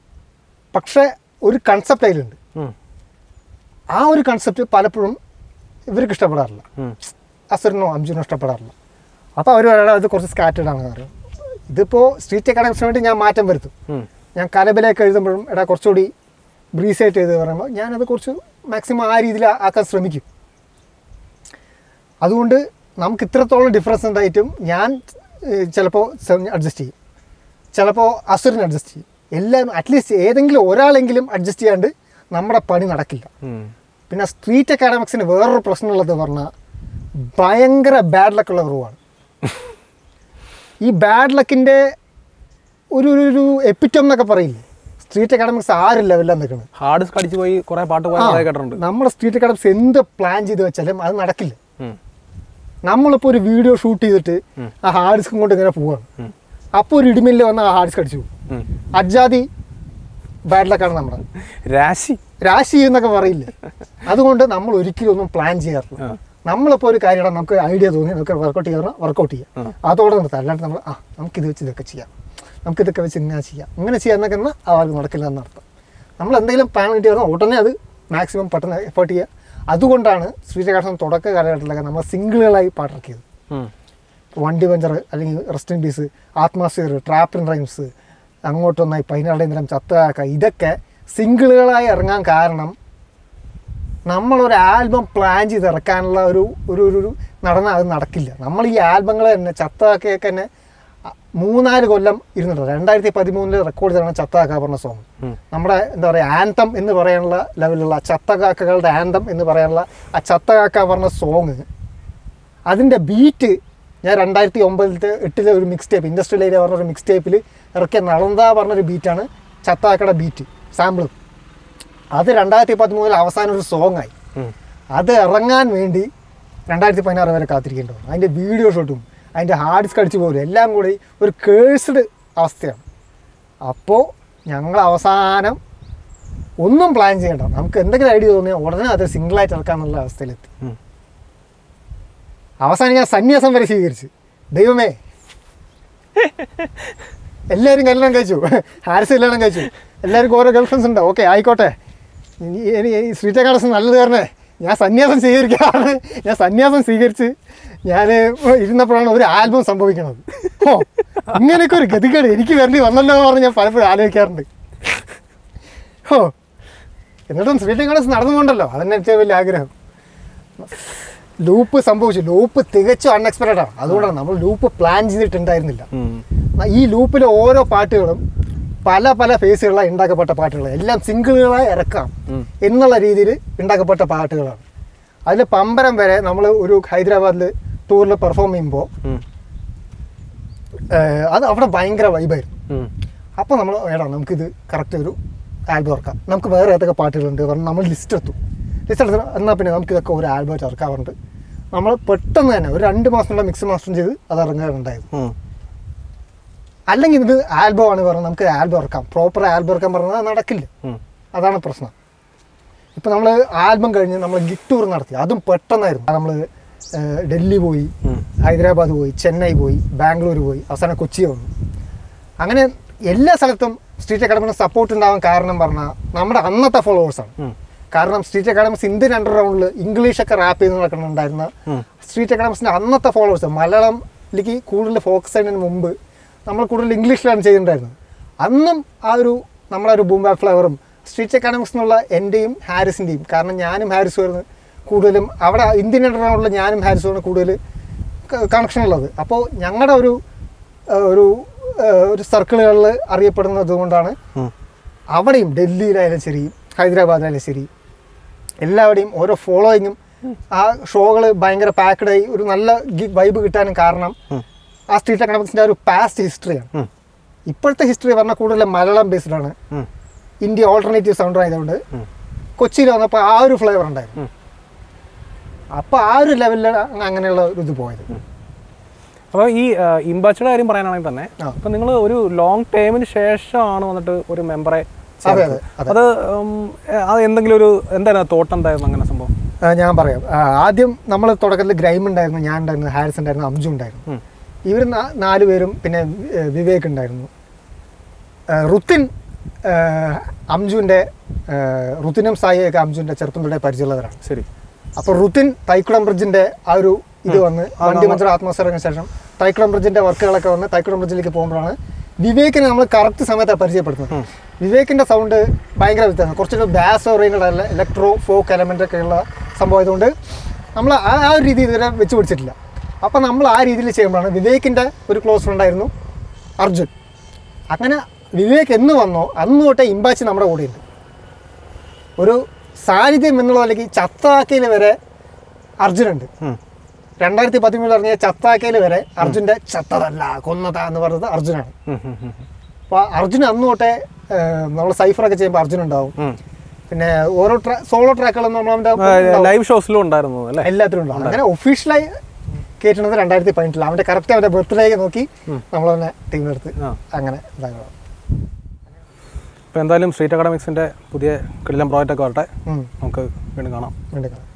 പക്ഷേ ഒരു കൺസെപ്റ്റ് അതിലുണ്ട് ഉം. ആ ഒരു കൺസെപ്റ്റ് പലപ്പോഴും ഇവർക്ക് ഇഷ്ടപ്പെടാറില്ല ഉം. അസുരനോ അംജുനോ ഇഷ്ടപ്പെടാറില്ല അപ്പോൾ അവർ പറയുന്നത് അത് കുറച്ച് സ്കാറ്റേഡ് ആണെന്ന് പറയും ഇതിപ്പോൾ സ്ട്രീറ്റ് അക്കാഡമിക്സിന് വേണ്ടി ഞാൻ മാറ്റം വരുത്തും ഉം. ഞാൻ കലബലയൊക്കെ എഴുതുമ്പോഴും എടാ കുറച്ചുകൂടി ബ്രീസായിട്ട് എഴുതി പറയുമ്പോൾ ഞാനത് കുറച്ച് മാക്സിമം ആ രീതിയിൽ ആക്കാൻ ശ്രമിക്കും അതുകൊണ്ട് നമുക്ക് ഇത്രത്തോളം ഡിഫറൻസ് ഉണ്ടായിട്ടും ഞാൻ ചിലപ്പോൾ അഡ്ജസ്റ്റ് ചെയ്യും ചിലപ്പോൾ അസുരൻ അഡ്ജസ്റ്റ് ചെയ്യും എല്ലാവരും അറ്റ്ലീസ്റ്റ് ഏതെങ്കിലും ഒരാളെങ്കിലും അഡ്ജസ്റ്റ് ചെയ്യാണ്ട് നമ്മുടെ പണി നടക്കില്ല ഉം. പിന്നെ സ്ട്രീറ്റ് അക്കാഡമിക്സിന് വേറൊരു പ്രശ്നമുള്ളത് പറഞ്ഞാൽ ഭയങ്കര ബാഡ് ലക്കുള്ള കുറവാണ് ഈ ബാഡ് ലക്കിൻ്റെ ഒരു ഒരു ഒരു എപ്പിറ്റം എന്നൊക്കെ പറയില്ലേ സ്ട്രീറ്റ് അക്കാഡമിക്സ് ആരും ലെവലിലാണ് നിൽക്കുന്നത് ഹാർഡ് ഡിസ്ക് അടിച്ചു പോയി കുറെ പാട്ട് പോയ ആളെ കേട്ടിട്ടുണ്ട് നമ്മുടെ സ്ട്രീറ്റ് അക്കാഡമിക്സ് എന്ത് പ്ലാൻ ചെയ്ത് വെച്ചാലും അത് നടക്കില്ല ഉം. നമ്മളിപ്പോൾ ഒരു വീഡിയോ ഷൂട്ട് ചെയ്തിട്ട് ആ ഹാർഡ് ഡിസ്കും കൊണ്ട് ഇങ്ങനെ പോവാണ് ഉം. അപ്പോൾ ഒരു ഇടിമില്ല് വന്ന് ആ ഹാർഡ് ഡിസ്ക് അടിച്ചു പോകും ഉം. അജാതി ബാഡ് ലക്കാണ് നമ്മുടെ രാശി രാശി എന്നൊക്കെ പറയില്ല അതുകൊണ്ട് നമ്മൾ ഒരിക്കലും ഒന്നും പ്ലാൻ ചെയ്യാറില്ല ആ. നമ്മളിപ്പോൾ ഒരു കാര്യം ഇടാം, നമുക്ക് ഐഡിയ തോന്നി നമുക്ക് വർക്കൗട്ട് ചെയ്യാൻ വർക്കൗട്ട് ചെയ്യാം അതോടെ നിർത്താം അല്ലാണ്ട് നമ്മൾ ആ നമുക്കിത് വെച്ച് ഇതൊക്കെ ചെയ്യാം നമുക്കിതൊക്കെ വെച്ച് ഇങ്ങനെ ചെയ്യാം ഇങ്ങനെ ചെയ്യാന്നൊക്കെ എന്നാൽ അവർക്ക് നടക്കില്ല എന്നർത്ഥം നമ്മൾ എന്തെങ്കിലും പ്ലാൻ കിട്ടി പറഞ്ഞാൽ ഉടനെ അത് മാക്സിമം പെട്ടെന്ന് എഫേർട്ട് ചെയ്യുക അതുകൊണ്ടാണ് ശ്രീരകാശം തുടക്ക കാലഘട്ടത്തിലൊക്കെ നമ്മൾ സിംഗിളുകളായി പാട്ടിറക്കിയത് ഉം. വണ്ടി പഞ്ചർ അല്ലെങ്കിൽ റെസ്റ്റ് ഇൻ പീസ് ആത്മാസ്ഫിയർ ട്രാപ്പിൻ റൈംസ് അങ്ങോട്ടൊന്നായി പതിനാടേന്ദ്രം ചത്താക്ക ഇതൊക്കെ സിംഗിളുകളായി ഇറങ്ങാൻ കാരണം നമ്മളൊരു ആൽബം പ്ലാൻ ചെയ്ത് ഇറക്കാനുള്ള ഒരു ഒരു ഒരു ഒരു നടന്നാൽ അത് നടക്കില്ല നമ്മൾ ഈ ആൽബങ്ങൾ തന്നെ ചത്താക്കയൊക്കെ തന്നെ അ- മൂന്നാല് കൊല്ലം ഇരുന്നിട്ടുണ്ട് രണ്ടായിരത്തി പതിമൂന്നില് റെക്കോർഡ് ചെയ്താണ് ചത്താക്ക പറഞ്ഞ സോങ് ഉം. നമ്മുടെ എന്താ പറയുക ആന്തം എന്ന് പറയാനുള്ള ലെവലുള്ള ചത്തകാക്കകളുടെ ആന്തം എന്ന് പറയാനുള്ള ആ ചത്തകാക്ക പറഞ്ഞ സോങ് അതിൻ്റെ ബീറ്റ് ഞാൻ രണ്ടായിരത്തി ഒമ്പതിലത്തെ എട്ടിലെ ഒരു മിക്സ് ടേപ്പ് ഇൻഡസ്ട്രിയൽ ഏരിയ പറഞ്ഞ ഒരു മിക്സ് ടേപ്പിൽ ഇറക്കിയ നളന്ത പറഞ്ഞൊരു ബീറ്റാണ് ചത്താക്കയുടെ ബീറ്റ് സാമ്പിൾ അത് രണ്ടായിരത്തി പതിമൂന്നിൽ അവസാനം ഒരു സോങ് ആയി ഉം. അത് ഇറങ്ങാൻ വേണ്ടി രണ്ടായിരത്തി പതിനാറ് വരെ കാത്തിരിക്കേണ്ടി വന്നു അതിൻ്റെ വീഡിയോ ഷൂട്ടും അതിൻ്റെ ഹാർഡ് ഡിസ്ക് അടിച്ചു പോലും എല്ലാം കൂടി ഒരു കേഴ്സ്ഡ് അവസ്ഥയാണ് അപ്പോൾ ഞങ്ങൾ അവസാനം ഒന്നും പ്ലാൻ ചെയ്യണ്ട നമുക്ക് എന്തെങ്കിലും ഐഡിയ തോന്നിയാൽ ഉടനെ അത് സിംഗിളായിട്ട് ഇറക്കാന്നുള്ള അവസ്ഥയിലെത്തി ഉം. അവസാനം ഞാൻ സന്യാസം വരെ സ്വീകരിച്ചു ദൈവമേ എല്ലാവരും കല്യാണം കഴിച്ചു ഹാരിസ് കല്യാണം കഴിച്ചു എല്ലാവർക്കും ഓരോ ഗേൾ ഫ്രണ്ട്സ് ഉണ്ട് ഓക്കെ ആയിക്കോട്ടെ ഇനി ഇനി ഈ ശ്രീറ്റ കാലസ് നല്ലത് കാരണേ ഞാൻ സന്യാസം സ്വീകരിക്കാറ് ഞാൻ സന്യാസം സ്വീകരിച്ച് ഞാൻ ഇരുന്നപ്പോഴാണ് ഒരു ആൽബം സംഭവിക്കുന്നത് ഓ ഇങ്ങനെയൊക്കെ ഒരു ഗതികേട് എനിക്ക് വരേണ്ടി വന്നല്ലോ എന്ന് പറഞ്ഞ് ഞാൻ പലപ്പോഴും ആലോചിക്കാറുണ്ട് ഓ എന്നിട്ടും ശ്രീറ്റ കാലസ് നടന്നുകൊണ്ടല്ലോ അതന്നെ ഏറ്റവും വലിയ ആഗ്രഹം ലൂപ്പ് സംഭവിച്ചു ലൂപ്പ് തികച്ചും അൺഎക്സ്പെക്റ്റഡ് ആണ് അതുകൊണ്ടാണ് നമ്മൾ ലൂപ്പ് പ്ലാൻ ചെയ്തിട്ടുണ്ടായിരുന്നില്ല ഉം. ഈ ലൂപ്പിലെ ഓരോ പാട്ടുകളും പല പല ഫേസുകളായി ഉണ്ടാക്കപ്പെട്ട പാട്ടുകൾ എല്ലാം സിംഗിളുകളായി ഇറക്കാം ഉം. എന്നുള്ള രീതിയിൽ ഉണ്ടാക്കപ്പെട്ട പാട്ടുകളാണ് അതിൽ പമ്പരം വരെ നമ്മൾ ഒരു ഹൈദരാബാദിൽ ടൂറിൽ പെർഫോം ചെയ്യുമ്പോൾ ഉം. അത് അവിടെ ഭയങ്കര വൈബായിരുന്നു ഉം. അപ്പോൾ നമ്മൾ എടാ നമുക്കിത് കറക്റ്റ് ഒരു ആൽബം ഇറക്കാം നമുക്ക് വേറെ ഏതൊക്കെ പാട്ടുകളുണ്ട് പറഞ്ഞ് നമ്മൾ ലിസ്റ്റ് എടുത്തു ലിസ്റ്റ് എടുത്തു എന്നാൽ പിന്നെ നമുക്കിതൊക്കെ ഒരു ആൽബമായിട്ട് ഇറക്കാറുണ്ട് നമ്മൾ പെട്ടെന്ന് തന്നെ ഒരു രണ്ട് മാസത്തിനുള്ള മിക്സ് മാസ്റ്റർ ചെയ്ത് അത് ഇറങ്ങാറുണ്ടായിരുന്നു ഉം. അല്ലെങ്കിൽ ഇത് ആൽബം ആണ് പറഞ്ഞാൽ നമുക്ക് ആൽബം ഇറക്കാം പ്രോപ്പർ ആൽബം ഇറക്കാൻ പറഞ്ഞാൽ അത് നടക്കില്ല ഉം. അതാണ് പ്രശ്നം ഇപ്പം നമ്മൾ ആൽബം കഴിഞ്ഞ് നമ്മൾ ഗിഗ് ടൂർ നടത്തി അതും പെട്ടെന്നായിരുന്നു നമ്മൾ ഡൽഹി പോയി ഉം. ഹൈദരാബാദ് പോയി ചെന്നൈ പോയി ബാംഗ്ലൂർ പോയി അവസാനം കൊച്ചി വന്നു അങ്ങനെ എല്ലാ സ്ഥലത്തും സ്ട്രീറ്റ് അക്കാഡമിന് സപ്പോർട്ട് ഉണ്ടാവാൻ കാരണം പറഞ്ഞാൽ നമ്മുടെ അന്നത്തെ ഫോളോവേഴ്സാണ് ഉം. കാരണം സ്ട്രീറ്റ് അക്കാഡമിക്സ് ഇന്ത്യൻ അണ്ടർഗ്രൗണ്ടിൽ ഇംഗ്ലീഷൊക്കെ റാപ്പ് ചെയ്ത് നടക്കുന്നുണ്ടായിരുന്ന ഉം. സ്ട്രീറ്റ് അക്കാഡമിക്സിൻ്റെ അന്നത്തെ ഫോളോവേഴ്സ് മലയാളത്തിലേക്ക് കൂടുതൽ ഫോക്കസ് ചെയ്യുന്നതിന് മുമ്പ് നമ്മൾ കൂടുതൽ ഇംഗ്ലീഷിലാണ് ചെയ്തിട്ടുണ്ടായിരുന്നത് അന്നും ആ ഒരു നമ്മളെ ഒരു ബൂം ബാക്ക് ഫ്ലവറും സ്ട്രീറ്റ് അക്കാഡമിക്സ് എന്നുള്ള എൻ്റെയും ഹാരിസിൻ്റെയും കാരണം ഞാനും ഹാരിസും ആയിരുന്നു കൂടുതലും അവിടെ ഇന്ത്യൻ അണ്ടർഗ്രൗണ്ടിൽ ഞാനും ഹാരിസുമാണ് കൂടുതൽ കണക്ഷൻ ഉള്ളത് അപ്പോൾ ഞങ്ങളുടെ ഒരു ആ, ഒരു ആ, ഒരു സർക്കിളുകളിൽ അറിയപ്പെടുന്നത് കൊണ്ടാണ് ഉം. അവിടെയും ഡൽഹിയിലായാലും ശരി ഹൈദരാബാദിലായാലും ശരി എല്ലാവിടെയും ഓരോ ഫോളോയിങ്ങും ആ ഷോകൾ ഭയങ്കര പാക്ഡ് ആയി ഒരു നല്ല വൈബ് കിട്ടാനും കാരണം ഉം. ആ സ്ട്രീറ്റ് എക്കണോമിക്സിൻ്റെ ഒരു പാസ്റ്റ് ഹിസ്റ്ററിയാണ് ഉം. ഇപ്പോഴത്തെ ഹിസ്റ്ററി പറഞ്ഞാൽ കൂടുതൽ മലയാളം ബേസ്ഡ് ആണ് ഉം. ഇന്ത്യ ഓൾട്ടർനേറ്റീവ് സൗണ്ട് ആയതുകൊണ്ട് ഉം. കൊച്ചിയിൽ വന്നപ്പോൾ ആ ഒരു ഫ്ലേവർ ഉണ്ടായിരുന്നു ഉം. അപ്പോൾ ആ ഒരു ലെവലിലാണ് അങ്ങനെയുള്ള ഒരു ഇത് പോയത് അപ്പോൾ ഈ ഇമ്പാച്ചയുടെ കാര്യം പറയാനാണെങ്കിൽ തന്നെ ആ. അപ്പം നിങ്ങൾ ഒരു ലോങ് ടൈമിന് ശേഷമാണ് വന്നിട്ട് ഒരു മെമ്പറെ അതെ അതെ അതെ അത് ഉം, ഏ, അത് എന്തെങ്കിലും ഒരു എന്തായിരുന്നു തോട്ട് എന്തായിരുന്നു അങ്ങനെ സംഭവം ആ, ഞാൻ പറയാം ആ, ആദ്യം നമ്മൾ തുടക്കത്തിൽ ഗ്രൈം ഉണ്ടായിരുന്നു ഞാൻ ഉണ്ടായിരുന്നു ഹാരിസ് ഉണ്ടായിരുന്നു അംജു ഉണ്ടായിരുന്നു ഉം. ഇവർ നാല് പേരും പിന്നെ ഏ, വിവേക് ഉണ്ടായിരുന്നു ഏ, റുത്തിൻ ഏ, അംജുവിൻ്റെ ഏ, റുത്തിനും സായിയൊക്കെ അംജുവിൻ്റെ ചെറുപ്പം തൊട്ടേ പരിചയമുള്ളവരാണ് ശരി അപ്പോൾ റുത്തിൻ തൈക്കുളം ബ്രിഡ്ജിൻ്റെ ആ ഒരു ഇത് വന്ന് വണ്ടി മഞ്ചർ ആത്മോസ്ഫിയറിന് ശേഷം തൈക്കുളം ബ്രിഡ്ജിൻ്റെ വർക്കുകളൊക്കെ വന്ന് തൈക്കുളം ബ്രിഡ്ജിലേക്ക് പോകുമ്പോഴാണ് വിവേകിനെ നമ്മൾ കറക്റ്റ് സമയത്താണ് പരിചയപ്പെടുത്തുന്നത് വിവേകിൻ്റെ സൗണ്ട് ഭയങ്കര വ്യത്യാസം കുറച്ചൊരു ബാസ് ഓറിയൻറ്റഡ് അല്ല ഇലക്ട്രോ ഫോക്ക് എലമെൻ്റ് ഒക്കെ ഉള്ള സംഭവം ആയതുകൊണ്ട് നമ്മൾ ആ ആ ഒരു രീതി ഇതുവരെ വെച്ച് പിടിച്ചിട്ടില്ല അപ്പം നമ്മൾ ആ രീതിയിൽ ചെയ്യുമ്പോഴാണ് വിവേകിൻ്റെ ഒരു ക്ലോസ് ഫ്രണ്ട് ആയിരുന്നു അർജുൻ അങ്ങനെ വിവേക് എന്ന് വന്നോ അന്ന് തൊട്ടേ ഇമ്പാച്ചി നമ്മുടെ കൂടെയുണ്ട് ഒരു സാന്നിധ്യം എന്നുള്ള അല്ലെങ്കിൽ ചത്താക്കയിൽ വരെ അർജുനുണ്ട് ഉം. രണ്ടായിരത്തി പതിമൂന്നിൽ ഇറങ്ങിയ ചത്താക്കയിൽ വരെ അർജുൻ്റെ ചത്തതല്ല കൊന്നതാ എന്ന് പറയുന്നത് അർജുനാണ് ഉം, ഉം, ഉം. അപ്പോൾ അർജുൻ അന്ന് തൊട്ടേ നമ്മൾ സൈഫറൊക്കെ ചെയ്യുമ്പോൾ അർജുൻ ഉണ്ടാവും ഉം. പിന്നെ ഓരോ ട്രാ സോളോ ട്രാക്കുകളും നമ്മളവൻ്റെ ആ, ലൈവ് ഷോസിലും ഉണ്ടായിരുന്നു അല്ലേ എല്ലാത്തിലും ഉണ്ടാവും അങ്ങനെ ഒഫീഷ്യലായി കയറ്റുന്നത് രണ്ടായിരത്തി പതിനെട്ടിൽ അവൻ്റെ കറക്റ്റ് അവൻ്റെ ബർത്ത്ഡേ നോക്കി നമ്മൾ തന്നെ ടീമിലെടുത്ത് ആ. അങ്ങനെ ഇതാക്കണം അപ്പോൾ എന്തായാലും സ്ട്രീറ്റ് അക്കാഡമിക്സിൻ്റെ പുതിയ കിടിലം പ്രോജക്റ്റ് ഒക്കെ വരട്ടെ ഉം. നമുക്ക് വീണ്ടും കാണാം വീണ്ടും കാണാം